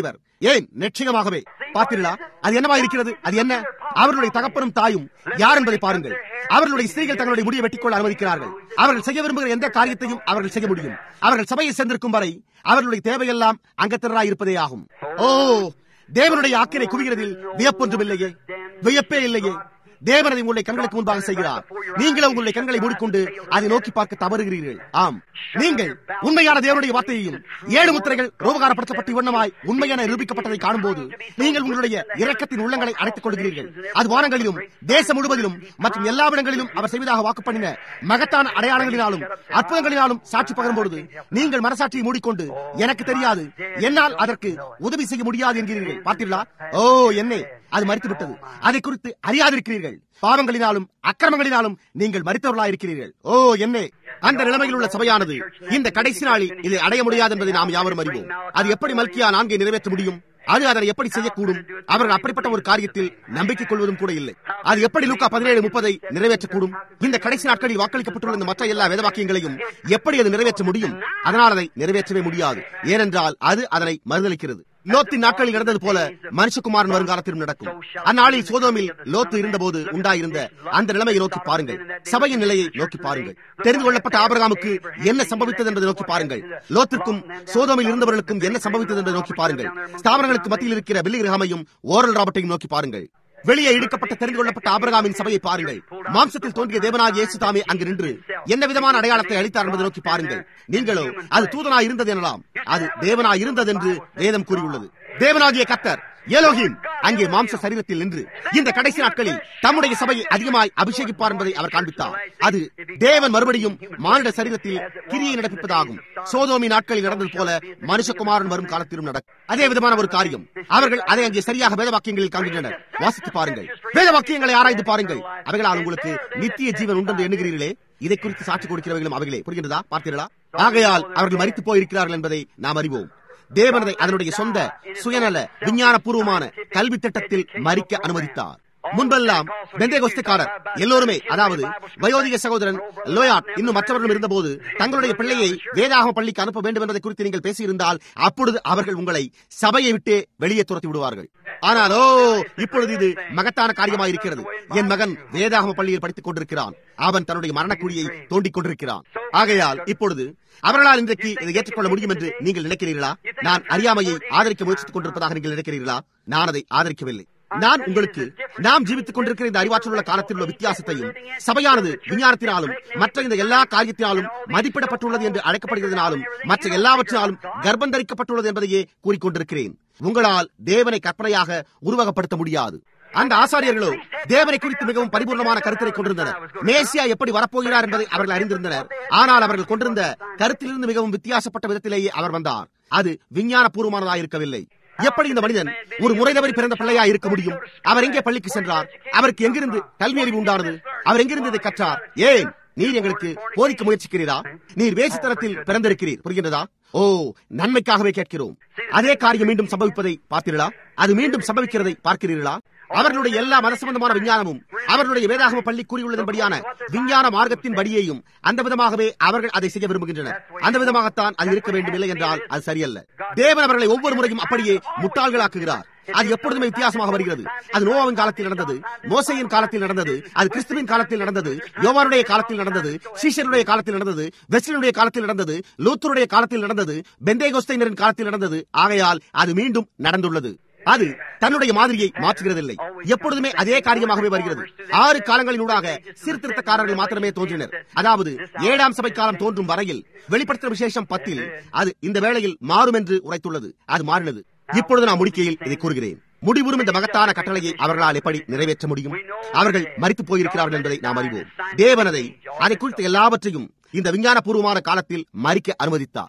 ஏன் நிச்சயமாகவே பார்த்தீர்களா அது என்னவா இருக்கிறது அது என்ன அவர்களுடைய தகப்பனும் தாயும் யார் என்பதை பாருங்கள் அவர்களுடைய ஸ்திரீகள் தங்களுடைய முடியை வெட்டிக்கொள்ள அனுமதிக்கிறார்கள் அவர்கள் செய்ய விரும்புகிற எந்த காரியத்தையும் அவர்கள் செய்ய முடியும் அவர்கள் சபையை சேர்ந்திருக்கும் வரை அவர்களுடைய தேவையெல்லாம் அங்கத்தினராய் இருப்பதே ஆகும் ஓ தேவனுடைய ஆக்கினை குவிகிறதில் வியப்பொன்றுமில்லையே வியப்பே இல்லையே தேவனதை உங்களுடைய கண்களுக்கு முன்பாக செய்கிறார் நீங்களும் உங்களுடைய கண்களை மூடிக்கொண்டு அதை நோக்கி பார்க்க தவறுகிறீர்கள் ஆம் நீங்கள் உண்மையான தேவனுடைய வார்த்தையையும் ஏழு முத்திரைகள் ரோபகாரப்படுத்தப்பட்ட வண்ணமாய் உண்மையான நிரூபிக்கப்பட்டதை காணும்போது நீங்கள் உங்களுடைய இரக்கத்தின் உள்ளங்களை அடைத்துக் கொள்கிறீர்கள் அது வானங்களிலும் தேசம் முழுவதிலும் மற்றும் எல்லா இடங்களிலும் அவர் செய்வதாக வாக்கு பண்ணின மகத்தான அடையாளங்களினாலும் அற்புதங்களினாலும் சாட்சி பகரும் பொழுது நீங்கள் மனசாட்சியை மூடிக்கொண்டு எனக்கு தெரியாது என்னால் அதற்கு உதவி செய்ய முடியாது என்கிறீர்கள் பார்த்தீர்களா ஓ என்னே அது மறித்து விட்டது அதை குறித்து அறியாதிருக்கிறீர்கள் பாவங்களினாலும் அக்கிரமங்களினாலும் நீங்கள் மறித்தவர்களா இருக்கிறீர்கள் ஓ என்னே அந்த நிலைமையில் உள்ள சபையானது இந்த கடைசி நாளில் இதை அடைய முடியாது என்பதை நாம் யாவரும் அறிவோம் அது எப்படி மல்கியா நான்கை நிறைவேற்ற முடியும் அது அதனை எப்படி செய்யக்கூடும் அவர்கள் அப்படிப்பட்ட ஒரு காரியத்தில் நம்பிக்கை கொள்வதும் கூட இல்லை அது எப்படி லூக்கா பதினேழு முப்பதை நிறைவேற்றக்கூடும் இந்த கடைசி நாட்களில் வாக்களிக்கப்பட்டுள்ள இந்த மற்ற எல்லா வேதவாக்கியங்களையும் எப்படி அது நிறைவேற்ற முடியும் அதனால் அதை நிறைவேற்றவே முடியாது ஏனென்றால் அது அதனை மறுதளிக்கிறது லோத்தின் நாட்களில் நடந்தது போல மனுஷகுமாரன் வருங்காலத்திலும் நடக்கும் அந்நாளில் சோதோமில் லோத்து இருந்தபோது உண்டாயிருந்த அந்த நிலைமையை நோக்கி பாருங்கள் சபையின் நிலையை நோக்கி பாருங்கள் தெரிந்து கொள்ளப்பட்ட ஆபரகாமுக்கு என்ன சம்பவித்தது என்பதை நோக்கி பாருங்கள் லோத்திற்கும் சோதோமில் இருந்தவர்களுக்கும் என்ன சம்பவித்தது என்பதை நோக்கி பாருங்கள் ஸ்தாபனங்களுக்கு மத்தியில் இருக்கிற பில்லி கிரகமையும் ஓரல் ராபர்ட்டையும் நோக்கி பாருங்கள் வெளியே இழுக்கப்பட்ட தெரிந்து கொள்ளப்பட்ட ஆபரகாமின் சபையை பாருங்கள் மாம்சத்தில் தோன்றிய தேவனாக இயேசு தாமே அங்கு நின்று என்ன விதமான அடையாளத்தை அளித்தார் என்பதை நோக்கி பாருங்கள் நீங்களோ அது தூதனாய் இருந்தது எனலாம் அது தேவனாய் இருந்தது என்று வேதம் கூறியுள்ளது தேவனாகிய கத்தர் ஏலோகிம் அங்கே மாம்ச சரீரத்தில் நின்று இந்த கடைசி நாட்களில் தம்முடைய சபையை அதிகமாய் அபிஷேகிப்பார் என்பதை அவர் காண்பித்தார் அது தேவன் மறுபடியும் மானிட சரீரத்தில் கிரியை நடப்பிப்பதாகும் சோதோமி நாட்களில் நடந்தது போல மனுஷகுமாரன் வரும் காலத்திலும் நடக்கும் அதே விதமான ஒரு காரியம் அவர்கள் அதை அங்கே சரியாக வேத வாக்கியங்களில் காண்கின்றனர் வாசித்து பாருங்கள் வேத வாக்கியங்களை ஆராய்ந்து பாருங்கள் அவைகளால் உங்களுக்கு நித்திய ஜீவன் உண்டு என்று எண்ணுகிறீர்களே இதை குறித்து சாட்சி கொடுக்கிறவர்களும் அவைகளே புரிகிறதா பார்த்தீர்களா ஆகையால் அவர்கள் மறித்து போயிருக்கிறார்கள் என்பதை நாம் அறிவோம் தேவனதை அதனுடைய சொந்த சுயநல விஞ்ஞானபூர்வமான கல்வி திட்டத்தில் மறிக்க அனுமதித்தார் முன்பெல்லாம் பெந்தேகோஸ்தக்காரர் எல்லோருமே அதாவது வயோதிக சகோதரன் லோயாட் இன்னும் மற்றவர்களும் இருந்தபோது தங்களுடைய பிள்ளையை வேதாகம பள்ளிக்கு அனுப்ப வேண்டும் என்பதை குறித்து நீங்கள் பேசியிருந்தால் அப்பொழுது அவர்கள் உங்களை சபையை விட்டே வெளியே துரத்தி விடுவார்கள் ஆனால் ஓ இப்பொழுது இது மகத்தான காரியமாக இருக்கிறது என் மகன் வேதாகம பள்ளியில் படித்துக் கொண்டிருக்கிறான் அவன் தன்னுடைய மரணக்குழியை தோண்டிக் கொண்டிருக்கிறான் ஆகையால் இப்பொழுது அவர்களால் இன்றைக்கு இதை ஏற்றுக்கொள்ள முடியும் என்று நீங்கள் நினைக்கிறீர்களா நான் அறியாமையை ஆதரிக்க முயற்சித்துக் கொண்டிருப்பதாக நீங்கள் நினைக்கிறீர்களா நான் அதை ஆதரிக்கவில்லை நான் உங்களுக்கு நாம் ஜீவித்துக் கொண்டிருக்கிற இந்த அறிவாற்றல் உள்ள காலத்தில் உள்ள வித்தியாசத்தையும் சபையானது விஞ்ஞானத்தினாலும் மற்ற இந்த எல்லா காரியத்தினாலும் மதிப்பிடப்பட்டுள்ளது என்று அழைக்கப்படுகிறதுனாலும் மற்ற எல்லாவற்றினாலும் கர்ப்பம் தரிக்கப்பட்டுள்ளது என்பதையே கூறிக்கொண்டிருக்கிறேன் உங்களால் தேவனை கற்பனையாக உருவகப்படுத்த முடியாது அந்த ஆசாரியர்களோ தேவனை குறித்து மிகவும் பரிபூர்ணமான கருத்தை கொண்டிருந்தனர் மேசியா எப்படி வரப்போகிறார் என்பதை அவர்கள் அறிந்திருந்தனர் ஆனால் அவர்கள் கொண்டிருந்த கருத்திலிருந்து மிகவும் வித்தியாசப்பட்ட விதத்திலேயே அவர் வந்தார் அது விஞ்ஞான பூர்வமானதாக இருக்கவில்லை எப்படி இந்த மனிதன் ஒரு முறை தவறி பிறந்த பிள்ளையா இருக்க முடியும் அவர் எங்கே பள்ளிக்கு சென்றார் அவருக்கு எங்கிருந்து கல்வி அறிவு உண்டானது அவர் எங்கிருந்து இதை கற்றார் ஏன் நீர் எங்களுக்கு போதிக்க முயற்சிக்கிறீரா நீர் வேசித்தனத்தில் பிறந்திருக்கிறீர் புரிகின்றதா ஓ நன்மைக்காகவே கேட்கிறோம் அதே காரியம் மீண்டும் சம்பவிப்பதை பார்த்தீர்களா அது மீண்டும் சம்பவிக்கிறதை பார்க்கிறீர்களா அவர்களுடைய எல்லா மத சம்பந்தமான விஞ்ஞானமும் அவர்களுடைய வேதாகம பள்ளி கூறியுள்ளதன்படியான விஞ்ஞான மார்க்கத்தின் படியையும் அந்த விதமாகவே அவர்கள் அதை செய்ய விரும்புகின்றனர் அந்த விதமாகத்தான் அது இருக்க வேண்டும் இல்லை என்றால் அது சரியல்ல தேவன் அவர்களை ஒவ்வொரு முறையும் அப்படியே முட்டாள்களாக்குகிறார் அது எப்பொழுதுமே வித்தியாசமாக வருகிறது அது நோவாவின் காலத்தில் நடந்தது மோசையின் காலத்தில் நடந்தது அது கிறிஸ்துவின் காலத்தில் நடந்தது யோவானுடைய காலத்தில் நடந்தது சீஷருடைய காலத்தில் நடந்தது வெஸ்டனுடைய காலத்தில் நடந்தது லூத்தருடைய காலத்தில் நடந்தது பெந்தேகோஸ்தைனரின் காலத்தில் நடந்தது ஆகையால் அது மீண்டும் நடந்துள்ளது அது தன்னுடைய மாதிரியை மாற்றுகிறதில்லை எப்பொழுதுமே அதே காரியமாகவே வருகிறது ஆறு காலங்களினூடாக சீர்திருத்தக்காரர்கள் மாத்திரமே தோன்றினர் அதாவது ஏழாம் சபை காலம் தோன்றும் வரையில் வெளிப்படுத்தும் விசேஷம் பத்தில் அது இந்த வேளையில் மாறும் என்று உரைத்துள்ளது அது மாறினது இப்பொழுது நான் முடிக்கையில் இதை கூறுகிறேன் முடிவுறும் இந்த மகத்தான கட்டளையை அவர்களால் எப்படி நிறைவேற்ற முடியும் அவர்கள் மறித்து போயிருக்கிறார்கள் என்பதை நாம் அறிவோம் தேவனதை அதை குறித்த எல்லாவற்றையும் இந்த விஞ்ஞானபூர்வமான காலத்தில் மறிக்க அனுமதித்தார்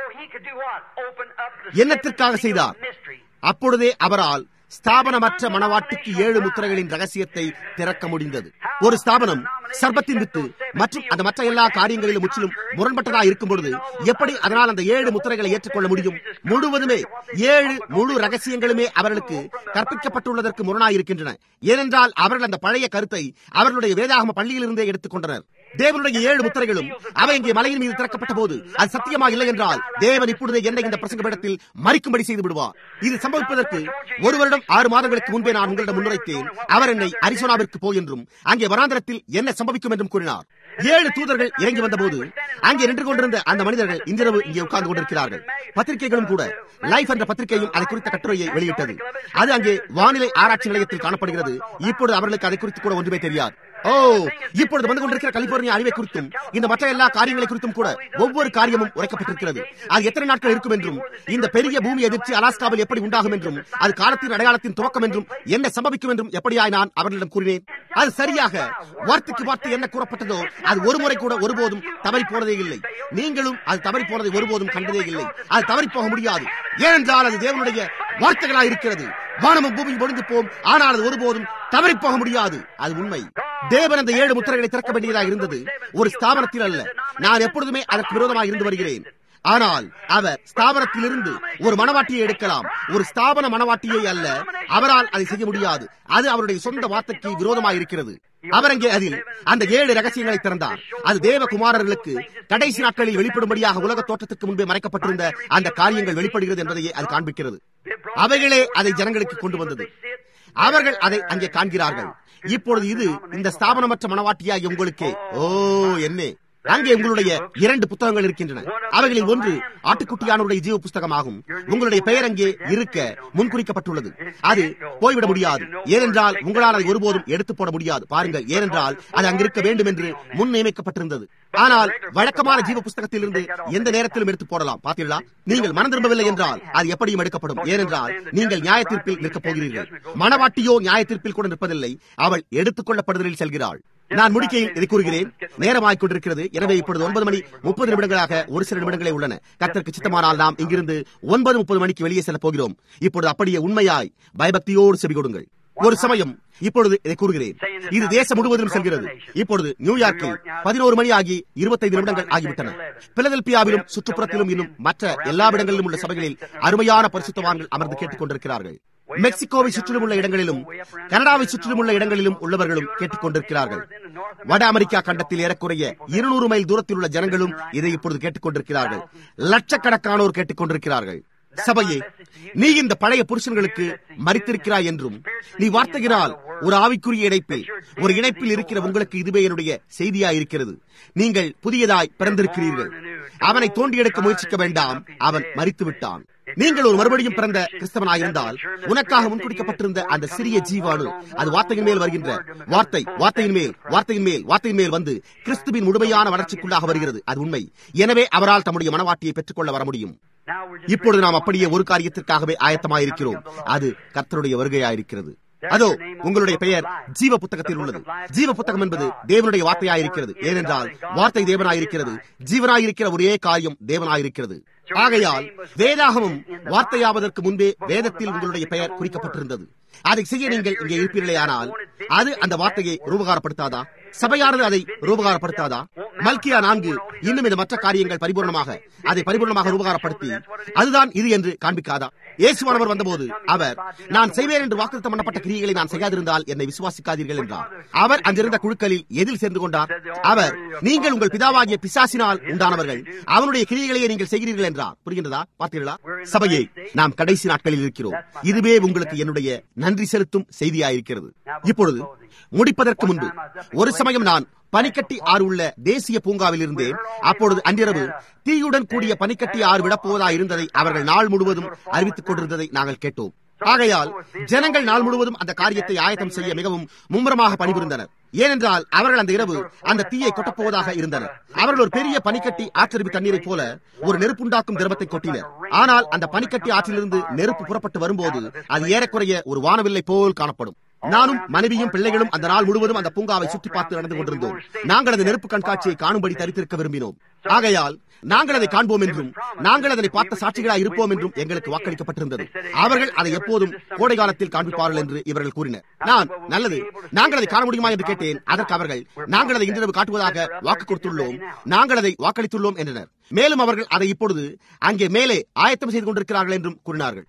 என்னத்திற்காக செய்தார் அப்பொழுதே அவரால் ஸ்தாபனமற்ற மனவாட்டிக்கு ஏழு முத்திரைகளின் ரகசியத்தை திறக்க முடிந்தது ஒரு ஸ்தாபனம் சர்பத்தின் வித்து மற்றும் அந்த மற்ற எல்லா காரியங்களிலும் முற்றிலும் முரண்பட்டதாக இருக்கும் பொழுது எப்படி அதனால் அந்த ஏழு முத்திரைகளை ஏற்றுக்கொள்ள முடியும் முழுவதுமே ஏழு முழு ரகசியங்களுமே அவர்களுக்கு கற்பிக்கப்பட்டுள்ளதற்கு முரணாயிருக்கின்றன ஏனென்றால் அவர்கள் அந்த பழைய கருத்தை அவர்களுடைய வேதாகம பள்ளியிலிருந்தே எடுத்துக் கொண்டனர் தேவனுடைய ஏழு முத்திரைகளும் அவை இங்கே மலையின் மீது திறக்கப்பட்ட போது அது சத்தியமா இல்லை என்றால் தேவன் இப்பொழுதே என்னை இந்த பிரசங்க பீடத்தில் மறிக்கும்படி செய்து விடுவார் இது சம்பவிப்பதற்கு ஒரு வருடம் ஆறு மாதங்களுக்கு முன்பே நான் உங்களிடம் முன்னுரைத்தேன் அவர் என்னை அரிசோனாவிற்கு போய் என்றும் அங்கே வராந்தரத்தில் என்ன சம்பவிக்கும் என்றும் கூறினார் ஏழு தூதர்கள் இறங்கி வந்தபோது அங்கே நின்று கொண்டிருந்த அந்த மனிதர்கள் இன்றிரவு இங்கே உட்கார்ந்து கொண்டிருக்கிறார்கள் பத்திரிகைகளும் கூட லைஃப் என்ற பத்திரிகையும் அதை குறித்த கட்டுரையை வெளியிட்டது அது அங்கே வானிலை ஆராய்ச்சி நிலையத்தில் காணப்படுகிறது இப்பொழுது அவர்களுக்கு அதை குறித்து கூட ஒன்றுமே தெரியாது ஓ இப்பொழுது வந்து கொண்டிருக்கிற கலிபோர்னியா அழிவை குறித்தும் இந்த மற்ற எல்லா காரியங்களை குறித்தும் கூட ஒவ்வொரு காரியமும் உரைக்கப்பட்டிருக்கிறது அது எத்தனை நாட்கள் இருக்கும் என்றும் இந்த பெரிய பூமி எதிர்ச்சி அலாஸ்காவில் எப்படி உண்டாகும் என்றும் அது காலத்தின் அடையாளத்தின் துவக்கம் என்றும் என்ன சம்பவிக்கும் என்றும் எப்படியாய் நான் அவர்களிடம் கூறினேன் அது சரியாக வார்த்தைக்கு வார்த்தை என்ன கூறப்பட்டதோ அது ஒரு முறை கூட ஒருபோதும் தவறி போனதே இல்லை நீங்களும் அது தவறி போனதை ஒருபோதும் கண்டதே இல்லை அது தவறி போக முடியாது ஏனென்றால் அது தேவனுடைய வார்த்தைகளாய் இருக்கிறது வானமும் பூமியும் ஒழிந்து போம் ஆனால் அது ஒருபோதும் தவறி போக முடியாது அது உண்மை தேவன் அந்த ஏழு முத்திரைகளை திறக்க வேண்டியதாக இருந்தது ஒரு ஸ்தாபனத்தில் அல்ல நான் எப்பொழுதுமே அதற்கு விரோதமாக இருந்து வருகிறேன் ஆனால் அவர் ஸ்தாபனத்திலிருந்து ஒரு மனவாட்டியை எடுக்கலாம் ஒரு ஸ்தாபன மனவாட்டியை அல்ல அவரால் அதை செய்ய முடியாது அது அவருடைய சொந்த வார்த்தைக்கு விரோதமாக இருக்கிறது அவர் அங்கே அதில் அந்த ஏழு ரகசியங்களை திறந்தார் அது தேவகுமாரர்களுக்கு கடைசி நாட்களில் வெளிப்படும்படியாக உலக தோற்றத்துக்கு முன்பே மறைக்கப்பட்டிருந்த அந்த காரியங்கள் வெளிப்படுகிறது என்பதையே அது காண்பிக்கிறது அவைகளே அதை ஜனங்களுக்கு கொண்டு வந்தது அவர்கள் அதை அங்கே காண்கிறார்கள் இப்பொழுது இது இந்த ஸ்தாபனமற்ற மனவாட்டியாகிய உங்களுக்கு ஓ என்ன அங்கே உங்களுடைய இரண்டு புத்தகங்கள் இருக்கின்றன அவைகளில் ஒன்று ஆட்டுக்குட்டியானுடைய ஜீவ புஸ்தகமாகும் உங்களுடைய பெயர் அங்கே இருக்க முன்குறிக்கப்பட்டுள்ளது அது போய்விட முடியாது ஏனென்றால் உங்களால் அதை ஒருபோதும் எடுத்து போட முடியாது பாருங்கள் ஏனென்றால் அது அங்கிருக்க வேண்டும் என்று முன் நியமிக்கப்பட்டிருந்தது ஆனால் வழக்கமான ஜீவ புஸ்தகத்திலிருந்து எந்த நேரத்திலும் எடுத்து போடலாம் பார்த்தீர்களா நீங்கள் மனம் திரும்பவில்லை என்றால் அது எப்படியும் எடுக்கப்படும் ஏனென்றால் நீங்கள் நியாய தீர்ப்பில் நிற்கப் போகிறீர்கள் மனவாட்டியோ நியாய தீர்ப்பில் கூட நிற்பதில்லை அவள் எடுத்துக் கொள்ளப்படுதலில் செல்கிறாள் நான் முடிக்கையில் இதை கூறுகிறேன் நேரமாய்க் கொண்டிருக்கிறது எனவே இப்பொழுது ஒன்பது மணி முப்பது நிமிடங்களாக ஒரு சில நிமிடங்களே உள்ளன கத்தருக்கு சித்தமானால் நாம் இங்கிருந்து ஒன்பது முப்பது மணிக்கு வெளியே செல்ல போகிறோம் இப்பொழுது அப்படியே உண்மையாய் பயபக்தியோடு செவி கொடுங்கள் ஒரு சமயம் இப்பொழுது இதை கூறுகிறேன் இது தேசம் முழுவதிலும் செல்கிறது இப்பொழுது நியூயார்க்கில் பதினோரு மணி ஆகி இருபத்தைந்து நிமிடங்கள் ஆகிவிட்டன பிலதெல்பியாவிலும் சுற்றுப்புறத்திலும் இன்னும் மற்ற எல்லா இடங்களிலும் உள்ள சபைகளில் அருமையான பரிசுத்தவான்கள் அமர்ந்து கேட்டுக் கொண்டிருக்கிறார்கள் மெக்சிகோவை சுற்றிலும் உள்ள இடங்களிலும் கனடாவை சுற்றிலும் உள்ள இடங்களிலும் உள்ளவர்களும் கேட்டுக் கொண்டிருக்கிறார்கள் வட அமெரிக்கா கண்டத்தில் ஏறக்குறைய இருநூறு மைல் தூரத்தில் உள்ள ஜனங்களும் இதை இப்பொழுது கேட்டுக் கொண்டிருக்கிறார்கள் லட்சக்கணக்கானோர் கேட்டுக் கொண்டிருக்கிறார்கள் சபையே நீ இந்த பழைய புருஷன்களுக்கு மறித்திருக்கிறாய் என்றும் நீ வார்த்தையினால் ஒரு ஆவிக்குரிய இணைப்பில் ஒரு இணைப்பில் இருக்கிற உங்களுக்கு இதுவே என்னுடைய செய்தியா இருக்கிறது நீங்கள் புதியதாய் பிறந்திருக்கிறீர்கள் அவனை தோண்டி எடுக்க முயற்சிக்க வேண்டாம் அவன் மறித்து விட்டான் நீங்கள் ஒரு மறுபடியும் பிறந்த கிறிஸ்தவனாயிருந்தால் உனக்காக முன்குடிக்கப்பட்டிருந்த அந்த சிறிய ஜீவானு அது வார்த்தையின் மேல் வருகின்ற வார்த்தை வார்த்தையின் மேல் வார்த்தையின் மேல் வார்த்தையின் மேல் வந்து கிறிஸ்துவின் முழுமையான வளர்ச்சிக்குள்ளாக வருகிறது அது உண்மை எனவே அவரால் தம்முடைய மனவாட்டியை பெற்றுக்கொள்ள வர முடியும் இப்பொழுது நாம் அப்படியே ஒரு காரியத்திற்காகவே ஆயத்தமாயிருக்கிறோம் அது கர்த்தருடைய வருகையாயிருக்கிறது அதோ உங்களுடைய பெயர் ஜீவ புத்தகத்தில் உள்ளது ஜீவ புத்தகம் என்பது தேவனுடைய வார்த்தையாயிருக்கிறது ஏனென்றால் வார்த்தை தேவனாயிருக்கிறது ஜீவனாயிருக்கிற ஒரே காரியம் தேவனாயிருக்கிறது ஆகையால் வேதாகமும் வார்த்தையாவதற்கு முன்பே வேதத்தில் உங்களுடைய பெயர் குறிக்கப்பட்டிருந்தது அதை செய்ய நீங்கள் இங்கே இருப்பீர்களே ஆனால் அது அந்த வார்த்தையை ரூபகாரப்படுத்தாதா சபையானது அதை ரூபகாரப்படுத்தாதா மல்கியா நான்கு இன்னும் இந்த மற்ற காரியங்கள் பரிபூர்ணமாக அதை பரிபூர்ணமாக ரூபகாரப்படுத்தி அதுதான் இது என்று காண்பிக்காதா இயேசுவானவர் வந்தபோது அவர் நான் செய்வேன் என்று வாக்குத்தம் பண்ணப்பட்ட கிரியைகளை நான் செய்யாதிருந்தால் என்னை விசுவாசிக்காதீர்கள் என்றார் அவர் அங்கிருந்த குழுக்களில் எதில் சேர்ந்து கொண்டார் அவர் நீங்கள் உங்கள் பிதாவாகிய பிசாசினால் உண்டானவர்கள் அவனுடைய கிரியைகளையே நீங்கள் செய்கிறீர்கள் என்றார் புரிகின்றதா பார்த்தீர்களா சபையை நாம் கடைசி நாட்களில் இருக்கிறோம் இதுவே உங்களுக்கு என்னுடைய நன்றி செலுத்தும் செய்தியாயிருக்கிறது இப்பொழுது முடிப்பதற்கு முன்பு ஒரு சமயம் நான் பனிக்கட்டி ஆறு உள்ள தேசிய பூங்காவில் இருந்தேன் அப்பொழுது அன்றிரவு தீயுடன் கூடிய பனிக்கட்டி ஆறு விடப்போவதா இருந்ததை அவர்கள் நாள் முழுவதும் அறிவித்துக் கொண்டிருந்ததை நாங்கள் கேட்டோம் ஆகையால் ஜனங்கள் நாள் முழுவதும் அந்த காரியத்தை ஆயத்தம் செய்ய மிகவும் மும்முரமாக பணிபுரிந்தனர் ஏனென்றால் அவர்கள் அந்த இரவு அந்த தீயை கொட்டப்போவதாக இருந்தனர் அவர்கள் ஒரு பெரிய பனிக்கட்டி ஆற்றறிவு தண்ணீரைப் போல ஒரு நெருப்புண்டாக்கும் திரவத்தை கொட்டினர் ஆனால் அந்த பனிக்கட்டி ஆற்றிலிருந்து நெருப்பு புறப்பட்டு வரும்போது அது ஏறக்குறைய ஒரு வானவில்லை போல் காணப்படும் நானும் மனைவியும் பிள்ளைகளும் அந்த நாள் முழுவதும் அந்த பூங்காவை சுற்றி பார்த்து நடந்து கொண்டிருந்தோம் நாங்கள் அந்த நெருப்பு கண்காட்சியை காணும்படி தரித்திருக்க விரும்பினோம் ஆகையால் நாங்கள் அதை காண்போம் என்றும் நாங்கள் அதனை பார்த்த சாட்சிகளாக இருப்போம் என்றும் எங்களுக்கு வாக்களிக்கப்பட்டிருந்தது அவர்கள் அதை எப்போதும் கோடை காலத்தில் காண்பிப்பார்கள் என்று இவர்கள் கூறினர் நான் நல்லது நாங்கள் அதை காண முடியுமா என்று கேட்டேன் அதற்கு அவர்கள் நாங்கள் அதை இன்றிரவு காட்டுவதாக வாக்கு கொடுத்துள்ளோம் நாங்கள் அதை வாக்களித்துள்ளோம் என்றனர் மேலும் அவர்கள் அதை இப்பொழுது அங்கே மேலே ஆயத்தம் செய்து கொண்டிருக்கிறார்கள் என்றும் கூறினார்கள்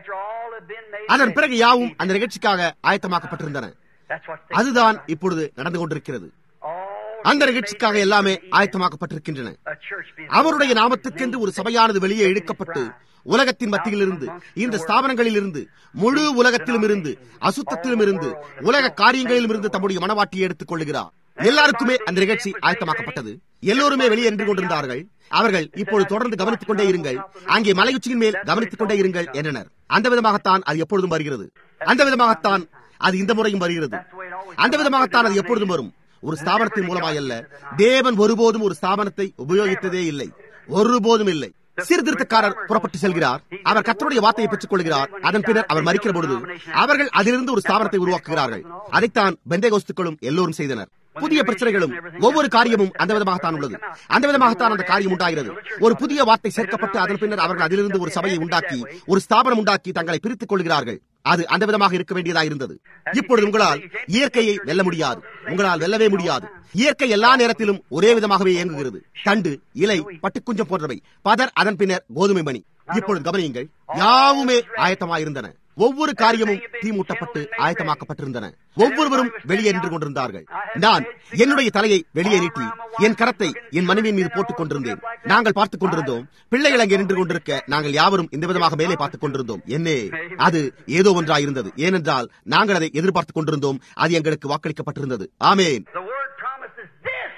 அதன் பிறகு யாவும் அந்த நிகழ்ச்சிக்காக ஆயத்தமாக்கப்பட்டிருந்தன அதுதான் இப்பொழுது நடந்து கொண்டிருக்கிறது அந்த நிகழ்ச்சிக்காக எல்லாமே ஆயத்தமாக்கப்பட்டிருக்கின்றன A church being அவருடைய நாமத்துக்கென்று ஒரு சபையானது வெளியே இழுக்கப்பட்டு உலகத்தின் மத்தியிலிருந்து இந்த ஸ்தாபனங்களில் இருந்து முழு உலகத்திலும் இருந்து அசுத்தத்திலும் இருந்து உலக காரியங்களிலும் இருந்து தம்முடைய மனவாட்டியை எடுத்துக் கொள்ளுகிறார் எல்லாருக்குமே அந்த நிகழ்ச்சி ஆயத்தமாக்கப்பட்டது எல்லோருமே வெளியே நின்று கொண்டிருந்தார்கள் அவர்கள் இப்பொழுது தொடர்ந்து கவனித்துக் கொண்டே இருங்கள் அங்கே மலையுச்சியின் மேல் கவனித்துக் கொண்டே இருங்கள் என்றனர் அந்த விதமாகத்தான் அது எப்பொழுதும் வருகிறது அந்த விதமாகத்தான் அது இந்த முறையும் வருகிறது அந்த விதமாகத்தான் அது எப்பொழுதும் வரும் ஒரு ஸ்தாபனத்தின் மூலமாய் அல்ல தேவன் ஒருபோதும் ஒரு ஸ்தாபனத்தை உபயோகித்ததே இல்லை ஒருபோதும் இல்லை சீர்திருத்தக்காரர் புறப்பட்டு செல்கிறார் அவர் கத்தருடைய வார்த்தையை பெற்றுக் கொள்கிறார் அதன் பின்னர் அவர் மறிக்கிற பொழுது அவர்கள் அதிலிருந்து ஒரு ஸ்தாபனத்தை உருவாக்குகிறார்கள் அதைத்தான் பெந்தேகோஸ்துக்களும் எல்லோரும் செய்தனர் புதிய பிரச்சனைகளும் ஒவ்வொரு காரியமும் அந்த விதமாகத்தான் உள்ளது அந்த விதமாகத்தான் அந்த காரியம் உண்டாகிறது ஒரு புதிய வார்த்தை சேர்க்கப்பட்டு அதன் பின்னர் அவர்கள் அதிலிருந்து ஒரு சபையை உண்டாக்கி ஒரு ஸ்தாபனம் உண்டாக்கி தங்களை பிரித்துக் கொள்கிறார்கள் அது அந்த விதமாக இருக்க வேண்டியதாக இருந்தது இப்பொழுது உங்களால் இயற்கையை வெல்ல முடியாது உங்களால் வெல்லவே முடியாது இயற்கை எல்லா நேரத்திலும் ஒரே விதமாகவே இயங்குகிறது தண்டு இலை பட்டுக்குஞ்சம் போன்றவை பதர் அதன் பின்னர் கோதுமை மணி இப்பொழுது கவனியுங்கள் யாவுமே ஆயத்தமாயிருந்தன ஒவ்வொரு காரியமும் தீமூட்டப்பட்டு ஆயத்தமாக்கப்பட்டிருந்தன ஒவ்வொருவரும் வெளியே நின்று கொண்டிருந்தார்கள் நான் என்னுடைய தலையை வெளியே நீட்டி என் கரத்தை என் மனைவியின் மீது போட்டுக் கொண்டிருந்தேன் நாங்கள் பார்த்துக் கொண்டிருந்தோம் பிள்ளைகள் அங்கே நின்று கொண்டிருக்க நாங்கள் யாவரும் இந்த விதமாக மேலே பார்த்துக் கொண்டிருந்தோம் என்னே அது ஏதோ ஒன்றாயிருந்தது ஏனென்றால் நாங்கள் அதை எதிர்பார்த்துக் கொண்டிருந்தோம் அது எங்களுக்கு வாக்களிக்கப்பட்டிருந்தது ஆமேன் The word promises this.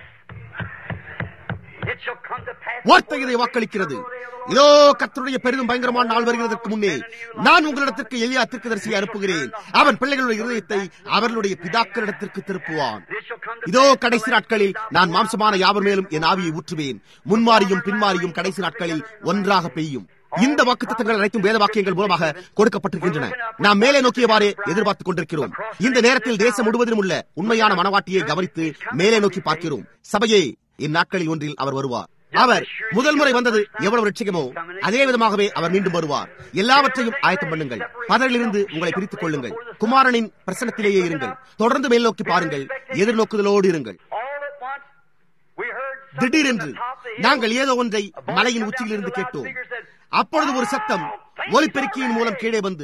It shall come to pass. வார்த்தை இதை வாக்களிக்கிறது இதோ கர்த்தருடைய பெரிதும் பயங்கரமான நாள் வருகிறதற்கு முன்னே நான் உங்களிடத்திற்கு எளியா தீர்க்கதரிசியை அனுப்புகிறேன் அவன் பிள்ளைகளுடைய இருதயத்தை அவர்களுடைய பிதாக்களிடத்திற்கு திருப்புவான் It shall come to இதோ கடைசி நாட்களில் நான் மாம்சமான யாவர் மேலும் என் ஆவியை ஊற்றுவேன் முன்மாறியும் பின்மாறியும் கடைசி நாட்களில் ஒன்றாக பெய்யும் இந்த வாக்குத்தத்தங்கள் அனைத்தும் வேத வாக்கியங்கள் மூலமாக கொடுக்கப்பட்டிருக்கின்றன நாம் மேலே நோக்கியவாறே எதிர்பார்த்துக் கொண்டிருக்கிறோம் இந்த நேரத்தில் தேசம் முழுவதிலும் உள்ள உண்மையான மனவாட்டியை கவனித்து மேலே நோக்கி பார்க்கிறோம் சபையே இந்நாட்களில் ஒன்றில் அவர் வருவார் அவர் முதல் முறை வந்தது எவ்வளவு ரட்சிக்கமோ அதே விதமாகவே அவர் மீண்டும் வருவார் எல்லாவற்றையும் ஆயத்தம் பண்ணுங்கள் பதரிலிருந்து உங்களை பிரித்துக் கொள்ளுங்கள் குமாரனின் பிரசனத்திலேயே இருங்கள் தொடர்ந்து மேல் நோக்கி பாருங்கள் எதிர்நோக்குதலோடு இருங்கள் all at once. We heard something திடீரென்று from the top of the hill. நாங்கள் ஏதோ ஒன்றை மலையின் உச்சியிலிருந்து கேட்டோம் அப்பொழுது ஒரு சத்தம் ஒலிபெருக்கியின் மூலம் கீழே வந்து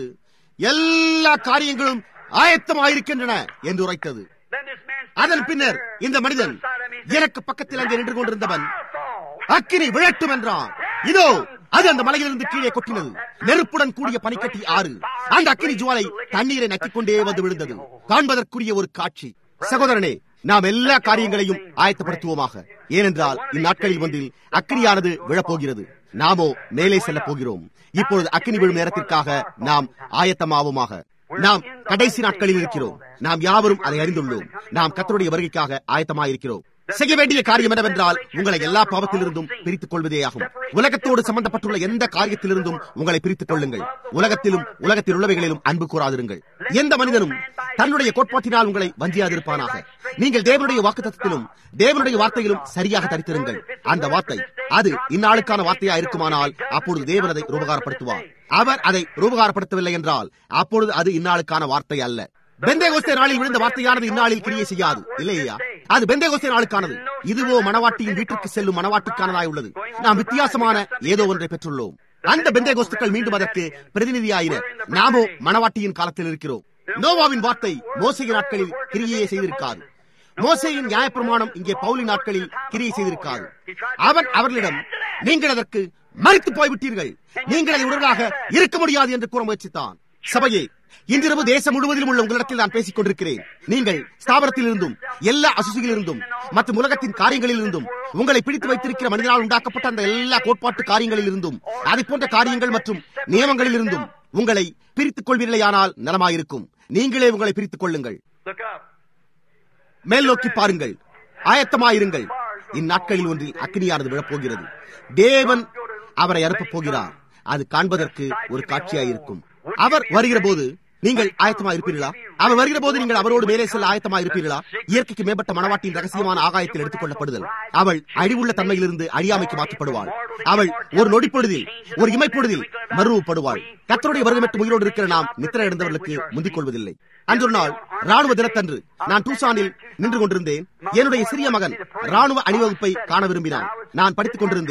எல்லா காரியங்களும் ஆயத்தமாயிருக்கின்றன என்று உரைத்தது Then this man அதன் பின்னர் இந்த மனிதன் எனக்கு பக்கத்தில் அங்கே நின்று கொண்டிருந்தவன் அக்கினி விழட்டும் என்றான் இதோ அது அந்த மலையிலிருந்து கீழே கொட்டினது நெருப்புடன் கூடிய பனிக்கட்டி ஆறு அந்த அக்கினி ஜுவாலை தண்ணீரை நக்கிக் கொண்டே வந்து விழுந்தது காண்பதற்குரிய ஒரு காட்சி சகோதரனே நாம் எல்லா காரியங்களையும் ஆயத்தப்படுத்துவோமாக ஏனென்றால் இந்நாட்களில் ஒன்றில் அக்கினியானது விழப்போகிறது நாமோ மேலே செல்லப் போகிறோம் இப்பொழுது அக்கினி விழும் நேரத்திற்காக நாம் ஆயத்தமாவோமாக நாம் கடைசி நாட்களில் இருக்கிறோம் நாம் யாவரும் அதை அறிந்துள்ளோம் நாம் கத்தருடைய வருகைக்காக ஆயத்தமாயிருக்கிறோம் செய்ய வேண்டிய காரியம் என்னவென்றால் உங்களை எல்லா பாவத்திலிருந்தும் பிரித்துக் கொள்வதேயாகும் உலகத்தோடு சம்பந்தப்பட்டுள்ள எந்த காரியத்திலிருந்தும் உங்களை பிரித்துக் கொள்ளுங்கள் உலகத்திலும் உலகத்தில் உள்ளவைகளிலும் அன்பு கூறாதிருங்கள் எந்த மனிதனும் தன்னுடைய கோட்பாட்டினால் உங்களை வஞ்சியாதிருப்பானாக நீங்கள் தேவனுடைய வாக்குத்தத்திலும் தேவனுடைய வார்த்தையிலும் சரியாக தரித்திருங்கள் அந்த வார்த்தை அது இந்நாளுக்கான வார்த்தையா இருக்குமானால் அப்பொழுது தேவன் அதை ரூபகாரப்படுத்துவார் அவர் அதை ரூபகாரப்படுத்தவில்லை என்றால் அப்பொழுது அது இந்நாளுக்கான வார்த்தை அல்ல பெந்தேகோஸ்தே நாளில் விழுந்த வார்த்தையானது இந்நாளில் கிரியை செய்யாது இல்லையா அது பெந்தேகோஸ்தே நாளுக்கானது இதுவோ மணவாட்டியின் வீட்டிற்கு செல்லும் மணவாட்டிக்கானதாய் உள்ளது நாம் வித்தியாசமான ஏதோ ஒன்றை பெற்றுள்ளோம் அந்த பெந்தேகோஸ்துக்கள் மீண்டும் அதற்கு பிரதிநிதியாயின நாமோ மணவாட்டியின் காலத்தில் இருக்கிறோம் நோவாவின் வார்த்தை மோசையின் நாட்களில் கிரியையை செய்திருக்காது மோசையின் நியாயப்பிரமாணம் இங்கே பவுலின் நாட்களில் கிரியை செய்திருக்காது அவன் அவர்களிடம் நீங்கள் அதற்கு மறித்து போய்விட்டீர்கள் நீங்கள் அதை உடலாக இருக்க முடியாது என்று கூற முயற்சித்தான் சபையே இன்றிரவு தேசம் முழுவதிலும் உள்ள உங்களிடத்தில் நான் பேசிக் கொண்டிருக்கிறேன் நீங்கள் ஸ்தாபனத்தில் இருந்தும் எல்லா அசுசியில் இருந்தும் மற்றும் உலகத்தின் காரியங்களில் இருந்தும் உங்களை பிடித்து வைத்திருக்கிற மனிதனால் உண்டாக்கப்பட்ட அந்த எல்லா கோட்பாட்டு காரியங்களில் இருந்தும் அதை போன்ற காரியங்கள் மற்றும் நியமங்களில் இருந்தும் உங்களை பிரித்துக் கொள்வீர்களேயானால் நலமாயிருக்கும் நீங்களே உங்களை பிரித்துக் கொள்ளுங்கள் Look up. மேல் நோக்கி பாருங்கள் ஆயத்தமாயிருங்கள் இந்நாட்களில் ஒன்றில் அக்னியானது விழப்போகிறது தேவன் அவரை அனுப்பப் போகிறார் அது காண்பதற்கு ஒரு காட்சியாயிருக்கும் அவர் வருகிற போது நீங்கள் ஆயத்தமா இருப்பீர்களா அவர் வருகிற போது நீங்கள் அவரோடு மேலே செல்ல ஆயத்தமா இருப்பீர்களா இயற்கைக்கு மேம்பட்ட மனவாட்டின் ரகசியமான ஆகாயத்தில் எடுத்துக் கொள்ளப்படுதல் அவள் அழிவுள்ள தன்மையிலிருந்து அழியாமைக்கு மாற்றப்படுவாள் அவள் ஒரு நொடிப்பொழுதில் ஒரு இமைப்பொழுதில் மறுவப்படுவாள் கத்தருடைய வருகமெட்டு உயிரோடு இருக்கிற நாம் நித்திர இழந்தவர்களுக்கு முந்திக் கொள்வதில்லை அன்று ஒரு நாள் ராணுவ தினத்தன்று நான் டூசானில் நின்று கொண்டிருந்தேன் என்னுடைய சிறிய மகன் ராணுவ அணிவகுப்பை காண விரும்பினான் நான் படித்துக் கொண்டிருந்தேன்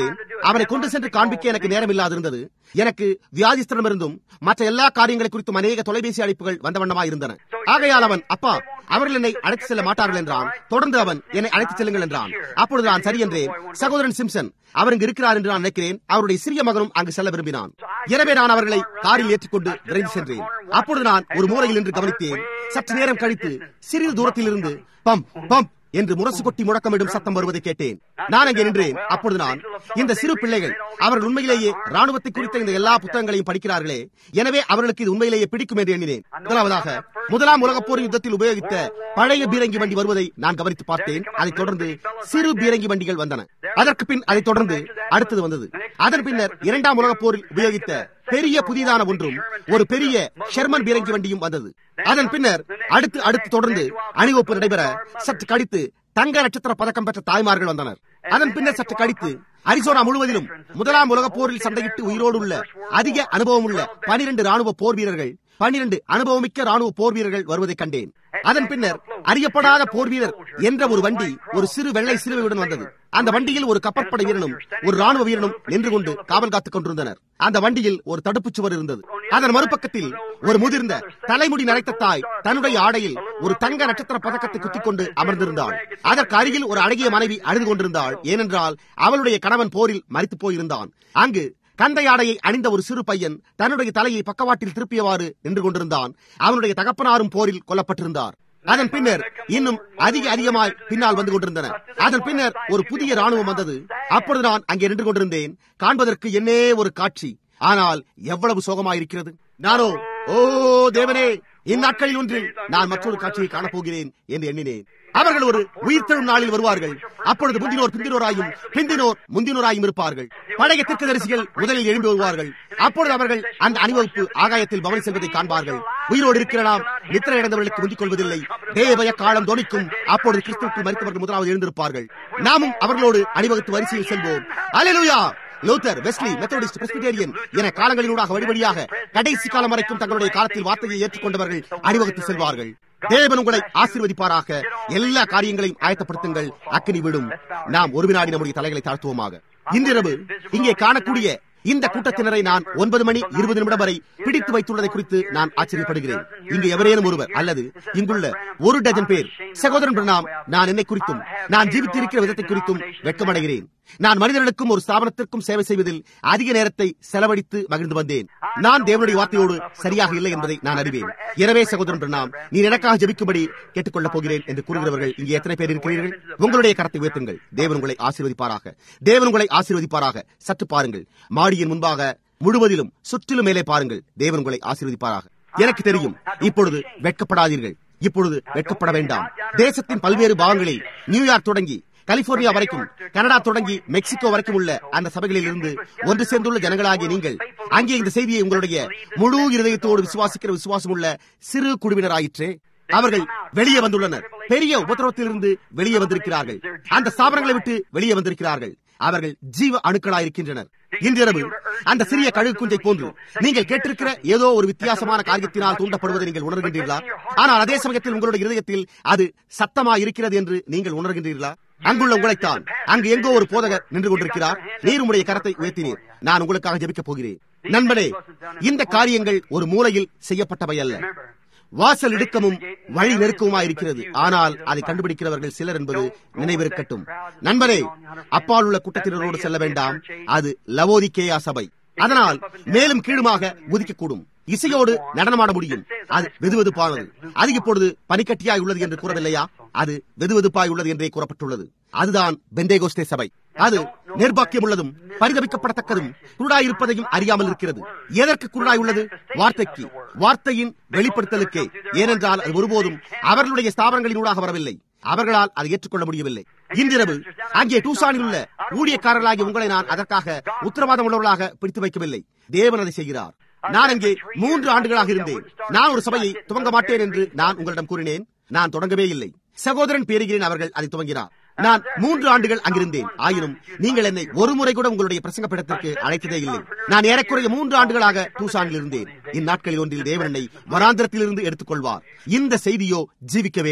அவனை கொண்டு சென்று காண்பிக்க எனக்கு நேரம் இல்லாதிருந்தது எனக்கு வியாதிஸ்தனமிருந்தும் மற்ற எல்லா காரியங்களை குறித்தும் அநேக தொலைபேசி அழைப்புகள் வந்த வண்ணமாக இருந்தன ஆகையால் அவன் அப்பா அவர்கள் என்னை அழைத்து செல்ல மாட்டார்கள் என்றான் தொடர்ந்து அவன் என்னை அழைத்து செல்லுங்கள் என்றான் அப்பொழுது நான் சரி என்றேன் சகோதரன் சிம்சன் அவர் இங்கு இருக்கிறார் என்று நான் நினைக்கிறேன் அவருடைய சிறிய மகனும் அங்கு செல்ல விரும்பினான் எனவே நான் அவர்களை காரில் ஏற்றுக்கொண்டு விரைந்து சென்றேன் அப்பொழுது நான் ஒரு மூலையில் நின்று கவனித்தேன் சற்று நேரம் கழித்து சிறிது தூரத்தில் இருந்து பம் பம் என்று முரசு கொட்டி முழக்கமிடும் சத்தம் வருவதை கேட்டேன் நான் அங்கே நின்றேன் அப்பொழுது நான் இந்த சிறு பிள்ளைகள் அவர்கள் உண்மையிலேயே ராணுவத்தை குறித்த இந்த எல்லா புத்தகங்களையும் படிக்கிறார்களே எனவே அவர்களுக்கு இது உண்மையிலேயே பிடிக்கும் என்று எண்ணினேன் முதலாவதாக முதலாம் உலகப் போர் யுத்தத்தில் உபயோகித்த பழைய பீரங்கி வண்டி வருவதை நான் கவனித்து பார்த்தேன் அதைத் தொடர்ந்து சிறு பீரங்கி வண்டிகள் வந்தன அதற்கு பின் அதைத் தொடர்ந்து அடுத்தது வந்தது அதன் பின்னர் இரண்டாம் உலகப் போரில் உபயோகித்த பெரிய புதிதான ஒன்றும் ஒரு பெரிய ஷெர்மன் பீரங்கி வண்டியும் வந்தது அதன் பின்னர் அடுத்து அடுத்து தொடர்ந்து அணிவகுப்பு நடைபெற சற்று கடித்து தங்க நட்சத்திர பதக்கம் பெற்ற தாய்மார்கள் வந்தனர் அதன் பின்னர் சற்று கடித்து அரிசோனா முழுவதிலும் முதலாம் உலகப் போரில் சண்டையிட்டு உயிரோடு உள்ள அதிக அனுபவம் உள்ள பனிரெண்டு ராணுவ போர் வீரர்கள் பனிரெண்டு அனுபவமிக்க ராணுவ போர் வீரர்கள் வருவதை கண்டேன் அதன் பின்னர் அறியப்படாத போர் வீரர் என்ற ஒரு வண்டி ஒரு சிறு வெள்ளை சிறுவையுடன் வந்தது அந்த வண்டியில் ஒரு கப்பற்படை வீரனும் ஒரு ராணுவ வீரனும் நின்று கொண்டு காவல் காத்துக் கொண்டிருந்தனர் அந்த வண்டியில் ஒரு தடுப்புச் சுவர் இருந்தது அதன் மறுபக்கத்தில் ஒரு முதிர்ந்த தலைமுடி நரைத்த தாய் தன்னுடைய ஆடையில் ஒரு தங்க நட்சத்திர பதக்கத்தை குத்திக் கொண்டு அமர்ந்திருந்தாள் அதற்கு அருகில் ஒரு அழகிய மனைவி அழுது கொண்டிருந்தாள் ஏனென்றால் அவளுடைய கணவன் போரில் மறித்து போயிருந்தான் அங்கு கந்தை ஆடையை அணிந்த ஒரு சிறு பையன் தன்னுடைய தலையை பக்கவாட்டில் திருப்பியவாறு நின்று கொண்டிருந்தான் அவனுடைய தகப்பனாரும் போரில் கொல்லப்பட்டிருந்தார் அதன் பின்னர் இன்னும் அதிக அதிகமாய் பின்னால் வந்து கொண்டிருந்தன அதன் பின்னர் ஒரு புதிய ராணுவம் வந்தது அப்பொழுது நான் அங்கே நின்று கொண்டிருந்தேன் காண்பதற்கு என்னே ஒரு காட்சி ஆனால் எவ்வளவு சோகமாயிருக்கிறது நானோ ஓ தேவனே இந்நாட்களில் ஒன்றில் நான் மற்றொரு காட்சியை காணப்போகிறேன் என்று எண்ணினேன் அவர்கள் ஒரு உயிர்த்தெழும் நாளில் வருவார்கள் அப்பொழுது முந்தினோர் பிந்தினோராயும் பிந்தினோர் முந்தினோராயும் இருப்பார்கள் பழைய தரிசிகள் முதலில் எழும்பி வருவார்கள் அப்பொழுது அவர்கள் அந்த அணிவகுப்பு ஆகாயத்தில் பவனி செல்வதை காண்பார்கள் உயிரோடு இருக்கிற நாம் நித்திரை இழந்தவர்களுக்கு முந்திக் கொள்வதில்லை தேவய காலம் தொனிக்கும் அப்பொழுது கிறிஸ்துவுக்கு மறித்தவர்கள் முதலாவது எழுந்திருப்பார்கள் நாமும் அவர்களோடு அணிவகுத்து வரிசையில் செல்வோம் அலையலுயா லூத்தர் வெஸ்லி மெத்தோடிஸ்ட் பிரஸ்பிடேரியன் என காலங்களினூடாக வழிவழியாக கடைசி காலம் வரைக்கும் தங்களுடைய காலத்தில் வார்த்தையை ஏற்றுக்கொண்டவர்கள் அணிவகுத்து செல்வார்கள் தேவன் உங்களை ஆசீர்வதிப்பாராக எல்லா காரியங்களையும் ஆயத்தப்படுத்துங்கள் அக்கினி விடும் நாம் ஒரு வினாடி நம்முடைய தலைகளை தாழ்த்துவோமாக இன்றிரவு இங்கே காணக்கூடிய இந்த கூட்டத்தினரை நான் ஒன்பது மணி இருபது நிமிடம் வரை பிடித்து வைத்துள்ளதை குறித்து நான் ஆச்சரியப்படுகிறேன் இங்கு எவரேனும் ஒருவர் அல்லது இங்குள்ள ஒரு டஜன் பேர் சகோதரன் பிரணாம் நான் என்னை குறித்தும் நான் ஜீவித்திருக்கிற விதத்தை குறித்தும் வெட்கமடைகிறேன் நான் மனிதர்களுக்கும் ஒரு ஸ்தாபனத்திற்கும் சேவை செய்வதில் அதிக நேரத்தை செலவழித்து மகிழ்ந்து வந்தேன் நான் தேவனுடைய வார்த்தையோடு சரியாக இல்லை என்பதை நான் அறிவேன் எனவே சகோதரன் பிரணாம் நீ எனக்காக ஜெபிக்கும்படி கேட்டுக்கொள்ளப் போகிறேன் என்று கூறுகிறவர்கள் இங்கே எத்தனை பேர் இருக்கிறீர்கள் உங்களுடைய கரத்தை உயர்த்துங்கள் தேவன் உங்களை ஆசீர்வதிப்பாராக தேவன் உங்களை ஆசீர்வதிப்பாராக சற்று பாருங்கள் மாடியின் முன்பாக முழுவதிலும் சுற்றிலும் மேலே பாருங்கள் தேவன் உங்களை ஆசீர்வதிப்பாராக எனக்கு தெரியும் இப்பொழுது வெட்கப்படாதீர்கள் இப்பொழுது வெட்கப்பட வேண்டாம் தேசத்தின் பல்வேறு பாகங்களில் நியூயார்க் தொடங்கி கலிபோர்னியா வரைக்கும் கனடா தொடங்கி மெக்சிகோ வரைக்கும் உள்ள அந்த சபைகளில் இருந்து ஒன்று சேர்ந்துள்ள ஜனங்களாகிய நீங்கள் அங்கே இந்த செய்தியை உங்களுடைய முழு இருதயத்தோடு விசுவாசிக்கிற விசுவாசம் உள்ள சிறு குழுவினராயிற்றே அவர்கள் வெளியே வந்துள்ளனர் பெரிய உபத்திரவத்திலிருந்து வெளியே வந்திருக்கிறார்கள் அந்த ஸ்தாபனங்களை விட்டு வெளியே வந்திருக்கிறார்கள் அவர்கள் ஜீவ அணுக்களாயிருக்கின்றனர் இன்றிரவு அந்த சிறிய கழுகு குஞ்சை போன்று நீங்கள் கேட்டிருக்கிற ஏதோ ஒரு வித்தியாசமான காரியத்தினால் தூண்டப்படுவதை நீங்கள் உணர்கின்றீர்களா ஆனால் அதே சமயத்தில் உங்களுடைய இருதயத்தில் அது சத்தமா இருக்கிறது என்று நீங்கள் உணர்கின்றீர்களா அங்குள்ள உங்களைத்தான் அங்கு எங்கோ ஒரு போதகர் நின்று கொண்டிருக்கிறார் நீர் உங்களுடைய கரத்தை உயர்த்தினீர் நான் உங்களுக்காக ஜெபிக்கப் போகிறேன் நண்பனே இந்த காரியங்கள் ஒரு மூலையில் செய்யப்பட்டவை அல்ல வாசல் இடுக்கமும் வழி நெருக்கமுமா இருக்கிறது ஆனால் அதை கண்டுபிடிக்கிறவர்கள் சிலர் என்பது நினைவிருக்கட்டும் நண்பரே அப்பால் உள்ள கூட்டத்தினரோடு செல்ல வேண்டாம் அது லவோதிக்கேயா சபை அதனால் மேலும் கீழுமாக உதிக்கக்கூடும் இசையோடு நடனமாட முடியும் அது வெதுவெதுப்பானது அது இப்பொழுது பனிக்கட்டியாய் உள்ளது என்று கூறவில்லையா அது வெதுவெதுப்பாய் உள்ளது என்றே கூறப்பட்டுள்ளது அதுதான் பெந்தேகோஸ்தே சபை அது நிர்பாக்கியம் உள்ளதும் பரிதவிக்கப்படத்தக்கதும் குருடாயிருப்பதையும் அறியாமல் இருக்கிறது எதற்கு குருடாய் உள்ளது வார்த்தைக்கு வார்த்தையின் வெளிப்படுத்தலுக்கே ஏனென்றால் அது ஒருபோதும் அவர்களுடைய ஸ்தாபனங்களினூடாக வரவில்லை அவர்களால் அதை ஏற்றுக்கொள்ள முடியவில்லை இன்றிரவு அங்கே டூசானில் உள்ள ஊழியக்காரர்களாகிய உங்களை நான் அதற்காக உத்தரவாதம் உள்ளவர்களாக பிடித்து வைக்கவில்லை தேவன் அதை செய்கிறார் நான் அங்கே மூன்று ஆண்டுகளாக இருந்தேன் நான் ஒரு சபையை துவங்க மாட்டேன் என்று நான் உங்களிடம் கூறினேன் நான் தொடங்கவே இல்லை சகோதரன் பேருகிறேன் அவர்கள் அதை துவங்கினார் நான் மூன்று ஆண்டுகள் அங்கிருந்தேன் ஆயினும் நீங்கள் என்னை ஒரு முறை கூட உங்களுடைய பிரசங்க படத்திற்கு அழைத்ததே இல்லை நான் ஏறக்குறைய மூன்று ஆண்டுகளாக டூசானில் இருந்தேன் இந்நாட்களில் ஒன்றில் தேவன் என்னை வராந்திரத்திலிருந்து எடுத்துக் கொள்வார் இந்த செய்தியோ ஜீவிக்க வேண்டும்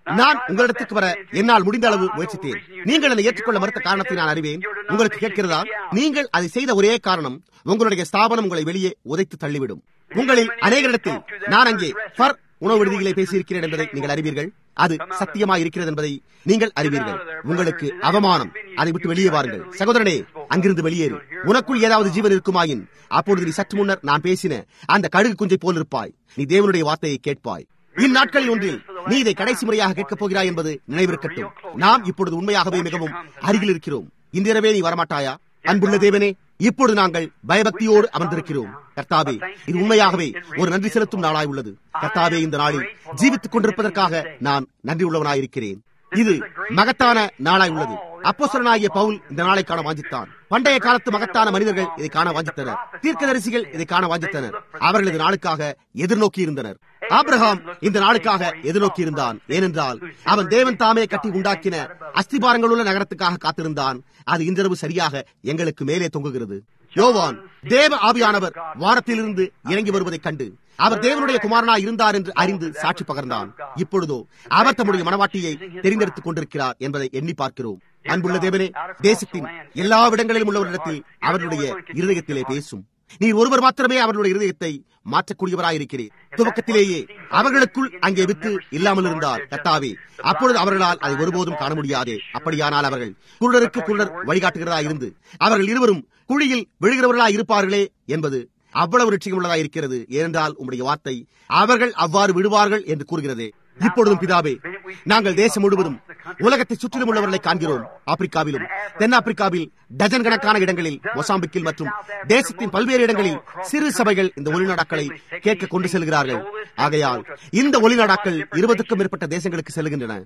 நான் உங்களிடத்துக்கு வர என்னால் முடிந்த அளவு முயற்சித்தேன் நீங்கள் என்னை ஏற்றுக்கொள்ள மறுத்த காரணத்தை நான் அறிவேன் உங்களுக்கு கேட்கிறதா நீங்கள் அதை செய்த ஒரே காரணம் உங்களுடைய ஸ்தாபனம் உங்களை வெளியே உதைத்து தள்ளிவிடும் உங்களில் அநேகரிடத்தில் நான் அங்கே ஃபர் உணவு விடுதிகளை பேசியிருக்கிறேன் என்பதை நீங்கள் அறிவீர்கள் அது சத்தியமாக இருக்கிறது என்பதை நீங்கள் அறிவீர்கள் உங்களுக்கு அவமானம் அதை விட்டு வெளியே வாருங்கள் சகோதரனே அங்கிருந்து வெளியேறு உனக்குள் ஏதாவது ஜீவன் இருக்குமாயின் அப்பொழுது நீ சற்று முன்னர் நான் பேசின அந்த கழுகு குஞ்சை போல் இருப்பாய் நீ தேவனுடைய வார்த்தையை கேட்பாய் இந்நாட்களில் ஒன்றில் நீ இதை கடைசி முறையாக கேட்கப் போகிறாய் என்பது நினைவிருக்கட்டும் நாம் இப்பொழுது உண்மையாகவே மிகவும் அருகில் இருக்கிறோம் இன்றிரவே நீ வரமாட்டாயா அன்புள்ள தேவனே இப்பொழுது நாங்கள் பயபக்தியோடு அமர்ந்திருக்கிறோம் கர்த்தாவே இது உண்மையாகவே ஒரு நன்றி செலுத்தும் நாளாய் உள்ளது கர்த்தாவே இந்த நாளில் ஜீவித்துக் கொண்டிருப்பதற்காக நான் நன்றி உள்ளவனாயிருக்கிறேன் இது மகத்தான நாளாய் உள்ளது அப்போசரனாகிய பவுல் இந்த நாளை காண வாஞ்சித்தான் பண்டைய காலத்து மகத்தான மனிதர்கள் இதை காண வாஞ்சித்தனர் தீர்க்கதரிசிகள் இதை காண வாஞ்சித்தனர் அவர்கள் இந்த நாளுக்காக எதிர்நோக்கி இருந்தனர் ஆபிரகாம் இந்த நாளுக்காக எதிர்நோக்கி இருந்தான் ஏனென்றால் அவன் தேவன் தாமே கட்டி உண்டாக்கின அஸ்திபாரங்கள் உள்ள நகரத்துக்காக காத்திருந்தான் அது இன்றிரவு சரியாக எங்களுக்கு மேலே தொங்குகிறது யோவான் தேவ ஆவியானவர் வானத்திலிருந்து இறங்கி வருவதைக் கண்டு அவர் தேவனுடைய குமாரனாய் இருந்தார் என்று அறிந்து சாட்சி பகர்ந்தான் இப்பொழுதோ அவர் தம்முடைய மனவாட்டியை தெரிந்தெடுத்துக் கொண்டிருக்கிறார் என்பதை எண்ணி பார்க்கிறோம் அன்புள்ள தேவனே தேசத்தின் எல்லா இடங்களிலும் உள்ளவரிடத்தில் அவர்களுடைய இருதயத்திலே பேசும் நீர் ஒருவர் மாத்திரமே அவர்களுடைய இருதயத்தை மாற்றக்கூடியவராயிருக்கிறேன் துவக்கத்திலேயே அவர்களுக்குள் அங்கே வித்து இல்லாமல் இருந்தால் கத்தாவே அப்பொழுது அவர்களால் அதை ஒருபோதும் காண முடியாதே அப்படியானால் அவர்கள் குருடருக்கு குருடர் வழிகாட்டுகிறதா இருந்து அவர்கள் இருவரும் குழியில் விழுகிறவர்களா இருப்பார்களே என்பது அவ்வளவு நிச்சயம் உள்ளதா இருக்கிறது ஏனென்றால் உம்முடைய வார்த்தை அவர்கள் அவ்வாறு விடுவார்கள் என்று கூறுகிறது இப்பொழுதும் பிதாவே நாங்கள் தேசம் முழுவதும் உலகத்தை சுற்றிலும் உள்ளவர்களை காண்கிறோம் ஆப்பிரிக்காவிலும் தென்னாப்பிரிக்காவில் டஜன் கணக்கான இடங்களில் மொசாம்பிக்கில் மற்றும் தேசத்தின் பல்வேறு இடங்களில் சிறு சபைகள் இந்த ஒளிநாடாக்களை கேட்க கொண்டு செல்கிறார்கள் ஆகையால் இந்த ஒளிநாடாக்கள் இருபதுக்கும் மேற்பட்ட தேசங்களுக்கு செல்கின்றன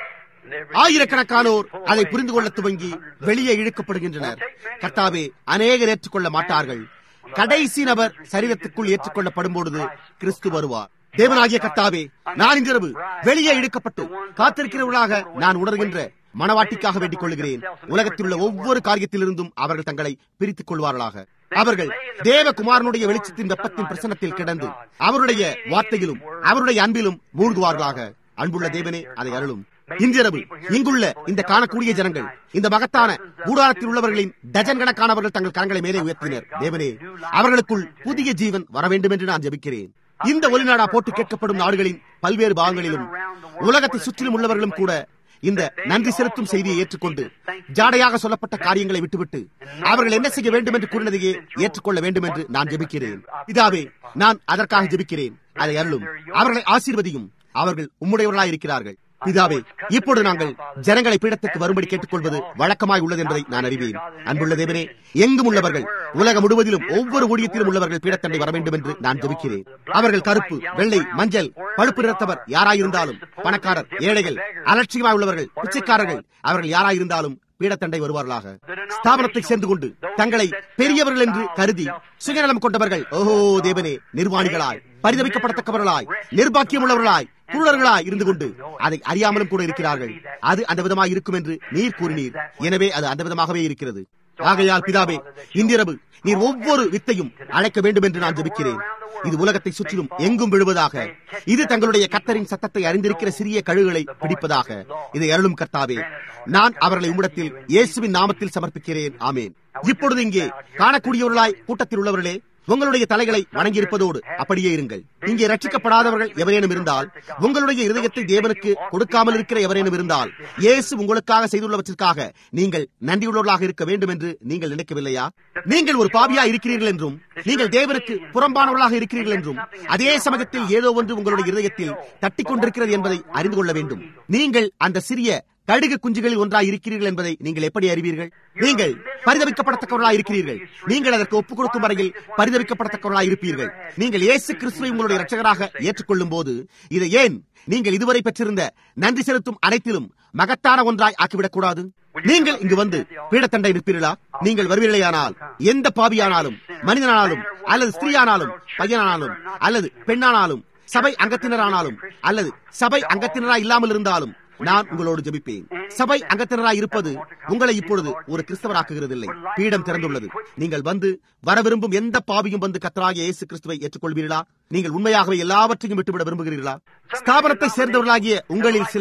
ஆயிரக்கணக்கானோர் அதை புரிந்து கொள்ள துவங்கி வெளியே இழுக்கப்படுகின்றனர் கர்த்தாவே அநேகர் ஏற்றுக்கொள்ள மாட்டார்கள் கடைசி நபர் சரீரத்துக்குள் ஏற்றுக்கொள்ளப்படும் பொழுது கிறிஸ்து வருவார் தேவனாகிய கர்த்தாவே நான் இன்றிரவு வெளியே இழுக்கப்பட்டு காத்திருக்கிறவர்களாக நான் உணர்கின்ற மனவாட்டிக்காக வேண்டிக் கொள்கிறேன் உலகத்தில் உள்ள ஒவ்வொரு காரியத்திலிருந்தும் அவர்கள் தங்களை பிரித்துக் கொள்வார்களாக அவர்கள் தேவகுமாரனுடைய வெளிச்சத்தின் வெப்பத்தின் பிரசனத்தில் கிடந்து அவருடைய வார்த்தையிலும் அவருடைய அன்பிலும் மூழ்குவார்களாக அன்புள்ள தேவனே அதை அருளும் இன்றிரவு இங்குள்ள இந்த காணக்கூடிய ஜனங்கள் இந்த மகத்தான கூடாரத்தில் உள்ளவர்களின் டஜன் கணக்கானவர்கள் தங்கள் கரங்களை மேலே உயர்த்தினர் தேவனே அவர்களுக்குள் புதிய ஜீவன் வர வேண்டும் என்று நான் ஜெபிக்கிறேன் இந்த ஒளிநாடா போட்டு கேட்கப்படும் நாடுகளின் பல்வேறு பாகங்களிலும் உலகத்தை சுற்றிலும் உள்ளவர்களும் கூட இந்த நன்றி செலுத்தும் செய்தியை ஏற்றுக்கொண்டு ஜாடையாக சொல்லப்பட்ட காரியங்களை விட்டுவிட்டு அவர்கள் என்ன செய்ய வேண்டும் என்று கூறினதையே ஏற்றுக்கொள்ள வேண்டும் என்று நான் ஜெபிக்கிறேன் இதாவே நான் அதற்காக ஜெபிக்கிறேன் அதை அருளும் அவர்களை ஆசீர்வதியும் அவர்கள் உம்முடையவர்களாய் இருக்கிறார்கள் பிதாவே இப்பொழுது நாங்கள் ஜனங்களை பீடத்துக்கு வரும்படி கேட்டுக்கொள்வது வழக்கமாய் உள்ளது என்பதை நான் அறிவேன் அன்புள்ள தேவனே எங்கும் உள்ளவர்கள் உலகம் முழுவதிலும் ஒவ்வொரு ஊழியத்திலும் உள்ளவர்கள் பீடத்தண்டை வர வேண்டும் என்று நான் ஜெபிக்கிறேன் அவர்கள் கருப்பு வெள்ளை மஞ்சள் பழுப்பு நிறத்தவர் யாராயிருந்தாலும் பணக்காரர் ஏழைகள் அலட்சியமாய் உள்ளவர்கள் பிச்சைக்காரர்கள் அவர்கள் யாராயிருந்தாலும் பீடத்தண்டை வருவார்களாக ஸ்தாபனத்தை சேர்ந்து கொண்டு தங்களை பெரியவர்கள் என்று கருதி சுயநலம் கொண்டவர்கள் ஓஹோ தேவனே நிர்வாணிகளாய் பரிதவிக்கப்படத்தக்கவர்களாய் நிர்பாக்கியம் உள்ளவர்களாய் குருடர்களாய் இருந்து கொண்டு அதை அறியாமலும் கூட இருக்கிறார்கள் அது அந்த விதமாக இருக்கும் என்று நீர் கூறினீர் எனவே அது அந்த விதமாகவே இருக்கிறது ஆகையால் பிதாவே இன்றிரவு நீர் ஒவ்வொரு வித்தையும் அழைக்க வேண்டும் என்று நான் ஜெபிக்கிறேன் இது உலகத்தை சுற்றிலும் எங்கும் விழுவதாக இது தங்களுடைய கத்தரின் சத்தத்தை அறிந்திருக்கிற சிறிய கழுகுகளை பிடிப்பதாக இதை அருளும் கர்த்தாவே நான் அவர்களை உம்மிடத்தில் இயேசுவின் நாமத்தில் சமர்ப்பிக்கிறேன் ஆமேன் இப்பொழுது இங்கே காணக்கூடியவர்களாய் கூட்டத்தில் உள்ளவர்களே உங்களுடைய தலைகளை வணங்கியிருப்பதோடு அப்படியே இருங்கள் இங்கே ரட்சிக்கப்படாதவர்கள் எவரேனும் இருந்தால் உங்களுடைய இருதயத்தை தேவனுக்கு கொடுக்காமல் இருக்கிற எவரேனும் இருந்தால் இயேசு உங்களுக்காக செய்துள்ளவற்றிற்காக நீங்கள் நன்றியுள்ளவர்களாக இருக்க வேண்டும் என்று நீங்கள் நினைக்கவில்லையா நீங்கள் ஒரு பாவியா இருக்கிறீர்கள் என்றும் நீங்கள் தேவனுக்கு புறம்பானவர்களாக இருக்கிறீர்கள் என்றும் அதே சமயத்தில் ஏதோ ஒன்று உங்களுடைய இருதயத்தில் தட்டிக் கொண்டிருக்கிறது என்பதை அறிந்து கொள்ள வேண்டும் நீங்கள் அந்த சிறிய கடுகு குஞ்சுகளில் ஒன்றாய் இருக்கிறீர்கள் என்பதை நீங்கள் எப்படி அறிவீர்கள் நீங்கள் பரிதவிக்கப்படத்தக்கவர்களாய் இருக்கிறீர்கள் நீங்கள் அதற்கு ஒப்புக் கொடுக்கும் வரையில் பரிதவிக்கப்படத்தக்கவர்களாய் இருப்பீர்கள் நீங்கள் இயேசு கிறிஸ்துவை உங்களுடைய ரட்சகராக ஏற்றுக்கொள்ளும் போது இதை ஏன் நீங்கள் இதுவரை பெற்றிருந்த நன்றி செலுத்தும் அனைத்திலும் மகத்தான ஒன்றாய் ஆக்கிவிடக் கூடாது நீங்கள் இங்கு வந்து பீடத்தண்டை நிற்பீர்களா நீங்கள் வருவீர்களேயானால் எந்த பாவியானாலும் மனிதனானாலும் அல்லது ஸ்திரீயானாலும் பையனானாலும் அல்லது பெண்ணானாலும் சபை அங்கத்தினரானாலும் அல்லது சபை அங்கத்தினரா இல்லாமல் இருந்தாலும் நான் உங்களோடு ஜெபிப்பேன் சபை அங்கத்தினராய் இருப்பது உங்களை இப்பொழுது ஒரு கிறிஸ்தவராக்குகிறதில்லை பீடம் திறந்துள்ளது நீங்கள் வந்து வர விரும்பும் எந்த பாவியும் வந்து கத்தராகிய இயேசு கிறிஸ்துவை ஏற்றுக்கொள்வீர்களா நீங்கள் உண்மையாகவே எல்லாவற்றையும் விட்டுவிட விரும்புகிறீர்களா ஸ்தாபனத்தை சேர்ந்தவர்களாகிய உங்களில் சிலர்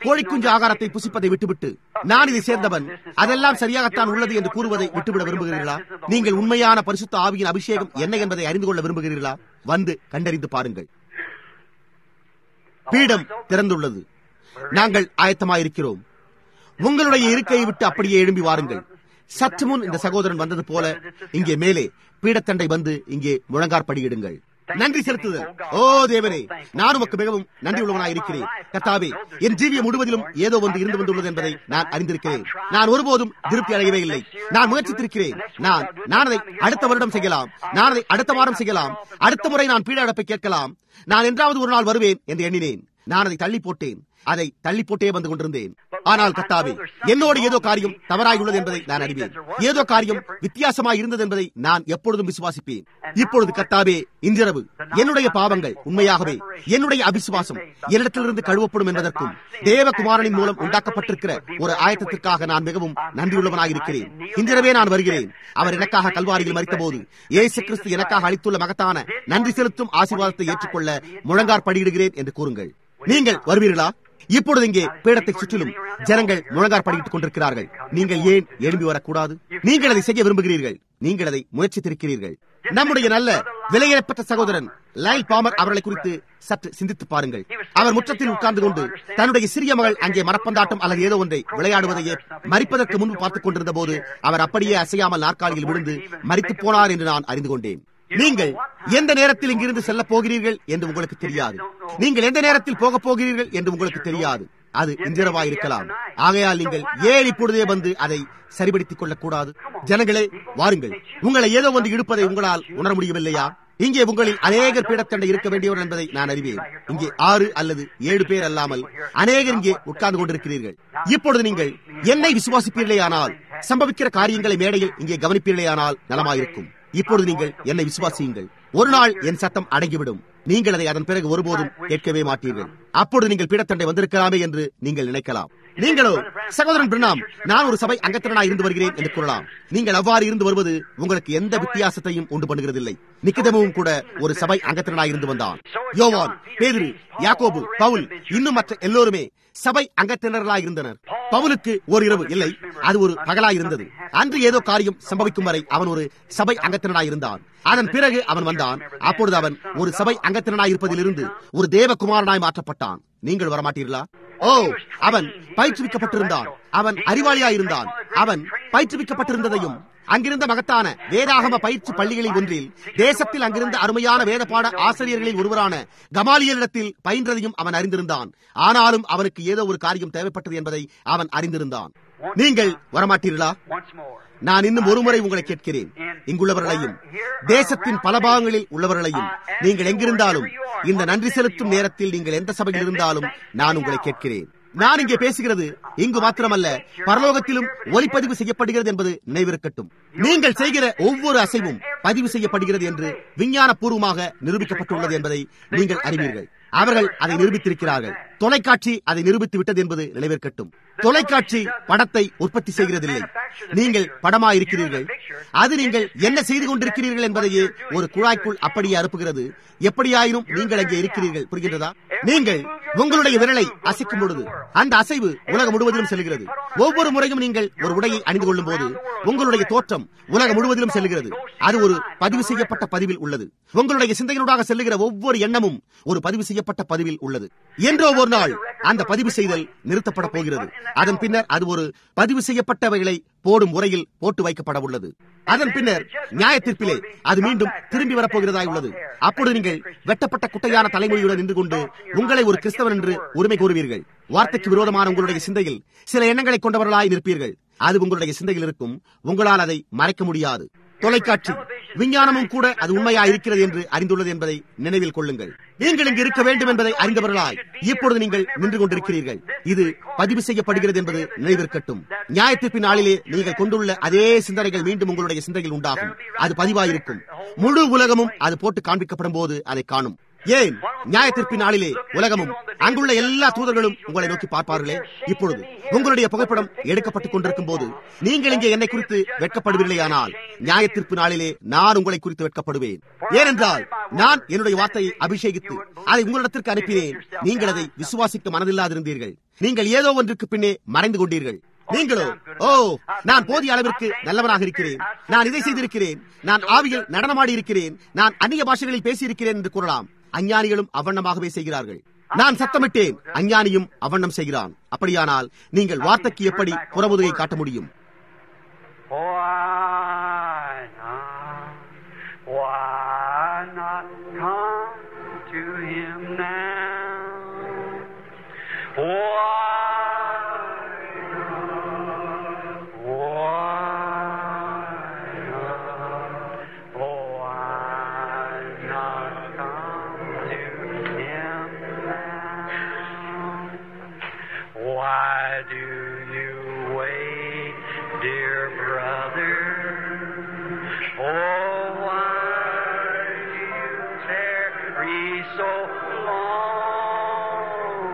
கோழிக்குஞ்சு ஆகாரத்தை புசிப்பதை விட்டுவிட்டு நான் இதை சேர்ந்தவன் அதெல்லாம் சரியாகத்தான் உள்ளது என்று கூறுவதை விட்டுவிட விரும்புகிறீர்களா நீங்கள் உண்மையான பரிசுத்த ஆவியின் அபிஷேகம் என்ன என்பதை அறிந்து கொள்ள விரும்புகிறீர்களா வந்து கண்டறிந்து பாருங்கள் பீடம் திறந்துள்ளது நாங்கள் ஆயத்தமாயிருக்கிறோம் உங்களுடைய இருக்கையை விட்டு அப்படியே எழும்பி வாருங்கள் சற்று முன் இந்த சகோதரன் வந்தது போல இங்கே மேலே பீடத்தண்டை வந்து இங்கே முழங்காற்படியிடுங்கள் நன்றி செலுத்துதல் ஓ தேவனே நான் உமக்கு மிகவும் நன்றி உள்ளவனாய் இருக்கிறேன் கர்த்தாவே என் ஜீவியம் முழுவதிலும் ஏதோ ஒன்று இருந்து வந்துள்ளது என்பதை நான் அறிந்திருக்கிறேன் நான் ஒருபோதும் திருப்தி அடையவே இல்லை நான் முயற்சித்திருக்கிறேன் நான் நான் அதை அடுத்த வருடம் செய்யலாம் நான் அதை அடுத்த வாரம் செய்யலாம் அடுத்த முறை நான் பீட அடப்பை கேட்கலாம் நான் என்றாவது ஒரு நாள் வருவேன் என்று எண்ணினேன் நான் அதை தள்ளி போட்டேன் அதை தள்ளி போட்டே வந்து கொண்டிருந்தேன் ஆனால் கத்தாவே என்னோடு ஏதோ காரியம் தவறாய் உள்ளது என்பதை நான் அறிவேன் ஏதோ காரியம் வித்தியாசமாய் இருந்தது என்பதை நான் எப்பொழுதும் விசுவாசிப்பேன் இப்பொழுது கத்தாவே இன்றிரவு என்னுடைய பாவங்கள் உண்மையாகவே என்னுடைய அவிசுவாசம் என்னிடத்திலிருந்து கழுவப்படும் என்பதற்கும் தேவகுமாரனின் மூலம் உண்டாக்கப்பட்டிருக்கிற ஒரு ஆயத்தத்திற்காக நான் மிகவும் நன்றியுள்ளவனாக இருக்கிறேன் இன்றிரவே நான் வருகிறேன் அவர் எனக்காக கல்வாரியில் மறித்தபோது இயேசு கிறிஸ்து எனக்காக அளித்துள்ள மகத்தான நன்றி செலுத்தும் ஆசீர்வாதத்தை ஏற்றுக்கொள்ள முழங்கார் படியிடுகிறேன் என்று கூறுங்கள் நீங்கள் வருவீர்களா இப்பொழுது இங்கே பீடத்தை சுற்றிலும் ஜனங்கள் முழங்கார் படித்துக் கொண்டிருக்கிறார்கள் நீங்கள் ஏன் எழும்பி வரக்கூடாது நீங்கள் அதை செய்ய விரும்புகிறீர்கள் நீங்கள் அதை முயற்சித்திருக்கிறீர்கள் நம்முடைய நல்ல விலையிடப்பட்ட சகோதரன் லைல் பாமர் அவர்களை குறித்து சற்று சிந்தித்து பாருங்கள் அவர் முற்றத்தில் உட்கார்ந்து கொண்டு தன்னுடைய சிறிய மகள் அங்கே மரப்பந்தாட்டம் அல்லது ஏதோ ஒன்றை விளையாடுவதையே மறிப்பதற்கு முன்பு பார்த்துக் கொண்டிருந்த போது அவர் அப்படியே அசையாமல் நாற்காலியில் விழுந்து மறித்து போனார் என்று நான் அறிந்து கொண்டேன் நீங்கள் எந்த நேரத்தில் இங்கிருந்து செல்ல போகிறீர்கள் என்று உங்களுக்கு தெரியாது நீங்கள் எந்த நேரத்தில் போக போகிறீர்கள் என்று உங்களுக்கு தெரியாது அது இன்றிரவா இருக்கலாம் ஆகையால் நீங்கள் ஏன் இப்பொழுதே வந்து அதை சரிபடுத்திக் கொள்ளக் கூடாது ஜனங்களே வாருங்கள் உங்களை ஏதோ ஒன்று இழுப்பதை உங்களால் உணர முடியவில்லையா இங்கே உங்களில் அநேகர் பீடத்தண்டை இருக்க வேண்டியவர் என்பதை நான் அறிவேன் இங்கே ஆறு அல்லது ஏழு பேர் அல்லாமல் அநேகர் இங்கே உட்கார்ந்து கொண்டிருக்கிறீர்கள் இப்பொழுது நீங்கள் என்னை விசுவாசிப்பீர்களேயானால் சம்பவிக்கிற காரியங்களை மேடையில் இங்கே கவனிப்பீர்களேயானால் நலமாயிருக்கும் இப்பொழுது நீங்கள் என்னை விசுவாசியுங்கள் ஒரு நாள் என் சத்தம் அடங்கிவிடும் நீங்கள் அதை அதன் பிறகு ஒருபோதும் கேட்கவே மாட்டீர்கள் அப்பொழுது நீங்கள் பீடத்தண்டை வந்திருக்கலாமே என்று நீங்கள் நினைக்கலாம் நீங்களோ சகோதரன் பிரணாம் நான் ஒரு சபை அங்கத்தினனாய் இருந்து வருகிறேன் என்று கூறலாம் நீங்கள் அவ்வாறு இருந்து வருவது உங்களுக்கு எந்த வித்தியாசத்தையும் உண்டு பண்ணுகிறதில்லை நிக்கிதமும் கூட ஒரு சபை அங்கத்தினனாய் இருந்து வந்தான் யோவான் பேதிரு யாக்கோபு பவுல் இன்னும் மற்ற எல்லோருமே சபை அங்கத்தினர்களாய் இருந்தனர் பவுலுக்கு ஒரு இரவு இல்லை அது ஒரு பகலாய் இருந்தது அன்று ஏதோ காரியம் சம்பவிக்கும் வரை அவன் ஒரு சபை அங்கத்தினராய் இருந்தான் அதன் பிறகு அவன் வந்தான் அப்பொழுது அவன் ஒரு சபை அங்கத்தினனாய் இருப்பதிலிருந்து ஒரு தேவகுமாரனாய் மாற்றப்பட்டான் நீங்கள் வரமாட்டீர்களா ஓ அவன் பயிற்றுவிக்கப்பட்டிருந்தான் அவன் அறிவாளியாய் இருந்தான் அவன் பயிற்றுவிக்கப்பட்டிருந்ததையும் அங்கிருந்த மகத்தான வேதாகம பயிற்சி பள்ளிகளில் ஒன்றில் தேசத்தில் அங்கிருந்த அருமையான வேத பாட ஆசிரியர்களில் ஒருவரான கமாலியலிடத்தில் பயின்றதையும் அவன் அறிந்திருந்தான் ஆனாலும் அவனுக்கு ஏதோ ஒரு காரியம் தேவைப்பட்டது என்பதை அவன் அறிந்திருந்தான் நீங்கள் வரமாட்டீர்களா நான் இன்னும் ஒருமுறை உங்களை கேட்கிறேன் இங்குள்ளவர்களையும் தேசத்தின் பல பாகங்களில் உள்ளவர்களையும் நீங்கள் எங்கிருந்தாலும் இந்த நன்றி செலுத்தும் நேரத்தில் நீங்கள் எந்த சபையில் இருந்தாலும் நான் உங்களை கேட்கிறேன் நான் இங்கே பேசுகிறது இங்கு மாத்திரமல்ல பரலோகத்திலும் ஒலிப்பதிவு செய்யப்படுகிறது என்பது நினைவிருக்கட்டும் நீங்கள் செய்கிற ஒவ்வொரு அசைவும் பதிவு செய்யப்படுகிறது என்று விஞ்ஞான பூர்வமாக நிரூபிக்கப்பட்டுள்ளது என்பதை நீங்கள் அறிவீர்கள் அவர்கள் அதை நிரூபித்திருக்கிறார்கள் தொலைக்காட்சி அதை நிரூபித்து விட்டது என்பது நினைவிருக்கட்டும் தொலைக்காட்சி படத்தை உற்பத்தி செய்கிறதில்லை நீங்கள் படமா இருக்கிறீர்கள் அது நீங்கள் என்ன செய்து கொண்டிருக்கிறீர்கள் என்பதையே ஒரு குழாய்க்குள் அப்படியே அனுப்புகிறது எப்படியாயினும் நீங்கள் அங்கே இருக்கிறீர்கள் புரிகின்றதா நீங்கள் உங்களுடைய விரலை அசைக்கும் பொழுது அந்த அசைவு உலகம் முழுவதிலும் செல்கிறது ஒவ்வொரு முறையும் நீங்கள் ஒரு உடையை அணிந்து கொள்ளும் போது உங்களுடைய தோற்றம் உலகம் முழுவதிலும் செல்கிறது அது ஒரு பதிவு செய்யப்பட்ட பதிவில் உள்ளது உங்களுடைய சிந்தைகளூடாக செல்லுகிற ஒவ்வொரு எண்ணமும் ஒரு பதிவு செய்யப்பட்ட பதிவில் உள்ளது என்றோ ஒரு நாள் அந்த பதிவு செய்தல் நிறுத்தப்பட போகிறது அதன் பின்னர் அது ஒரு பதிவு செய்யப்பட்டவைகளை போடும் முறையில் போட்டு வைக்கப்பட உள்ளது அதன் பின்னர் நியாயத்தீர்ப்பிலே அது மீண்டும் திரும்பி வரப்போகிறதாய் உள்ளது அப்பொழுது நீங்கள் வெட்டப்பட்ட குட்டையான தலைமொழியுடன் நின்று கொண்டு உங்களை ஒரு கிறிஸ்தவன் என்று உரிமை கூறுவீர்கள் வார்த்தைக்கு விரோதமான உங்களுடைய சிந்தையில் சில எண்ணங்களை கொண்டவர்களாய் நிற்பீர்கள் அது உங்களுடைய சிந்தையில் இருக்கும் உங்களால் அதை மறைக்க முடியாது தொலைக்காட்சி விஞ்ஞானமும் கூட அது உண்மையா இருக்கிறது என்று அறிந்துள்ளது என்பதை நினைவில் கொள்ளுங்கள் நீங்கள் இங்கு இருக்க வேண்டும் என்பதை அறிந்தவர்களாய் இப்பொழுது நீங்கள் நின்று கொண்டிருக்கிறீர்கள் இது பதிவு செய்யப்படுகிறது என்பது நினைவிருக்கட்டும் நியாயத்தீர்ப்பின் நாளிலே நீங்கள் கொண்டுள்ள அதே சிந்தனைகள் மீண்டும் உங்களுடைய சிந்தையில் உண்டாகும் அது பதிவாயிருக்கும் முழு உலகமும் அது போட்டு காண்பிக்கப்படும் போது அதை காணும் ஏன் நியாயத்திற்பின் நாளிலே உலகமும் அங்குள்ள எல்லா தூதர்களும் உங்களை நோக்கி பார்ப்பார்களே இப்பொழுது உங்களுடைய புகைப்படம் எடுக்கப்பட்டுக் கொண்டிருக்கும் போது நீங்கள் இங்கே என்னை குறித்து வெட்கப்படுவீர்களேயானால் நியாயத்திற்பு நாளிலே நான் உங்களை குறித்து வெட்கப்படுவேன் ஏனென்றால் நான் என்னுடைய வார்த்தையை அபிஷேகித்து அதை உங்களிடத்திற்கு அனுப்பினேன் நீங்கள் அதை விசுவாசிக்க மனதில்லாதிருந்தீர்கள் நீங்கள் ஏதோ ஒன்றுக்கு பின்னே மறைந்து கொண்டீர்கள் நீங்களோ ஓ நான் போதிய அளவிற்கு நல்லவனாக இருக்கிறேன் நான் இதை செய்திருக்கிறேன் நான் ஆவியில் நடனமாடி இருக்கிறேன் நான் அந்நிய பாஷைகளில் பேசியிருக்கிறேன் என்று கூறலாம் அஞ்ஞானிகளும் அவ்வண்ணமாகவே செய்கிறார்கள் நான் சத்தமிட்டேன் அஞ்ஞானியும் அவ்வண்ணம் செய்கிறான் அப்படியானால் நீங்கள் வார்த்தைக்கு எப்படி புறமுதுகை காட்ட முடியும் Why not? Why not come to him now? Why not? Why not? Why not come to him now? Why do you wait, dear brother? Oh, why do you tarry so long?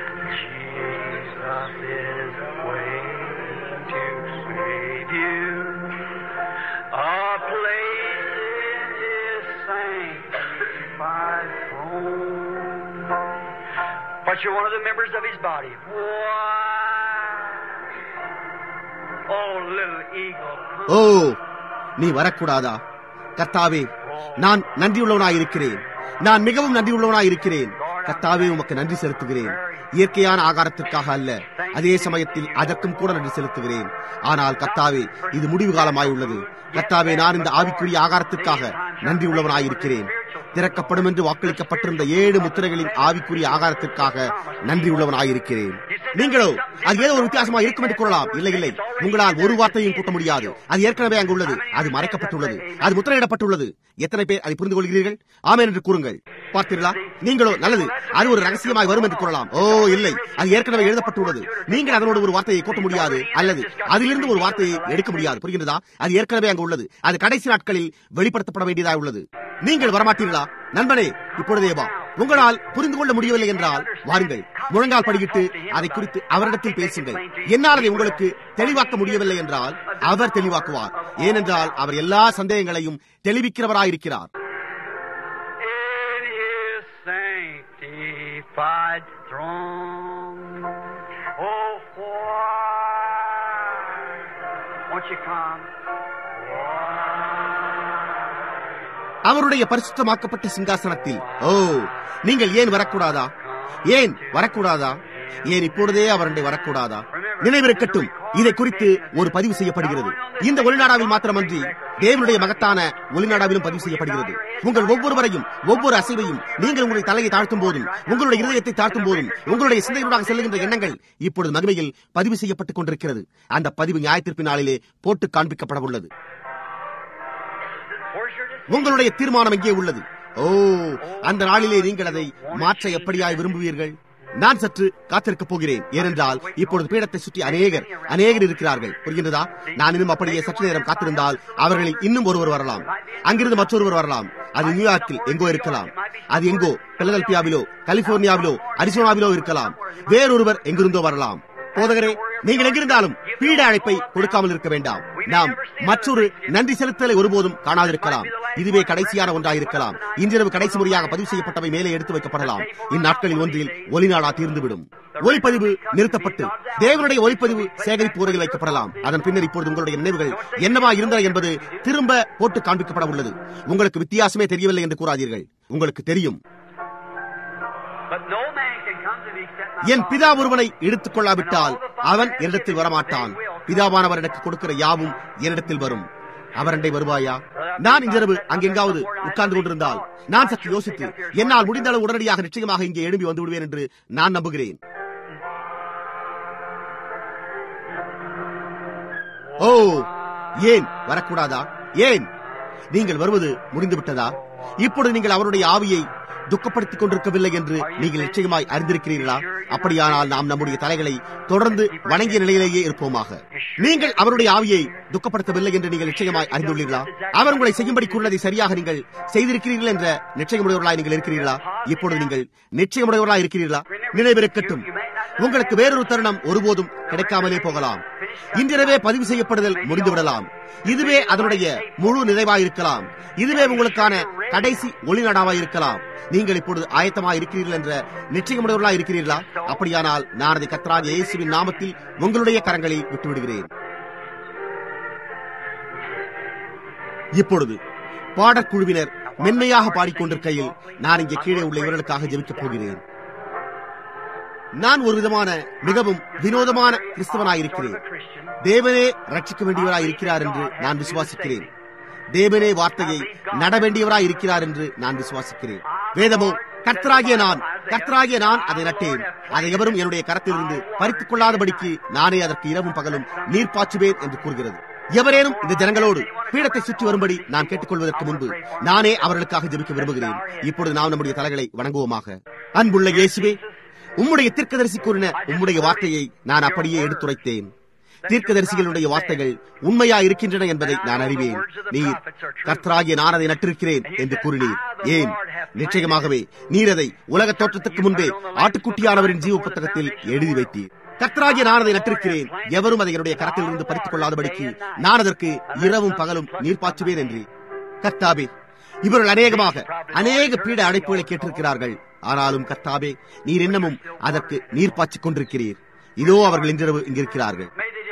Jesus is waiting to save you. A place in His sanctified throne. But you're one of the members of His body. Why? Oh, little eagle. come. ஓ நீ வரக்கூடாதா கர்த்தாவே நான் நன்றியுள்ளவனாயிருக்கிறேன் நான் மிகவும் நன்றியுள்ளவனாயிருக்கிறேன் கர்த்தாவே உமக்கு நன்றி செலுத்துகிறேன் இயற்கையான ஆகாரத்திற்காக அல்ல அதே சமயத்தில் அதற்கும் கூட நன்றி செலுத்துகிறேன் ஆனால் கர்த்தாவே இது முடிவு காலமாயுள்ளது கர்த்தாவே நான் இந்த ஆவிக்குரிய ஆகாரத்திற்காக நன்றி உள்ளவனாயிருக்கிறேன் திறக்கப்படும் என்று வாக்களிக்கப்பட்டிருந்த ஏழு முத்திரைகளின் ஆவிக்குரிய ஆகாரத்திற்காக நன்றி உள்ளவனாயிருக்கிறேன் நீங்களோ அது ஏதோ ஒரு வித்தியாசமா இருக்கும் என்று கூறலாம் இல்லை இல்லை உங்களால் ஒரு வார்த்தையும் கூட்ட முடியாது அது ஏற்கனவே அங்கு உள்ளது அது மறைக்கப்பட்டுள்ளது அது முத்திரையிடப்பட்டுள்ளது எத்தனை பேர் அதை புரிந்து கொள்கிறீர்கள் ஆமென் என்று கூறுங்கள் பார்த்தீர்களா நீங்களோ நல்லது அது ஒரு ரகசியமாய் வரும் என்று கூறலாம் ஓ இல்லை அது ஏற்கனவே எழுதப்பட்டுள்ளது நீங்கள் அதனோடு ஒரு வார்த்தையை கூட்ட முடியாது அல்லது அதிலிருந்து ஒரு வார்த்தையை எடுக்க முடியாது புரிகிறதா அது ஏற்கனவே அங்கு உள்ளது அது கடைசி நாட்களில் வெளிப்படுத்தப்பட வேண்டியதாக உள்ளது நீங்கள் வரமாட்டீர்களா நண்பனே இப்பொழுதே வா உங்களால் புரிந்து கொள்ள முடியவில்லை என்றால் வாருங்கள் முழங்கால் படியிட்டு அதை குறித்து அவரிடத்தில் பேசுங்கள் என்னால் அதை உங்களுக்கு தெளிவாக்க முடியவில்லை என்றால் அவர் தெளிவாக்குவார் ஏனென்றால் அவர் எல்லா சந்தேகங்களையும் தெளிவிக்கிறவராயிருக்கிறார் in his sanctified throne. Oh, why won't you come? அவருடைய பரிசுத்தமாக்கப்பட்ட சிங்காசனத்தில் ஓ நீங்கள் ஏன் வரக்கூடாதா ஏன் வரக்கூடாதா ஏன் இப்பொழுதே அவருடைய வரக்கூடாதா நினைவிருக்கட்டும் இதை குறித்து ஒரு பதிவு செய்யப்படுகிறது இந்த ஒளிநாடாவில் மாத்திரமன்றி தேவனுடைய மகத்தான ஒளிநாடாவிலும் பதிவு செய்யப்படுகிறது உங்கள் ஒவ்வொருவரையும் ஒவ்வொரு அசைவையும் நீங்கள் உங்களுடைய தலையை தாழ்த்தும் போதும் உங்களுடைய இருதயத்தை தாழ்த்தும் போதும் உங்களுடைய சிந்தையுடாக செல்லுகின்ற எண்ணங்கள் இப்பொழுது மகிமையில் பதிவு செய்யப்பட்டுக் கொண்டிருக்கிறது அந்த பதிவு நியாயத்திற்கு நாளிலே போட்டு காண்பிக்கப்பட உள்ளது Where's your decision? உங்களுடைய தீர்மானம் எங்கே உள்ளது ஓ அந்த நாளிலே நீங்கள் அதை மாற்ற எப்படியாய் விரும்புவீர்கள் நான் சற்று காத்திருக்கப் போகிறேன் ஏனென்றால் இப்பொழுது பீடத்தை சுற்றி அநேகர் அநேகர் இருக்கிறார்கள் புரிகின்றதா நான் இன்னும் அப்படியே சற்று நேரம் காத்திருந்தால் அவர்களில் இன்னும் ஒருவர் வரலாம் அங்கிருந்து மற்றொருவர் வரலாம் அது நியூயார்க்கில் எங்கோ இருக்கலாம் அது எங்கோ பிலதெல்பியாவிலோ கலிபோர்னியாவிலோ அரிசோனாவிலோ இருக்கலாம் வேறொருவர் எங்கிருந்தோ வரலாம் போதகரே நீங்கள் எங்கிருந்தாலும் பீட அழைப்பை கொடுக்காமல் இருக்க வேண்டாம் நாம் மற்றொரு நன்றி செலுத்தலை ஒருபோதும் காணாதிருக்கலாம் இதுவே கடைசியான ஒன்றாயிருக்கலாம் இன்றிரவு கடைசி முறையாக பதிவு செய்யப்பட்டவை மேலே எடுத்து வைக்கப்படலாம் இந்நாட்களில் ஒன்றில் ஒலிநாடா தீர்ந்துவிடும் ஒலிப்பதிவு நிறுத்தப்பட்டு தேவனுடைய ஒலிப்பதிவு சேகரிப்பு உரையில் வைக்கப்படலாம் அதன் பின்னர் இப்பொழுது உங்களுடைய நினைவுகள் என்னவா இருந்தன என்பது திரும்ப போட்டு காண்பிக்கப்பட உள்ளது உங்களுக்கு வித்தியாசமே தெரியவில்லை என்று கூறாதீர்கள் உங்களுக்கு தெரியும் But no man can come to me except my N Father. பிதா ஒருவனை எடுத்துக் கொள்ளாவிட்டால் அவன் என்னிடத்தில் வரமாட்டான் பிதாவானவர் எனக்கு கொடுக்கிற யாவும் என்னிடத்தில் வரும் அவரண்டை வருவாயா நான் இன்றிரவு அங்கெங்காவது உட்கார்ந்து கொண்டிருந்தால் நான் சற்று யோசித்து என்னால் முடிந்த அளவு உடனடியாக நிச்சயமாக இங்கே எழும்பி வந்து விடுவேன் என்று நான் நம்புகிறேன் ஓ ஏன் வரக்கூடாதா ஏன் நீங்கள் வருவது முடிந்து விட்டதா இப்பொழுது நீங்கள் அவருடைய ஆவியை துக்கப்படுத்திக் கொண்டிருக்கவில்லை என்று நீங்கள் நிச்சயமாய் அறிந்திருக்கிறீர்களா அப்படியானால் நாம் நம்முடைய தலைகளை தொடர்ந்து வணங்கிய நிலையிலேயே இருப்போமாக நீங்கள் அவருடைய ஆவியை துக்கப்படுத்தவில்லை என்று நீங்கள் நிச்சயமாய் அறிந்துள்ளீர்களா அவர் உங்களை செய்யும்படி கூறினதை சரியாக நீங்கள் செய்திருக்கிறீர்கள் என்ற நிச்சயமுடையவர்களாய் நீங்கள் இருக்கிறீர்களா இப்பொழுது நீங்கள் நிச்சயமுடையவர்களாய் இருக்கிறீர்களா நினைவிருக்கட்டும் உங்களுக்கு வேறொரு தருணம் ஒருபோதும் கிடைக்காமலே போகலாம் இன்றிரவே பதிவு செய்யப்படுதல் முடிந்துவிடலாம் இதுவே அதனுடைய முழு நிறைவாயிருக்கலாம் இதுவே உங்களுக்கான கடைசி ஒளிநடாவாய் இருக்கலாம் நீங்கள் இப்பொழுது ஆயத்தமாக இருக்கிறீர்கள் என்ற நிச்சயமுடையவர்களா இருக்கிறீர்களா அப்படியானால் நான் அதை கத்தராக இயேசுவின் நாமத்தில் உங்களுடைய கரங்களில் விட்டுவிடுகிறேன் இப்பொழுது பாடற்குழுவினர் மென்மையாக பாடிக்கொண்டிருக்கையில் நான் இங்கே கீழே உள்ள இவர்களுக்காக ஜெபிக்கப் போகிறேன் நான் ஒரு விதமான மிகவும் வினோதமான கிறிஸ்தவனாயிருக்கிறேன் தேவனே ரட்சிக்க வேண்டியவராய் இருக்கிறார் என்று நான் விசுவாசிக்கிறேன் தேவனே வார்த்தையை நட வேண்டியவராய் இருக்கிறார் என்று நான் விசுவாசிக்கிறேன் வேதமோ கர்த்தராகிய நான் கர்த்தராகிய நான் அதை நட்டேன் அதை எவரும் என்னுடைய கரத்திலிருந்து பறித்துக் கொள்ளாதபடிக்கு நானே அதற்கு இரவும் பகலும் நீர் பாய்ச்சுவேன் என்று கூறுகிறது எவரேனும் இந்த ஜனங்களோடு பீடத்தை சுற்றி வரும்படி நான் கேட்டுக்கொள்வதற்கு முன்பு நானே அவர்களுக்காக ஜெபிக்க விரும்புகிறேன் இப்பொழுது நாம் நம்முடைய தலைகளை வணங்குவோமாக அன்புள்ள இயேசுவே உம்முடைய தீர்க்கதரிசி கூறின உம்முடைய வார்த்தையை நான் அப்படியே எடுத்துரைத்தேன் தீர்க்கதரிசிகளுடைய வார்த்தைகள் உண்மையா இருக்கின்றன என்பதை நான் அறிவேன் நீர் கர்த்தராகிய நான் அதை நட்டிருக்கிறேன் என்று கூறினீர் ஏன் நிச்சயமாகவே நீர் அதை உலக தோற்றத்துக்கு முன்பே ஆட்டுக்குட்டியானவரின் ஜீவ புத்தகத்தில் எழுதி வைத்தீர் கர்த்தராகிய நான் அதை நட்டிருக்கிறேன் எவரும் அதை என்னுடைய கரத்திலிருந்து பறித்துக் கொள்ளாதபடிக்கு நான் அதற்கு இரவும் பகலும் நீர் பாய்ச்சுவேன் என்று கர்த்தாவே இவர்கள் அநேகமாக அநேக பீட அழைப்புகளை கேட்டிருக்கிறார்கள் ஆனாலும் கர்த்தாவே நீர் இன்னமும் அதற்கு நீர் பாய்ச்சிக் கொண்டிருக்கிறீர் இதோ அவர்கள் இன்றிரவு இங்கிருக்கிறார்கள்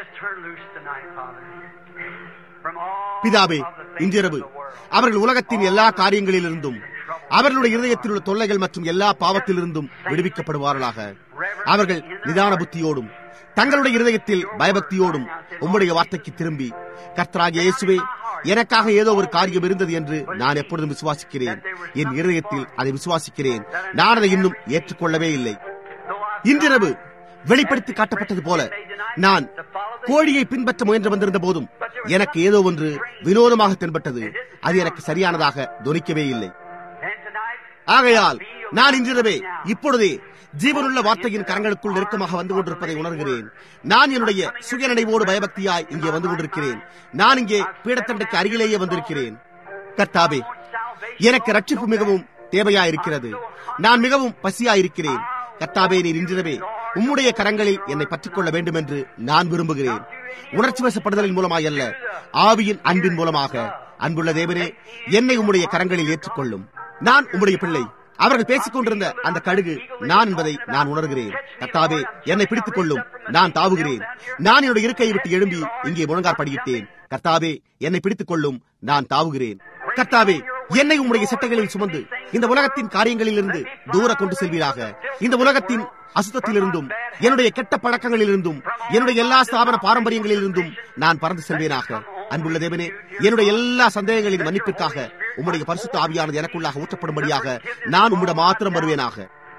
பிதாவே இன்றிரவு அவர்கள் உலகத்தின் எல்லா காரியங்களிலிருந்தும் அவர்களுடைய இருதயத்தில் உள்ள தொல்லைகள் மற்றும் எல்லா பாவத்திலிருந்தும் விடுவிக்கப்படுவார்களாக அவர்கள் நிதான புத்தியோடும் தங்களுடைய இருதயத்தில் பயபக்தியோடும் உம்முடைய வார்த்தைக்கு திரும்பி கர்த்தராகிய இயேசுவே எனக்காக ஏதோ ஒரு காரியம் இருந்தது என்று நான் எப்பொழுதும் விசுவாசிக்கிறேன் என் இருதயத்தில் அதை விசுவாசிக்கிறேன் நான் அதை இன்னும் ஏற்றுக்கொள்ளவே இல்லை இன்றிரவு வெளிப்படுத்தி காட்டப்பட்டது போல நான் கோழியை பின்பற்ற முயன்று வந்திருந்த போதும் எனக்கு ஏதோ ஒன்று வினோதமாக தென்பட்டது அது எனக்கு சரியானதாக துணிக்கவே இல்லை ஆகையால் நான் இன்றிரவே இப்பொழுதே ஜீவனுள்ள வார்த்தையின் கரங்களுக்குள் நெருக்கமாக வந்து கொண்டிருப்பதை உணர்கிறேன் நான் என்னுடைய சுயநினைவோடு பயபக்தியாய் இங்கே வந்து கொண்டிருக்கிறேன் நான் இங்கே பீடத்தண்டைக்கு அருகிலேயே வந்திருக்கிறேன் கர்த்தாவே எனக்கு ரட்சிப்பு மிகவும் தேவையாயிருக்கிறது நான் மிகவும் பசியாயிருக்கிறேன் கர்த்தாவே நீர் இன்றிரவே உம்முடைய கரங்களில் என்னை பற்றிக் கொள்ள வேண்டும் என்று நான் விரும்புகிறேன் உணர்ச்சி வசப்படுதலின் மூலமாய் அல்ல ஆவியின் அன்பின் மூலமாக அன்புள்ள தேவனே என்னை உம்முடைய கரங்களில் ஏற்றுக்கொள்ளும் நான் உம்முடைய பிள்ளை அவர்கள் பேசிக் கொண்டிருந்த அந்த கழுகு நான் என்பதை நான் உணர்கிறேன் கர்த்தாவே என்னை பிடித்துக் கொள்ளும் நான் தாவுகிறேன் நான் என்னுடைய இருக்கையை விட்டு எழும்பி இங்கே முழங்கார் படியிட்டேன் கர்த்தாவே என்னை பிடித்துக் கொள்ளும் நான் தாவுகிறேன் கர்த்தாவே என்னை உம்முடைய சட்டைகளில் சுமந்து இந்த உலகத்தின் காரியங்களிலிருந்து தூர கொண்டு செல்வீராக இந்த உலகத்தின் அசுத்தத்திலிருந்தும் என்னுடைய கெட்ட பழக்கங்களிலிருந்தும் என்னுடைய எல்லா ஸ்தாபன பாரம்பரியங்களிலிருந்தும் நான் பறந்து செல்வேனாக அன்புள்ள தேவனே என்னுடைய எல்லா சந்தேகங்களின் மன்னிப்பிற்காக உம்முடைய பரிசுத்த ஆவியானது எனக்குள்ளாக ஊற்றப்படும்படியாக நான் உம்மிடம் மாத்திரம் வருவேனாக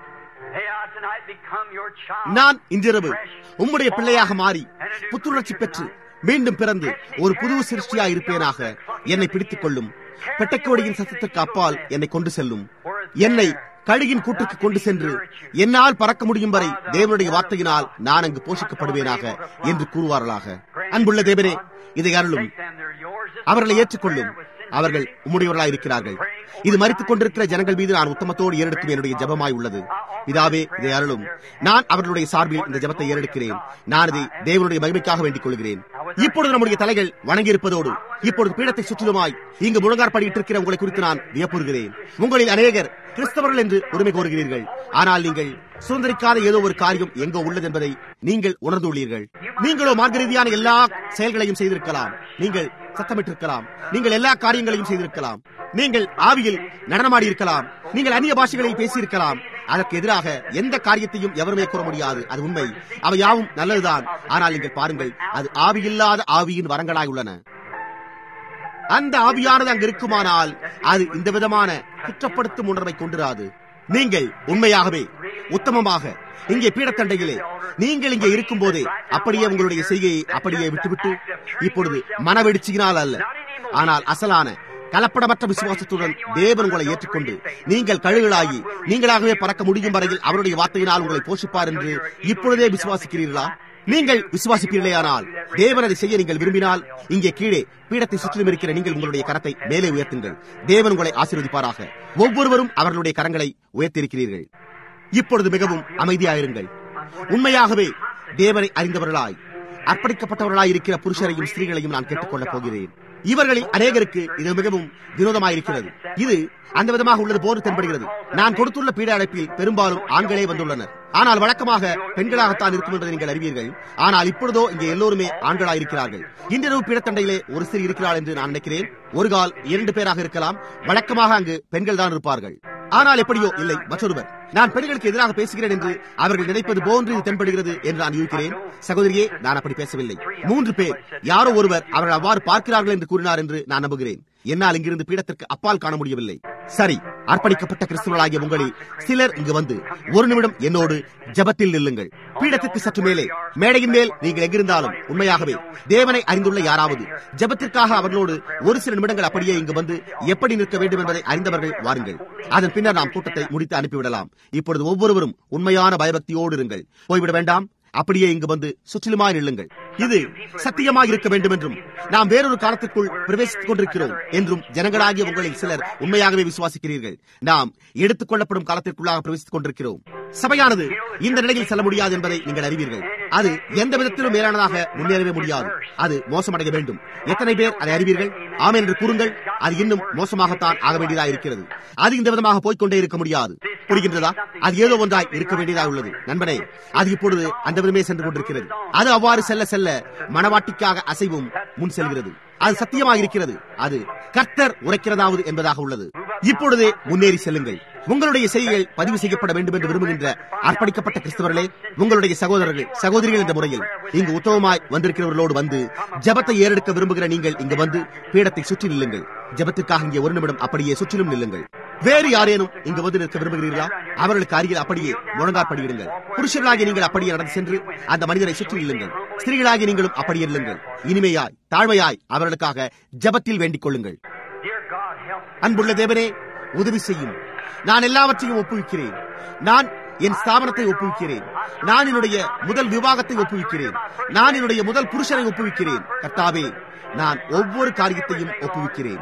நான் இன்றிரவு உம்முடைய பிள்ளையாக மாறி புத்துணர்ச்சி பெற்று மீண்டும் பிறந்து ஒரு புது சிருஷ்டியா இருப்பேனாக என்னை பிடித்துக் கொள்ளும் பெட்டைக்கோடியின் சத்தத்திற்கு அப்பால் என்னை கொண்டு செல்லும் என்னை கழுகின் கூட்டுக்கு கொண்டு சென்று என்னால் பறக்க முடியும் வரை தேவனுடைய வார்த்தையினால் நான் அங்கு போஷிக்கப்படுவேனாக என்று கூறுவார்களாக அன்புள்ள தேவனே இதை அருளும் அவர்களை ஏற்றுக்கொள்ளும் அவர்கள் உம்முடையவர்களாய் இருக்கிறார்கள் இது மறித்துக் கொண்டிருக்கிற ஜனங்கள் மீது நான் உத்தமத்தோடு ஏறெடுக்கும் என்னுடைய ஜபமாய் உள்ளது இதாவே இதை அருளும் நான் அவர்களுடைய சார்பில் இந்த ஜபத்தை ஏறெடுக்கிறேன் நான் இதை தேவனுடைய மகிமைக்காக வேண்டிக் கொள்கிறேன் இப்பொழுது நம்முடைய தலைகள் வணங்கியிருப்பதோடு இப்பொழுது பீடத்தை சுற்றிலுமாய் இங்கு முழங்கார் படியிட்டிருக்கிற உங்களை குறித்து நான் வியப்புறுகிறேன் உங்களில் அநேகர் கிறிஸ்தவர்கள் என்று உரிமை கோருகிறீர்கள் ஆனால் நீங்கள் சுதந்திரிக்காத ஏதோ ஒரு காரியம் எங்கோ உள்ளது என்பதை நீங்கள் உணர்ந்துள்ளீர்கள் நீங்களோ மார்க்க ரீதியான எல்லா செயல்களையும் செய்திருக்கலாம் நீங்கள் சத்தமிட்டிருக்கலாம் நீங்கள் எல்லா காரியங்களையும் செய்திருக்கலாம் நீங்கள் ஆவியில் நடனமாடி இருக்கலாம் நீங்கள் அந்நிய பாஷைகளில் பேசியிருக்கலாம் அதற்கு எதிராக எந்த காரியத்தையும் எவருமே கூற முடியாது அது உண்மை அவை யாவும் நல்லதுதான் ஆனால் நீங்கள் பாருங்கள் அது ஆவியில்லாத ஆவியின் வரங்களாய் உள்ளன அந்த ஆவியானது அங்கு இருக்குமானால் அது இந்த விதமான குற்றப்படுத்தும் உணர்வை கொண்டிராது நீங்கள் உண்மையாகவே உத்தமமாக இங்கே பீடத்தண்டையிலே நீங்கள் இங்கே இருக்கும் போதே அப்படியே உங்களுடைய செய்கையை அப்படியே விட்டுவிட்டு இப்பொழுது மனவெடிச்சியினால் அல்ல ஆனால் அசலான கலப்படமற்ற விசுவாசத்துடன் தேவன் உங்களை ஏற்றுக்கொண்டு நீங்கள் கழுகளாகி நீங்களாகவே பறக்க முடியும் வரையில் அவருடைய வார்த்தையினால் உங்களை போஷிப்பார் என்று இப்பொழுதே விசுவாசிக்கிறீர்களா நீங்கள் விசுவாசிப்பீர்களேயானால் தேவன் அதை செய்ய நீங்கள் விரும்பினால் இங்கே கீழே பீடத்தை சுற்றிலும் இருக்கிற நீங்கள் உங்களுடைய கரத்தை மேலே உயர்த்துங்கள் தேவன் உங்களை ஆசீர்வதிப்பாராக ஒவ்வொருவரும் அவர்களுடைய கரங்களை உயர்த்தியிருக்கிறீர்கள் இப்பொழுது மிகவும் அமைதியாயிருங்கள் உண்மையாகவே தேவனை அறிந்தவர்களாய் அர்ப்பணிக்கப்பட்டவர்களாய் இருக்கிற புருஷரையும் ஸ்திரீகளையும் நான் கேட்டுக்கொள்ளப் போகிறேன் இவர்களில் அநேகருக்கு இது மிகவும் வினோதமாயிருக்கிறது இது அந்த விதமாக உள்ளது போன்று தென்படுகிறது நான் கொடுத்துள்ள பீட அழைப்பில் பெரும்பாலும் ஆண்களே வந்துள்ளனர் ஆனால் வழக்கமாக பெண்களாகத்தான் இருக்கும் என்பதை நீங்கள் அறிவீர்கள் ஆனால் இப்பொழுதோ இங்கே எல்லோருமே ஆண்களாயிருக்கிறார்கள் இன்றிரவு பீடத்தண்டையிலே ஒரு ஸ்திரீ இருக்கிறாள் என்று நான் நினைக்கிறேன் ஒரு கால் இரண்டு பேராக இருக்கலாம் வழக்கமாக அங்கு பெண்கள் தான் இருப்பார்கள் ஆனால் எப்படியோ இல்லை மற்றொருவர் நான் பெண்களுக்கு எதிராக பேசுகிறேன் என்று அவர்கள் நினைப்பது போன்று இது தென்படுகிறது என்று நான் யூகிக்கிறேன் சகோதரியே நான் அப்படி பேசவில்லை மூன்று பேர் யாரோ ஒருவர் அவர்கள் அவ்வாறு பார்க்கிறார்கள் என்று கூறினார் என்று நான் நம்புகிறேன் என்னால் இங்கிருந்து பீடத்திற்கு அப்பால் காண முடியவில்லை சரி அர்ப்பணிக்கப்பட்ட கிறிஸ்துவர்களாகிய உங்களில் சிலர் இங்கு வந்து ஒரு நிமிடம் என்னோடு ஜபத்தில் நில்லுங்கள் பீடத்திற்கு சற்று மேலே மேடையின் மேல் நீங்கள் எங்கிருந்தாலும் உண்மையாகவே தேவனை அறிந்துள்ள யாராவது ஜபத்திற்காக அவர்களோடு ஒரு சில நிமிடங்கள் அப்படியே இங்கு வந்து எப்படி நிற்க வேண்டும் என்பதை அறிந்தவர்கள் வாருங்கள் அதன் பின்னர் நாம் கூட்டத்தை முடித்து அனுப்பிவிடலாம் இப்பொழுது ஒவ்வொருவரும் உண்மையான பயபக்தியோடு இருங்கள் போய்விட வேண்டாம் அப்படியே இங்கு வந்து சுற்றிலுமாய் நில்லுங்கள் இது சத்தியமாக இருக்க வேண்டும் என்றும் நாம் வேறொரு காலத்திற்குள் பிரவேசித்துக் கொண்டிருக்கிறோம் என்றும் ஜனங்களாகிய உங்களில் சிலர் உண்மையாகவே விசுவாசிக்கிறீர்கள் நாம் எடுத்துக் கொள்ளப்படும் காலத்திற்குள்ளாக பிரவேசித்துக் கொண்டிருக்கிறோம் சபையானது இந்த நிலையில் செல்ல முடியாது என்பதை நீங்கள் அறிவீர்கள் அது எந்த விதத்திலும் மேலானதாக முன்னேறவே முடியாது அது மோசமடைய வேண்டும் எத்தனை பேர் அதை அறிவீர்கள் ஆமே என்று கூறுங்கள் அது இன்னும் மோசமாகத்தான் ஆக வேண்டியதாக இருக்கிறது அது இந்த விதமாக போய்கொண்டே இருக்க முடியாது புரிகின்றதா அது ஏதோ ஒன்றாய் இருக்க வேண்டியதாக உள்ளது நண்பனே அது இப்பொழுது அந்த விதமே சென்று கொண்டிருக்கிறது அது அவ்வாறு செல்ல செல்ல மனவாட்டிக்காக அசைவும் முன் செல்கிறது அது சத்தியமாக இருக்கிறது அது கர்த்தர் உரைக்கிறதாவது என்பதாக உள்ளது இப்பொழுதே முன்னேறி செல்லுங்கள் உங்களுடைய செய்திகள் பதிவு செய்யப்பட வேண்டும் என்று விரும்புகின்ற அர்ப்பணிக்கப்பட்ட கிறிஸ்தவர்களே உங்களுடைய சகோதரர்கள் சகோதரிகள் என்ற முறையில் இங்கு உத்தமமாய் வந்திருக்கிறவர்களோடு வந்து ஜபத்தை ஏறெடுக்க விரும்புகிற நீங்கள் இங்கு வந்து பீடத்தை சுற்றி நில்லுங்கள் ஜபத்திற்காக இங்கே ஒரு நிமிடம் அப்படியே சுற்றிலும் நில்லுங்கள் வேறு யாரேனும் இங்கு வந்து நிற்க விரும்புகிறீர்களா அவர்களுக்கு அருகில் அப்படியே முழங்காற்படியிடுங்கள் புருஷர்களாகிய நீங்கள் அப்படியே நடந்து சென்று அந்த மனிதரை சுற்றி நில்லுங்கள் ஸ்திரீகளாகிய நீங்களும் அப்படியே நில்லுங்கள் இனிமையாய் தாழ்மையாய் அவர்களுக்காக ஜபத்தில் வேண்டிக் கொள்ளுங்கள் அன்புள்ள தேவனே உதவி செய்யும் நான் எல்லாவற்றையும் ஒப்புவிக்கிறேன் நான் என் ஸ்தாபனத்தை ஒப்புவிக்கிறேன் நான் என்னுடைய முதல் விவாகத்தை ஒப்புவிக்கிறேன் நான் என்னுடைய முதல் புருஷனை ஒப்புவிக்கிறேன் கர்த்தாவே நான் ஒவ்வொரு காரியத்தையும் ஒப்புவிக்கிறேன்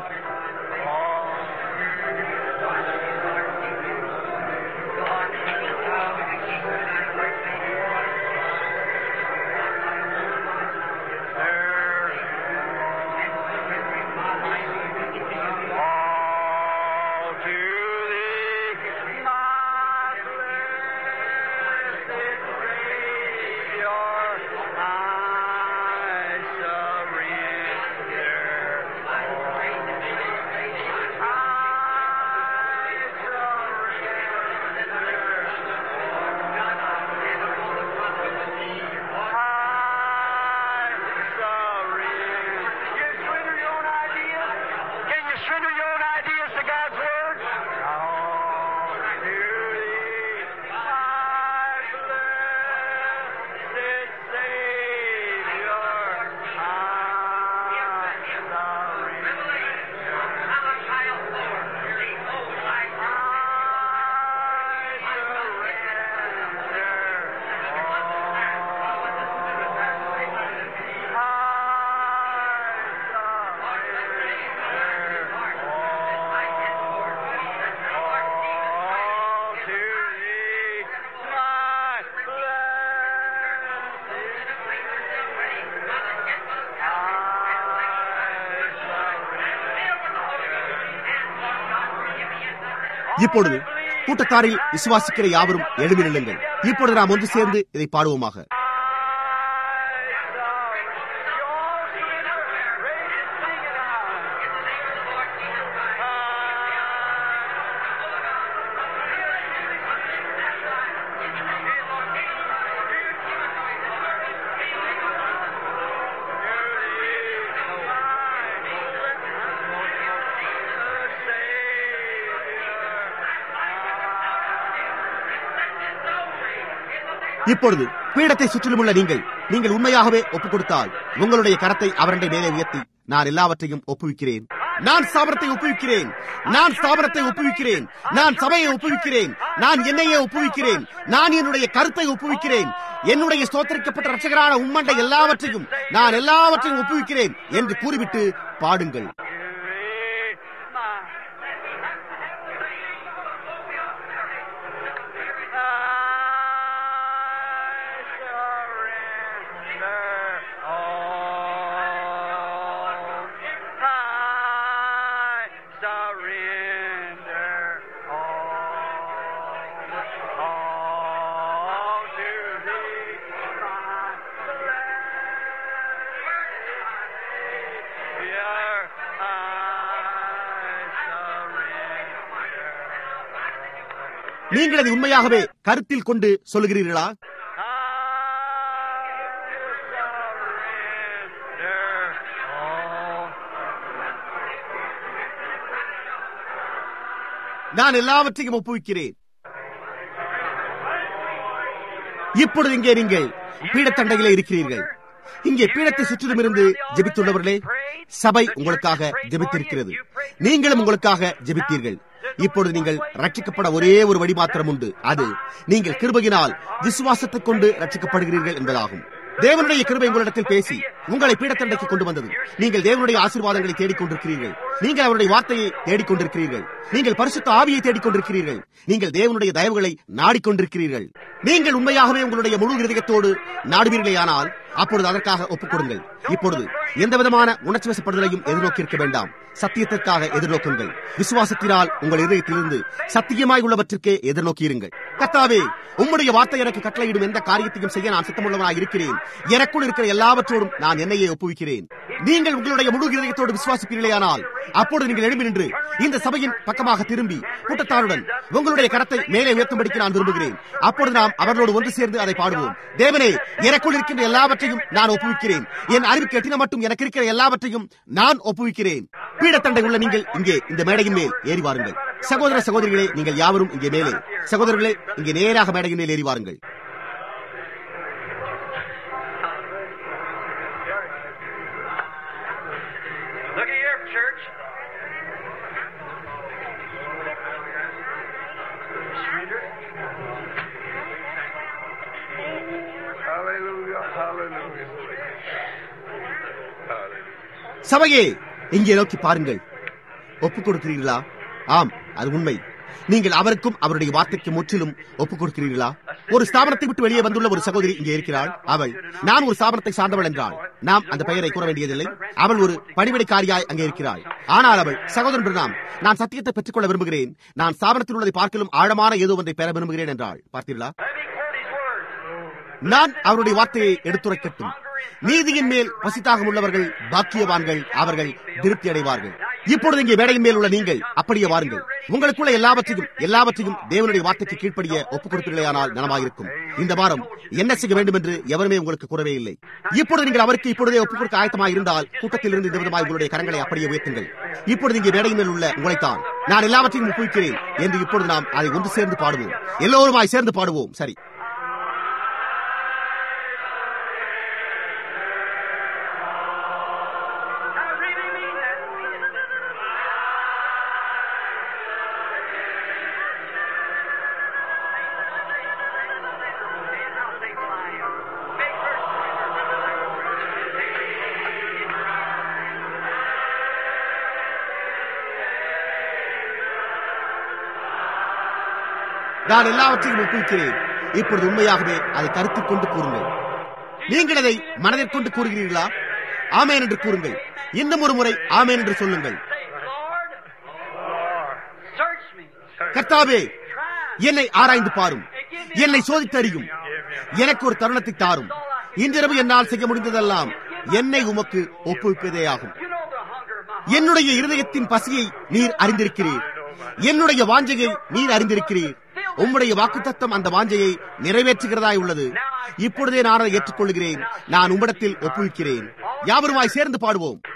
இப்பொழுது கூட்டத்தாரில் விசுவாசிக்கிற யாவரும் எழுதி நில்லுங்கள் இப்பொழுது நாம் ஒன்று சேர்ந்து இதை பாடுவோமாக இப்பொழுது பீடத்தை சுற்றிலும் உள்ள நீங்கள் நீங்கள் உண்மையாகவே ஒப்புக் கொடுத்தால் உங்களுடைய கரத்தை அவரண்டை மேலே உயர்த்தி நான் எல்லாவற்றையும் ஒப்புவிக்கிறேன் நான் ஸ்தாபனத்தை ஒப்புவிக்கிறேன் நான் ஸ்தாபனத்தை ஒப்புவிக்கிறேன் நான் சபையை ஒப்புவிக்கிறேன் நான் என்னையே ஒப்புவிக்கிறேன் நான் என்னுடைய கருத்தை ஒப்புவிக்கிறேன் என்னுடைய ஸ்தோத்தரிக்கப்பட்ட ரட்சகரான உம்மண்டை எல்லாவற்றையும் நான் எல்லாவற்றையும் ஒப்புவிக்கிறேன் என்று கூறிவிட்டு பாடுங்கள் நீங்கள் அதை உண்மையாகவே கருத்தில் கொண்டு சொல்லுகிறீர்களா நான் எல்லாவற்றையும் ஒப்புவிக்கிறேன் இப்பொழுது இங்கே நீங்கள் பீடத்தண்டையிலே இருக்கிறீர்கள் இங்கே பீடத்தை சுற்றிலும் இருந்து ஜெபித்துள்ளவர்களே சபை உங்களுக்காக ஜெபித்திருக்கிறது நீங்களும் உங்களுக்காக ஜெபித்தீர்கள் இப்பொழுது நீங்கள் ரட்சிக்கப்பட ஒரே ஒரு வழி மாத்திரம் உண்டு அது நீங்கள் கிருபையினால் விசுவாசத்தை கொண்டு ரட்சிக்கப்படுகிறீர்கள் என்பதாகும் தேவனுடைய கிருபை உங்களிடத்தில் பேசி உங்களை பீடத்தண்டைக்கு கொண்டு வந்தது நீங்கள் தேவனுடைய ஆசீர்வாதங்களை தேடிக்கொண்டிருக்கிறீர்கள் நீங்கள் அவருடைய வார்த்தையை தேடிக்கொண்டிருக்கிறீர்கள் நீங்கள் பரிசுத்த ஆவியை தேடிக்கொண்டிருக்கிறீர்கள் நீங்கள் தேவனுடைய தயவுகளை நாடிக்கொண்டிருக்கிறீர்கள் நீங்கள் உண்மையாகவே உங்களுடைய முழு இருதயத்தோடு நாடுவீர்களேயானால் அப்பொழுது அதற்காக ஒப்புக் கொடுங்கள் இப்பொழுது எந்த விதமான உணர்ச்சி வசப்படுதலையும் எதிர்நோக்கி இருக்க வேண்டாம் சத்தியத்திற்காக எதிர்நோக்குங்கள் விசுவாசத்தினால் உங்கள் இதயத்திலிருந்து சத்தியமாய் உள்ளவற்றிற்கே எதிர்நோக்கியிருங்கள் கர்த்தாவே உம்முடைய வார்த்தை எனக்கு கட்டளையிடும் எந்த காரியத்தையும் செய்ய நான் சித்தமுள்ளவனாய் இருக்கிறேன் எனக்குள் இருக்கிற எல்லாவற்றோடும் நான் என்னையே ஒப்புவிக்கிறேன் நீங்கள் உங்களுடைய முழு இதயத்தோடு விசுவாசிப்பீர்களேயானால் அப்பொழுது நீங்கள் எழுப்பி நின்று இந்த சபையின் பக்கமாக திரும்பி கூட்டத்தாருடன் உங்களுடைய கரத்தை மேலே உயர்த்தும்படிக்கு நான் விரும்புகிறேன் அப்பொழுது நாம் அவர்களோடு ஒன்று சேர்ந்து அதை பாடுவோம் தேவனே எனக்குள் இருக்கின்ற எல்லாவற்றையும் நான் ஒப்புவிக்கிறேன் என் அறிவுக்கு எட்டின மட்டும் எனக்கு இருக்கிற எல்லாவற்றையும் நான் ஒப்புவிக்கிறேன் பீடத்தண்டை உள்ள நீங்கள் இங்கே இந்த மேடையின் மேல் ஏறி வாருங்கள் சகோதர சகோதரிகளே நீங்கள் யாவரும் இங்கே மேலே சகோதரர்களே இங்கே நேராக மேடையின் மேல் ஏறி வாருங்கள் Look at here, church. Surrender. Hallelujah, hallelujah. Hallelujah. சபையே இங்கே நோக்கி பாருங்கள் ஒப்புக் கொடுக்கிறீர்களா ஆம் அது உண்மை நீங்கள் அவருக்கும் அவருடைய வார்த்தைக்கு முற்றிலும் ஒப்புக் கொடுக்கிறீர்களா ஒரு ஸ்தாபனத்தை விட்டு வெளியே வந்துள்ள ஒரு சகோதரி இங்கே இருக்கிறாள் அவள் நான் ஒரு ஸ்தாபனத்தை சார்ந்தவள் என்றாள் நாம் அந்த பெயரை கூற வேண்டியதில்லை அவள் ஒரு பணிவிடைக்காரியாய் அங்கே இருக்கிறாள் ஆனால் அவள் சகோதரன் பிரணாம் நான் சத்தியத்தை பெற்றுக்கொள்ள விரும்புகிறேன் நான் ஸ்தாபனத்தில் உள்ளதை பார்க்கலும் ஆழமான ஏதோ ஒன்றை பெற விரும்புகிறேன் என்றாள் பார்த்தீர்களா Let me quote his words. நான் அவருடைய வார்த்தையை எடுத்துரைக்கட்டும் நீதியின் மேல் பசித்தாகம் உள்ளவர்கள் பாக்கியவான்கள் அவர்கள் திருப்தி அடைவார்கள் இப்பொழுது இங்கே மேடையின் மேல் உள்ள நீங்கள் அப்படியே வாருங்கள் உங்களுக்குள்ள எல்லாவற்றையும் எல்லாவற்றையும் தேவனுடைய வார்த்தைக்கு கீழ்ப்படிய ஒப்புக் கொடுப்பீர்களேயானால் நலமாயிருக்கும் இந்த வாரம் என்ன செய்ய வேண்டும் என்று எவருமே உங்களுக்கு கூறவே இல்லை இப்பொழுது நீங்கள் அவருக்கு இப்பொழுதே ஒப்புக் கொடுக்க ஆயத்தமாக இருந்தால் கூட்டத்தில் இருந்து இந்த விதமாக உங்களுடைய கரங்களை அப்படியே உயர்த்துங்கள் இப்பொழுது இங்கே மேடையின் மேல் உள்ள உங்களைத்தான் நான் எல்லாவற்றையும் ஒப்புவிக்கிறேன் என்று இப்பொழுது நாம் அதை ஒன்று சேர்ந்து பாடுவோம் எல்லோருமாய் சேர்ந்து பாடுவோம் சரி I really mean that. I'll say fly up. Make her நான் எல்லாவற்றையும் ஒப்புவிக்கிறேன் இப்பொழுது உண்மையாகவே அதை கருத்தில் கொண்டு கூறுங்கள் நீங்கள் அதை மனதில் கொண்டு கூறுகிறீர்களா ஆமேன் என்று கூறுங்கள் இன்னும் ஒரு முறை ஆமேன் என்று சொல்லுங்கள் Say, Lord, Lord, search me. கர்த்தாவே Try. என்னை ஆராய்ந்து பாரும் என்னை சோதித்து அறியும் எனக்கு ஒரு தருணத்தை தாரும் இன்றிரவு என்னால் செய்ய முடிந்ததெல்லாம் என்னை உமக்கு ஒப்புவிப்பதே ஆகும் You know the hunger of my heart. என்னுடைய இருதயத்தின் பசியை நீர் அறிந்திருக்கிறீர் என்னுடைய வாஞ்சையை நீர் அறிந்திருக்கிறீர் உம்முடைய வாக்குத்தத்தம் அந்த வாஞ்சையை நிறைவேற்றுகிறதாய் உள்ளது இப்பொழுதே நான் அதை ஏற்றுக்கொள்கிறேன் நான் உம்மிடத்தில் ஒப்புவிக்கிறேன் யாவருமாய் சேர்ந்து பாடுவோம்